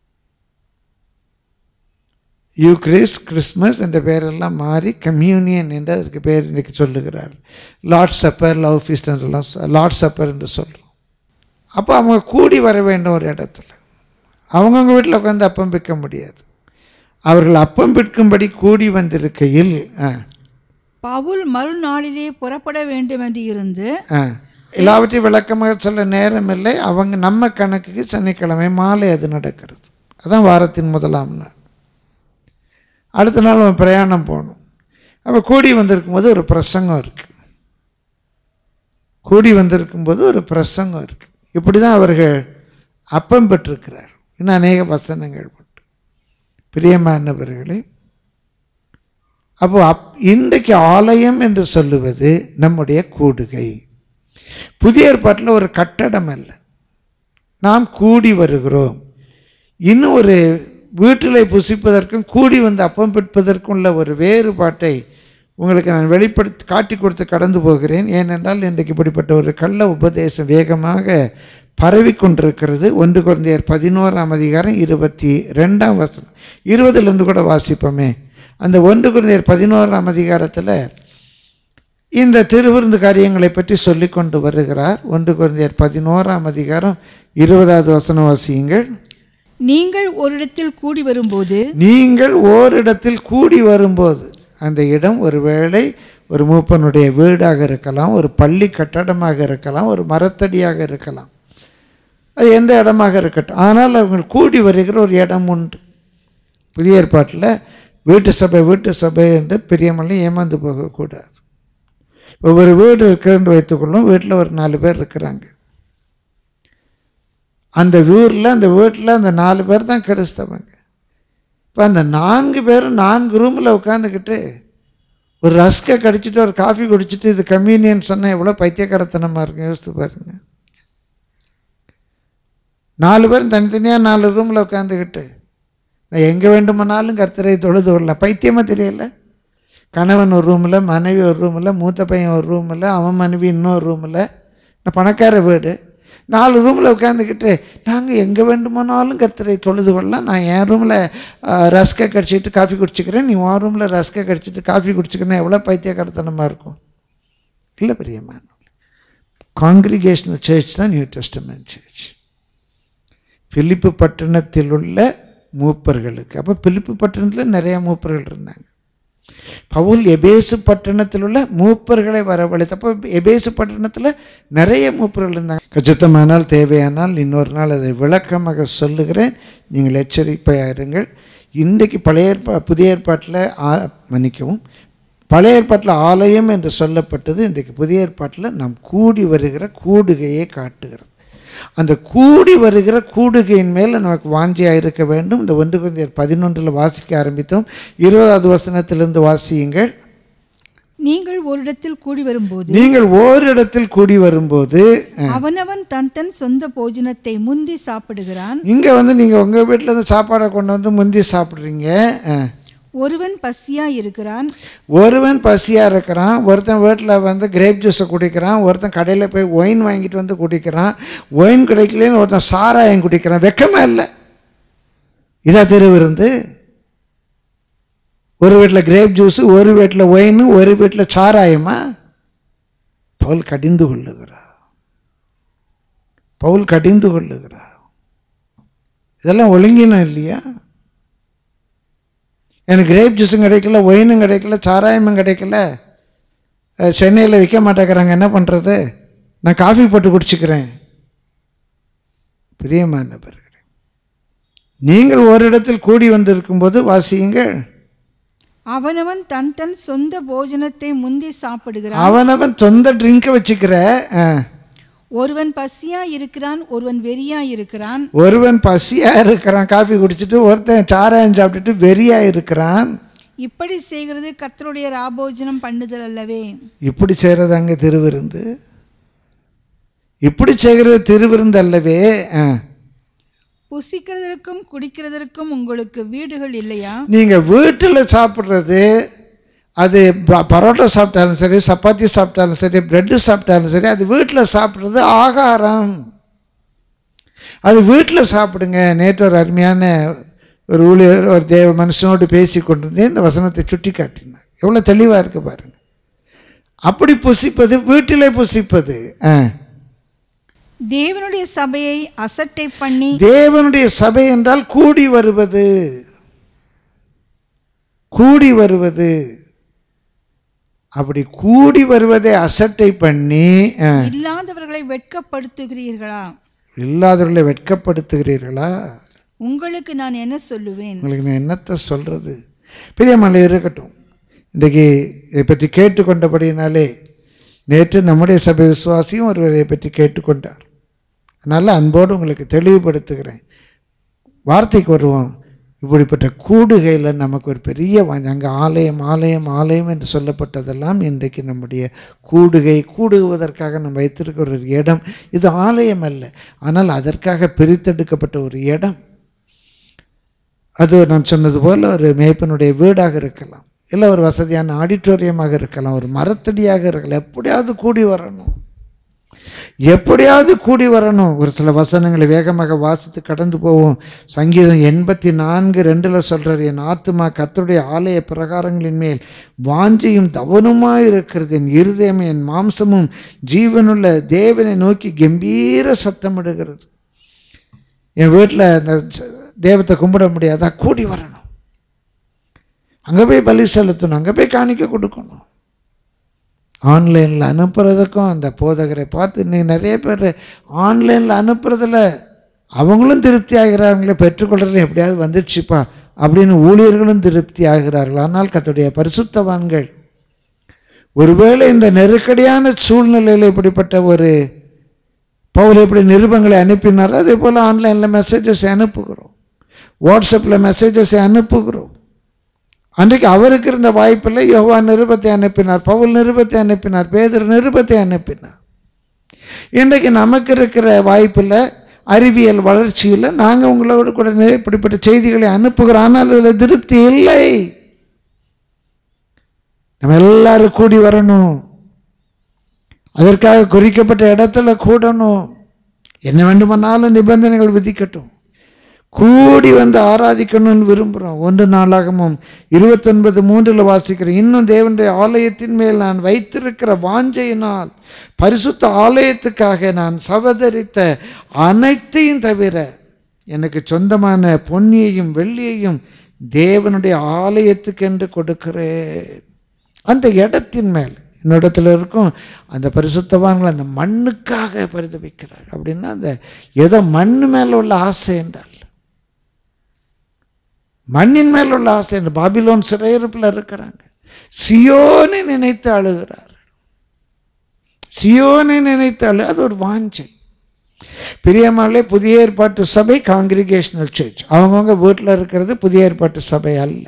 யூக்ரிஸ்ட் கிறிஸ்மஸ் என்ற பெயரெல்லாம் மாறி கம்யூனியன் என்று அதற்கு பெயர் இன்றைக்கு சொல்லுகிறார் லார்ட் சப்பர் லவ் ஃபீஸ்ட் என்றெல்லாம் லார்ட் சப்பர் என்று சொல்கிறோம் அப்போ அவங்க கூடி வர வேண்டும் ஒரு இடத்துல அவங்கவுங்க வீட்டில் உட்காந்து அப்பம் பிற்க முடியாது அவர்கள் அப்பம் பிற்கும்படி கூடி வந்திருக்கையில் ஆ, பவுல் மறுநாளிலே புறப்பட வேண்டும் என்று இருந்து ஆ, எல்லாவற்றையும் விளக்கமாக சொல்ல நேரம் இல்லை அவங்க நம்ம கணக்குக்கு சனிக்கிழமை மாலை அது நடக்கிறது அதான் வாரத்தின் முதலாம் நாள் அடுத்த நாள் அவன் பிரயாணம் போகணும் அப்போ கூடி வந்திருக்கும்போது ஒரு பிரசங்கம் இருக்குது கூடி வந்திருக்கும்போது ஒரு பிரசங்கம் இருக்குது இப்படி தான் அவர்கள் அப்பம் பெற்றிருக்கிறார் இன்னும் அநேக வசனங்கள் உண்டு பிரியமானவர்களே அப்போ அப் இன்றைக்கு ஆலயம் என்று சொல்லுவது நம்முடைய கூடுகை புதிய ஏற்பாட்டில் ஒரு கட்டடம் அல்ல நாம் கூடி வருகிறோம் இன்னும் ஒரு வீட்டிலே புசிப்பதற்கும் கூடி வந்து அப்பம் பிற்பதற்கும் உள்ள ஒரு வேறுபாட்டை உங்களுக்கு நான் வெளிப்படுத்தி காட்டி கொடுத்து கடந்து போகிறேன் ஏனென்றால் இன்றைக்கு இப்படிப்பட்ட ஒரு கள்ள உபதேசம் வேகமாக பரவி கொண்டிருக்கிறது ஒன்று குழந்தையர் பதினோராம் அதிகாரம் இருபத்தி ரெண்டாம் வசனம் இருபதுலேருந்து கூட வாசிப்போமே அந்த ஒன்று குழந்தையர் பதினோராம் அதிகாரத்தில் இந்த திருவிருந்து காரியங்களை பற்றி சொல்லி கொண்டு வருகிறார் ஒன்று குழந்தையர் பதினோராம் அதிகாரம் இருபதாவது வசனம் வாசியுங்கள் நீங்கள் ஒரு இடத்தில் கூடி வரும்போது நீங்கள் ஓரிடத்தில் கூடி வரும்போது அந்த இடம் ஒருவேளை ஒரு மூப்பனுடைய வீடாக இருக்கலாம் ஒரு பள்ளி கட்டடமாக இருக்கலாம் ஒரு மரத்தடியாக இருக்கலாம் அது எந்த இடமாக இருக்கட்டும் ஆனால் அவங்க கூடி வருகிற ஒரு இடம் உண்டு புதிய ஏற்பாட்டில் வீட்டு சபை வீட்டு சபை என்று பெரியமல்ல ஏமாந்து போகக்கூடாது ஒவ்வொரு வீடு இருக்கிறன்னு வைத்துக்கொள்ளும் வீட்டில் ஒரு நாலு பேர் இருக்கிறாங்க அந்த ஊரில் அந்த வீட்டில் அந்த நாலு பேர் தான் கிறிஸ்தவங்க இப்போ அந்த நான்கு பேரும் நான்கு ரூமில் உட்காந்துக்கிட்டு ஒரு ரஸ்கை கடிச்சிட்டு ஒரு காஃபி குடிச்சிட்டு இது கம்யூனியன் சொன்னால் எவ்வளோ பைத்தியக்காரத்தனமாக இருக்கும் யோசித்து பாருங்க நாலு பேரும் தனித்தனியாக நாலு ரூமில் உட்காந்துக்கிட்டு நான் எங்கே வேண்டுமானாலும் கர்த்தரை தொழுது கொள்ளலாம் பைத்தியமாக தெரியல கணவன் ஒரு ரூமில் மனைவி ஒரு ரூமில் மூத்த பையன் ஒரு ரூமில் அவன் மனைவி இன்னொரு ரூமில் நான் பணக்கார வீடு நாலு ரூமில் உட்காந்துக்கிட்டு நாங்கள் எங்கே வேண்டுமானாலும் கர்த்தரை தொழுது கொள்ளலாம் நான் என் ரூமில் ரஸ்கை கடிச்சிட்டு காஃபி குடிச்சிக்கிறேன் நீ உன் ரூமில் ரஸ்கை கடிச்சிட்டு காஃபி குடிச்சிக்கிறேன் எவ்வளோ பைத்தியக்காரத்தனமாக இருக்கும் இல்லை பெரியம்மா காங்கிரிகேஷனல் சர்ச் தான் நியூ டெஸ்டமெண்ட் சர்ச் பிலிப்பு பட்டணத்தில் உள்ள மூப்பர்களுக்கு அப்போ பிலிப்பு பட்டணத்தில் நிறையா மூப்பர்கள் இருந்தாங்க பவுல் எபேசு பட்டணத்தில் உள்ள மூப்பர்களை வரவழைத்து அப்போ எபேசு பட்டணத்தில் நிறைய மூப்பர்கள் இருந்தாங்க கச்சித்தமானால் தேவையானால் இன்னொரு நாள் அதை விளக்கமாக சொல்லுகிறேன் நீங்கள் எச்சரிக்கையாக இருங்கள் இன்றைக்கு பழைய ஏற்பா புதிய ஏற்பாட்டில் ஆ மன்னிக்கவும் பழைய ஏற்பாட்டில் ஆலயம் என்று சொல்லப்பட்டது இன்றைக்கு புதிய ஏற்பாட்டில் நாம் கூடி வருகிற கூடுகையை காட்டுகிறது அந்த கூடி வருகிற கூடுகையின் மேல் நமக்கு வாஞ்சியாக இருக்க வேண்டும் இந்த ஒன்று குழந்தையர் பதினொன்றில் வாசிக்க ஆரம்பித்தோம் இருபதாவது வசனத்திலிருந்து வாசியுங்கள் நீங்கள் ஒரு இடத்தில் கூடி வரும்போது நீங்கள் ஓரிடத்தில் கூடி வரும்போது அவனவன் தன் தன் சொந்த போஜனத்தை முந்தி சாப்பிடுகிறான் இங்கே வந்து நீங்கள் உங்கள் வீட்டில் இருந்து சாப்பாடை கொண்டு வந்து முந்தி சாப்பிட்றீங்க ஒருவன் பசியா இருக்கிறான் ஒருவன் பசியாக இருக்கிறான் ஒருத்தன் வீட்டில் வந்து கிரேப் ஜூஸை குடிக்கிறான் ஒருத்தன் கடையில் போய் ஒயின் வாங்கிட்டு வந்து குடிக்கிறான் ஒயின் கிடைக்கலன்னு ஒருத்தன் சாராயம் குடிக்கிறான் வெக்கமா இல்லை இதா திருவிருந்து ஒரு வீட்டில் கிரேப் ஜூஸு ஒரு வீட்டில் ஒயின் ஒரு வீட்டில் சாராயமா பவுல் கடிந்து கொள்ளுகிறா பவுல் கடிந்து கொள்ளுகிறா இதெல்லாம் ஒழுங்கினம் இல்லையா எனக்கு கிரேப் ஜூஸும் கிடைக்கல ஒயினும் கிடைக்கல சாராயமும் கிடைக்கல சென்னையில் விற்க மாட்டேங்கிறாங்க என்ன பண்ணுறது நான் காஃபி போட்டு குடிச்சுக்கிறேன் பிரியமானவர்களே நீங்கள் ஒரு இடத்தில் கூடி வந்திருக்கும்போது வாசியுங்கள் அவனவன் தன் தன் சொந்த போஜனத்தை முந்தி சாப்பிடுகிறான் அவனவன் சொந்த ட்ரிங்கை வச்சுக்கிற ஆ. ஒருவன் பசியா இருக்கிறான் ஒருவன் வெறியா இருக்கிறான் ஒருவன் பசியாக இருக்கிறான் காஃபி குடிச்சிட்டு ஒருத்தன் சாராயம் சாப்பிட்டுட்டு வெறியாக இருக்கிறான் இப்படி செய்கிறது கர்த்தருடைய ராபோஜனம் பண்ணுதல் அல்லவே இப்படி செய்கிறது அங்கே திருவிருந்து இப்படி செய்கிறது திருவிருந்து அல்லவே ஆ. புசிக்கிறதற்கும் குடிக்கிறதற்கும் உங்களுக்கு வீடுகள் இல்லையா நீங்கள் வீட்டில் சாப்பிட்றது அது ப- பரோட்டா சாப்பிட்டாலும் சரி சப்பாத்தி சாப்பிட்டாலும் சரி பிரெட்டு சாப்பிட்டாலும் சரி அது வீட்டில் சாப்பிட்றது ஆகாரம் அது வீட்டில் சாப்பிடுங்க நேற்று ஒரு அருமையான ஒரு ஊழியர் ஒரு தேவ மனுஷனோடு பேசி கொண்டிருந்தேன் இந்த வசனத்தை சுட்டி காட்டினார் எவ்வளோ தெளிவாக இருக்கு பாருங்க அப்படி புசிப்பது வீட்டிலே புசிப்பது ஆ தேவனுடைய சபையை அசட்டை பண்ணி தேவனுடைய சபை என்றால் கூடி வருவது கூடி வருவது அப்படி கூடி வருவதை அசட்டை பண்ணி ஆ, இல்லாதவர்களை வெட்கப்படுத்துகிறீர்களா இல்லாதவர்களை வெட்கப்படுத்துகிறீர்களா உங்களுக்கு நான் என்ன சொல்லுவேன் உங்களுக்கு நான் என்னத்தை சொல்கிறது பெரிய மலை இருக்கட்டும் இன்றைக்கு இதை பற்றி கேட்டுக்கொண்டபடியினாலே நேற்று நம்முடைய சபை விசுவாசியும் ஒருவர் இதை பற்றி கேட்டுக்கொண்டார் அதனால் அன்போடு உங்களுக்கு தெளிவுபடுத்துகிறேன் வார்த்தைக்கு வருவோம் இப்படிப்பட்ட கூடுகையில் நமக்கு ஒரு பெரிய வாஞ்சி அங்கே ஆலயம் ஆலயம் ஆலயம் என்று சொல்லப்பட்டதெல்லாம் இன்றைக்கு நம்முடைய கூடுகை கூடுவதற்காக நம்ம வைத்திருக்கிற ஒரு இடம் இது ஆலயம் அல்ல ஆனால் அதற்காக பிரித்தெடுக்கப்பட்ட ஒரு இடம் அது நான் சொன்னது போல் ஒரு மேய்ப்பனுடைய வீடாக இருக்கலாம் இல்லை ஒரு வசதியான ஆடிட்டோரியமாக இருக்கலாம் ஒரு மரத்தடியாக இருக்கலாம் எப்படியாவது கூடி வரணும் எப்படியாவது கூடி வரணும் ஒரு சில வசனங்களை வேகமாக வாசித்து கடந்து போவோம் சங்கீதம் எண்பத்தி நான்கு ரெண்டில் சொல்கிறார் என் ஆத்துமா கர்த்தருடைய ஆலய பிரகாரங்களின் மேல் வாஞ்சியும் தவனுமாய் இருக்கிறது என் இருதயம் என் மாம்சமும் ஜீவனுள்ள தேவனை நோக்கி கம்பீர சத்தமிடுகிறது என் வீட்டில் இந்த தெய்வத்தை கும்பிட முடியாதா கூடி வரணும் அங்கே போய் பலி செலுத்தணும் அங்கே போய் காணிக்க கொடுக்கணும் ஆன்லைனில் அனுப்புறதுக்கும் அந்த போதகரை பார்த்து இன்னைக்கு நிறைய பேர் ஆன்லைனில் அனுப்புறதில் அவங்களும் திருப்தி ஆகிறாங்களே பெற்றுக்கொள்றதுல எப்படியாவது வந்துடுச்சுப்பா அப்படின்னு ஊழியர்களும் திருப்தி ஆகிறார்கள் ஆனால் கத்துடைய பரிசுத்தவான்கள் ஒருவேளை இந்த நெருக்கடியான சூழ்நிலையில் இப்படிப்பட்ட ஒரு பவுல் எப்படி நிருபங்களை அனுப்பினாரோ அதே போல் ஆன்லைனில் மெசேஜஸ் அனுப்புகிறோம் வாட்ஸ்அப்பில் மெசேஜஸை அனுப்புகிறோம் அன்றைக்கு அவருக்கு இருந்த வாய்ப்பில் யோவா நிருபத்தை அனுப்பினார் பவுல் நிருபத்தை அனுப்பினார் பேதர் நிருபத்தை அனுப்பினார் இன்றைக்கு நமக்கு இருக்கிற வாய்ப்பில் அறிவியல் வளர்ச்சியில் நாங்கள் உங்களோட கூட நே- இப்படிப்பட்ட செய்திகளை அனுப்புகிறோம் ஆனால் அதில் திருப்தி இல்லை நம்ம எல்லாரும் கூடி வரணும் அதற்காக குறிக்கப்பட்ட இடத்துல கூடணும் என்ன வேண்டுமானாலும் நிபந்தனைகள் விதிக்கட்டும் கூடி வந்து ஆராதிக்கணும்னு விரும்புகிறோம் ஒன்று நாளாகமும் இருபத்தொன்பது மூன்றில் வாசிக்கிறேன் இன்னும் தேவனுடைய ஆலயத்தின் மேல் நான் வைத்திருக்கிற வாஞ்சையினால் பரிசுத்த ஆலயத்துக்காக நான் சவதரித்த அனைத்தையும் தவிர எனக்கு சொந்தமான பொன்னியையும் வெள்ளியையும் தேவனுடைய ஆலயத்துக்கென்று கொடுக்கிறேன் அந்த இடத்தின் மேல் என்னிடத்துல இருக்கும் அந்த பரிசுத்தவான்கள் அந்த மண்ணுக்காக பரிதபிக்கிறார் அப்படின்னா அந்த ஏதோ மண் மேலே உள்ள ஆசை என்றால் மண்ணின் மேல் உள்ள ஆசை என்று பாபிலோன் சிறையிருப்பில் இருக்கிறாங்க சியோனை நினைத்து அழுகிறார் சியோனை நினைத்து அழு அது ஒரு வாஞ்சை பிரியமாலே புதிய ஏற்பாட்டு சபை காங்கிரிகேஷனல் சர்ச் அவங்கவுங்க வீட்டில் இருக்கிறது புதிய ஏற்பாட்டு சபை அல்ல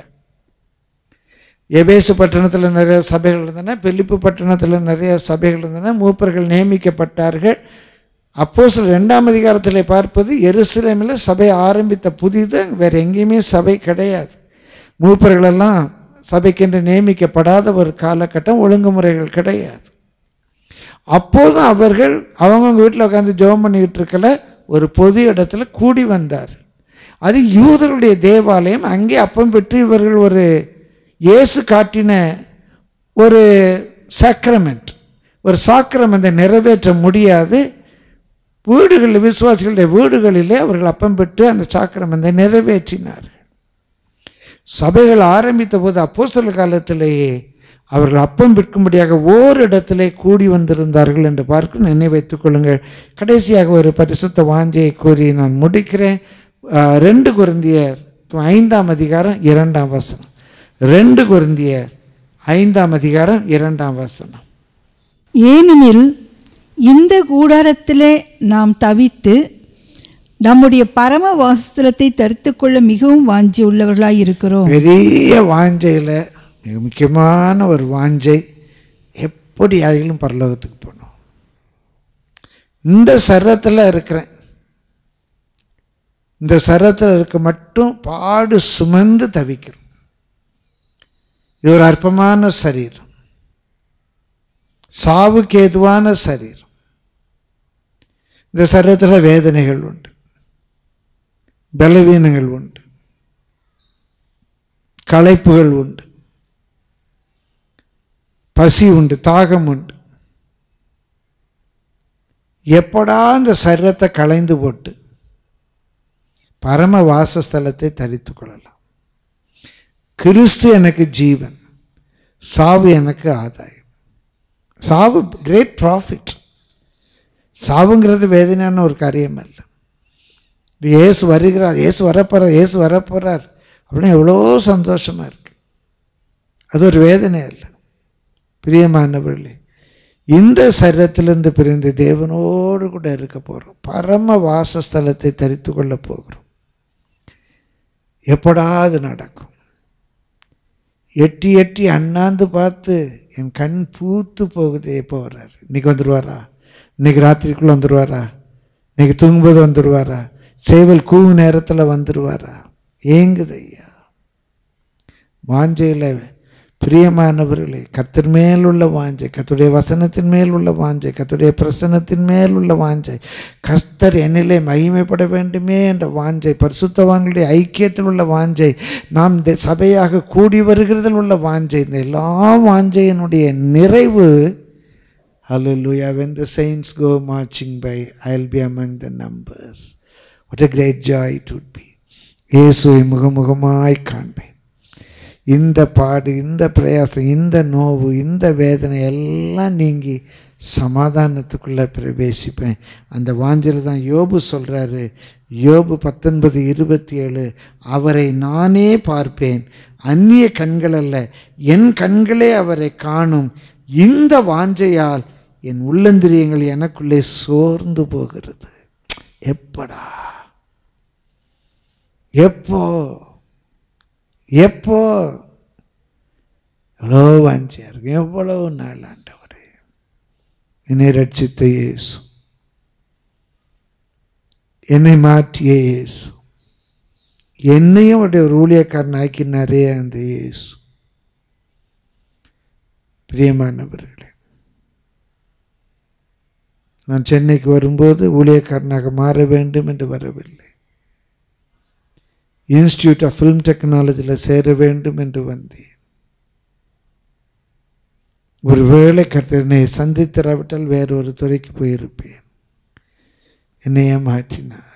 எபேசு பட்டணத்தில் நிறைய சபைகள் இருந்தன பிலிப்பு பட்டணத்தில் நிறைய சபைகள் இருந்தன மூப்பர்கள் நியமிக்கப்பட்டார்கள் அப்போ சில ரெண்டாம் அதிகாரத்தில் பார்ப்பது எருசலேமில் சபை ஆரம்பித்த புதிது வேறு எங்கேயுமே சபை கிடையாது மூப்பர்களெல்லாம் சபைக்கென்று நியமிக்கப்படாத ஒரு காலகட்டம் ஒழுங்குமுறைகள் கிடையாது அப்போதும் அவர்கள் அவங்கவுங்க வீட்டில் உட்காந்து ஜெபம் பண்ணிக்கிட்டு இருக்கல ஒரு பொது இடத்துல கூடி வந்தார் அது யூதருடைய தேவாலயம் அங்கே அப்பம் பெற்று இவர்கள் ஒரு இயேசு காட்டின ஒரு சாக்ரமெண்ட் ஒரு சாக்கிரமெண்ட்டை நிறைவேற்ற முடியாது வீடுகளில் விசுவாசிகளுடைய வீடுகளிலே அவர்கள் அப்பம் பெற்று அந்த சாக்கிரமெண்ட்டை நிறைவேற்றினார் சபைகள் ஆரம்பித்த போது அப்போஸ்தல காலத்திலேயே அவர்கள் அப்பம் விற்கும்படியாக ஓரிடத்திலே கூடி வந்திருந்தார்கள் என்று பார்க்க நினைவைத்துக் கொள்ளுங்கள் கடைசியாக ஒரு பரிசுத்த வாஞ்சையை கூறி நான் முடிக்கிறேன் ஆஹ், ரெண்டு குருந்தியர் ஐந்தாம் அதிகாரம் இரண்டாம் வசனம் ரெண்டு குருந்தியர் ஐந்தாம் அதிகாரம் இரண்டாம் வசனம் ஏனெனில் இந்த கூடாரத்திலே நாம் தவித்து நம்முடைய பரம வாசஸ்தலத்தை தரித்துக்கொள்ள மிகவும் வாஞ்சி உள்ளவர்களாய் இருக்கிறோம் பெரிய வாஞ்சையில் மிக முக்கியமான ஒரு வாஞ்சை எப்படி ஆகிலும் பரலோகத்துக்கு போகணும் இந்த சரத்தில் இருக்கிறேன் இந்த சரத்தில் இருக்க மட்டும் பாடு சுமந்து தவிக்கிறோம் இது ஒரு அற்பமான சரீரம் சாவுக்கு ஏதுவான சரீரம் இந்த சரீரத்தில் வேதனைகள் உண்டு பலவீனங்கள் உண்டு களைப்புகள் உண்டு பசி உண்டு தாகம் உண்டு எப்படா இந்த சரீரத்தை களைந்து போட்டு பரம வாசஸ்தலத்தை தரித்து கொள்ளலாம் கிறிஸ்து எனக்கு ஜீவன் சாவு எனக்கு ஆதாயம் சாவு கிரேட் ப்ராஃபிட் சாவுங்கிறது வேதனையான ஒரு காரியம் அல்ல இயேசு வருகிறார் இயேசு வரப்போகிறார் இயேசு வரப்போகிறார் அப்படின்னு எவ்வளோ சந்தோஷமாக இருக்கு அது ஒரு வேதனை அல்ல பிரியமானவர்களே இந்த சரீரத்திலிருந்து பிரிந்து தேவனோடு கூட இருக்க போகிறோம் பரம வாசஸ்தலத்தை தரித்து கொள்ள போகிறோம் எப்படா அது நடக்கும் எட்டி எட்டி அண்ணாந்து பார்த்து என் கண் பூத்து போகுது எப்போ வர்றாரு இன்னைக்கு வந்துடுவாரா இன்னைக்கு ராத்திரிக்குள்ளே வந்துடுவாரா இன்னைக்கு தூங்கும்போது வந்துடுவாரா சேவல் கூவு நேரத்தில் வந்துடுவாரா ஏங்குது ஐயா வாஞ்சையில் பிரியமானவர்களே கர்த்தர் மேல் உள்ள வாஞ்சை கர்த்தருடைய வசனத்தின் மேல் உள்ள வாஞ்சை கர்த்தருடைய பிரசன்னத்தின் மேல் உள்ள வாஞ்சை கர்த்தர் என்னிலே மகிமைப்பட வேண்டுமே என்ற வாஞ்சை பரிசுத்தவான்களுடைய ஐக்கியத்தில் உள்ள வாஞ்சை நாம் இந்த சபையாக கூடி வருகிறதில் உள்ள வாஞ்சை இந்த எல்லா வாஞ்சையினுடைய நிறைவு Hallelujah. When the saints go marching by, I'll be among the numbers. What a great joy it would be. இயேசுவை முகமுகமாய் காண்பேன் இந்த பாடு இந்த பிரயாசம் இந்த நோவு இந்த வேதனை எல்லாம் நீங்கி சமாதானத்துக்குள்ளே பிரவேசிப்பேன் அந்த வாஞ்சல் தான் யோபு சொல்கிறாரு யோபு பத்தொன்பது இருபத்தி ஏழு அவரை நானே பார்ப்பேன் அந்நிய கண்கள் அல்ல என் கண்களே அவரை காணும் இந்த வாஞ்சையால் என் உள்ளந்திரியங்கள் எனக்குள்ளே சோர்ந்து போகிறது எப்படா எப்போ எப்போ எவ்வளோ வாஞ்சியா இருக்கு எவ்வளவு நாள் ஆண்டவரே என்னை ரட்சித்த இயேசு என்னை மாற்றிய இயேசு என்னையும் அவருடைய ஒரு ஊழியக்காரன் ஆக்கினாரே அந்த இயேசு பிரியமானவர்களே நான் சென்னைக்கு வரும்போது ஊழியக்காரனாக மாற வேண்டும் என்று வரவில்லை இன்ஸ்டியூட் ஆஃப் ஃபிலிம் டெக்னாலஜியில் சேர வேண்டும் என்று வந்தேன் ஒருவேளை கர்த்தனை சந்தித்திராவிட்டால் வேறொரு துறைக்கு போயிருப்பேன் என்னை ஏமாற்றினார்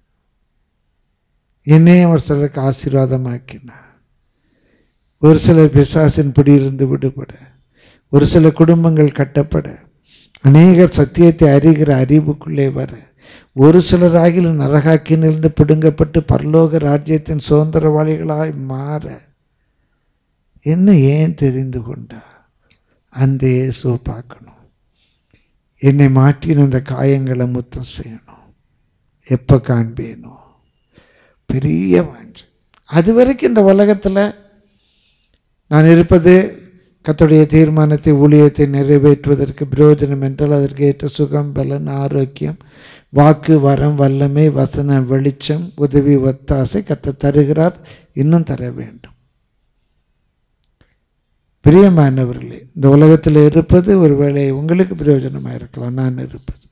என்னையும் ஒரு சிலருக்கு ஆசீர்வாதமாக்கினார் ஒரு சிலர் பிசாசின் பிடியிலிருந்து விடுபட ஒரு சில குடும்பங்கள் கட்டப்பட அநேகர் சத்தியத்தை அறிகிற அறிவுக்குள்ளே வர ஒரு சிலராகிலும் நரகாக்கினிலிருந்து பிடுங்கப்பட்டு பரலோக ராஜ்யத்தின் சுதந்திரவாளிகளாய் மாற என்ன ஏன் தெரிந்து கொண்டா அந்த இயேசுவை பார்க்கணும் என்னை மாற்றின அந்த காயங்களை முத்தம் செய்யணும் எப்போ காண்பேனோ பெரிய வாஞ்சு அது வரைக்கும் இந்த உலகத்தில் நான் இருப்பது கத்துடைய தீர்மானத்தை ஊழியத்தை நிறைவேற்றுவதற்கு பிரயோஜனம் என்றால் அதற்கு ஏற்ற சுகம் பலன் ஆரோக்கியம் வாக்கு வரம் வல்லமை வசன வெளிச்சம் உதவி ஒத்தாசை கத்த தருகிறார் இன்னும் தர வேண்டும் பிரியமானவர்களே இந்த உலகத்தில் இருப்பது ஒருவேளை உங்களுக்கு பிரயோஜனமாக இருக்கலாம் நான் இருப்பது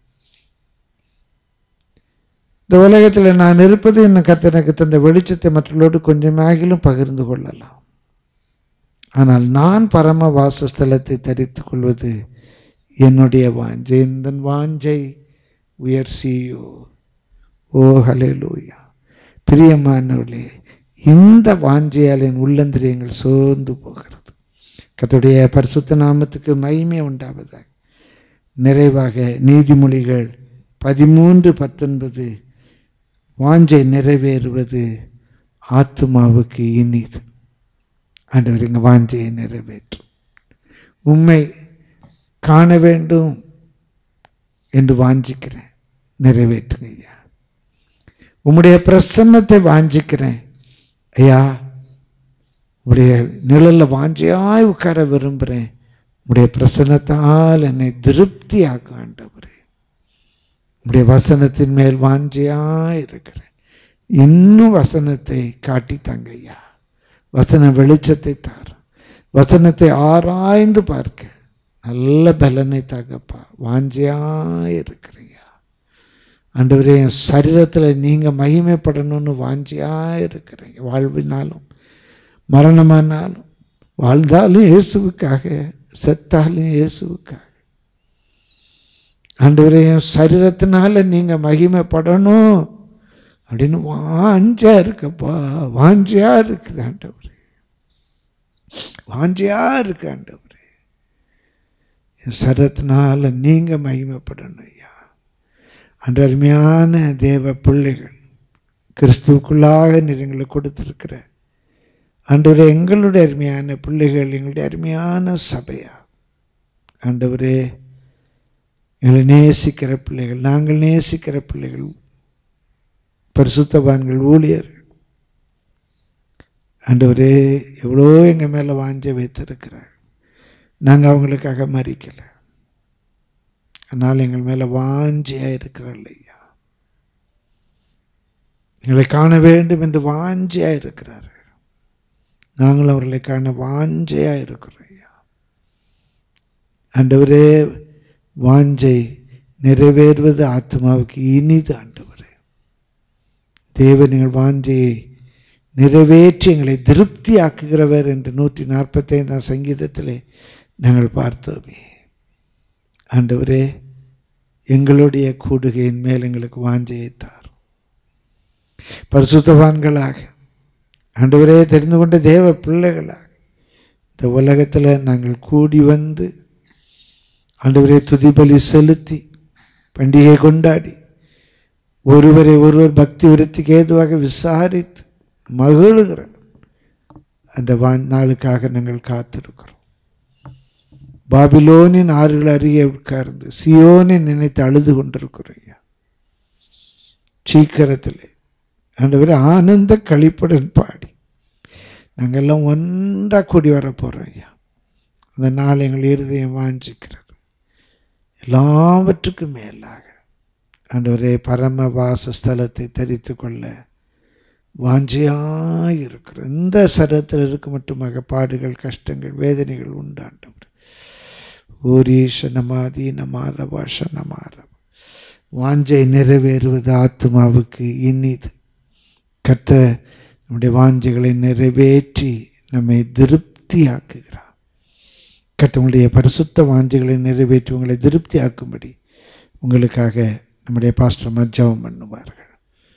இந்த உலகத்தில் நான் இருப்பது இன்னும் கத்த எனக்கு தந்த வெளிச்சத்தை மற்றவர்களோடு கொஞ்சமாகிலும் பகிர்ந்து கொள்ளலாம் ஆனால் நான் பரம வாசஸ்தலத்தை தரித்து கொள்வது என்னுடைய வாஞ்சை இந்த வாஞ்சை உயர் சியோ ஓ ஹலே லூயா பிரியமானவர்களே இந்த வாஞ்சையால் என் உள்ளந்திரியங்கள் சோர்ந்து போகிறது கத்துடைய பரிசுத்த நாமத்துக்கு மகிமை உண்டாவதாக நிறைவாக நீதிமொழிகள் பதிமூன்று பத்தொன்பது வாஞ்சை நிறைவேறுவது ஆத்மாவுக்கு இனிது ஆண்டவர் எங்கள் வாஞ்சையை நிறைவேற்றும் உண்மை காண வேண்டும் என்று வாஞ்சிக்கிறேன் நிறைவேற்றுங்க ஐயா உம்முடைய பிரசன்னத்தை வாஞ்சிக்கிறேன் ஐயா உடைய நிழலில் வாஞ்சியாய் உட்கார விரும்புகிறேன் உடைய பிரசன்னத்தால் என்னை திருப்தி ஆக்க ஆண்டவரே உடைய வசனத்தின் மேல் வாஞ்சியாய் இருக்கிறேன் இன்னும் வசனத்தை காட்டி தாங்க ஐயா வசன வெளிச்சத்தை தார் வசனத்தை ஆராய்ந்து பார்க்க நல்ல பலனை தாங்கப்பா வாஞ்சியாக இருக்கிறீங்க ஆண்டவரே என் சரீரத்தில் நீங்கள் மகிமைப்படணும்னு வாஞ்சியாக இருக்கிறீங்க வாழ்வினாலும் மரணமானாலும் வாழ்ந்தாலும் இயேசுவுக்காக செத்தாலும் இயேசுவுக்காக ஆண்டவரே என் சரீரத்தினால நீங்கள் மகிமைப்படணும் அப்படின்னு வாஞ்சா இருக்கப்பா வாஞ்சியா இருக்குது ஆண்டவரே வாஞ்சியா இருக்கு ஆண்டவரே என் சரத்தினால நீங்க மகிமைப்படணும் ஐயா அன்று அருமையான தேவ பிள்ளைகள் கிறிஸ்துவுக்குள்ளாக நீர் எங்களுக்கு கொடுத்துருக்கிற ஆண்டவரே எங்களுடைய அருமையான பிள்ளைகள் எங்களுடைய அருமையான சபையா ஆண்டவரே எங்களை நேசிக்கிற பிள்ளைகள் நாங்கள் நேசிக்கிற பிள்ளைகள் பரிசுத்தவான்கள் ஊழியர்கள் ஆண்டவரே எவ்வளோ எங்கள் மேலே வாஞ்ச வைத்திருக்கிறார் நாங்கள் அவங்களுக்காக மறிக்கலை ஆனால் எங்கள் மேலே வாஞ்சியாக இருக்கிறாள் ஐயா எங்களை காண வேண்டும் என்று வாஞ்சியாக இருக்கிறார் நாங்களும் அவர்களை காண வாஞ்சையாக இருக்கிறோம் ஐயா ஆண்டவரே வாஞ்சை நிறைவேறுவது ஆத்மாவுக்கு இனிது ஆண்டவரே தேவன் எங்கள் வாஞ்சையை நிறைவேற்றி எங்களை திருப்தியாக்குகிறவர் என்று நூற்றி நாற்பத்தைந்தாம் சங்கீதத்திலே நாங்கள் பார்த்தோமே ஆண்டவரே எங்களுடைய கூடுகையின் மேல் எங்களுக்கு வாஞ்சையை தார் பரிசுத்தவான்களாக ஆண்டவரே தெரிந்து கொண்ட தேவ பிள்ளைகளாக இந்த உலகத்தில் நாங்கள் கூடி வந்து ஆண்டவரே துதிபலி செலுத்தி பண்டிகை கொண்டாடி ஒருவரை ஒருவர் பக்தி விருத்திக்கு ஏதுவாக விசாரித்து மகிழுகிற அந்த வா நாளுக்காக நாங்கள் காத்திருக்கிறோம் பாபிலோனின் ஆறுகள் அருகே உட்கார்ந்து சியோனை நினைத்து அழுது கொண்டிருக்கிறோம் ஐயா சீக்கிரத்திலே ஆண்டவர் ஆனந்த கழிப்புடன் பாடி நாங்கள் எல்லாம் ஒன்றாக கூடி வர போகிறோம் ஐயா அந்த நாள் எங்கள் இருதயம் வாஞ்சிக்கிறது எல்லாவற்றுக்கும் மேலாக ஆண்டவரே பரம வாசஸ்தலத்தை தரித்து கொள்ள வாஞ்சியாக இருக்கிற இந்த சரத்தில் இருக்க மட்டுமாக பாடுகள் கஷ்டங்கள் வேதனைகள் உண்டாண்டவர் ஓரீஷ நமாதி நமார பாஷ நமார வாஞ்சை நிறைவேறுவது ஆத்மாவுக்கு இனிது கத்த நம்முடைய வாஞ்சைகளை நிறைவேற்றி நம்மை திருப்தியாக்குகிறார் கத்தவங்களுடைய பரிசுத்த வாஞ்சைகளை நிறைவேற்றி உங்களை திருப்தியாக்கும்படி உங்களுக்காக நம்முடைய பாஸ்டர் மஜாவும் பண்ணுவார்கள்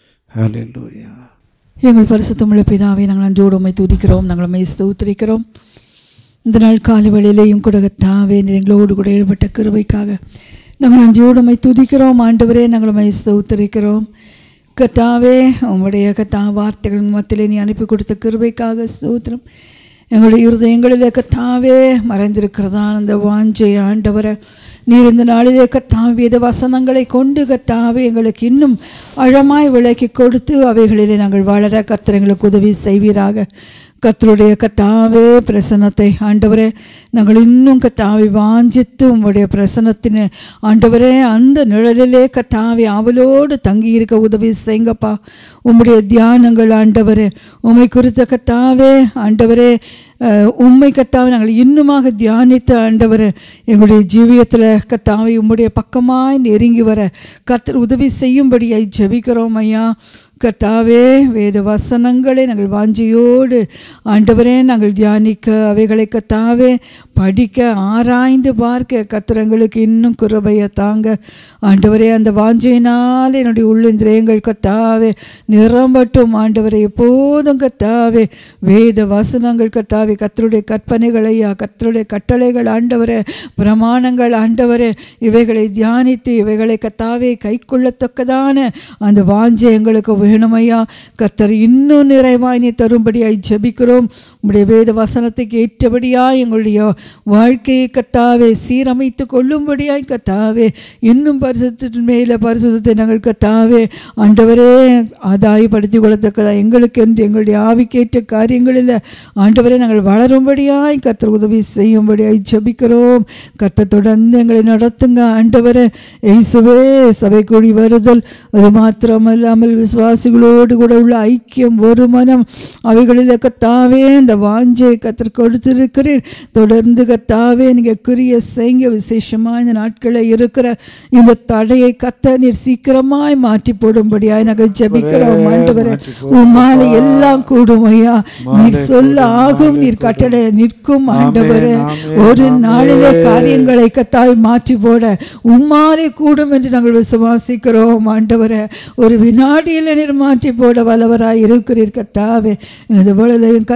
ஹalleluya எங்கள் பரிசுத்தமுள்ள பிதாவை நாங்கள் அன்றோடு உம்மை துதிக்கிறோம் நாங்கள் உம்மை ஸ்தோத்திரிக்கிறோம் இந்த நாள் காலை வேளையிலேயும் கூட கத்தாவே நீர் எங்களோடு கூட ஈடுபட்ட கிருபைக்காக நாங்கள் அன்றோடு உம்மை துதிக்கிறோம் ஆண்டவரே நாங்கள் உம்மை ஸ்தோத்திரிக்கிறோம் கத்தாவே உம்முடைய கத்தா வார்த்தைகள் மத்தியிலே நீ அனுப்பி கொடுத்த கிருபைக்காக ஸ்தோத்திரம் எங்களுடைய இருதயங்களிலே கத்தாவே மறைந்திருக்கிறதான அந்த வாஞ்சை ஆண்டவரை நீர் இந்த நாளிலே கத்தாவே வேத வசனங்களை கொண்டு கத்தாவே எங்களுக்கு இன்னும் ஆழமாய் விளக்கி கொடுத்து அவைகளிலே நாங்கள் வளர கத்தர் எங்களுக்கு உதவி செய்வீராக கத்தருடைய கத்தாவே பிரசனத்தை ஆண்டவரே நாங்கள் இன்னும் கத்தாவை வாஞ்சித்து உங்களுடைய பிரசனத்தின் ஆண்டவரே அந்த நிழலிலே கத்தாவை ஆவலோடு தங்கி இருக்க உதவி செய்யுங்கப்பா உம்முடைய தியானங்கள் ஆண்டவரே உம்மை குறித்த கத்தாவே ஆண்டவரே அஹ், உம்மை கத்தாவை நாங்கள் இன்னுமாக தியானித்த ஆண்டவரே எங்களுடைய ஜீவியத்தில் கத்தாவை உம்முடைய பக்கமாய் நெருங்கி வர கத்தர் உதவி செய்யும்படியாய் ஜெபிக்கிறோம் ஐயா கர்த்தாவே வேத வசனங்களை நாங்கள் வாஞ்சியோடு ஆண்டவரே நாங்கள் தியானிக்க அவைகளை கத்தாவே படிக்க ஆராய்ந்து பார்க்க கத்திரங்களுக்கு இன்னும் குறபைய தாங்க ஆண்டவரே அந்த வாஞ்சையினால் என்னுடைய உள்ளிந்திரியங்கள் கத்தாவே நிரம்பட்டும் ஆண்டவரே எப்போதும் கத்தாவே வேத வசனங்கள் கத்தாவே கத்தருடைய கற்பனைகளையா கத்தருடைய கட்டளைகள் ஆண்டவரே பிரமாணங்கள் ஆண்டவரே இவைகளை தியானித்து இவைகளை கத்தாவே கை கொள்ளத்தக்கதான அந்த வாஞ்சை எங்களுக்கு வேணுமையா கத்தர் இன்னும் நிறைவாய் நீ தரும்படியாய் ஜெபிக்கிறோம் உம்முடைய வேத வசனத்துக்கு ஏற்றபடியாய் எங்களுடைய வாழ்க்கையை கத்தாவே சீரமைத்து கொள்ளும்படியாய் கத்தாவே இன்னும் பரிசுத்தின் மேலே பரிசுத்தத்தை நாங்கள் கத்தாவே ஆண்டவரே ஆதாயப்படுத்தி கொள்ளத்தக்கதா எங்களுக்கு என்று எங்களுடைய ஆவிக்கேற்ற காரியங்களில் ஆண்டவரே நாங்கள் வளரும்படியாய் கத்தர் உதவி செய்யும்படியாய் ஜெபிக்கிறோம் கத்த தொடர்ந்து எங்களை நடத்துங்க ஆண்டவரே இயேசுவே சபை கூடி வருதல் அது மாத்திரமல்லாமல் விசுவாசிகளோடு கூட உள்ள ஐக்கியம் ஒரு மனம் அவைகளில் கத்தாவே இந்த வாஞ்சை கத்தர் கொடுத்திருக்கிறீர் தொடர்ந்து கத்தாவே நீங்கள் குறிய செய்ங்க விசேஷமாக இந்த நாட்களில் இருக்கிற இந்த தடையை கத்த நீர் சீக்கிரமாய் மாற்றி போடும்படியாய் நாங்கள் ஜெபிக்கிறோம் ஆண்டவரே உம்மால எல்லாம் கூடும் ஐயா நீர் சொல்ல ஆகும் நீர் கட்டளை நிற்கும் ஆண்டவரே ஒரு நாளிலே காரியங்களை கத்தாய் மாற்றி போட உம்மாலே கூடும் என்று நாங்கள் விசுவாசிக்கிறோம் ஆண்டவரே ஒரு வினாடியில் நீர் மாற்றி போட வல்லவராய் இருக்கிறீர் கத்தாவே இது பொழுதையும் கத்தர்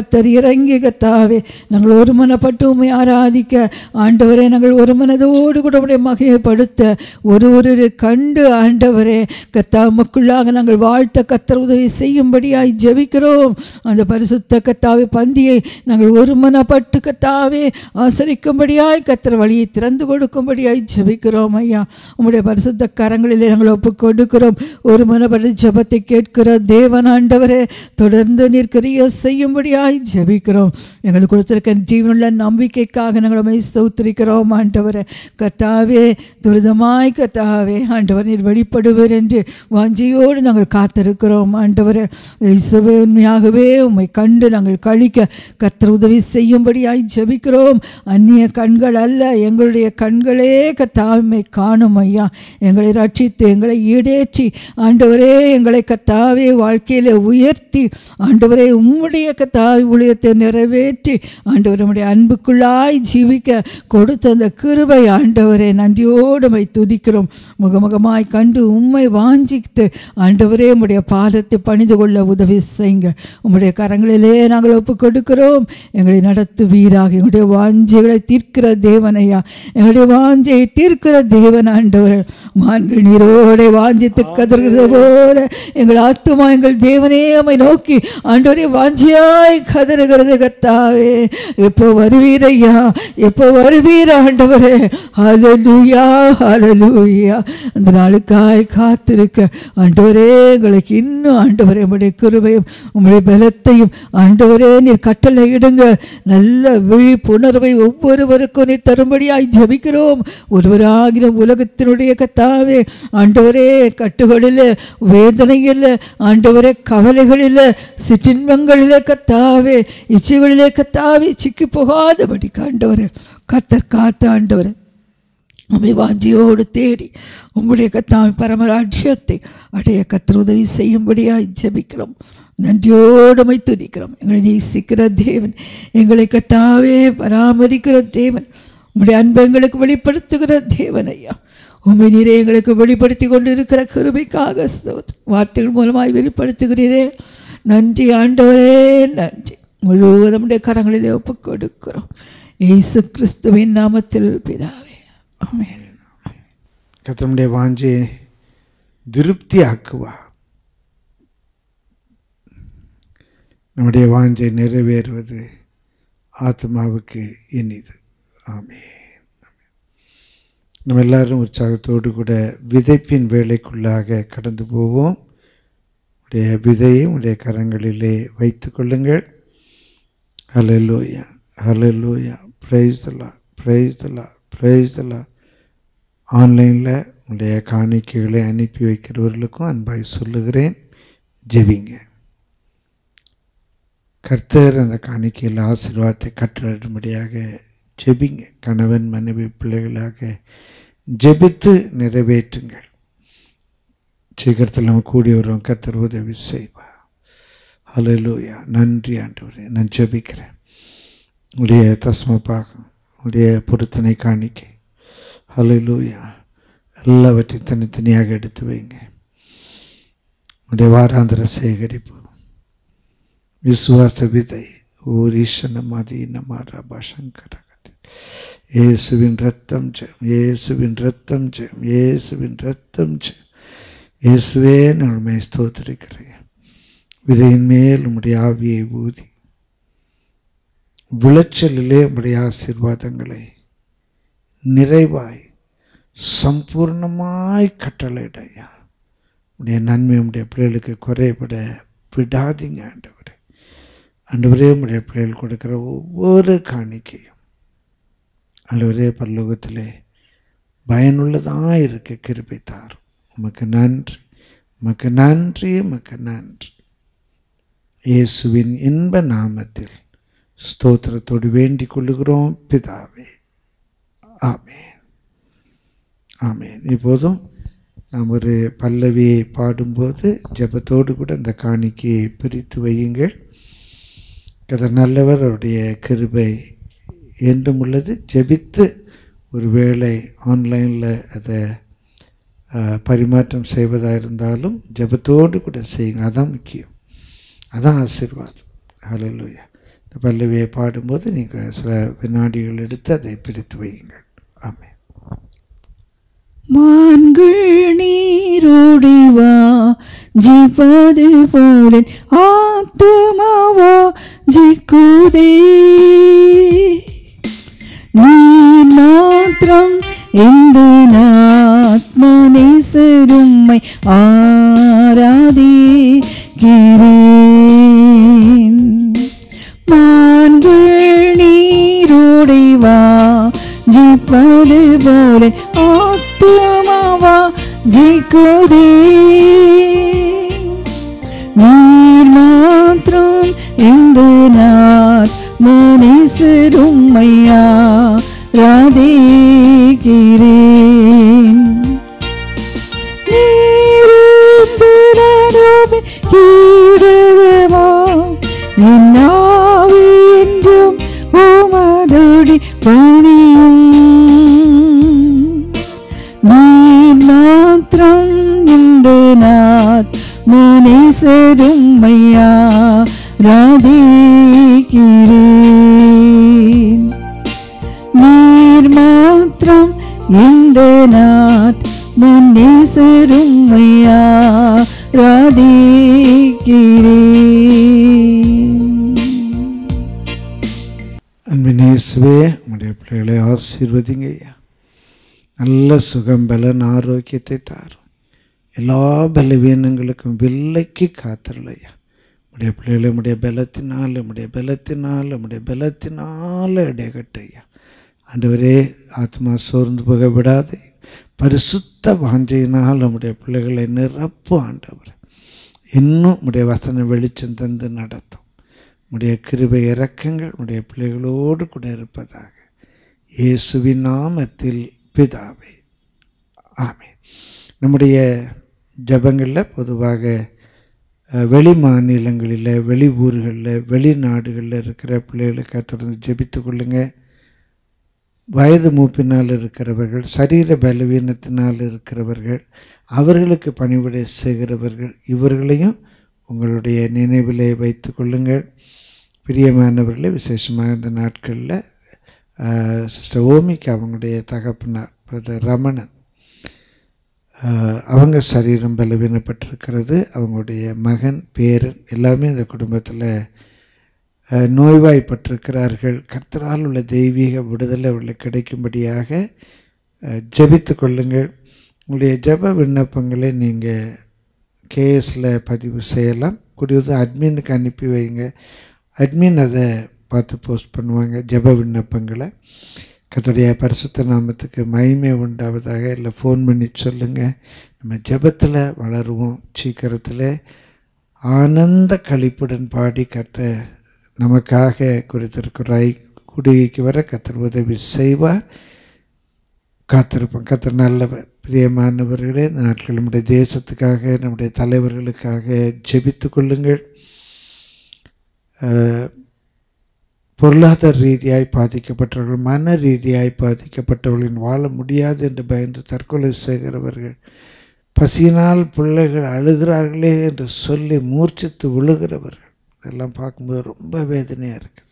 இறங்கி கத்தாவே நாங்கள் ஒரு மனப்பட்டு உண்மை ஆராதிக்க ஆண்டவரே நாங்கள் ஒரு மனதோடு கூட உடைய மகையப்படுத்த ஒரு ஒரு கண்டு ஆண்டவரே கத்தா மக்களாக நாங்கள் வாழ்த்த கத்தர் உதவி செய்யும்படியாய் ஜெபிக்கிறோம் அந்த பரிசுத்த கத்தாவே பந்தியை நாங்கள் ஒரு மனப்பட்டு கத்தாவே ஆசரிக்கும்படியாய் கத்தர் வழியை திறந்து கொடுக்கும்படியாய் ஜெபிக்கிறோம் ஐயா உம்முடைய பரிசுத்த கரங்களிலே நாங்கள் ஒப்பு கொடுக்கிறோம் ஒரு மனப்பட்டு ஜெபத்தை கேட்கிற தேவன் ஆண்டவரே தொடர்ந்து நிற்கிறிய செய்யும்படியாய் ஜெபிக்கிறோம் எங்களுக்கு கொடுத்திருக்க ஜீவனுள்ள நம்பிக்கைக்காக நாங்கள் உண்மை ஸ்தோத்திரிக்கிறோம் ஆண்டவரே கத்தாவே துரிதமாய் கத்தாவே ஆண்டவர் நீர் வெளிப்படுவர் என்று வாஞ்சியோடு நாங்கள் காத்திருக்கிறோம் ஆண்டவரே இயேசுவே உண்மையாகவே உம்மை கண்டு நாங்கள் கழிக்க கத்தர் உதவி செய்யும்படியாய் ஜெபிக்கிறோம் அந்நிய கண்கள் அல்ல எங்களுடைய கண்களே கத்தாவை காணும் ஐயா எங்களை ரட்சித்து எங்களை ஈடேற்றி ஆண்டவரே எங்களை கத்தாவே வாழ்க்கையில் உயர்த்தி ஆண்டவரே உம்முடைய கத்தாவை ஊழியத்தை நிறைவேற்றி ஆண்டவர் உம்முடைய அன்புக்குள்ளாய் ஜீவிக்க கொடுத்த அந்த கிருபை ஆண்டவரே நன்றியோடு மை துதிக்கிறோம் முகமுகமாய் கண்டு உம்மை வாஞ்சித்து ஆண்டவரே உம்முடைய பாதத்தை பணிந்து கொள்ள உதவி செய்யுங்க உம்முடைய கரங்களிலே நாங்கள் ஒப்பு கொடுக்கிறோம் எங்களை நடத்துவீராக எங்களுடைய வாஞ்சைகளை தீர்க்கிற தேவனையா எங்களுடைய வாஞ்சையை தீர்க்கிற தேவன் ஆண்டவர் மான்கள் நீரோட வாஞ்சித்து கதறுகிறது போல எங்கள் ஆத்துமா எங்கள் தேவனே அம்மை நோக்கி ஆண்டவரே வாஞ்சியாய் கதறுகிறது கத்தாவே எப்போ வருவீரையா எப்போ வருவீர் ஆண்டவரே ஹalleluya ஹalleluya அந்த நாளுக்காய் காத்திருக்க ஆண்டவரே எங்களுக்கு இன்னும் ஆண்டவரே உம்முடைய கிருபையும் உம்முடைய பலத்தையும் ஆண்டவரே நீர் கட்டளை இடுங்க நல்ல விழிப்புணர்வை ஒவ்வொருவருக்கும் நீர் தரும்படியாய் ஜெபிக்கிறோம் ஒருவராகிற உலகத்தினுடைய கத்தாவே ஆண்டவரே கட்டுகளில் வேதனையில் ஆண்டவரே கவலைகளில் சிற்றின்பங்களிலே கத்தாவே இச்சைகளிலே கத்தாவே சிக்கி போகாதபடி ஆண்டவரே கத்தர் காத்த ஆண்டவரே உம்மை வாஞ்சியோடு தேடி உம்முடைய கத்தாமை பரமராட்சியத்தை அடைய கத்தர் உதவி செய்யும்படியாய் ஜெபிக்கிறோம் நன்றியோடுமை துதிக்கிறோம் எங்களை நேசிக்கிற தேவன் எங்களை கத்தாவே பராமரிக்கிற தேவன் உம்முடைய அன்பை எங்களுக்கு வெளிப்படுத்துகிற தேவன் ஐயா உண்மை நீரே எங்களுக்கு வெளிப்படுத்தி கொண்டு இருக்கிற கிருபைக்காக ஸ்தோத்திரம். வார்த்தைகள் மூலமாய் வெளிப்படுத்துகிறீரே நன்றி ஆண்டவரே நன்றி முழுவதும் உம்முடைய கரங்களிலே ஒப்புக் கொடுக்கிறோம் இயேசு கிறிஸ்துவின் நாமத்தில் பிதாவே ஆமென் கத்தனுடைய வாஞ்சியை திருப்தி ஆக்குவார் நம்முடைய வாஞ்சை நிறைவேறுவது ஆத்மாவுக்கு இனிது ஆமென் நம்ம எல்லாரும் உற்சாகத்தோடு கூட விதைப்பின் வேலைக்குள்ளாக கடந்து போவோம் உடைய விதையை உடைய கரங்களிலே வைத்து கொள்ளுங்கள் hallelujah hallelujah praise the Lord praise the Lord praise the Lord ஆன்லைனில் உடைய காணிக்கைகளை அனுப்பி வைக்கிறவர்களுக்கும் அன்பாய் சொல்லுகிறேன் ஜெபிங்க கர்த்தர் அந்த காணிக்கையில் ஆசீர்வாதத்தை கட்டளிடும்படியாக ஜெபிங்க கணவன் மனைவி பிள்ளைகளாக ஜெபித்து நிறைவேற்றுங்கள் சீக்கிரத்தில் நம்ம கூடி வரும் கர்த்தர் உதவி செய்வார் ஹalleluya நன்றி ஆண்டவரே நான் ஜெபிக்கிறேன் உடைய தஸ்மப்பாகம் உடைய பொருத்தனை காணிக்கை ஹalleluya எல்லாவற்றையும் தனித்தனியாக எடுத்து வைங்க உடைய வாராந்திர சேகரிப்பு விசுவாச விதை ஓர் ஈசன மதீன மாரபா சங்கரகதி இயேசுவின் ரத்தம் ஜெயம் இயேசுவின் ரத்தம் ஜெயம் இயேசுவின் ரத்தம் ஜெயம் இயேசுவே நான் ஸ்தோத்திரிக்கிறேன் விதையின் மேல் உம்முடைய ஆவியை ஊதி விளைச்சலிலே உம்முடைய ஆசீர்வாதங்களை நிறைவாய் சம்பூர்ணமாய் கட்டளையிடையா உடைய நன்மை உடைய பிள்ளைகளுக்கு குறைபட விடாதீங்க ஆண்டவரே ஆண்டவரே உடைய பிள்ளைகள் கொடுக்குற ஒவ்வொரு காணிக்கையும் ஆண்டவரே பரலோகத்திலே பயனுள்ளதாக இருக்க கிருபை தாரும் உமக்கு நன்றி உமக்கு நன்றி உமக்கு நன்றி இயேசுவின் இன்ப நாமத்தில் ஸ்தோத்திரத்தோடு வேண்டிக் கொள்ளுகிறோம் பிதாவே ஆமேன் ஆமேன் இப்போதும் நாம் ஒரு பல்லவியை பாடும்போது ஜெபத்தோடு கூட அந்த காணிக்கையை பிரித்து வையுங்கள் கதர் நல்லவர் அவருடைய கிருபை என்றும் உள்ளது ஜெபித்து ஒருவேளை ஆன்லைனில் அதை அஹ், பரிமாற்றம் செய்வதாக இருந்தாலும் ஜெபத்தோடு கூட செய்யுங்க அதான் முக்கியம் அதான் ஆசீர்வாதம் ஹalleluya இந்த பல்லவியை பாடும்போது நீங்கள் சில வினாடிகள் எடுத்து அதை பிரித்து வையுங்கள் ஆமென் மான்கள் நீரோடிவா ஜீவது போல ஆத்துமாவா ஜிக்குதே நீ மாத்திரம் இந்த ஆத்மனேசரும்மை ஆராதிக்கிறேன் மான்கள் நீரோடிவா ஜிப்பது போல ஆத்துமாவா ஜிக்குதே நீர் மாத்திரம் இந்த நாத் மனேசரும்மையா ராதேகிறேன் நீருந்திரனோமே கீழவா என்னாவி என்றும் உமதடி பணியும் நீ மாத்திரம் இந்த நாத் மனேசரும்மையா ராதேகிறேன் நீர் மாத்திரம் இந்த நாத் மன்னேசரும்மையா ராதேகிறேன் அன்பின் இயேசுவே உங்களுடைய பிள்ளைகளை ஆசீர்வதிங்க ஐயா நல்ல சுகம் பலன் ஆரோக்கியத்தை தாரும் எல்லா பலவீனங்களுக்கும் வில்லைக்கு காத்தரலையா உடைய பிள்ளைகளை உடைய பலத்தினால் உடைய பலத்தினால் உடைய பலத்தினால் இடையகட்டையா ஆண்டவரே ஆத்மா சோர்ந்து போக விடாதே பரிசுத்த வாஞ்சையினால் நம்முடைய பிள்ளைகளை நிரப்பு ஆண்டவர் இன்னும் உடைய வசன வெளிச்சம் தந்து நடத்தும் உடைய கிருபை இறக்கங்கள் உடைய பிள்ளைகளோடு கூட இருப்பதாக இயேசுவின் நாமத்தில் பிதாவே ஆமே நம்முடைய ஜபங்களில் பொதுவாக அஹ், வெளி மாநிலங்களில் வெளி ஊர்களில் வெளிநாடுகளில் இருக்கிற பிள்ளைகளுக்கு தொடர்ந்து ஜெபித்து கொள்ளுங்க வயது மூப்பினால் இருக்கிறவர்கள் சரீர பலவீனத்தினால் இருக்கிறவர்கள் அவர்களுக்கு பணிவிடை செய்கிறவர்கள் இவர்களையும் உங்களுடைய நினைவிலே வைத்து கொள்ளுங்கள் பிரியமானவர்களே விசேஷமாக இந்த நாட்களில் சிஸ்டர் ஓமிக்கு அவங்களுடைய தகப்பனார் பிரதர் ரமணன் ஆஹ், அவங்க சரீரம் பலவீனப்பட்டிருக்கிறது அவங்களுடைய மகன் பேரன் எல்லாமே இந்த குடும்பத்தில் அஹ், நோய்வாய்ப்பட்டிருக்கிறார்கள் கர்த்தரால் உள்ள தெய்வீக விடுதலை அவர்களுக்கு கிடைக்கும்படியாக அஹ், ஜெபித்து கொள்ளுங்கள் உங்களுடைய ஜெப விண்ணப்பங்களை நீங்கள் கேஎஸில் பதிவு செய்யலாம் கூடியது அட்மினுக்கு அனுப்பி வைங்க அட்மின் அதை பார்த்து போஸ்ட் பண்ணுவாங்க ஜெப விண்ணப்பங்களை கர்த்தருடைய பரிசுத்த நாமத்துக்கு மகிமை உண்டாவதாக இல்லை ஃபோன் பண்ணி சொல்லுங்கள் நம்ம ஜெபத்தில் வளருவோம் சீக்கிரத்தில் ஆனந்த களிப்புடன் பாடி கர்த்தர் நமக்காக குறித்திருக்கிறாய் குடிகைக்கு வர கர்த்தர் உதவி செய்வார் காத்திருப்போம் கர்த்தர் நல்லவர் பிரியமானவர்களே இந்த நாட்கள் நம்முடைய தேசத்துக்காக நம்முடைய தலைவர்களுக்காக ஜெபித்து கொள்ளுங்கள் அஹ், பொருளாதார ரீதியாய் பாதிக்கப்பட்டவர்கள் மன ரீதியாய் பாதிக்கப்பட்டவர்களின் வாழ முடியாது என்று பயந்து தற்கொலை செய்கிறவர்கள் பசியினால் பிள்ளைகள் அழுகிறார்களே என்று சொல்லி மூர்ச்சித்து விழுகிறவர்கள் இதெல்லாம் பார்க்கும்போது ரொம்ப வேதனையாக இருக்குது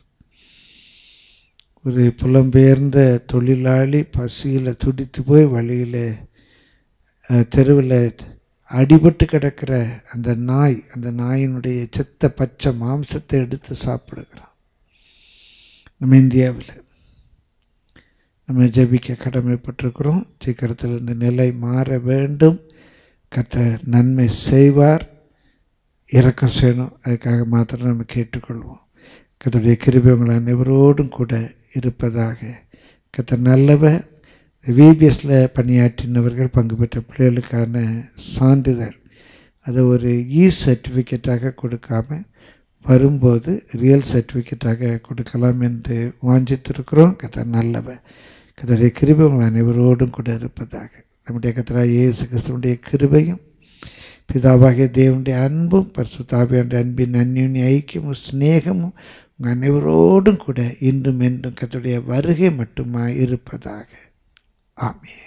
ஒரு புலம்பெயர்ந்த தொழிலாளி பசியில் துடித்து போய் வழியில் தெருவில் அடிபட்டு கிடக்கிற அந்த நாய் அந்த நாயினுடைய செத்த பச்சை மாம்சத்தை எடுத்து சாப்பிடுகிறான் நம்ம இந்தியாவில் நம்ம ஜெபிக்க கடமைப்பட்டிருக்கிறோம் சீக்கிரத்தில் இந்த நிலை மாற வேண்டும் கர்த்தர் நன்மை செய்வார் இறக்கம் செய்யணும் அதுக்காக மாத்திரம் நம்ம கேட்டுக்கொள்வோம் கர்த்தருடைய கிருபை உங்கள் அனைவரோடும் கூட இருப்பதாக கர்த்தர் நல்லவர் விபிஎஸ்ல பணியாற்றினவர்கள் பங்கு பெற்ற பிள்ளைகளுக்கான சான்றிதழ் அதை ஒரு இ சர்டிஃபிகேட்டாக கொடுக்காம வரும்போது ரியல் சர்டிஃபிகேட்டாக கொடுக்கலாம் என்று வாஞ்சித்திருக்கிறோம் கர்த்தர் நல்லவர் கர்த்தருடைய கிருபை உங்கள் அனைவரோடும் கூட இருப்பதாக நம்முடைய கர்த்தராக இயேசு கிறிஸ்துவனுடைய கிருபையும் பிதாவாகிய தேவனுடைய அன்பும் பரிசுத்தாவியுடைய அன்பின் அந்யுன்ய ஐக்கியமும் சிநேகமும் உங்கள் அனைவரோடும் கூட இன்றும் என்றும் கர்த்தருடைய வருகை மட்டுமாய் இருப்பதாக ஆமீன்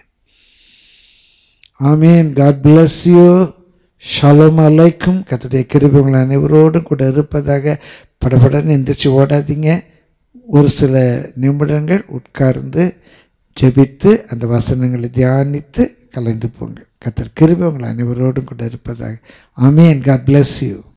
ஆமீன் காட் bless யூ ஷாலோம் அலைக்கும் கர்த்தருடைய கிருபை உங்கள் அனைவரோடும் கூட இருப்பதாக படபடன்னு எந்திரிச்சு ஓடாதீங்க ஒரு சில நிமிடங்கள் உட்கார்ந்து ஜெபித்து அந்த வசனங்களை தியானித்து கலைந்து போங்க கத்தர் கிருபை உங்கள் அனைவரோடும் கூட இருப்பதாக ஆமேன் காட் bless யூ